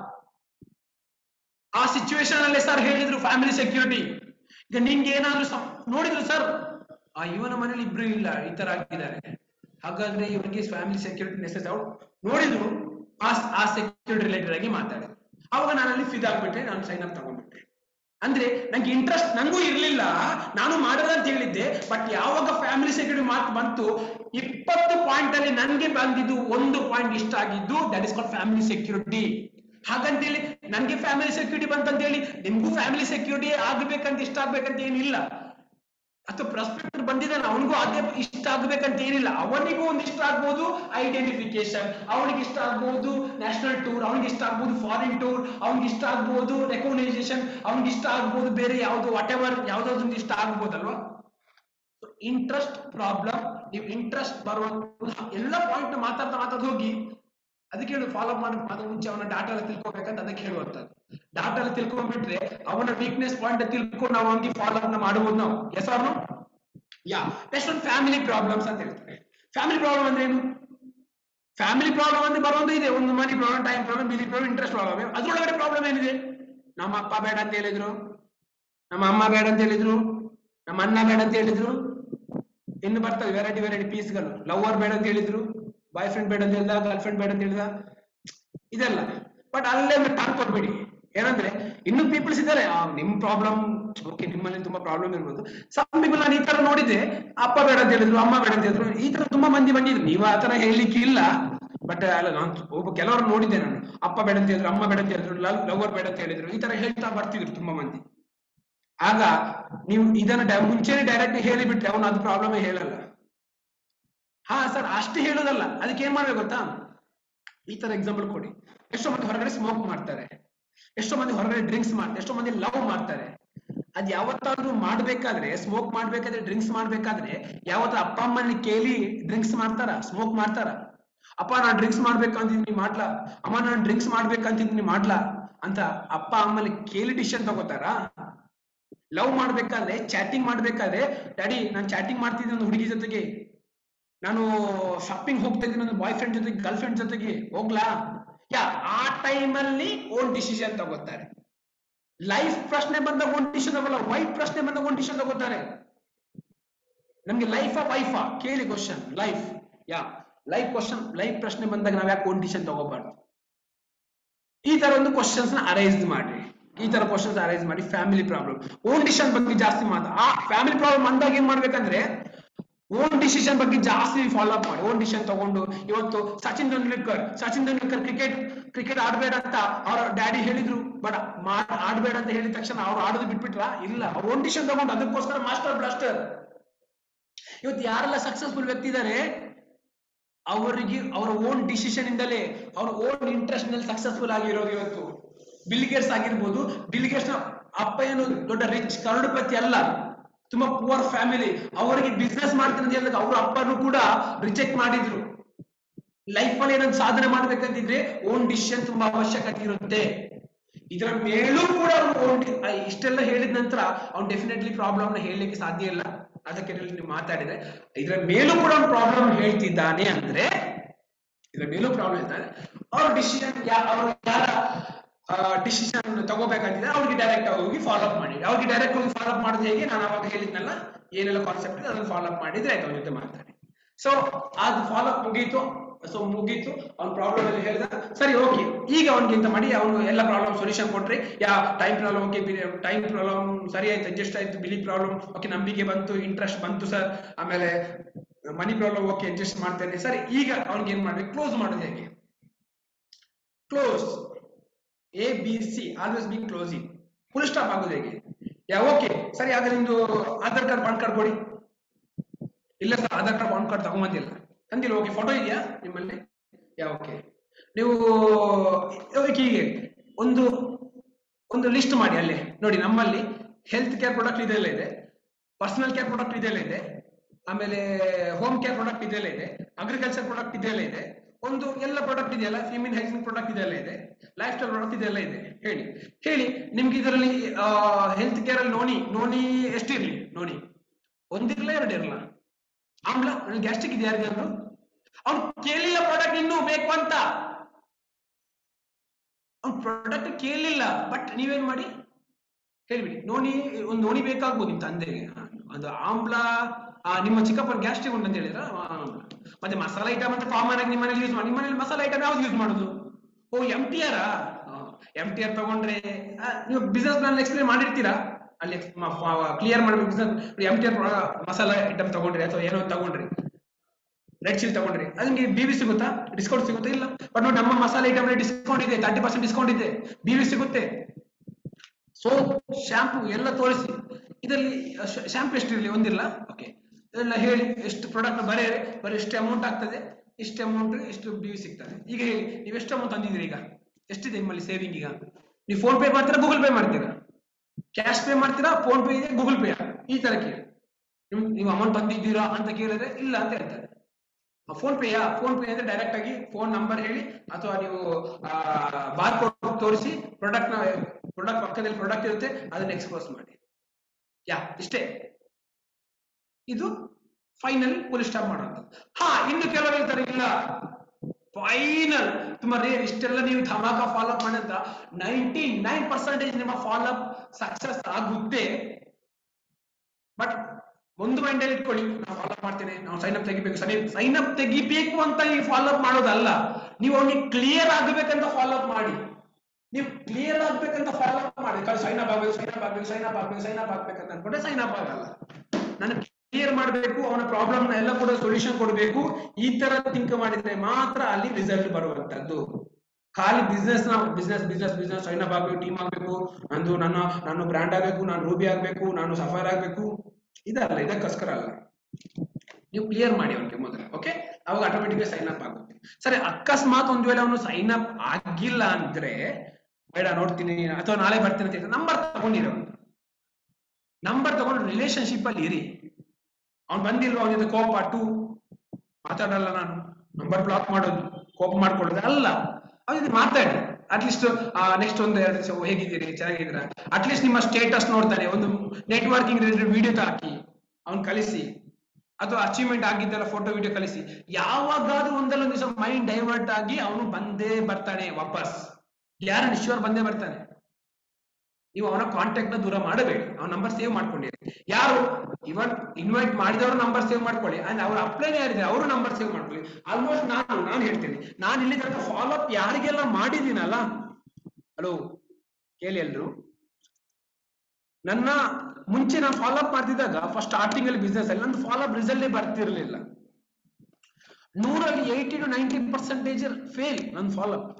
ಆ ಸಿಚುವೇಶನ್ ಅಲ್ಲೇ ಸರ್ ಹೇಳಿದ್ರು ಫ್ಯಾಮಿಲಿ ಸೆಕ್ಯೂರಿಟಿ ಈಗ ನಿಂಗೆ ಏನಾದ್ರು ಸಂ- ನೋಡಿದ್ರು ಸರ್ ಆ ಇವನ ಮನೇಲಿ ಇಬ್ರು ಇಲ್ಲ ಈ ತರ ಆಗಿದ್ದಾರೆ ಹಾಗಾದ್ರೆ ಇವನಿಗೆ ಫ್ಯಾಮಿಲಿ ಸೆಕ್ಯೂರಿಟಿ ನೆಸೆಸ್ ಅವ್ರು ನೋಡಿದ್ರು ಆ ಆ ಸೆಕ್ಯೂರಿಟಿ ರಿಲೇಟೆಡ್ ಆಗಿ ಮಾತಾಡಿದ್ರು ಅವಾಗ ನಾನು ಅಲ್ಲಿ ಫಿದಾಗ್ಬಿಟ್ಟೆ ನಾನು ಸೈನ್ ಅಪ್ ತಗೊಂಡ್ಬಿಟ್ಟೆ ಅಂದ್ರೆ ನಂಗೆ ಇಂಟ್ರೆಸ್ಟ್ ನಂಗೂ ಇರ್ಲಿಲ್ಲ ನಾನು ಮಾಡಲ್ಲ ಅಂತ ಹೇಳಿದ್ದೆ ಬಟ್ ಯಾವಾಗ ಫ್ಯಾಮಿಲಿ ಸೆಕ್ಯೂರಿಟಿ ಮಾತು ಬಂತು ಇಪ್ಪತ್ತು ಪಾಯಿಂಟ್ ಅಲ್ಲಿ ನನ್ಗೆ ಬಂದಿದ್ದು ಒಂದು ಪಾಯಿಂಟ್ ಇಷ್ಟ ಆಗಿದ್ದು that is called family security ಹಾಗಂತೇಳಿ ನನ್ಗೆ ಫ್ಯಾಮಿಲಿ ಸೆಕ್ಯೂರಿಟಿ ಬಂತಂತ ಹೇಳಿ ನಿಮ್ಗೂ ಫ್ಯಾಮಿಲಿ ಸೆಕ್ಯೂರಿಟಿ ಆಗ್ಬೇಕಂತ ಇಷ್ಟ ಆಗ್ಬೇಕಂತ ಏನಿಲ್ಲ ಅಥವಾ ಪ್ರಾಸ್ಪೆಕ್ಟರ್ ಬಂದಿದ್ದಾನೆ ಅವನಿಗೂ ಅದೇ ಇಷ್ಟ ಆಗ್ಬೇಕಂತ ಏನಿಲ್ಲ ಅವನಿಗೂ ಒಂದು ಇಷ್ಟ ಆಗ್ಬೋದು ಐಡೆಂಟಿಫಿಕೇಶನ್ ಅವನಿಗೆ ಇಷ್ಟ ಆಗ್ಬೋದು ನ್ಯಾಷನಲ್ ಟೂರ್ ಅವ್ನಿಗೆ ಇಷ್ಟ ಆಗ್ಬೋದು ಫಾರಿನ್ ಟೂರ್ ಅವ್ನಿಗೆ ಇಷ್ಟ ಆಗ್ಬೋದು ರೆಕಗ್ನೈಸೇಷನ್ ಅವ್ನಿಗೆ ಇಷ್ಟ ಆಗ್ಬೋದು ಬೇರೆ ಯಾವ್ದು ವಾಟ್ ಎವರ್ ಯಾವ್ದಾದ್ರು ಇಷ್ಟ ಆಗ್ಬೋದಲ್ವಾ ಇಂಟ್ರೆಸ್ಟ್ ಪ್ರಾಬ್ಲಮ್ ನೀವು ಇಂಟ್ರೆಸ್ಟ್ ಬರುವ ಎಲ್ಲ ಪಾಯಿಂಟ್ ಮಾತಾಡ್ತಾ ಮಾತಾಡ್ ಹೋಗಿ ಅದಕ್ಕೆ ಹೇಳು ಫಾಲೋ ಮಾಡಿ ಮಾತ್ರ ಮುಂಚೆ ಅವನ ಡಾಟಾ ಎಲ್ಲ ತಿಳ್ಕೊಬೇಕಂತ ಅದಕ್ಕೆ ಹೇಳುವಂತದ್ದು ಡಾಟಾ ಎಲ್ಲ ತಿಳ್ಕೊಂಡ್ಬಿಟ್ರೆ ಅವನ ವೀಕ್ನೆಸ್ ಪಾಯಿಂಟ್ ತಿಳ್ಕೊಂಡು ನಾವು ಅವನಿಗೆ ಫಾಲೋ ಅಪ್ ಮಾಡಬಹುದು ನಾವು ಎಸ್ ಅವ್ರನು ಯಾ ನೆಕ್ಸ್ಟ್ ಒಂದು ಫ್ಯಾಮಿಲಿ ಪ್ರಾಬ್ಲಮ್ಸ್ ಅಂತ ಹೇಳ್ತಾರೆ ಫ್ಯಾಮಿಲಿ ಪ್ರಾಬ್ಲಮ್ ಅಂದ್ರೆ ಏನು ಫ್ಯಾಮಿಲಿ ಪ್ರಾಬ್ಲಮ್ ಅಂದ್ರೆ ಬರೋದು ಇದೆ ಒಂದು money problem time problem belief problem interest problem ಅದ್ರೊಳಗಡೆ ಪ್ರಾಬ್ಲಮ್ ಏನಿದೆ ನಮ್ಮ ಅಪ್ಪ ಬೇಡ ಅಂತ ಹೇಳಿದ್ರು ನಮ್ಮ ಅಮ್ಮ ಬೇಡ ಅಂತ ಹೇಳಿದ್ರು ನಮ್ಮ ಅಣ್ಣ ಬೇಡ ಅಂತ ಹೇಳಿದ್ರು ಇನ್ನು ಬರ್ತವೆ ವೆರೈಟಿ ವೆರೈಟಿ ಪೀಸ್ಗಳು ಲವರ್ ಬೇಡ ಅಂತ ಹೇಳಿದ್ರು ಬಾಯ್ ಫ್ರೆಂಡ್ ಬೇಡ ಅಂತ ಹೇಳ್ದ ಗರ್ಲ್ ಫ್ರೆಂಡ್ ಬೇಡ ಅಂತ ಹೇಳ್ದ ಇದೆಲ್ಲ ಬಟ್ ಅಲ್ಲೇ ಟಾಕ್ ಕೊಡ್ಬೇಡಿ ಏನಂದ್ರೆ ಇನ್ನು ಪೀಪಲ್ಸ್ ಇದ್ದಾರೆ ಆ, ನಿಮ್ ಪ್ರಾಬ್ಲಮ್ ಓಕೆ ನಿಮ್ಮಲ್ಲಿ ತುಂಬಾ ಪ್ರಾಬ್ಲಮ್ ಇರ್ಬೋದು ಸಮ್ ಪೀಪಲ್ ನಾನು ಈ ತರ ನೋಡಿದ್ದೆ ಅಪ್ಪ ಬೇಡ ಅಂತ ಹೇಳಿದ್ರು ಅಮ್ಮ ಬೇಡ ಅಂತ ಹೇಳಿದ್ರು ಈ ತರ ತುಂಬಾ ಮಂದಿ ಬಂದಿದ್ರು ನೀವು ಆ ತರ ಹೇಳಲಿಕ್ಕೆ ಇಲ್ಲ ಬಟ್ ಅಲ್ಲ ನಾನು ಒಬ್ಬ ಕೆಲವರು ನೋಡಿದ್ದೆ ನಾನು ಅಪ್ಪ ಬೇಡ ಅಂತ ಹೇಳಿದ್ರು ಅಮ್ಮ ಬೇಡ ಅಂತ ಹೇಳಿದ್ರು ಲವರ್ ಬೇಡ ಅಂತ ಹೇಳಿದ್ರು ಈ ತರ ಹೇಳ್ತಾ ಬರ್ತಿದ್ರು ತುಂಬಾ ಮಂದಿ ಆಗ ನೀವು ಇದನ್ನ ಡೈ- ಮುಂಚೆನೆ ಡೈರೆಕ್ಟ್ ಹೇಳಿಬಿಟ್ರೆ ಅವನು ಅದು ಪ್ರಾಬ್ಲಮ್ ಹೇಳಲ್ಲ ಹಾ ಸರ್ ಅಷ್ಟು ಹೇಳೋದಲ್ಲ ಅದಕ್ಕೆ ಏನ್ ಮಾಡ್ಬೇಕು ಗೊತ್ತಾ ಈ ತರ ಎಕ್ಸಾಂಪಲ್ ಕೊಡಿ ಎಷ್ಟೋ ಮಂದಿ ಹೊರಗಡೆ ಸ್ಮೋಕ್ ಮಾಡ್ತಾರೆ ಎಷ್ಟೋ ಮಂದಿ ಹೊರಗಡೆ ಡ್ರಿಂಕ್ಸ್ ಮಾಡ್ತಾರೆ ಎಷ್ಟೋ ಮಂದಿ ಲವ್ ಮಾಡ್ತಾರೆ ಅದ್ ಯಾವತ್ತಾದ್ರೂ ಮಾಡ್ಬೇಕಾದ್ರೆ ಸ್ಮೋಕ್ ಮಾಡ್ಬೇಕಾದ್ರೆ ಡ್ರಿಂಕ್ಸ್ ಮಾಡ್ಬೇಕಾದ್ರೆ ಯಾವತ್ತ ಅಪ್ಪ ಅಮ್ಮನ ಕೇಳಿ ಡ್ರಿಂಕ್ಸ್ ಮಾಡ್ತಾರ ಸ್ಮೋಕ್ ಮಾಡ್ತಾರ ಅಪ್ಪ ನಾನ್ ಡ್ರಿಂಕ್ಸ್ ಮಾಡ್ಬೇಕಂತಿದ್ದೀನಿ ಮಾಡ್ಲಾ ಅಮ್ಮ ನಾನ್ ಡ್ರಿಂಕ್ಸ್ ಮಾಡ್ಬೇಕಂತಿದ್ದೀನಿ ಮಾಡ್ಲಾ ಅಂತ ಅಪ್ಪ ಅಮ್ಮನ ಕೇಳಿ ಡಿಸಿಷನ್ ತಗೋತಾರಾ ಲವ್ ಮಾಡ್ಬೇಕಾದ್ರೆ ಚಾಟಿಂಗ್ ಮಾಡ್ಬೇಕಾದ್ರೆ ಡ್ಯಾಡಿ ನಾನು ಚಾಟಿಂಗ್ ಮಾಡ್ತಿದ್ದೀನಿ ಒಂದು ಹುಡುಗಿ ಜೊತೆಗೆ ನಾನು ಶಾಪಿಂಗ್ ಹೋಗ್ತಾ ಇದ್ದೀನಿ ನನ್ನ ಬಾಯ್ ಫ್ರೆಂಡ್ ಜೊತೆಗೆ ಗರ್ಲ್ ಫ್ರೆಂಡ್ ಜೊತೆಗೆ ಹೋಗ್ಲಾ ಯಾ ಆ ಟೈಮಲ್ಲಿ ಓನ್ ಡಿಸಿಷನ್ ತಗೋತಾರೆ ಲೈಫ್ ಪ್ರಶ್ನೆ ಬಂದಾಗ ಓನ್ ಡಿಸಿಷನ್ ತಗೋಲ್ಲ ವೈಫ್ ಪ್ರಶ್ನೆ ಬಂದಾಗ ಓನ್ ಡಿಸಿಷನ್ ತಗೋತಾರೆ ನಮ್ಗೆ ಲೈಫಾ ವೈಫಾ ಕೇಳಿ ಕ್ವಶನ್ ಲೈಫ್ ಯಾ ಲೈಫ್ ಕ್ವಶನ್ ಲೈಫ್ ಪ್ರಶ್ನೆ ಬಂದಾಗ ನಾವ್ ಯಾಕೆ ಓನ್ ಡಿಸಿಷನ್ ತಗೋಬಾರ್ದು ಈ ತರ ಒಂದು ಕ್ವಶನ್ಸ್ ನ ಅರೈಸ್ ಮಾಡಿ ಈ ತರ ಕ್ವಶನ್ಸ್ ಅರೈಸ್ ಮಾಡಿ ಫ್ಯಾಮಿಲಿ ಪ್ರಾಬ್ಲಮ್ ಓನ್ ಡಿಸಿಷನ್ ಬಗ್ಗೆ ಜಾಸ್ತಿ ಮಾತು ಆ ಫ್ಯಾಮಿಲಿ ಪ್ರಾಬ್ಲಮ್ ಅಂದಾಗ ಏನ್ ಮಾಡ್ಬೇಕಂದ್ರೆ ಓನ್ ಡಿಸಿಷನ್ ಬಗ್ಗೆ ಜಾಸ್ತಿ ಫಾಲೋ ಅಪ್ ಮಾಡಿ ಓನ್ ಡಿಸಿಷನ್ ತಗೊಂಡು ಇವತ್ತು ಸಚಿನ್ ತೆಂಡೂಲ್ಕರ್ ಸಚಿನ್ ತೆಂಡೂಲ್ಕರ್ ಕ್ರಿಕೆಟ್ ಕ್ರಿಕೆಟ್ ಆಡ್ಬೇಡ ಅಂತ ಅವ್ರ ಡ್ಯಾಡಿ ಹೇಳಿದ್ರು ಬಟ್ ಆಡ್ಬೇಡ ಅಂತ ಹೇಳಿದ ತಕ್ಷಣ ಅವ್ರು ಆಡೋದು ಬಿಟ್ಬಿಟ್ರ ಇಲ್ಲ ಅವ್ರು ಓನ್ ಡಿಸಿಷನ್ ತಗೊಂಡು ಅದಕ್ಕೋಸ್ಕರ ಮಾಸ್ಟರ್ ಬ್ಲಾಸ್ಟರ್ ಇವತ್ತು ಯಾರೆಲ್ಲ ಸಕ್ಸಸ್ಫುಲ್ ವ್ಯಕ್ತಿ ಇದ್ದಾರೆ ಅವರಿಗೆ ಅವರ ಓನ್ ಡಿಸಿಷನ್ ಇಂದಲೇ ಅವರ ಓನ್ ಇಂಟ್ರೆಸ್ಟ್ ನಲ್ಲಿ ಸಕ್ಸಸ್ಫುಲ್ ಆಗಿರೋದು ಇವತ್ತು ಬಿಲ್ ಗೇಟ್ಸ್ ಆಗಿರ್ಬೋದು ಬಿಲ್ ಗೇಟ್ಸ್ ನ ಅಪ್ಪ ಏನು ದೊಡ್ಡ ರಿಚ್ ಕರೋಡಪತಿ ಅಲ್ಲ ತುಂಬಾ ಪುವರ್ ಫ್ಯಾಮಿಲಿ ಅವರಿಗೆ ಬಿಸ್ನೆಸ್ ಮಾಡ್ತೀನಿ ಅಂತ ಹೇಳಿದಾಗ ಅವ್ರ ಅಪ್ಪನೂ ಕೂಡ ರಿಜೆಕ್ಟ್ ಮಾಡಿದ್ರು ಲೈಫ್ ಅಲ್ಲಿ ಏನಾದ್ರು ಸಾಧನೆ ಮಾಡ್ಬೇಕಂತಿದ್ರೆ ಓನ್ ಡಿಸಿಷನ್ ತುಂಬಾ ಅವಶ್ಯಕತೆ ಇರುತ್ತೆ ಇದರ ಮೇಲೂ ಕೂಡ ಅವ್ನು own di- ಆ, ಇಷ್ಟೆಲ್ಲ ಹೇಳಿದ ನಂತರ ಅವ್ನು ಡೆಫಿನೆಟ್ಲಿ ಪ್ರಾಬ್ಲಮ್ ನ ಹೇಳಲಿಕ್ಕೆ ಸಾಧ್ಯ ಇಲ್ಲ ಅದಕ್ಕೆ ನೀವು ಮಾತಾಡಿದ್ರೆ ಇದರ ಮೇಲೂ ಕೂಡ ಅವ್ನು ಪ್ರಾಬ್ಲಮ್ ಹೇಳ್ತಿದ್ದಾನೆ ಅಂದ್ರೆ ಇದರ ಮೇಲೂ ಪ್ರಾಬ್ಲಮ್ ಇರ್ತಾರೆ ಅವ್ರ ಡಿಸಿಷನ್ ಅವರು ಯಾರ ಡಿಸಿಷನ್ ತಗೋಬೇಕಂತಿದ್ರೆ ಅವ್ರಿಗೆ ಡೈರೆಕ್ಟ್ ಹೋಗಿ ಫಾಲೋ ಅಪ್ ಮಾಡಿ ಅವ್ರಿಗೆ ಡೈರೆಕ್ಟ್ ಹೋಗಿ ಫಾಲೋ ಅಪ್ ಮಾಡೋದು ಹೇಗೆ ನಾನು ಅವಾಗ ಹೇಳಿದ್ನಲ್ಲ ಏನೆಲ್ಲ ಕಾನ್ಸೆಪ್ಟ್ ಇದೆ ಅದನ್ನ ಫಾಲೋ ಅಪ್ ಮಾಡಿದ್ರೆ ಆಯ್ತು ಅವ್ರ ಜೊತೆ ಮಾತಾಡಿ ಸೊ ಅದು ಫಾಲೋ ಅಪ್ ಮುಗೀತು ಸೊ ಮುಗೀತು ಅವ್ನ ಪ್ರಾಬ್ಲಮ್ ಎಲ್ಲ ಹೇಳ್ದ ಸರಿ ಓಕೆ ಈಗ ಅವ್ನಿಗೆ ಎಂತ ಮಾಡಿ ಅವನು ಎಲ್ಲ ಪ್ರಾಬ್ಲಮ್ ಸೊಲ್ಯೂಷನ್ ಕೊಟ್ರಿ ಯಾ time problem okay time problem ಸರಿ ಆಯ್ತು ಅಡ್ಜಸ್ಟ್ ಆಯ್ತು ಬಿಲಿ ಪ್ರಾಬ್ಲಮ್ ಓಕೆ ನಂಬಿಕೆ ಬಂತು ಇಂಟ್ರೆಸ್ಟ್ ಬಂತು ಸರ್ ಆಮೇಲೆ ಮನಿ ಪ್ರಾಬ್ಲಮ್ ಓಕೆ ಅಡ್ಜಸ್ಟ್ ಮಾಡ್ತೇನೆ ಸರಿ ಈಗ ಅವ್ನಿಗೆ ಏನ್ ಮಾಡ್ಬೇಕು ಕ್ಲೋಸ್ ಮಾಡೋದು ಹೇಗೆ close A B C always be closing full stop ಆಗೋದು ಹೇಗೆ ಯಾ ಓಕೆ ಸರಿ ಆಗ ನಿಮ್ದು ಆಧಾರ್ ಕಾರ್ಡ್ ಪಾನ್ ಕಾರ್ಡ್ ಕೊಡಿ ಇಲ್ಲ sir Aadhaar card PAN card ತಗೊಂಬಂದಿಲ್ಲ ತಂದಿಲ್ಲ ಓಕೆ ಫೋಟೋ ಇದೆಯಾ ನಿಮ್ಮಲ್ಲಿ ಯಾ ಓಕೆ ನೀವು ಓಕೆ ಹೀಗೆ ಒಂದು ಒಂದು ಲಿಸ್ಟ್ ಮಾಡಿ ಅಲ್ಲಿ ನೋಡಿ ನಮ್ಮಲ್ಲಿ ಹೆಲ್ತ್ ಕೇರ್ ಪ್ರಾಡಕ್ಟ್ ಇದೆಲ್ಲ ಇದೆ ಪರ್ಸನಲ್ ಕೇರ್ ಪ್ರಾಡಕ್ಟ್ ಇದೆಲ್ಲ ಇದೆ ಆಮೇಲೆ ಹೋಮ್ ಕೇರ್ ಪ್ರಾಡಕ್ಟ್ ಇದೆಲ್ಲ ಇದೆ ಅಗ್ರಿಕಲ್ಚರ್ ಪ್ರಾಡಕ್ಟ್ ಇದೆಲ್ಲ ಇದೆ ಒಂದು ಎಲ್ಲ ಪ್ರಾಡಕ್ಟ್ ಇದೆಯಲ್ಲ ಫಿಮಿನ್ ಹೈಜಿನ್ ಪ್ರಾಡಕ್ಟ್ ಇದೆಲ್ಲ ಇದೆ ಲೈಫ್ ಸ್ಟೈಲ್ ಪ್ರಾಡಕ್ಟ್ ಇದೆಲ್ಲ ಇದೆ ಹೇಳಿ ಹೇಳಿ ನಿಮ್ಗೆ ಇದರಲ್ಲಿ ಹೆಲ್ತ್ ಕೇರ್ ಅಲ್ಲಿ ನೋನಿ ನೋನಿ ಎಷ್ಟಿರ್ಲಿ ನೋಡಿ ಒಂದಿರ್ಲ ಎರಡು ಇರಲ್ಲ ಆಮ್ಲ ಗ್ಯಾಸ್ಟ್ರಿಕ್ ಇದೆ ಯಾರಿಗಾದ್ರು ಅವ್ನು ಕೇಳಿಲ್ಲ ಪ್ರಾಡಕ್ಟ್ ಇನ್ನೂ ಬೇಕು ಅಂತ ಅವ್ನು ಪ್ರಾಡಕ್ಟ್ ಕೇಳಲಿಲ್ಲ ಬಟ್ ನೀವೇನ್ ಮಾಡಿ ಹೇಳ್ಬಿಡಿ ನೋನಿ ಒಂದು ನೋನಿ ಬೇಕಾಗ್ಬೋದು ನಿಮ್ ತಂದೆಗೆ ಹ, ಅದು ಆಮ್ಲ ಆ, ನಿಮ್ಮ ಚಿಕ್ಕಪ್ಪನ ಗ್ಯಾಸ್ಟ್ರಿಕ್ ಉಂಟು ಅಂತ ಹೇಳಿದ್ರ ಆಮ್ಲ ಮತ್ತೆ ಮಸಾಲ ಐಟಮ್ ಅಂತ ಕಾಮನ್ ಆಗಿ ನಿಮ್ಮ ಮನೇಲಿ ಯೂಸ್ ಮಾಡಿ ನಿಮ್ಮ ಮನೇಲಿ ಮಸಾಲ ಐಟಮ್ ಯಾವ್ದು ಯೂಸ್ ಮಾಡುದು oh M T R M T R ತಗೊಂಡ್ರೆ ಆ, ನೀವು ಬಿಸ್ನೆಸ್ ಪ್ಲಾನ್ ಎಕ್ಸ್ಪ್ಲೇನ್ ಮಾಡಿರ್ತೀರಾ ಅಲ್ಲಿ ಕ್ಲಿಯರ್ ಮಾಡ್ಬೇಕು business M T R masala item ತಗೊಂಡ್ರಿ ಅಥವಾ ಏನೋ ಒಂದ್ ತಗೊಂಡ್ರಿ ರೆಡ್ ಚಿಲ್ಲಿ ತಗೊಂಡ್ರಿ ಅದು ನಿಮಗೆ ಬಿ ವಿ ಸಿಗುತ್ತಾ ಡಿಸ್ಕೌಂಟ್ ಸಿಗುತ್ತಾ ಇಲ್ಲ ಬಟ್ ನೋಡಿ ನಮ್ಮ ಮಸಾಲೆ ಐಟಮ್ ಡಿಸ್ಕೌಂಟ್ ಇದೆ ತರ್ಟಿ ಪರ್ಸೆಂಟ್ ಡಿಸ್ಕೌಂಟ್ ಇದೆ ಬಿ ವಿ ಸಿಗುತ್ತೆ ಸೋಪ್ ಶಾಂಪು ಎಲ್ಲ ತೋರಿಸಿ ಇದರಲ್ಲಿ ಶಾಂಪು ಎಷ್ಟಿರಲಿ ಒಂದಿಲ್ಲ ಓಕೆ ಎಲ್ಲ ಹೇಳಿ ಎಷ್ಟು ಪ್ರಾಡಕ್ಟ್ ಬರೆಯಿರಿ ಬರೀ ಎಷ್ಟು ಅಮೌಂಟ್ ಆಗ್ತದೆ ಇಷ್ಟು ಅಮೌಂಟ್ ಎಷ್ಟು ಬಿ ವಿ ಸಿಗ್ತದೆ ಈಗ ಹೇಳಿ ನೀವು ಎಷ್ಟು ಅಮೌಂಟ್ ತಂದಿದ್ದೀರಿ ಈಗ ಎಷ್ಟಿದೆ ನಿಮ್ಮಲ್ಲಿ ಸೇವಿಂಗ್ ಈಗ ನೀವು ಫೋನ್ ಪೇ ಮಾಡ್ತೀರಾ ಗೂಗಲ್ ಪೇ ಮಾಡ್ತೀರಾ ಕ್ಯಾಶ್ ಪೇ ಮಾಡ್ತೀರಾ ಫೋನ್ ಪೇ ಇದೆ ಗೂಗಲ್ ಪೇ ಈ ತರ ಕೇಳಿ ನಿಮ್ ನೀವು ಅಮೌಂಟ್ ತಂದಿದ್ದೀರಾ ಅಂತ ಕೇಳಿದ್ರೆ ಇಲ್ಲ ಅಂತ ಹೇಳ್ತಾರೆ ಫೋನ್ ಪೇಯಾ ಫೋನ್ ಪೇ ಅಂದ್ರೆ ಡೈರೆಕ್ಟ್ ಆಗಿ ಫೋನ್ ನಂಬರ್ ಹೇಳಿ ಅಥವಾ ನೀವು ಬಾರ್ ಕೋಡ್ ತೋರಿಸಿ ಪ್ರಾಡಕ್ಟ್ ನ ಪ್ರಾಡಕ್ಟ್ ಪಕ್ಕದಲ್ಲಿ ಪ್ರಾಡಕ್ಟ್ ಇರುತ್ತೆ ಅದನ್ನ ಎಕ್ಸ್ಪೋಸ್ ಮಾಡಿ ಯಾ ಇಷ್ಟೇ ಇದು ಫೈನಲ್ ಪೊಲೀಸ್ ಸ್ಟಾಪ್ ಮಾಡೋದು ಹಾ ಇನ್ನು ಕೆಲವರು ಹೇಳ್ತಾರೆ ಇಲ್ಲ ಫೈನಲ್ ತುಂಬಾ ರೇರ್ ಇಷ್ಟೆಲ್ಲ ನೀವು ಧಮಾಕ ಫಾಲೋ ಅಪ್ ಮಾಡಿ ಅಂತ ನೈಂಟಿ ನೈನ್ ಪರ್ಸೆಂಟೇಜ್ ನಿಮ್ಮ ಫಾಲೋ ಅಪ್ ಸಕ್ಸಸ್ ಆಗುತ್ತೆ ಬಟ್ ಒಂದು ಮೈಂಡ್ ಅಲ್ಲಿ ಇಟ್ಕೊಳ್ಳಿ ನಾವು ಫಾಲೋ ಅಪ್ ಮಾಡ್ತೇನೆ ನಾವು ಸೈನ್ ಅಪ್ ತೆಗಿಬೇಕು ಸೈನ್ ಅಪ್ ತೆಗಿಬೇಕು ಅಂತ ನೀವು ಫಾಲೋ ಅಪ್ ಮಾಡೋದಲ್ಲ ನೀವು ಅವನಿಗೆ ಕ್ಲಿಯರ್ ಆಗ್ಬೇಕಂತ ಫಾಲೋ ಅಪ್ ಮಾಡಿ ನೀವು ಕ್ಲಿಯರ್ ಆಗ್ಬೇಕಂತ ಫಾಲೋ ಅಪ್ ಮಾಡಿ ಸೈನ್ ಅಪ್ ಆಗ್ಬೇಕು ಸೈನ್ ಅಪ್ ಆಗ್ಬೇಕು ಸೈನ್ ಅಪ್ ಆಗ್ಬೇಕು ಸೈನ್ ಅಪ್ ಆಗ್ಬೇಕಂತ ಅನ್ಕೊಂಡ್ರೆ ಸೈನ್ ಅಪ್ ಆಗಲ್ಲ ನಾನು ಕ್ಲಿಯರ್ ಮಾಡಬೇಕು ಅವನ ಪ್ರಾಬ್ಲಮ್ ಎಲ್ಲ ಕೂಡ ಸೊಲ್ಯೂಷನ್ ಕೊಡಬೇಕು ಈ ತರ ಥಿಂಕ್ ಮಾಡಿದ್ರೆ ಮಾತ್ರ ಅಲ್ಲಿ ರಿಸಲ್ಟ್ ಬರುವಂತದ್ದು ಖಾಲಿ ಬಿಸ್ನೆಸ್ ನ business business business sign up ಆಗ್ಬೇಕು ಟೀಮ್ ಆಗ್ಬೇಕು ನಂದು ನನ್ನ ನಾನು ಬ್ರ್ಯಾಂಡ್ ಆಗ್ಬೇಕು ನಾನು ರೂಬಿ ಆಗ್ಬೇಕು ನಾನು ಸಫರ್ ಆಗ್ಬೇಕು ಇದಲ್ಲ ಇದಕ್ಕೋಸ್ಕರ ಅಲ್ಲ ನೀವು ಕ್ಲಿಯರ್ ಮಾಡಿ ಅವನಿಗೆ ಮೊದಲು ಓಕೆ ಅವಾಗ ಆಟೋಮೆಟಿಕ್ ಸೈನ್ ಅಪ್ ಆಗುತ್ತೆ ಸರಿ ಅಕಸ್ಮಾತ್ ಒಂದ್ ವೇಳೆ ಅವನು ಸೈನ್ ಅಪ್ ಆಗಿಲ್ಲ ಅಂದ್ರೆ ಬೇಡ ನೋಡ್ತೀನಿ ಅಥವಾ ನಾಳೆ ಬರ್ತೀನಿ ಅಂತ ಹೇಳಿದ್ರೆ ನಂಬರ್ ತಗೊಂಡಿರೋ ನಂಬರ್ ತಗೊಂಡು ರಿಲೇಶನ್ಶಿಪ್ ಅಲ್ಲಿ ಇರಿ ಅವ್ನು ಬಂದಿಲ್ವಾ ಅವನ ಜೊತೆ ಕೋಪ ಟು ಮಾತಾಡಲ್ಲ ನಾನು ನಂಬರ್ ಬ್ಲಾಕ್ ಮಾಡೋದು ಕೋಪ ಮಾಡ್ಕೊಳ್ಳೋದು ಅಲ್ಲ ಅವನ ಜೊತೆ ಮಾತಾಡಿ ಅಟ್ಲೀಸ್ಟ್ ನೆಕ್ಸ್ಟ್ ಒಂದು ಎರಡು ದಿವಸ ಹೇಗಿದ್ದೀರಿ ಚೆನ್ನಾಗಿದ್ದೀರಾ ಅಟ್ಲೀಸ್ಟ್ ನಿಮ್ಮ ಸ್ಟೇಟಸ್ ನೋಡ್ತಾನೆ ಒಂದು ನೆಟ್ವರ್ಕಿಂಗ್ ರಿಲೇಟೆಡ್ ವಿಡಿಯೋ ಹಾಕಿ ಅವ್ನು ಕಳಿಸಿ ಅಥವಾ ಅಚೀವ್ಮೆಂಟ್ ಆಗಿದ್ದೆಲ್ಲ ಫೋಟೋ ವಿಡಿಯೋ ಕಳಿಸಿ ಯಾವಾಗಾದ್ರೂ ಒಂದಲ್ಲ ಒಂದು ದಿವಸ ಮೈಂಡ್ ಡೈವರ್ಟ್ ಆಗಿ ಅವನು ಬಂದೇ ಬರ್ತಾನೆ ವಾಪಸ್ ಗ್ಯಾರಂಟಿ ಶ್ಯೂರ್ ಬಂದೇ ಬರ್ತಾನೆ ನೀವು ಅವನ ಕಾಂಟ್ಯಾಕ್ಟ್ ನ ದೂರ ಮಾಡಬೇಡಿ ಅವನ ನಂಬರ್ ಸೇವ್ ಮಾಡ್ಕೊಂಡಿರಿ ಯಾರು ಇವನ್ ಇನ್ವೈಟ್ ಮಾಡಿದವರು ನಂಬರ್ ಸೇವ್ ಮಾಡ್ಕೊಳ್ಳಿ ಅಂಡ್ ಅವ್ರ ಅಪ್ಲೈನ್ ಯಾರಿದೆ ಅವರು ನಂಬರ್ ಸೇವ್ ಮಾಡ್ಕೊಳ್ಳಿ ಆಲ್ಮೋಸ್ಟ್ ನಾನು ನಾನು ಹೇಳ್ತೀನಿ ನಾನು ಇಲ್ಲಿ ತನಕ ಫಾಲೋ ಅಪ್ ಯಾರಿಗೆಲ್ಲ ಮಾಡಿದ್ದೀನಲ್ಲ ಹಲೋ ಕೇಳಿ ಎಲ್ರು ನನ್ನ ಮುಂಚೆ ನಾನು ಫಾಲೋ ಅಪ್ ಮಾಡ್ತಿದ್ದಾಗ ಫಸ್ಟ್ ಸ್ಟಾರ್ಟಿಂಗ್ ಅಲ್ಲಿ ಬಿಸ್ನೆಸ್ ಅಲ್ಲಿ ನನ್ನ ಫಾಲೋ ಅಪ್ ರಿಸಲ್ಟ್ ಬರ್ತಿರ್ಲಿಲ್ಲ ನೂರಲ್ಲಿ eighty to ninety percentage fail ನನ್ನ ಫಾಲೋ ಅಪ್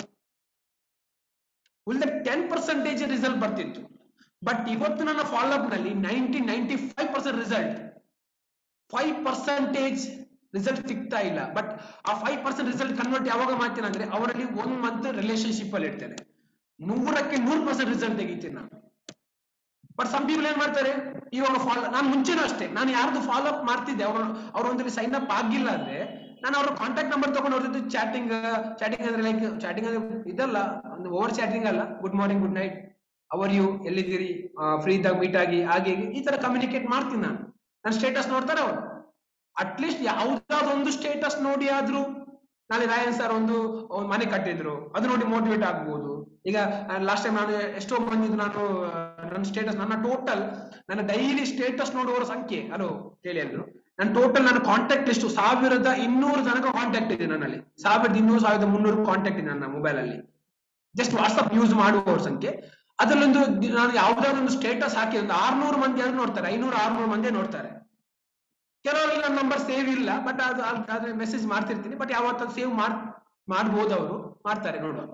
ಉಳಿದ ಟೆನ್ ಪರ್ಸೆಂಟೇಜ್ ರಿಸಲ್ಟ್ ಬರ್ತಿತ್ತು ಬಟ್ ಇವತ್ತು ನನ್ನ ಫಾಲೋ ಅಪ್ ನಲ್ಲಿ ninety ninety five percent result five percentage result ಸಿಗ್ತಾ ಇಲ್ಲ ಬಟ್ ಆ ಫೈವ್ ಪರ್ಸೆಂಟ್ ರಿಸಲ್ಟ್ ಕನ್ವರ್ಟ್ ಯಾವಾಗ ಮಾಡ್ತೇನೆ ಅಂದ್ರೆ ಅವರಲ್ಲಿ ಒನ್ ಮಂತ್ ರಿಲೇಶನ್ಶಿಪ್ ಅಲ್ಲಿ ಇರ್ತೇನೆ ನೂರಕ್ಕೆ ನೂರು ಪರ್ಸೆಂಟ್ ರಿಸಲ್ಟ್ ತೆಗಿತೀನಿ ನಾನು ಬಟ್ ಸಮ್ ಪೀಪಲ್ ಏನ್ ಮಾಡ್ತಾರೆ ಇವಾಗ ಫಾಲೋ ನಾನು ಮುಂಚೆನೂ ಅಷ್ಟೇ ನಾನು ಯಾರ್ದು ಫಾಲೋ ಅಪ್ ಮಾಡ್ತಿದ್ದೆ ಅವರು ಅವ್ರ ಒಂದ್ರಲ್ಲಿ ಸೈನ್ ಅಪ್ ಆಗಿಲ್ಲ ಅಂದ್ರೆ ನಾನು ಅವ್ರ ಕಾಂಟ್ಯಾಕ್ಟ್ ನಂಬರ್ ತಗೊಂಡು ಅವ್ರ ಜೊತೆ ಚಾಟಿಂಗ್ ಚಾಟಿಂಗ್ ಅಂದ್ರೆ ಲೈಕ್ ಚಾಟಿಂಗ್ ಅಂದ್ರೆ ಇದಲ್ಲ ಒಂದು ಓವರ್ ಚಾಟಿಂಗ್ ಅಲ್ಲ good morning good night how are you ಎಲ್ಲಿದ್ದೀರಿ ಫ್ರೀ ಇದ್ದಾಗ ಮೀಟ್ ಆಗಿ ಹಾಗೆ ಹೀಗೆ ಈ ತರ ಕಮ್ಯುನಿಕೇಟ್ ಮಾಡ್ತೀನಿ ನಾನು ನನ್ನ ಸ್ಟೇಟಸ್ ನೋಡ್ತಾರೆ ಅವ್ರು ಅಟ್ಲೀಸ್ಟ್ ಯಾವ್ದಾದೊಂದು ಸ್ಟೇಟಸ್ ನೋಡಿ ಆದ್ರೂ ನಾಳೆ ರಾಯನ್ ಸರ್ ಒಂದು ಒಂದ್ ಮನೆ ಕಟ್ಟಿದ್ರು ಅದು ನೋಡಿ ಮೋಟಿವೇಟ್ ಆಗ್ಬೋದು ಈಗ ಲಾಸ್ಟ್ ಟೈಮ್ ನಾನು ಎಷ್ಟೋ ಮಂದಿ ನಾನು ಆ, ನನ್ನ ಸ್ಟೇಟಸ್ ನನ್ನ ಟೋಟಲ್ ನನ್ನ ಡೈಲಿ ಸ್ಟೇಟಸ್ ನೋಡುವವರ ಸಂಖ್ಯೆ ಹಲೋ ಕೇಳಿ ಅಂದ್ರು ನನ್ನ ಟೋಟಲ್ ನನ್ನ ಕಾಂಟ್ಯಾಕ್ಟ್ ಲಿಸ್ಟ್ ಸಾವಿರದ ಇನ್ನೂರು ತನಕ ಕಾಂಟ್ಯಾಕ್ಟ್ ಇದೆ ನನ್ನಲ್ಲಿ ಸಾವಿರದ ಇನ್ನೂರು ಸಾವಿರದ ಮುನ್ನೂರು ಕಾಂಟ್ಯಾಕ್ಟ್ ಇದೆ ನನ್ನ ಮೊಬೈಲ್ ಅಲ್ಲಿ ಜಸ್ಟ್ ವಾಟ್ಸ್ಆಪ್ ಯೂಸ್ ಮಾಡುವವರ ಸಂಖ್ಯೆ ಅದರಲ್ಲೊಂದು ದಿ- ನಾನು ಯಾವ್ದಾದ್ರು ಒಂದು ಸ್ಟೇಟಸ್ ಹಾಕಿ ಒಂದು ಆರ್ನೂರು ಮಂದಿ ಆದ್ರೂ ನೋಡ್ತಾರೆ ಐನೂರು ಆರ್ನೂರು ಮಂದಿ ನೋಡ್ತಾರೆ ಕೆಲವರಿಗೆ ನನ್ನ ನಂಬರ್ ಸೇವ್ ಇಲ್ಲ ಬಟ್ ಅದು ಅದ್- ಆದ್ರೆ ಮೆಸೇಜ್ ಮಾಡ್ತಿರ್ತೀನಿ ಬಟ್ ಯಾವತ್ತದು ಸೇವ್ ಮಾಡ್ ಮಾಡ್ಬೋದು ಅವರು ಮಾಡ್ತಾರೆ ನೋಡುವ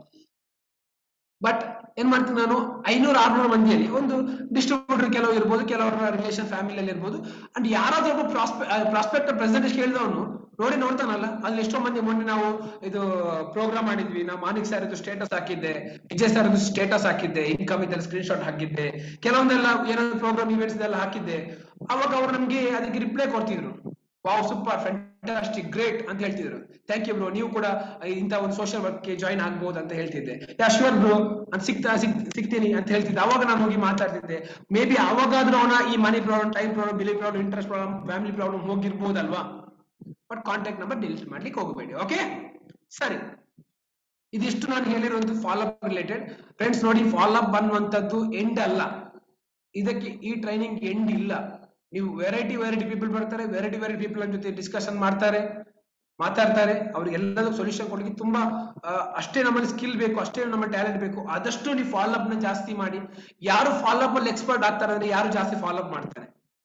ಬಟ್ ಏನ್ ಮಾಡ್ತೀನಿ ನಾನು ಐನೂರು ಆರ್ನೂರು ಮಂದಿಯಲ್ಲಿ ಒಂದು ಡಿಸ್ಟ್ರಿಬ್ಯೂಟರ್ ಕೆಲವು ಇರ್ಬೋದು ಕೆಲವರ ರಿಲೇಷನ್ ಫ್ಯಾಮಿಲಿಯಲ್ಲಿ ಇರ್ಬೋದು ಅಂಡ್ ಯಾರಾದ್ರೂ ಒಬ್ಬ ಪ್ರಾಸ್ಪೆ ಪ್ರಾಸ್ಪೆಕ್ಟ್ ಪ್ರೆಸೆಂಟ್ ಕೇಳಿದವನು ನೋಡಿ ನೋಡ್ತಾನಲ್ಲ ಅಲ್ಲಿ ಎಷ್ಟೋ ಮಂದಿ ಮೊನ್ನೆ ನಾವು ಇದು ಪ್ರೋಗ್ರಾಮ್ ಮಾಡಿದ್ವಿ ನಾವು ಮಾನಿಕ್ ಸರ್ ಸ್ಟೇಟಸ್ ಹಾಕಿದ್ದೆ ವಿಜಯ್ ಸರ್ ಸ್ಟೇಟಸ್ ಹಾಕಿದ್ದೆ ಇನ್ಕಮ್ ಇದ್ದಲ್ಲಿ ಸ್ಕ್ರೀನ್ ಶಾಟ್ ಹಾಕಿದ್ದೆ ಕೆಲವೊಂದೆಲ್ಲ ಏನಾದ್ರು ಪ್ರೋಗ್ರಾಮ್ ಇವೆಂಟ್ಸ್ ಎಲ್ಲ ಹಾಕಿದ್ದೆ ಅವಾಗ ಅವ್ರು ನಮ್ಗೆ ಅದಕ್ಕೆ ರಿಪ್ಲೈ ಕೊಡ್ತಿದ್ರು ವಾವ್ ಸೂಪರ್ ಫ್ಯಾಂಟಾಸ್ಟಿಕ್ ಗ್ರೇಟ್ ಅಂತ ಹೇಳ್ತಿದ್ರು ಥ್ಯಾಂಕ್ ಯು ಬ್ರೋ ನೀವು ಕೂಡ ಇಂಥ ಒಂದು ಸೋಷಿಯಲ್ ವರ್ಕ್ ಗೆ ಜಾಯ್ನ್ ಆಗ್ಬೋದು ಅಂತ ಹೇಳ್ತಿದ್ದೆ ಯಾ ಶೂರ್ ಬ್ರೋ ಅಂತ ಸಿಗ್ತಾ ಸಿಗ್ ಸಿಗ್ತೀನಿ ಅಂತ ಹೇಳ್ತಿದ್ದೆ ಅವಾಗ ನಾನು ಹೋಗಿ ಮಾತಾಡ್ತಿದ್ದೆ ಮೇ ಬಿ ಅವಾಗಾದ್ರೂ ಅವನ ಈ money problem time problem belief problem interest problem family problem ಹೋಗಿರ್ಬೋದಲ್ವಾ ಬಟ್ ಕಾಂಟ್ಯಾಕ್ಟ್ ನಂಬರ್ ಡಿಲೀಟ್ ಮಾಡ್ಲಿಕ್ಕೆ ಹೋಗಬೇಡಿ ಓಕೆ ಸರಿ ಇದಿಷ್ಟು ನಾನು ಹೇಳಿರುವಂತ ಫಾಲೋ ಅಪ್ ರಿಲೇಟೆಡ್ ಫ್ರೆಂಡ್ಸ್ ನೋಡಿ ಫಾಲೋ ಅಪ್ ಅನ್ನುವಂಥದ್ದು ಎಂಡ್ ಅಲ್ಲ ಇದಕ್ಕೆ ಈ ಟ್ರೈನಿಂಗ್ ಎಂಡ್ ಇಲ್ಲ ನೀವು ವೆರೈಟಿ ವೆರೈಟಿ ಪೀಪಲ್ ಬರ್ತಾರೆ ವೆರೈಟಿ ವೆರೈಟಿ ಪೀಪಲ್ ಜೊತೆ ಡಿಸ್ಕಷನ್ ಮಾಡ್ತಾರೆ ಮಾತಾಡ್ತಾರೆ ಅವ್ರಿಗೆಲ್ಲದಕ್ಕೂ ಸೊಲ್ಯೂಷನ್ ಕೊಡಲಿಕ್ಕೆ ತುಂಬಾ ಆ, ಅಷ್ಟೇ ನಮ್ಮಲ್ಲಿ ಸ್ಕಿಲ್ ಬೇಕು ಅಷ್ಟೇ ನಮ್ಮ ಟ್ಯಾಲೆಂಟ್ ಬೇಕು ಆದಷ್ಟು ನೀವು ಫಾಲೋ ಅಪ್ ನ ಜಾಸ್ತಿ ಮಾಡಿ ಯಾರು ಫಾಲೋ ಅಪ್ ಅಲ್ಲಿ ಎಕ್ಸ್ಪರ್ಟ್ ಆಗ್ತಾರೆ ಅಂದ್ರೆ ಯಾರು ಜಾಸ್ತಿ ಫಾಲೋ ಅಪ್ ಮಾಡ್ತಾರೆ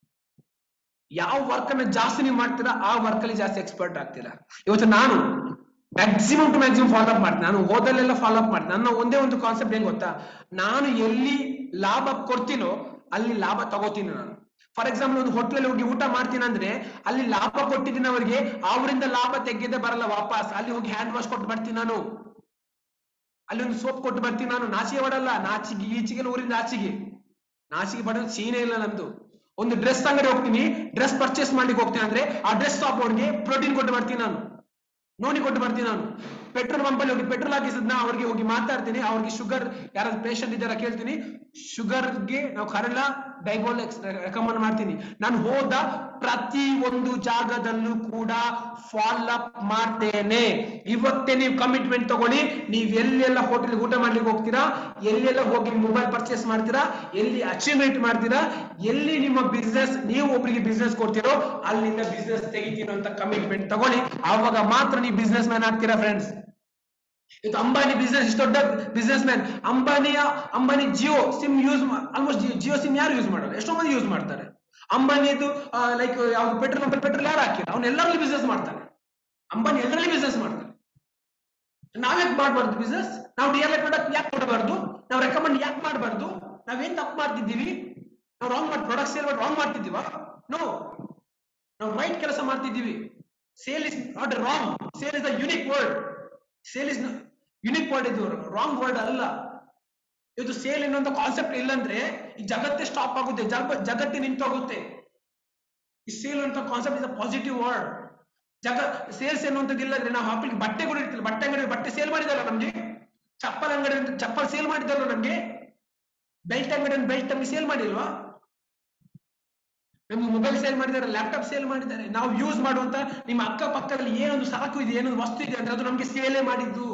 ಯಾವ ವರ್ಕ್ ಅನ್ನ ಜಾಸ್ತಿ ನೀವು ಮಾಡ್ತೀರಾ ಆ ವರ್ಕ್ ಅಲ್ಲಿ ಜಾಸ್ತಿ ಎಕ್ಸ್ಪರ್ಟ್ ಆಗ್ತೀರಾ ಇವತ್ತು ನಾನು maximum to maximum follow up ಮಾಡ್ತೀನಿ ನಾನು ಓದಲ್ಲೆಲ್ಲ ಫಾಲೋ ಅಪ್ ಮಾಡ್ತೀನಿ ನನ್ನ ಒಂದೇ ಒಂದು ಕಾನ್ಸೆಪ್ಟ್ ಏನ್ ಗೊತ್ತಾ ನಾನು ಎಲ್ಲಿ ಲಾಭ ಕೊಡ್ತೀನೋ ಅಲ್ಲಿ ಲಾಭ ತಗೋತೀನಿ ನಾನು ಫಾರ್ ಎಕ್ಸಾಂಪಲ್ ಒಂದು ಹೋಟ್ಲಲ್ಲಿ ಹೋಗಿ ಊಟ ಮಾಡ್ತೀನಿ ಅಂದ್ರೆ ಅಲ್ಲಿ ಲಾಭ ಕೊಟ್ಟಿದ್ದೀನಿ ಅವರಿಗೆ ಅವರಿಂದ ಲಾಭ ತೆಗೆದೇ ಬರಲ್ಲ ವಾಪಸ್ ಅಲ್ಲಿ ಹೋಗಿ ಹ್ಯಾಂಡ್ ವಾಶ್ ಕೊಟ್ಟು ಬರ್ತೀನಿ ನಾನು ಅಲ್ಲಿ ಒಂದು ಸೋಪ್ ಕೊಟ್ಟು ಬರ್ತೀನಿ ನಾನು ನಾಚಿಗೆ ಬಡಲ್ಲ ನಾಚಿಗೆ ಈಚಿಗೆ ಊರಿಂದ ಆಚಿಗೆ ನಾಚಿಗೆ ಬಡೋದು ಸೀನೇ ಇಲ್ಲ ನಮ್ದು ಒಂದು ಡ್ರೆಸ್ ಅಂಗಡಿ ಹೋಗ್ತೀನಿ ಡ್ರೆಸ್ ಪರ್ಚೇಸ್ ಮಾಡ್ಲಿಕ್ಕೆ ಹೋಗ್ತೀನಿ ಅಂದ್ರೆ ಆ ಡ್ರೆಸ್ ಶಾಪ್ ಅವ್ರಿಗೆ ಪ್ರೋಟೀನ್ ಕೊಟ್ಟು ಬರ್ತೀನಿ ನಾನು ನೋಡಿ ಕೊಟ್ಟು ಬರ್ತೀನಿ ನಾನು ಪೆಟ್ರೋಲ್ ಪಂಪ್ ಅಲ್ಲಿ ಹೋಗಿ ಪೆಟ್ರೋಲ್ ಹಾಕಿಸಿದ್ನ ಅವ್ರಿಗೆ ಹೋಗಿ ಮಾತಾಡ್ತೀನಿ ಅವ್ರಿಗೆ ಶುಗರ್ ಯಾರಾದ್ರು ಪೇಷಂಟ್ ಇದ್ದಾರ ಕೇಳ್ತೀನಿ ಶುಗರ್ಗೆ ನಾವು ಕರಳ ಡೈಗೋಲ್ ರೆಕಮೆಂಡ್ ಮಾಡ್ತೀನಿ ನಾನು ಹೋದ ಪ್ರತಿ ಒಂದು ಜಾಗದಲ್ಲೂ ಕೂಡ ಫಾಲೋ ಅಪ್ ಮಾಡ್ತೇನೆ ಇವತ್ತೇ ನೀವು ಕಮಿಟ್ಮೆಂಟ್ ತಗೊಳ್ಳಿ ನೀವು ಎಲ್ಲೆಲ್ಲ ಹೋಟೆಲ್ ಊಟ ಮಾಡ್ಲಿಕ್ಕೆ ಹೋಗ್ತೀರಾ ಎಲ್ಲೆಲ್ಲ ಹೋಗಿ ಮೊಬೈಲ್ ಪರ್ಚೇಸ್ ಮಾಡ್ತೀರಾ ಎಲ್ಲಿ ಅಚೀವ್ಮೆಂಟ್ ಮಾಡ್ತೀರಾ ಎಲ್ಲಿ ನಿಮ್ಮ ಬಿಸ್ನೆಸ್ ನೀವು ಒಬ್ಬರಿಗೆ ಬಿಸ್ನೆಸ್ ಕೊಡ್ತೀರೋ ಅಲ್ಲಿಂದ ಬಿಸ್ನೆಸ್ ತೆಗಿತೀರೋ ಅಂತ ಕಮಿಟ್ಮೆಂಟ್ ತಗೊಳ್ಳಿ ಆವಾಗ ಮಾತ್ರ ನೀವು ಬಿಸ್ನೆಸ್ ಮ್ಯಾನ್ ಆಗ್ತೀರಾ ಫ್ರೆಂಡ್ಸ್ ಇದು ಅಂಬಾನಿ ಬಿಸ್ನೆಸ್ ಇಷ್ಟು ದೊಡ್ಡ ಬಿಸ್ನೆಸ್ ಮ್ಯಾನ್ ಅಂಬಾನಿಯ Ambani Jio SIM use almost Jio SIM ಯಾರು ಯೂಸ್ ಮಾಡಲ್ಲ ಎಷ್ಟೋ ಮಂದಿ ಯೂಸ್ ಮಾಡ್ತಾರೆ ಅಂಬಾನಿದು ಲೈಕ್ ಯಾವ್ದು ಪೆಟ್ರೋಲ್ ಪಂಪ್ ಪೆಟ್ರೋಲ್ ಯಾರು ಹಾಕಿಲ್ಲ ಅವ್ನು ಎಲ್ಲರಲ್ಲಿ ಬಿಸ್ನೆಸ್ ಮಾಡ್ತಾನೆ ಅಂಬಾನಿ ಎಲ್ಲರಲ್ಲಿ ಬಿಸ್ನೆಸ್ ಮಾಡ್ತಾನೆ ನಾವ್ಯಾಕೆ ಮಾಡಬಾರ್ದು ಬಿಸ್ನೆಸ್ ನಾವು ಡಿಯರ್ ಪ್ರಾಡಕ್ಟ್ ಯಾಕೆ ಕೊಡಬಾರ್ದು ನಾವು ರೆಕಮೆಂಡ್ ಯಾಕೆ ಮಾಡಬಾರ್ದು ನಾವೇನ್ ತಪ್ಪು ಮಾಡ್ತಿದ್ದೀವಿ ನಾವು ರಾಂಗ್ ಮಾಡಿ ಪ್ರಾಡಕ್ಟ್ ಸೇಲ್ ಮಾಡಿ ರಾಂಗ್ ಮಾಡ್ತಿದ್ದೀವ ನೋ ನಾವು ರೈಟ್ ಕೆಲಸ ಮಾಡ್ತಿದ್ದೀವಿ sale is not wrong sale is a unique word sale is unique word ಇದು ರಾಂಗ್ ವರ್ಡ್ ಅಲ್ಲ ಇದು ಸೇಲ್ ಎನ್ನುವಂತ ಕಾನ್ಸೆಪ್ಟ್ ಇಲ್ಲಂದ್ರೆ ಈ ಜಗತ್ತೇ ಸ್ಟಾಪ್ ಆಗುತ್ತೆ ಜಗ ಜಗತ್ತೇ ನಿಂತೋಗುತ್ತೆ ಈ ಸೇಲ್ ಅಂತ concept is a positive word ಜಗ ಸೇಲ್ಸ್ ಎನ್ನುವಂಥದ್ದು ಇಲ್ಲಂದ್ರೆ ನಾವು ಹಾಕ್ಲಿಕ್ಕೆ ಬಟ್ಟೆ ಕೂಡ ಇರ್ತಿಲ್ಲ ಬಟ್ಟೆ ಅಂಗಡಿ ಬಟ್ಟೆ ಸೇಲ್ ಮಾಡಿದಲ್ಲ ನಮ್ಗೆ ಚಪ್ಪಲ್ ಅಂಗಡಿ ಚಪ್ಪಲ್ ಸೇಲ್ ಮಾಡಿದಲ್ಲ ನಮ್ಗೆ ಬೆಲ್ಟ್ ಅಂಗಡಿ ಬೆಲ್ಟ್ ನಮ್ಗೆ ಸೇಲ್ ಮಾಡಿಲ್ವಾ ನಮ್ಗೆ ಮೊಬೈಲ್ ಸೇಲ್ ಮಾಡಿದ್ದಾರೆ ಲ್ಯಾಪ್ಟಾಪ್ ಸೇಲ್ ಮಾಡಿದ್ದಾರೆ ನಾವು ಯೂಸ್ ಮಾಡುವಂತ ನಿಮ್ಮ ಅಕ್ಕ ಪಕ್ಕದಲ್ಲಿ ಏನೊಂದು ಸರಕು ಇದೆ ಏನೊಂದು ವಸ್ತು ಇದೆ ಅಂದ್ರೆ ಅದು ನಮ್ಗೆ ಸೇಲೇ ಮಾಡಿದ್ದು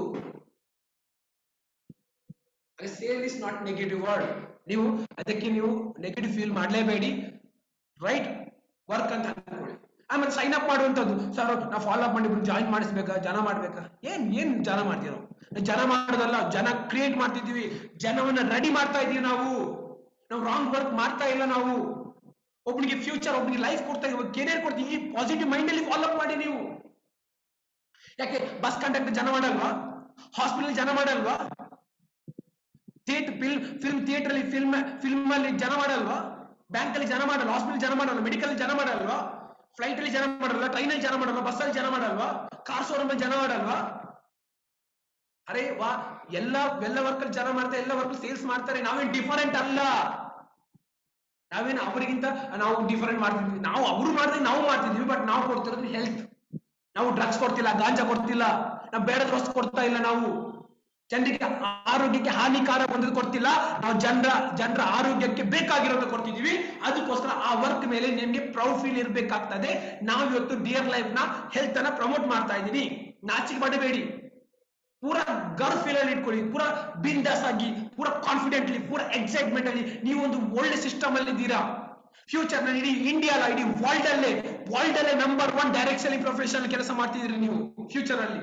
sale is not negative word ನೀವು ಅದಕ್ಕೆ ನೀವು ನೆಗೆಟಿವ್ ಫೀಲ್ ಮಾಡಲೇಬೇಡಿ ರೈಟ್ ವರ್ಕ್ ಅಂತ ಅನ್ಕೊಳ್ಳಿ ಆಮೇಲೆ ಸೈನ್ ಅಪ್ ಮಾಡುವಂತದ್ದು ಸರ್ ನಾವು ಫಾಲೋ ಅಪ್ ಮಾಡಿ ಜಾಯಿನ್ ಮಾಡಿಸ್ಬೇಕಾ ಜನ ಮಾಡ್ಬೇಕಾ ಏನ್ ಏನ್ ಜನ ಮಾಡ್ತೀರೋ ಜನ ಮಾಡೋದಲ್ಲ ಜನ ಕ್ರಿಯೇಟ್ ಮಾಡ್ತಿದೀವಿ ಜನವನ್ನ ರೆಡಿ ಮಾಡ್ತಾ ಇದೀವಿ ನಾವು ನಾವು ರಾಂಗ್ ವರ್ಕ್ ಮಾಡ್ತಾ ಇಲ್ಲ ನಾವು ಒಬ್ಬನಿಗೆ ಫ್ಯೂಚರ್ ಒಬ್ಬನಿಗೆ ಲೈಫ್ ಕೊಡ್ತಾ ಇದೀವಿ ಕೆರಿಯರ್ ಕೊಡ್ತೀವಿ ಈ ಪಾಸಿಟಿವ್ ಮೈಂಡ್ ಅಲ್ಲಿ ಫಾಲೋ ಅಪ್ ಮಾಡಿ ನೀವು ಯಾಕೆ ಬಸ್ ಕಂಡಕ್ಟರ್ ಜನ ಮಾಡಲ್ವಾ ಹಾಸ್ಪಿಟಲ್ ಜನ ಮಾಡಲ್ವಾ ಥಿಯೇಟರ್ ಫಿಲ್ಮ್ ಫಿಲ್ಮ್ ಥಿಯೇಟರ್ ಅಲ್ಲಿ ಫಿಲ್ಮ್ ಫಿಲ್ಮ್ ಅಲ್ಲಿ ಜನ ಮಾಡಲ್ವಾ ಬ್ಯಾಂಕ್ ಅಲ್ಲಿ ಜನ ಮಾಡಲ್ಲ ಹಾಸ್ಪಿಟಲ್ ಜನ ಮಾಡಲ್ಲ ಮೆಡಿಕಲ್ ಜನ ಮಾಡಲ್ವಾ ಫ್ಲೈಟ್ ಅಲ್ಲಿ ಜನ ಮಾಡಲ್ಲ ಟ್ರೈನ್ ಅಲ್ಲಿ ಜನ ಮಾಡಲ್ವಾ ಬಸ್ ಅಲ್ಲಿ ಜನ ಮಾಡಲ್ವಾ ಕಾರ್ ಶೋರೂಮ್ ಅಲ್ಲಿ ಜನ ಮಾಡಲ್ವಾ ಅರೆ ವಾ ಎಲ್ಲ ಎಲ್ಲ ವರ್ಕರ್ ಜನ ಮಾಡ್ತಾರೆ ಎಲ್ಲ ವರ್ಕರ್ ಸೇಲ್ಸ್ ಮಾಡ್ತಾರೆ ನಾವೇನ್ ಡಿಫರೆಂಟ್ ಅಲ್ಲ ನಾವೇನು ಅವರಿಗಿಂತ ನಾವು ಡಿಫರೆಂಟ್ ಮಾಡ್ತಿದ್ವಿ ನಾವು ಅವರು ಮಾಡಿದ್ರೆ ನಾವು ಮಾಡ್ತಿದ್ವಿ ಬಟ್ ನಾವು ಕೊಡ್ತಿರೋದು ಹೆಲ್ತ್ ನಾವು ಡ್ರಗ್ಸ್ ಕೊಡ್ತಿಲ್ಲ ಗಾಂಜಾ ಕೊಡ್ತಿಲ್ಲ ನಾವು ಬೇಡದ ವಸ್ತು ಕೊಡ್ತಾ ಇಲ್ಲ ನಾವು ಜನರಿಗೆ ಆರೋಗ್ಯಕ್ಕೆ ಹಾನಿಕಾರ ಬಂದದ್ದು ಕೊಡ್ತಿಲ್ಲ ನಾವು ಜನರ ಜನರ ಆರೋಗ್ಯಕ್ಕೆ ಬೇಕಾಗಿರೋದು ಕೊಡ್ತಿದೀವಿ ಅದಕ್ಕೋಸ್ಕರ ಆ ವರ್ಕ್ ಮೇಲೆ ನಿಮ್ಗೆ ಪ್ರೌಡ್ ಫೀಲ್ ಇರ್ಬೇಕಾಗ್ತದೆ ನಾವು ಇವತ್ತು ಡಿಯರ್ ಲೈಫ್ ನ ಹೆಲ್ತ್ ಅನ್ನ ಪ್ರಮೋಟ್ ಮಾಡ್ತಾ ಇದ್ದೀನಿ ನಾಚಿಕೆ ಮಾಡಬೇಡಿ ಪೂರಾ ಗರ್ವ್ ಫೀಲ್ ಅಲ್ಲಿ ಇಟ್ಕೊಳ್ಳಿ ಪೂರಾ ಬಿಂದಾಸ್ ಆಗಿ ಪೂರಾ ಕಾನ್ಫಿಡೆಂಟ್ಲಿ ಪೂರಾ ಎಕ್ಸೈಟ್ಮೆಂಟ್ ಅಲ್ಲಿ ನೀವು ಒಂದು ಒಳ್ಳೆ ಸಿಸ್ಟಮ್ ಅಲ್ಲಿ ಇದ್ದೀರಾ ಫ್ಯೂಚರ್ ನಲ್ಲಿ ಇಡೀ ಇಂಡಿಯಾ ಅಲ್ಲ ಇಡೀ ವರ್ಲ್ಡ್ ಅಲ್ಲೇ ವರ್ಲ್ಡ್ ಅಲ್ಲೇ ನಂಬರ್ ಒನ್ ಡೈರೆಕ್ಷನ್ ಪ್ರೊಫೆಷನಲ್ ಕೆಲಸ ಮಾಡ್ತಿದ್ದೀರಿ ನೀವು ಫ್ಯೂಚರ್ ಅಲ್ಲಿ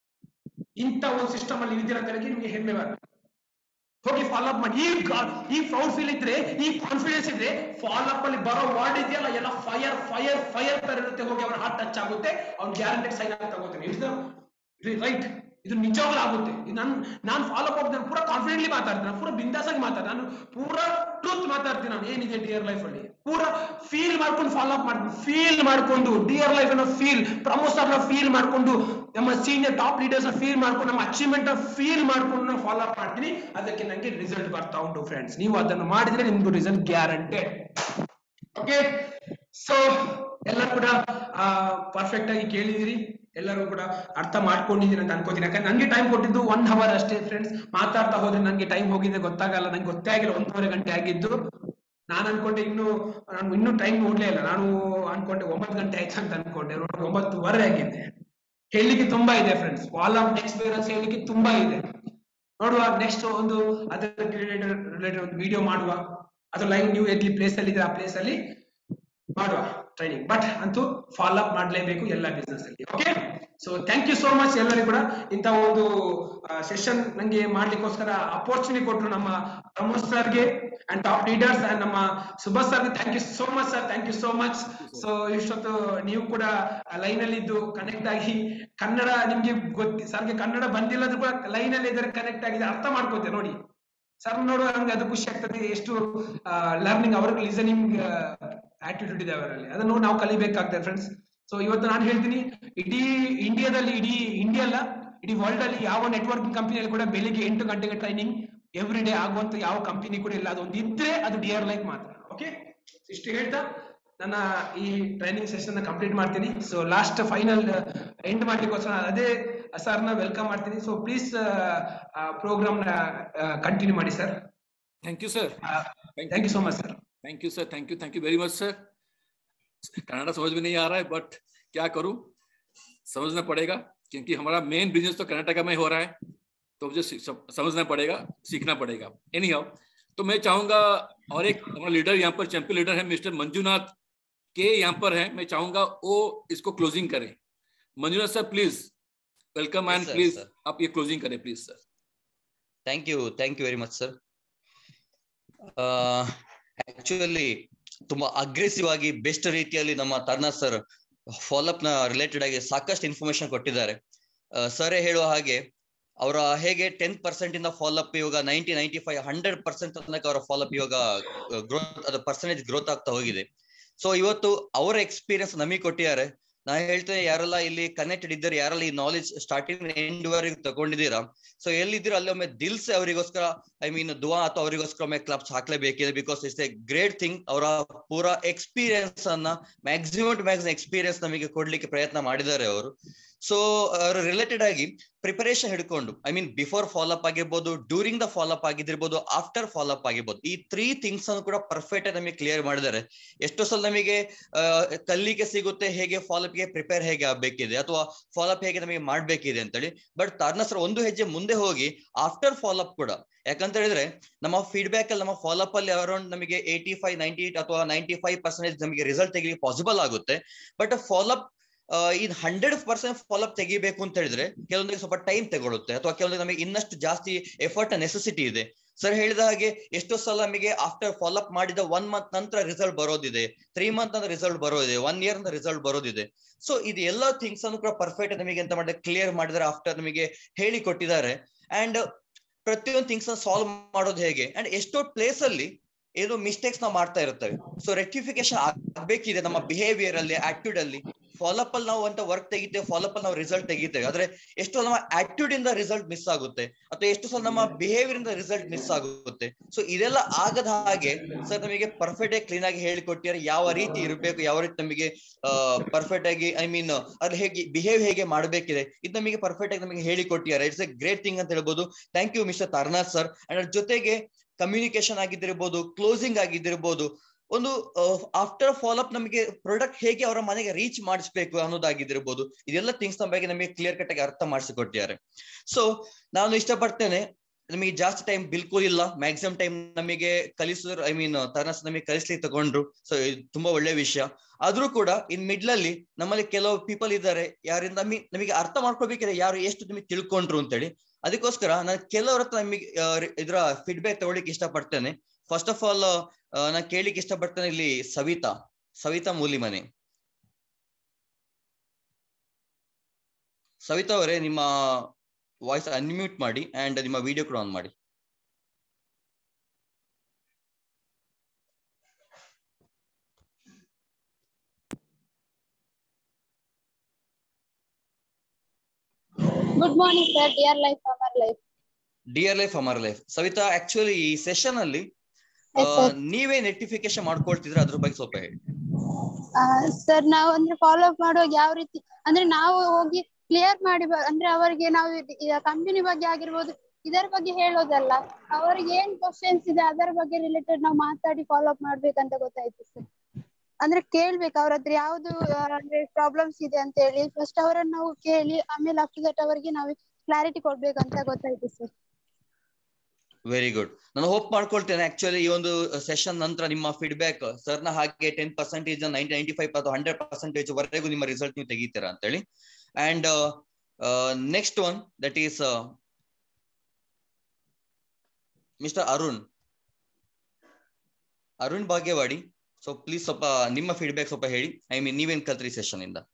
ಇಂಥ ಒಂದು ಸಿಸ್ಟಮ್ ಅಲ್ಲಿ ಇದ್ದೀರಾ ಅಂತ ಹೇಳಿ ನಿಮ್ಗೆ ಹೆಮ್ಮೆ ಬರ್ತದೆ ಹೋಗಿ ಫಾಲೋ ಅಪ್ ಮಾಡಿ ಈ ಗ- ಈ ಪ್ರೌಡ್ ಫೀಲ್ ಇದ್ರೆ ಈ ಕಾನ್ಫಿಡೆನ್ಸ್ ಇದ್ರೆ ಫಾಲೋ ಅಪ್ ಅಲ್ಲಿ ಬರೋ ವರ್ಡ್ ಇದೆಯಲ್ಲ ಎಲ್ಲ ಫೈರ್ ಫೈರ್ ಫೈರ್ ತರ ಇರುತ್ತೆ ಹೋಗಿ ಅವನ ಹಾರ್ಟ್ ಟಚ್ ಆಗುತ್ತೆ ಅವ್ನು ಗ್ಯಾರಂಟಿ ಸೈನ್ ಆಗಿ ತಗೋತಾನೆ ಇಟ್ಸ್ ರೈಟ್ ಇದು ನಿಜವಾಗ್ಲೂ ಆಗುತ್ತೆ ಇದು ನನ್ ನಾನ್ ಫಾಲೋ ಅಪ್ ನಾನು ಪೂರಾ ಕಾನ್ಫಿಡೆಂಟ್ಲಿ ಮಾತಾಡ್ತೀನಿ ನಾನು ಪೂರಾ ಬಿಂದಾಸ್ ಆಗಿ ಮಾತಾಡ್ತೀನಿ ನಾನು ಪೂರಾ ಟ್ರೂತ್ ಮಾತಾಡ್ತೀನಿ ನಾನು ಏನಿದೆ ಡಿಯರ್ ಲೈಫ್ ಅಲ್ಲಿ ಪೂರಾ ಫೀಲ್ ಮಾಡ್ಕೊಂಡು ಫಾಲೋ ಅಪ್ ಮಾಡ್ತೀನಿ ಫೀಲ್ ಮಾಡ್ಕೊಂಡು ಡಿಯರ್ ಲೈಫ್ ಅನ್ನ ಫೀಲ್ ಪ್ರಮೋಸರ್ ನ ಫೀಲ್ ಮಾಡ್ಕೊಂಡು ನಮ್ಮ ಸೀನಿಯರ್ ಟಾಪ್ ಲೀಡರ್ಸ್ ನ ಫೀಲ್ ಮಾಡ್ಕೊಂಡು ನಮ್ಮ ಅಚೀವ್ಮೆಂಟ್ ಫೀಲ್ ಮಾಡ್ಕೊಂಡು ನಾನು ಫಾಲೋ ಅಪ್ ಮಾಡ್ತೀನಿ ಅದಕ್ಕೆ ನಂಗೆ ರಿಸಲ್ಟ್ ಬರ್ತಾ ಉಂಟು ಫ್ರೆಂಡ್ಸ್ ನೀವು ಅದನ್ನು ಮಾಡಿದ್ರೆ ನಿಮ್ದು ರಿಸಲ್ಟ್ ಗ್ಯಾರಂಟೆಡ್ ಓಕೆ ಸೊ ಎಲ್ಲ ಕೂಡ ಪರ್ಫೆಕ್ಟ್ ಆಗಿ ಕೇಳಿದಿರಿ ಎಲ್ಲರೂ ಕೂಡ ಅರ್ಥ ಮಾಡ್ಕೊಂಡಿದ್ದೀರಿ ಅಂತ ಅನ್ಕೋತೀನಿ ಯಾಕಂದ್ರೆ ನಂಗೆ ಟೈಮ್ ಕೊಟ್ಟಿದ್ದು ಒನ್ ಅವರ್ ಅಷ್ಟೇ ಫ್ರೆಂಡ್ಸ್ ಮಾತಾಡ್ತಾ ಹೋದ್ರೆ ನಂಗೆ ಟೈಮ್ ಹೋಗಿದೆ ಗೊತ್ತಾಗಲ್ಲ ನಂಗೆ ಗೊತ್ತೇ ಆಗಿಲ್ಲ ಒಂದೂವರೆ ಗಂಟೆ ಆಗಿದ್ದು ನಾನು ಅನ್ಕೊಂಡೆ ಇನ್ನು ನಾನು ಇನ್ನೂ ಟೈಮ್ ನೋಡ್ಲೇ ಇಲ್ಲ ನಾನು ಅನ್ಕೊಂಡೆ ಒಂಬತ್ತು ಗಂಟೆ ಆಯ್ತು ಅಂತ ಅನ್ಕೊಂಡೆ ನೋಡಿ ಒಂಬತ್ತುವರೆ ಆಗಿದೆ ಹೇಳಲಿಕ್ಕೆ ತುಂಬಾ ಇದೆ ಫ್ರೆಂಡ್ಸ್ ವಾಲ್ ಆಫ್ ಎಕ್ಸ್ಪೀರಿಯನ್ಸ್ ಹೇಳಲಿಕ್ಕೆ ತುಂಬಾ ಇದೆ ನೋಡುವ ನೆಕ್ಸ್ಟ್ ಒಂದು ಅದಕ್ಕೆ ರಿಲೇಟೆಡ್ ರಿಲೇಟೆಡ್ ಒಂದು ವಿಡಿಯೋ ಮಾಡುವ ಅದು ಲೈವ್ ನೀವು ಎಲ್ಲಿ ಪ್ಲೇಸ್ ಅಲ್ಲಿ ಇದೆ ಆ ಪ್ಲೇಸ್ ಅಲ್ಲಿ ಮಾಡುವ ಟ್ರೈನಿಂಗ್ ಬಟ್ ಅಂತೂ ಫಾಲೋ ಅಪ್ ಮಾಡಲೇಬೇಕು ಎಲ್ಲ ಬಿಸ್ನೆಸ್ ಅಲ್ಲಿ okay so thank you so much ಎಲ್ಲರಿಗೂ ಕೂಡ ಇಂಥ ಒಂದು ಸೆಷನ್ ನಂಗೆ ಮಾಡ್ಲಿಕ್ಕೋಸ್ಕರ ಅಪರ್ಚುನಿಟಿ ಕೊಟ್ಟರು ನಮ್ಮ ಪ್ರಮೋದ್ ಸರ್ಗೆ ಅಂಡ್ ಟಾಪ್ ಲೀಡರ್ಸ್ ಅಂಡ್ ನಮ್ಮ ಸುಭಾಷ್ ಸರ್ಗೆ thank you so much sir thank you so much so ಇಷ್ಟೊತ್ತು ನೀವು ಕೂಡ ಲೈನ್ ಅಲ್ಲಿ ಇದ್ದು ಕನೆಕ್ಟ್ ಆಗಿ ಕನ್ನಡ ನಿಮ್ಗೆ ಗೊತ್ತಿ ಸರ್ಗೆ ಕನ್ನಡ ಬಂದಿಲ್ಲ ಅಂದ್ರೂ ಕೂಡ ಲೈನ್ ಅಲ್ಲಿ ಇದ್ದಾರೆ ಕನೆಕ್ಟ್ ಆಗಿದೆ ಅರ್ಥ ಮಾಡ್ಕೋತೆ ನೋಡಿ ಸರ್ ನೋಡುವ ನಮ್ಗೆ ಅದು ಖುಷಿ ಆಗ್ತದೆ ಎಷ್ಟು ಲರ್ನಿಂಗ್ ಅವ್ರಿಗೆ ಲಿಸನಿಂಗ್ ಆಟಿಟ್ಯೂಡ್ ಇದೆ ಅವರಲ್ಲಿ ಅದನ್ನು ನಾವು ಕಲಿಬೇಕಾಗ್ತದೆ ಫ್ರೆಂಡ್ಸ್ ಸೊ ಇವತ್ತು ನಾನು ಹೇಳ್ತೀನಿ ಇಡೀ ಇಂಡಿಯಾದಲ್ಲಿ ಇಡೀ ಇಂಡಿಯಾ ಅಲ್ಲ ಇಡೀ ವರ್ಲ್ಡ್ ಅಲ್ಲಿ ಯಾವ ನೆಟ್ವರ್ಕಿಂಗ್ ಕಂಪನಿಯಲ್ಲಿ ಕೂಡ ಬೆಳಿಗ್ಗೆ ಎಂಟು ಗಂಟೆಗೆ ಟ್ರೈನಿಂಗ್ ಎವ್ರಿ ಡೇ ಆಗುವಂತ ಯಾವ ಕಂಪನಿ ಕೂಡ ಇಲ್ಲ ಅದೊಂದು ಇದ್ರೆ ಅದು ಡಿಯರ್ ಲೈಫ್ ಮಾತ್ರ ಓಕೆ ಇಷ್ಟು ಹೇಳ್ತಾ ನನ್ನ ಈ ಟ್ರೈನಿಂಗ್ ಸೆಷನ್ ಕಂಪ್ಲೀಟ್ ಮಾಡ್ತೀನಿ ಸೊ ಲಾಸ್ಟ್ ಫೈನಲ್ ಎಂಡ್ ಮಾಡ್ಲಿಕ್ಕೋಸ್ಕರ ಅದೇ ಸರ್ನ ವೆಲ್ಕಮ್ ಮಾಡ್ತೀನಿ ಸೊ ಪ್ಲೀಸ್ ಪ್ರೋಗ್ರಾಮ್ ನ ಕಂಟಿನ್ಯೂ ಮಾಡಿ sir thank you sir thank you so much sir thank you sir thank you thank you very much sir Kannada समझ में नहीं आ रहा है बट क्या करूं समझना पड़ेगा क्योंकि हमारा मेन बिजनेस तो कर्नाटका में हो रहा है तो मुझे सी- सम- समझना पड़ेगा सीखना पड़ेगा एनी हाउ तो मैं चाहूंगा और एक हमारा लीडर यहाँ पर चैंपियन लीडर है मिस्टर मंजूनाथ के यहाँ पर है मैं चाहूंगा वो इसको क्लोजिंग करें Manjunath sir please welcome Yes, and sir, please sir. आप ये क्लोजिंग करें please sir thank you thank you very much sir actually ತುಂಬಾ ಅಗ್ರೆಸಿವ್ ಆಗಿ ಬೆಸ್ಟ್ ರೀತಿಯಲ್ಲಿ ನಮ್ಮ ತರ್ನಾ ಸರ್ ಫಾಲೋಅಪ್ ನ ರಿಲೇಟೆಡ್ ಆಗಿ ಸಾಕಷ್ಟು ಇನ್ಫಾರ್ಮೇಶನ್ ಕೊಟ್ಟಿದ್ದಾರೆ ಸರ್ ಹೇಳುವ ಹಾಗೆ ಅವರ ಹೇಗೆ ಟೆನ್ ಪರ್ಸೆಂಟ್ ಇಂದ ಫಾಲೋಅಪ್ ಇವಾಗ ninety ninety five hundred percent ತನಕ ಅವರ ಫಾಲೋಅಪ್ ಇವಾಗ ಗ್ರೋತ್ ಅದು ಪರ್ಸೆಂಟೇಜ್ ಗ್ರೋತ್ ಆಗ್ತಾ ಹೋಗಿದೆ ಸೊ ಇವತ್ತು ಅವರ ಎಕ್ಸ್ಪೀರಿಯನ್ಸ್ ನಮಗೆ ಕೊಟ್ಟಿದ್ದಾರೆ ನಾ ಹೇಳ್ತೇನೆ ಯಾರೆಲ್ಲ ಇಲ್ಲಿ ಕನೆಕ್ಟೆಡ್ ಇದ್ದಾರೆ ಯಾರೆಲ್ಲ ಈ ನಾಲೆಜ್ ಸ್ಟಾರ್ಟಿಂಗ್ ಎಂಡ್ ವರೆಗೆ ತಗೊಂಡಿದ್ದೀರಾ ಸೊ ಎಲ್ಲಿದ್ದೀರಾ ಅಲ್ಲಿ ಒಮ್ಮೆ ದಿಲ್ಸ್ ಅವರಿಗೋಸ್ಕರ ಐ ಮೀನ್ ದುವಾ ಅಥವಾ ಅವರಿಗೋಸ್ಕರ ಒಮ್ಮೆ ಕ್ಲಬ್ಸ್ ಹಾಕ್ಲೇಬೇಕಿದೆ because it's a great thing ಅವರ ಪೂರ ಎಕ್ಸ್ಪೀರಿಯನ್ಸ್ ಅನ್ನ ಮ್ಯಾಕ್ಸಿಮಮ್ ಟು ಮ್ಯಾಕ್ಸಿಮಮ್ ಎಕ್ಸ್ಪೀರಿಯನ್ಸ್ ನಮಗೆ ಕೊಡ್ಲಿಕ್ಕೆ ಪ್ರಯತ್ನ ಮಾಡಿದ್ದಾರೆ ಅವರು ಸೊ ರಿಲೇಟೆಡ್ ಆಗಿ ಪ್ರಿಪರೇಷನ್ ಹಿಡ್ಕೊಂಡು ಐ ಮೀನ್ ಬಿಫೋರ್ ಫಾಲೋಅಪ್ ಆಗಿರ್ಬೋದು ಡ್ಯೂರಿಂಗ್ ದ ಫಾಲೋಅಪ್ ಆಗಿರ್ಬೋದು ಆಫ್ಟರ್ ಫಾಲೋಅಪ್ ಆಗಿರ್ಬೋದು ಈ ತ್ರೀ ಥಿಂಗ್ಸ್ ಅನ್ನು ಕೂಡ ಪರ್ಫೆಕ್ಟ್ ಆಗಿ ನಮಗೆ ಕ್ಲಿಯರ್ ಮಾಡಿದ್ದಾರೆ ಎಷ್ಟೋ ಸಲ ನಮಗೆ ಆ, ಕಲಿಕೆ ಸಿಗುತ್ತೆ ಹೇಗೆ ಫಾಲೋಅಪ್ ಗೆ ಪ್ರಿಪೇರ್ ಹೇಗೆ ಆಗ್ಬೇಕಿದೆ ಅಥವಾ ಫಾಲೋಅಪ್ ಹೇಗೆ ನಮಗೆ ಮಾಡ್ಬೇಕಿದೆ ಅಂತೇಳಿ ಬಟ್ ತಾರ್ನ ಸರ್ ಒಂದು ಹೆಜ್ಜೆ ಮುಂದೆ ಹೋಗಿ ಆಫ್ಟರ್ ಫಾಲೋಅಪ್ ಕೂಡ ಯಾಕಂತ ಹೇಳಿದ್ರೆ ನಮ್ಮ ಫೀಡ್ಬ್ಯಾಕ್ ಅಲ್ಲಿ ನಮ್ಮ ಫಾಲೋಅಪ್ ಅಲ್ಲಿ ಅರೌಂಡ್ ನಮಗೆ ಏಯ್ಟಿ ಫೈವ್ ನೈಂಟಿ ಅಥವಾ ನೈಂಟಿ ಫೈವ್ ಪರ್ಸೆಂಟೇಜ್ ನಮಗೆ ರಿಸಲ್ಟ್ ತೆಗಿಲಿಕ್ಕೆ ಪಾಸಿಬಲ್ ಆಗುತ್ತೆ ಬಟ್ ಫಾಲೋಅಪ್ ಇದು ಹಂಡ್ರೆಡ್ ಪರ್ಸೆಂಟ್ ಫಾಲೋಅಪ್ ತೆಗಿಬೇಕು ಅಂತ ಹೇಳಿದ್ರೆ ಕೆಲವೊಂದಿಗೆ ಸ್ವಲ್ಪ ಟೈಮ್ ತಗೊಳುತ್ತೆ ಅಥವಾ ಕೆಲವೊಂದಿಗೆ ನಮಗೆ ಇನ್ನಷ್ಟು ಜಾಸ್ತಿ ಎಫರ್ಟ್ ನೆಸೆಸಿಟಿ ಇದೆ ಸರ್ ಹೇಳಿದ ಹಾಗೆ ಎಷ್ಟೋ ಸಲ ನಮಗೆ ಆಫ್ಟರ್ ಫಾಲೋಅಪ್ ಮಾಡಿದ ಒನ್ ಮಂತ್ ನಂತರ ರಿಸಲ್ಟ್ ಬರೋದಿದೆ ತ್ರೀ ಮಂತ್ ಅಂತ ರಿಸಲ್ಟ್ ಬರೋದಿದೆ ಒನ್ ಇಯರ್ ಅಂತ ರಿಸಲ್ಟ್ ಬರೋದಿದೆ ಸೊ ಇದು ಎಲ್ಲ ಥಿಂಗ್ಸ್ ಅನ್ನು ಕೂಡ ಪರ್ಫೆಕ್ಟ್ ನಮಗೆ ಎಂತ ಮಾಡಿದ್ರೆ ಕ್ಲಿಯರ್ ಮಾಡಿದ್ರೆ ಆಫ್ಟರ್ ನಮಗೆ ಹೇಳಿ ಕೊಟ್ಟಿದ್ದಾರೆ ಅಂಡ್ ಪ್ರತಿಯೊಂದು ಥಿಂಗ್ಸ್ ಸಾಲ್ವ್ ಮಾಡೋದು ಹೇಗೆ ಅಂಡ್ ಎಷ್ಟೋ ಪ್ಲೇಸ್ ಅಲ್ಲಿ ಏನೋ ಮಿಸ್ಟೇಕ್ಸ್ ನಾವು ಮಾಡ್ತಾ ಇರ್ತೇವೆ ಸೊ ರೆಕ್ಟಿಫಿಕೇಶನ್ ಆಗ್ಬೇಕಿದೆ ನಮ್ಮ ಬಿಹೇವಿಯರ್ ಅಲ್ಲಿ ಆಟಿಟ್ಯೂಡ್ ಅಲ್ಲಿ ಫಾಲೋಅಪ್ ಅಲ್ಲಿ ನಾವು ಅಂತ ವರ್ಕ್ ತೆಗಿತೇವೆ ಫಾಲೋಅಪ್ ಅಲ್ಲಿ ನಾವು ರಿಸಲ್ಟ್ ತೆಗಿತೇವೆ ಆದ್ರೆ ಎಷ್ಟೋ ನಮ್ಮ ಆಟಿಟ್ಯೂಡ್ ಇಂದ ರಿಸಲ್ಟ್ ಮಿಸ್ ಆಗುತ್ತೆ ಅಥವಾ ಎಷ್ಟು ಸಲ ನಮ್ಮ ಬಿಹೇವಿಯರ್ ಇಂದ ರಿಸಲ್ಟ್ ಮಿಸ್ ಆಗುತ್ತೆ ಸೊ ಇದೆಲ್ಲ ಆಗದ ಹಾಗೆ ಸರ್ ನಮಗೆ ಪರ್ಫೆಕ್ಟ್ ಆಗಿ ಕ್ಲೀನ್ ಆಗಿ ಹೇಳಿಕೊಟ್ಟಿದ್ದಾರೆ ಯಾವ ರೀತಿ ಇರಬೇಕು ಯಾವ ರೀತಿ ನಮಗೆ ಪರ್ಫೆಕ್ಟ್ ಆಗಿ ಐ ಮೀನ್ ಅಲ್ಲಿ ಹೇಗೆ ಬಿಹೇವ್ ಹೇಗೆ ಮಾಡಬೇಕಿದೆ ಇದು ನಮಗೆ ಪರ್ಫೆಕ್ಟ್ ಆಗಿ ನಮಗೆ ಹೇಳಿಕೊಟ್ಟಿದ್ದಾರೆ ಇಟ್ಸ್ ಎ ಗ್ರೇಟ್ ಥಿಂಗ್ ಅಂತ ಹೇಳ್ಬೋದು thank you mister Taranath sir and ಅದ್ರ ಜೊತೆಗೆ ಕಮ್ಯುನಿಕೇಶನ್ ಆಗಿದ್ದಿರ್ಬೋದು ಕ್ಲೋಸಿಂಗ್ ಆಗಿದ್ದಿರ್ಬೋದು ಒಂದು ಆಫ್ಟರ್ ಫಾಲೋಅಪ್ ನಮಗೆ ಪ್ರಾಡಕ್ಟ್ ಹೇಗೆ ಅವರ ಮನೆಗೆ ರೀಚ್ ಮಾಡಿಸ್ಬೇಕು ಅನ್ನೋದಾಗಿದ್ದಿರ್ಬೋದು ಇದೆಲ್ಲ ಥಿಂಗ್ಸ್ ನಮ್ಮ ಬಗ್ಗೆ ನಮಗೆ ಕ್ಲಿಯರ್ ಕಟ್ ಆಗಿ ಅರ್ಥ ಮಾಡಿಸಿಕೊಟ್ಟಿದ್ದಾರೆ ಸೊ ನಾನು ಇಷ್ಟಪಡ್ತೇನೆ ನಮಗೆ ಜಾಸ್ತಿ ಟೈಮ್ ಬಿಲ್ಕುಲ್ ಇಲ್ಲ ಮ್ಯಾಕ್ಸಿಮಮ್ ಟೈಮ್ ನಮಗೆ ಕಲಿಸಿದ್ರು ಐ ಮೀನ್ ತನಸ್ ನಮಗೆ ಕಲಿಸ್ಲಿಕ್ಕೆ ತಗೊಂಡ್ರು ಸೊ ಇದು ತುಂಬಾ ಒಳ್ಳೆ ವಿಷಯ ಆದ್ರೂ ಕೂಡ ಇನ್ ಮಿಡ್ಲ್ ಅಲ್ಲಿ ನಮ್ಮಲ್ಲಿ ಕೆಲವು ಪೀಪಲ್ ಇದ್ದಾರೆ ಯಾರಿಂದ ನಮಿ- ನಮಗೆ ಅರ್ಥ ಮಾಡ್ಕೊಳ್ಬೇಕಿದೆ ಯಾರು ಎಷ್ಟು ನಿಮಗೆ ತಿಳ್ಕೊಂಡ್ರು ಅಂತೇಳಿ ಅದಕ್ಕೋಸ್ಕರ ನಾನು ಕೆಲವ್ರ ಹತ್ರ ನಮಗೆ ಆ, ರಿ- ಇದ್ರ ಫೀಡ್ಬ್ಯಾಕ್ ತಗೊಳ್ಳಿಕ್ಕೆ ಇಷ್ಟಪಡ್ತೇನೆ ಫಸ್ಟ್ ಆಫ್ ಆಲ್ ನಾನು ಕೇಳಿಕ್ಕೆ ಇಷ್ಟಪಡ್ತೇನೆ ಇಲ್ಲಿ ಸವಿತಾ ಸವಿತಾ ಮೂಲಿಮನೆ ಸವಿತಾ ಅವರೇ ನಿಮ್ಮ ವಾಯ್ಸ್ ಅನ್ಮ್ಯೂಟ್ ಮಾಡಿ ಅಂಡ್ ನಿಮ್ಮ ವಿಡಿಯೋ ಕೂಡ ಆನ್ ಮಾಡಿ good morning sir dear life our life dear life Amar life Savita actually ಈ ಸೆಷನ್ ಅಲ್ಲಿ ಆ, Yes, sir. ನೀವೇ ನೆಟಿಫಿಕೇಶನ್ ಮಾಡ್ಕೊಳ್ತಿದ್ರೆ ಅದ್ರ ಬಗ್ಗೆ ಸ್ವಲ್ಪ ಹೇಳಿ ಸರ್ ನಾವು ಅಂದ್ರೆ ಫಾಲೋ ಅಪ್ ಮಾಡುವಾಗ ಯಾವ ರೀತಿ ಅಂದ್ರೆ ನಾವು ಹೋಗಿ ಕ್ಲಿಯರ್ ಮಾಡಿ ಬ- ಅಂದ್ರೆ ಅವರಿಗೆ ನಾವು ಕಂಪನಿ ಬಗ್ಗೆ ಆಗಿರ್ಬೋದು ಇದರ ಬಗ್ಗೆ ಹೇಳೋದಲ್ಲ ಅವರಿಗೆ ಏನ್ ಕ್ವಶನ್ಸ್ ಇದೆ ಅದರ ಬಗ್ಗೆ ರಿಲೇಟೆಡ್ ನಾವು ಮಾತಾಡಿ ಫಾಲೋ ಅಪ್ ಮಾಡ್ಬೇಕಂತ ಗೊತ್ತಾಯ್ತು ಸರ್ ಅಂದ್ರೆ ಕೇಳ್ಬೇಕು ಅವ್ರ ಹತ್ರ ಯಾವ್ದು ಆ, ಅಂದ್ರೆ ಪ್ರಾಬ್ಲಮ್ಸ್ ಇದೆ ಅಂತ ಹೇಳಿ ಫಸ್ಟ್ ಅವರನ್ನ ನಾವು ಕೇಳಿ ಆಮೇಲೆ ಆಫ್ಟರ್ ದಟ್ ಅವರಿಗೆ ನಾವು ಕ್ಲಾರಿಟಿ ಕೊಡ್ಬೇಕಂತ ಗೊತ್ತಾಯ್ತು ಸರ್ ವೆರಿ ಗುಡ್ ನಾನು ಹೋಪ್ ಮಾಡ್ಕೊಳ್ತೇನೆ ಆಕ್ಚುಲಿ ಈ ಒಂದು ಸೆಷನ್ ನಂತರ ನಿಮ್ಮ ಫೀಡ್ಬ್ಯಾಕ್ ಸರ್ನ ಹಾಗೆ ten percentage ninety ninety five ಅಥವಾ ಹಂಡ್ರೆಡ್ ಪರ್ಸೆಂಟೇಜ್ ವರೆಗೂ ನಿಮ್ಮ ರಿಸಲ್ಟ್ ನೀವು ತೆಗಿತೀರಾ ಅಂತೇಳಿ and next one that is mister Arun Arun Bhagyawadi so please ಸ್ವಲ್ಪ ನಿಮ್ಮ ಫೀಡ್ಬ್ಯಾಕ್ ಸ್ವಲ್ಪ ಹೇಳಿ ಐ ಮೀನ್ ನೀವೇನ್ ಕಲ್ತ್ರಿ ಸೆಷನ್ ಇಂದ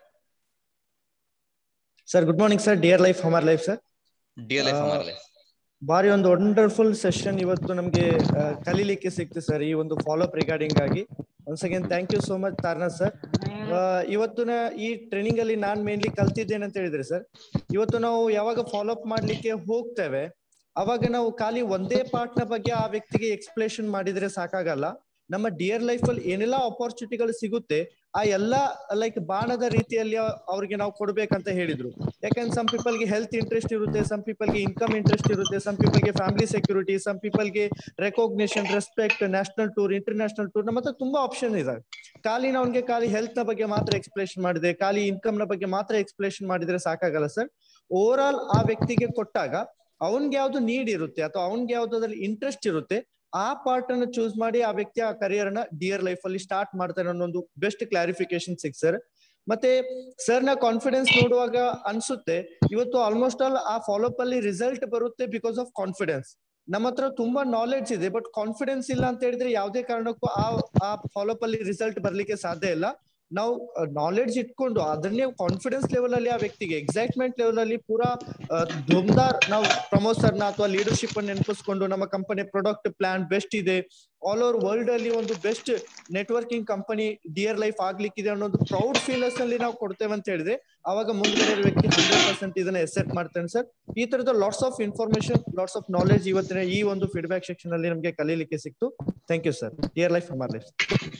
Sir, good morning, sir. Dear Life, Hamar Life, sir. DL F ಆ, ಅಮರ್ ಲೈಫ್ ಬಾರಿ ಒಂದು ವಂಡರ್ಫುಲ್ ಸೆಷನ್ ಇವತ್ತು ನಮ್ಗೆ ಆ, ಕಲೀಲಿಕ್ಕೆ ಸಿಕ್ತು ಸರ್ ಈ ಒಂದು ಫಾಲೋ ಅಪ್ ರಿಗಾರ್ಡಿಂಗ್ ಆಗಿ once again thank you so much Tarnath sir ಇವತ್ತಿನ ಈ ಟ್ರೈನಿಂಗ್ ಅಲ್ಲಿ ನಾನ್ ಮೇನ್ಲಿ ಕಲ್ತಿದ್ದೇನೆ ಅಂತ ಹೇಳಿದ್ರೆ ಸರ್ ಇವತ್ತು ನಾವು ಯಾವಾಗ ಫಾಲೋ ಅಪ್ ಮಾಡ್ಲಿಕ್ಕೆ ಹೋಗ್ತೇವೆ ಅವಾಗ ನಾವು ಖಾಲಿ ಒಂದೇ ಪಾರ್ಟ್ ನ ಬಗ್ಗೆ ಆ ವ್ಯಕ್ತಿಗೆ ಎಕ್ಸ್ಪ್ಲೇಷನ್ ಮಾಡಿದ್ರೆ ಸಾಕಾಗಲ್ಲ ನಮ್ಮ ಡಿಯರ್ ಲೈಫ್ ಅಲ್ಲಿ ಏನೆಲ್ಲ ಅಪರ್ಚುನಿಟಿಗಳು ಸಿಗುತ್ತೆ ಆ ಎಲ್ಲಾ ಲೈಕ್ ಬಾಣದ ರೀತಿಯಲ್ಲಿ ಅವ್ರಿಗೆ ನಾವು ಕೊಡ್ಬೇಕಂತ ಹೇಳಿದ್ರು ಯಾಕಂದ್ರೆ ಸಮ್ ಪೀಪಲ್ಗೆ ಹೆಲ್ತ್ ಇಂಟ್ರೆಸ್ಟ್ ಇರುತ್ತೆ ಸಮ್ ಪೀಪಲ್ಗೆ ಇನ್ಕಮ್ ಇಂಟ್ರೆಸ್ಟ್ ಇರುತ್ತೆ ಸಮ್ ಪೀಪಲ್ಗೆ ಫ್ಯಾಮಿಲಿ ಸೆಕ್ಯೂರಿಟಿ ಸಮ್ ಪೀಪಲ್ಗೆ recognition respect national tour international tour ನಮ್ಮ ಹತ್ರ ತುಂಬಾ ಆಪ್ಷನ್ ಇದಾವೆ ಖಾಲಿ ಅವ್ನಿಗೆ ಖಾಲಿ ಹೆಲ್ತ್ ನ ಬಗ್ಗೆ ಮಾತ್ರ ಎಕ್ಸ್ಪ್ಲೇಷನ್ ಮಾಡಿದೆ ಖಾಲಿ ಇನ್ಕಮ್ ನ ಬಗ್ಗೆ ಮಾತ್ರ ಎಕ್ಸ್ಪ್ಲೇಷನ್ ಮಾಡಿದ್ರೆ ಸಾಕಾಗಲ್ಲ ಸರ್ ಓವರ್ ಆಲ್ ಆ ವ್ಯಕ್ತಿಗೆ ಕೊಟ್ಟಾಗ ಅವನ್ಗೆ ಯಾವ್ದು ನೀಡ್ ಇರುತ್ತೆ ಅಥವಾ ಅವನ್ಗೆ ಯಾವ್ದಾದ್ರಲ್ಲಿ ಇಂಟ್ರೆಸ್ಟ್ ಇರುತ್ತೆ ಆ ಪಾರ್ಟ್ ಅನ್ನು ಚೂಸ್ ಮಾಡಿ ಆ ವ್ಯಕ್ತಿ ಆ ಕರಿಯರ್ ನ ಡಿಯರ್ ಲೈಫ್ ಅಲ್ಲಿ ಸ್ಟಾರ್ಟ್ ಮಾಡ್ತಾನೆ ಅನ್ನೋ ಒಂದು ಬೆಸ್ಟ್ ಕ್ಲಾರಿಫಿಕೇಶನ್ ಸಿಕ್ ಸರ್ ಮತ್ತೆ ಸರ್ ನ ಕಾನ್ಫಿಡೆನ್ಸ್ ನೋಡುವಾಗ ಅನ್ಸುತ್ತೆ ಇವತ್ತು ಆಲ್ಮೋಸ್ಟ್ ಆಲ್ ಆ ಫಾಲೋಅಪ್ ಅಲ್ಲಿ ರಿಸಲ್ಟ್ ಬರುತ್ತೆ ಬಿಕಾಸ್ ಆಫ್ ಕಾನ್ಫಿಡೆನ್ಸ್ ನಮ್ಮ ಹತ್ರ ತುಂಬಾ ನಾಲೆಡ್ಜ್ ಇದೆ ಬಟ್ ಕಾನ್ಫಿಡೆನ್ಸ್ ಇಲ್ಲ ಅಂತ ಹೇಳಿದ್ರೆ ಯಾವುದೇ ಕಾರಣಕ್ಕೂ ಆ ಆ ಫಾಲೋಅಪ್ ಅಲ್ಲಿ ರಿಸಲ್ಟ್ ಬರ್ಲಿಕ್ಕೆ ಸಾಧ್ಯ ಇಲ್ಲ ನಾವು ನಾಲೆಡ್ಜ್ ಇಟ್ಕೊಂಡು ಅದನ್ನೇ ಕಾನ್ಫಿಡೆನ್ಸ್ ಲೆವೆಲ್ ಅಲ್ಲಿ ಆ ವ್ಯಕ್ತಿಗೆ ಎಕ್ಸೈಟ್ಮೆಂಟ್ ಲೆವೆಲ್ ಅಲ್ಲಿ ಪೂರಾ ಧುಮ್ದಾರ್ ನಾವು ಪ್ರಮೋದ್ ಸರ್ನ ಅಥವಾ ಲೀಡರ್ಶಿಪ್ ಅನ್ನು ನೆನಪಿಸ್ಕೊಂಡು ನಮ್ಮ ಕಂಪನಿ ಪ್ರಾಡಕ್ಟ್ ಪ್ಲಾನ್ ಬೆಸ್ಟ್ ಇದೆ ಆಲ್ ಓವರ್ ವರ್ಲ್ಡ್ ಅಲ್ಲಿ ಒಂದು best networking company Dear Life ಆಗ್ಲಿಕ್ಕಿದೆ ಅನ್ನೋದು ಪ್ರೌಡ್ ಫೀಲರ್ಸ್ ಅಲ್ಲಿ ನಾವು ಕೊಡ್ತೇವೆ ಅಂತ ಹೇಳಿದ್ರೆ ಅವಾಗ ಮುಂದ್ಗಡೆ ಇರೋ ವ್ಯಕ್ತಿ ಹಂಡ್ರೆಡ್ ಪರ್ಸೆಂಟ್ ಇದನ್ನ ಎಸೆಟ್ ಮಾಡ್ತಾನೆ ಸರ್ ಈ ತರದ lots of information lots of knowledge ಇವತ್ತಿನ ಈ ಒಂದು ಫೀಡ್ಬ್ಯಾಕ್ ಸೆಕ್ಷನ್ ಅಲ್ಲಿ ನಮಗೆ ಕಲೀಲಿಕ್ಕೆ ಸಿಕ್ತು thank you sir dear life Amar life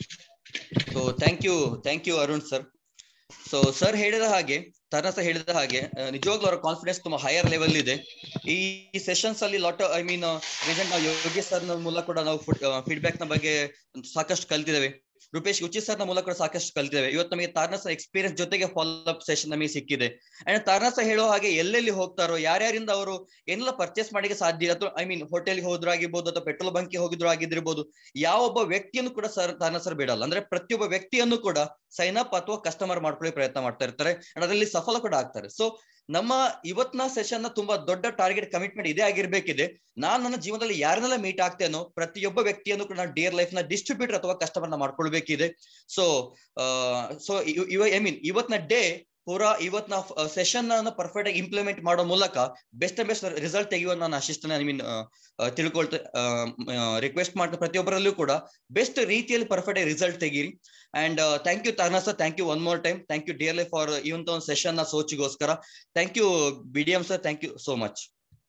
so thank you thank you Arun sir so sir ಹೇಳಿದ ಹಾಗೆ ತರ್ನ ಸರ್ ಹೇಳಿದ ಹಾಗೆ ಆ, ನಿಜವಾಗ್ಲೂ ಅವರ ಕಾನ್ಫಿಡೆನ್ಸ್ ತುಂಬಾ ಹೈಯರ್ ಲೆವೆಲ್ ಇದೆ ಈ ಸೆಷನ್ಸ್ ಅಲ್ಲಿ ಲಾಟ್ ಐ ಮೀನ್ ರೀಸೆಂಟ್ ನಾವು ಯೋಗೇಶ್ ಸರ್ ಮೂಲಕ ಕೂಡ ನಾವು ಫೀಡ್ಬ್ಯಾಕ್ ನ ಬಗ್ಗೆ ಸಾಕಷ್ಟು ಕಲ್ತಿದ್ದೇವೆ ರೂಪೇಶ್ ಉಚಿತ್ ಸರ್ ನ ಮೂಲಕ ಕೂಡ ಸಾಕಷ್ಟು ಕಲ್ತಿದ್ದೇವೆ ಇವತ್ತು ನಮಗೆ ತಾರ್ನ ಸರ್ ಎಕ್ಸ್ಪೀರಿಯನ್ಸ್ ಜೊತೆಗೆ ಫಾಲೋ ಅಪ್ ಸೆಷನ್ ನಮಗೆ ಸಿಕ್ಕಿದೆ ಅಂಡ್ ತಾರ್ನ ಸರ್ ಹೇಳೋ ಹಾಗೆ ಎಲ್ಲೆಲ್ಲಿ ಹೋಗ್ತಾರೋ ಯಾರ್ಯಾರಿಂದ ಅವರು ಏನೆಲ್ಲ ಪರ್ಚೇಸ್ ಮಾಡಿಗೆ ಸಾಧ್ಯ ಅಥವಾ ಐ ಮೀನ್ ಹೋಟೆಲ್ಗೆ ಹೋದ್ರು ಆಗಿರ್ಬೋದು ಅಥವಾ ಪೆಟ್ರೋಲ್ ಬಂಕ್ಗೆ ಹೋಗಿದ್ರು ಆಗಿರ್ಬೋದು ಯಾವೊಬ್ಬ ವ್ಯಕ್ತಿಯನ್ನು ಕೂಡ ಸರ್ ತಾರ್ನ ಸರ್ ಬಿಡಲ್ಲ ಅಂದ್ರೆ ಪ್ರತಿಯೊಬ್ಬ ವ್ಯಕ್ತಿಯನ್ನು ಕೂಡ ಸೈನ್ ಅಪ್ ಅಥವಾ ಕಸ್ಟಮರ್ ಮಾಡ್ಕೊಳ್ಳಿ ಪ್ರಯತ್ನ ಮಾಡ್ತಾ ಇರ್ತಾರೆ and ಅದರಲ್ಲಿ ಸಫಲ ಕೂಡ ಆಗ್ತಾರೆ ಸೊ ನಮ್ಮ ಇವತ್ತಿನ ಸೆಷನ್ ನ ತುಂಬಾ ದೊಡ್ಡ ಟಾರ್ಗೆಟ್ ಕಮಿಟ್ಮೆಂಟ್ ಇದೇ ಆಗಿರ್ಬೇಕಿದೆ ನಾನ್ ನನ್ನ ಜೀವನದಲ್ಲಿ ಯಾರನ್ನೆಲ್ಲ ಮೀಟ್ ಆಗ್ತೇನೋ ಪ್ರತಿಯೊಬ್ಬ ವ್ಯಕ್ತಿಯನ್ನು ಕೂಡ ನಾನು ಡಿಯರ್ ಲೈಫ್ ನ ಡಿಸ್ಟ್ರಿಬ್ಯೂಟರ್ ಅಥವಾ ಕಸ್ಟಮರ್ ನ ಮಾಡ್ಕೊಳ್ಬೇಕಿದೆ ಸೊ ಸೊ ಇವ ಐ ಮೀನ್ ಇವತ್ತಿನ ಡೇ ಪೂರಾ ಇವತ್ತಿನ ಸೆಷನ್ ಅನ್ನ ಪರ್ಫೆಕ್ಟ್ ಆಗಿ ಇಂಪ್ಲಿಮೆಂಟ್ ಮಾಡೋ ಮೂಲಕ ಬೆಸ್ಟ್ ಬೆಸ್ಟ್ ರಿಸಲ್ಟ್ ತೆಗೆಯುವ ನಾನು ಆಶಿಸ್ತೇನೆ ಐ ಮೀನ್ ತಿಳ್ಕೊಳ್ತಾ ರಿಕ್ವೆಸ್ಟ್ ಮಾಡ್ತಾ ಪ್ರತಿಯೊಬ್ಬರಲ್ಲೂ ಕೂಡ ಬೆಸ್ಟ್ ರೀತಿಯಲ್ಲಿ ಪರ್ಫೆಕ್ಟ್ ಆಗಿ ರಿಸಲ್ಟ್ ತೆಗೀರಿ and thank you Tarna sir thank you one more time thank you Dear Life for ಈ ಒಂದು ಸೆಷನ್ ನ ಸೋಚಿಗೋಸ್ಕರ thank you B D M sir thank you so much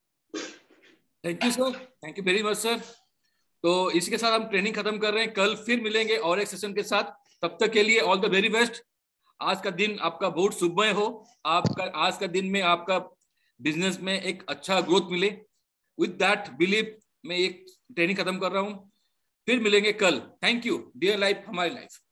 thank you sir thank you very much sir तो इसी के साथ हम training खत्म कर रहे हैं कल फिर मिलेंगे और एक सेशन के साथ तब तक के लिए ऑल द वेरी बेस्ट आज का दिन आपका बहुत शुभमय हो आपका आज का दिन में आपका बिजनेस में एक अच्छा ग्रोथ मिले विद दैट बिलीव मैं एक ट्रेनिंग खत्म कर रहा हूं फिर मिलेंगे कल थैंक यू डियर लाइफ हमारी लाइफ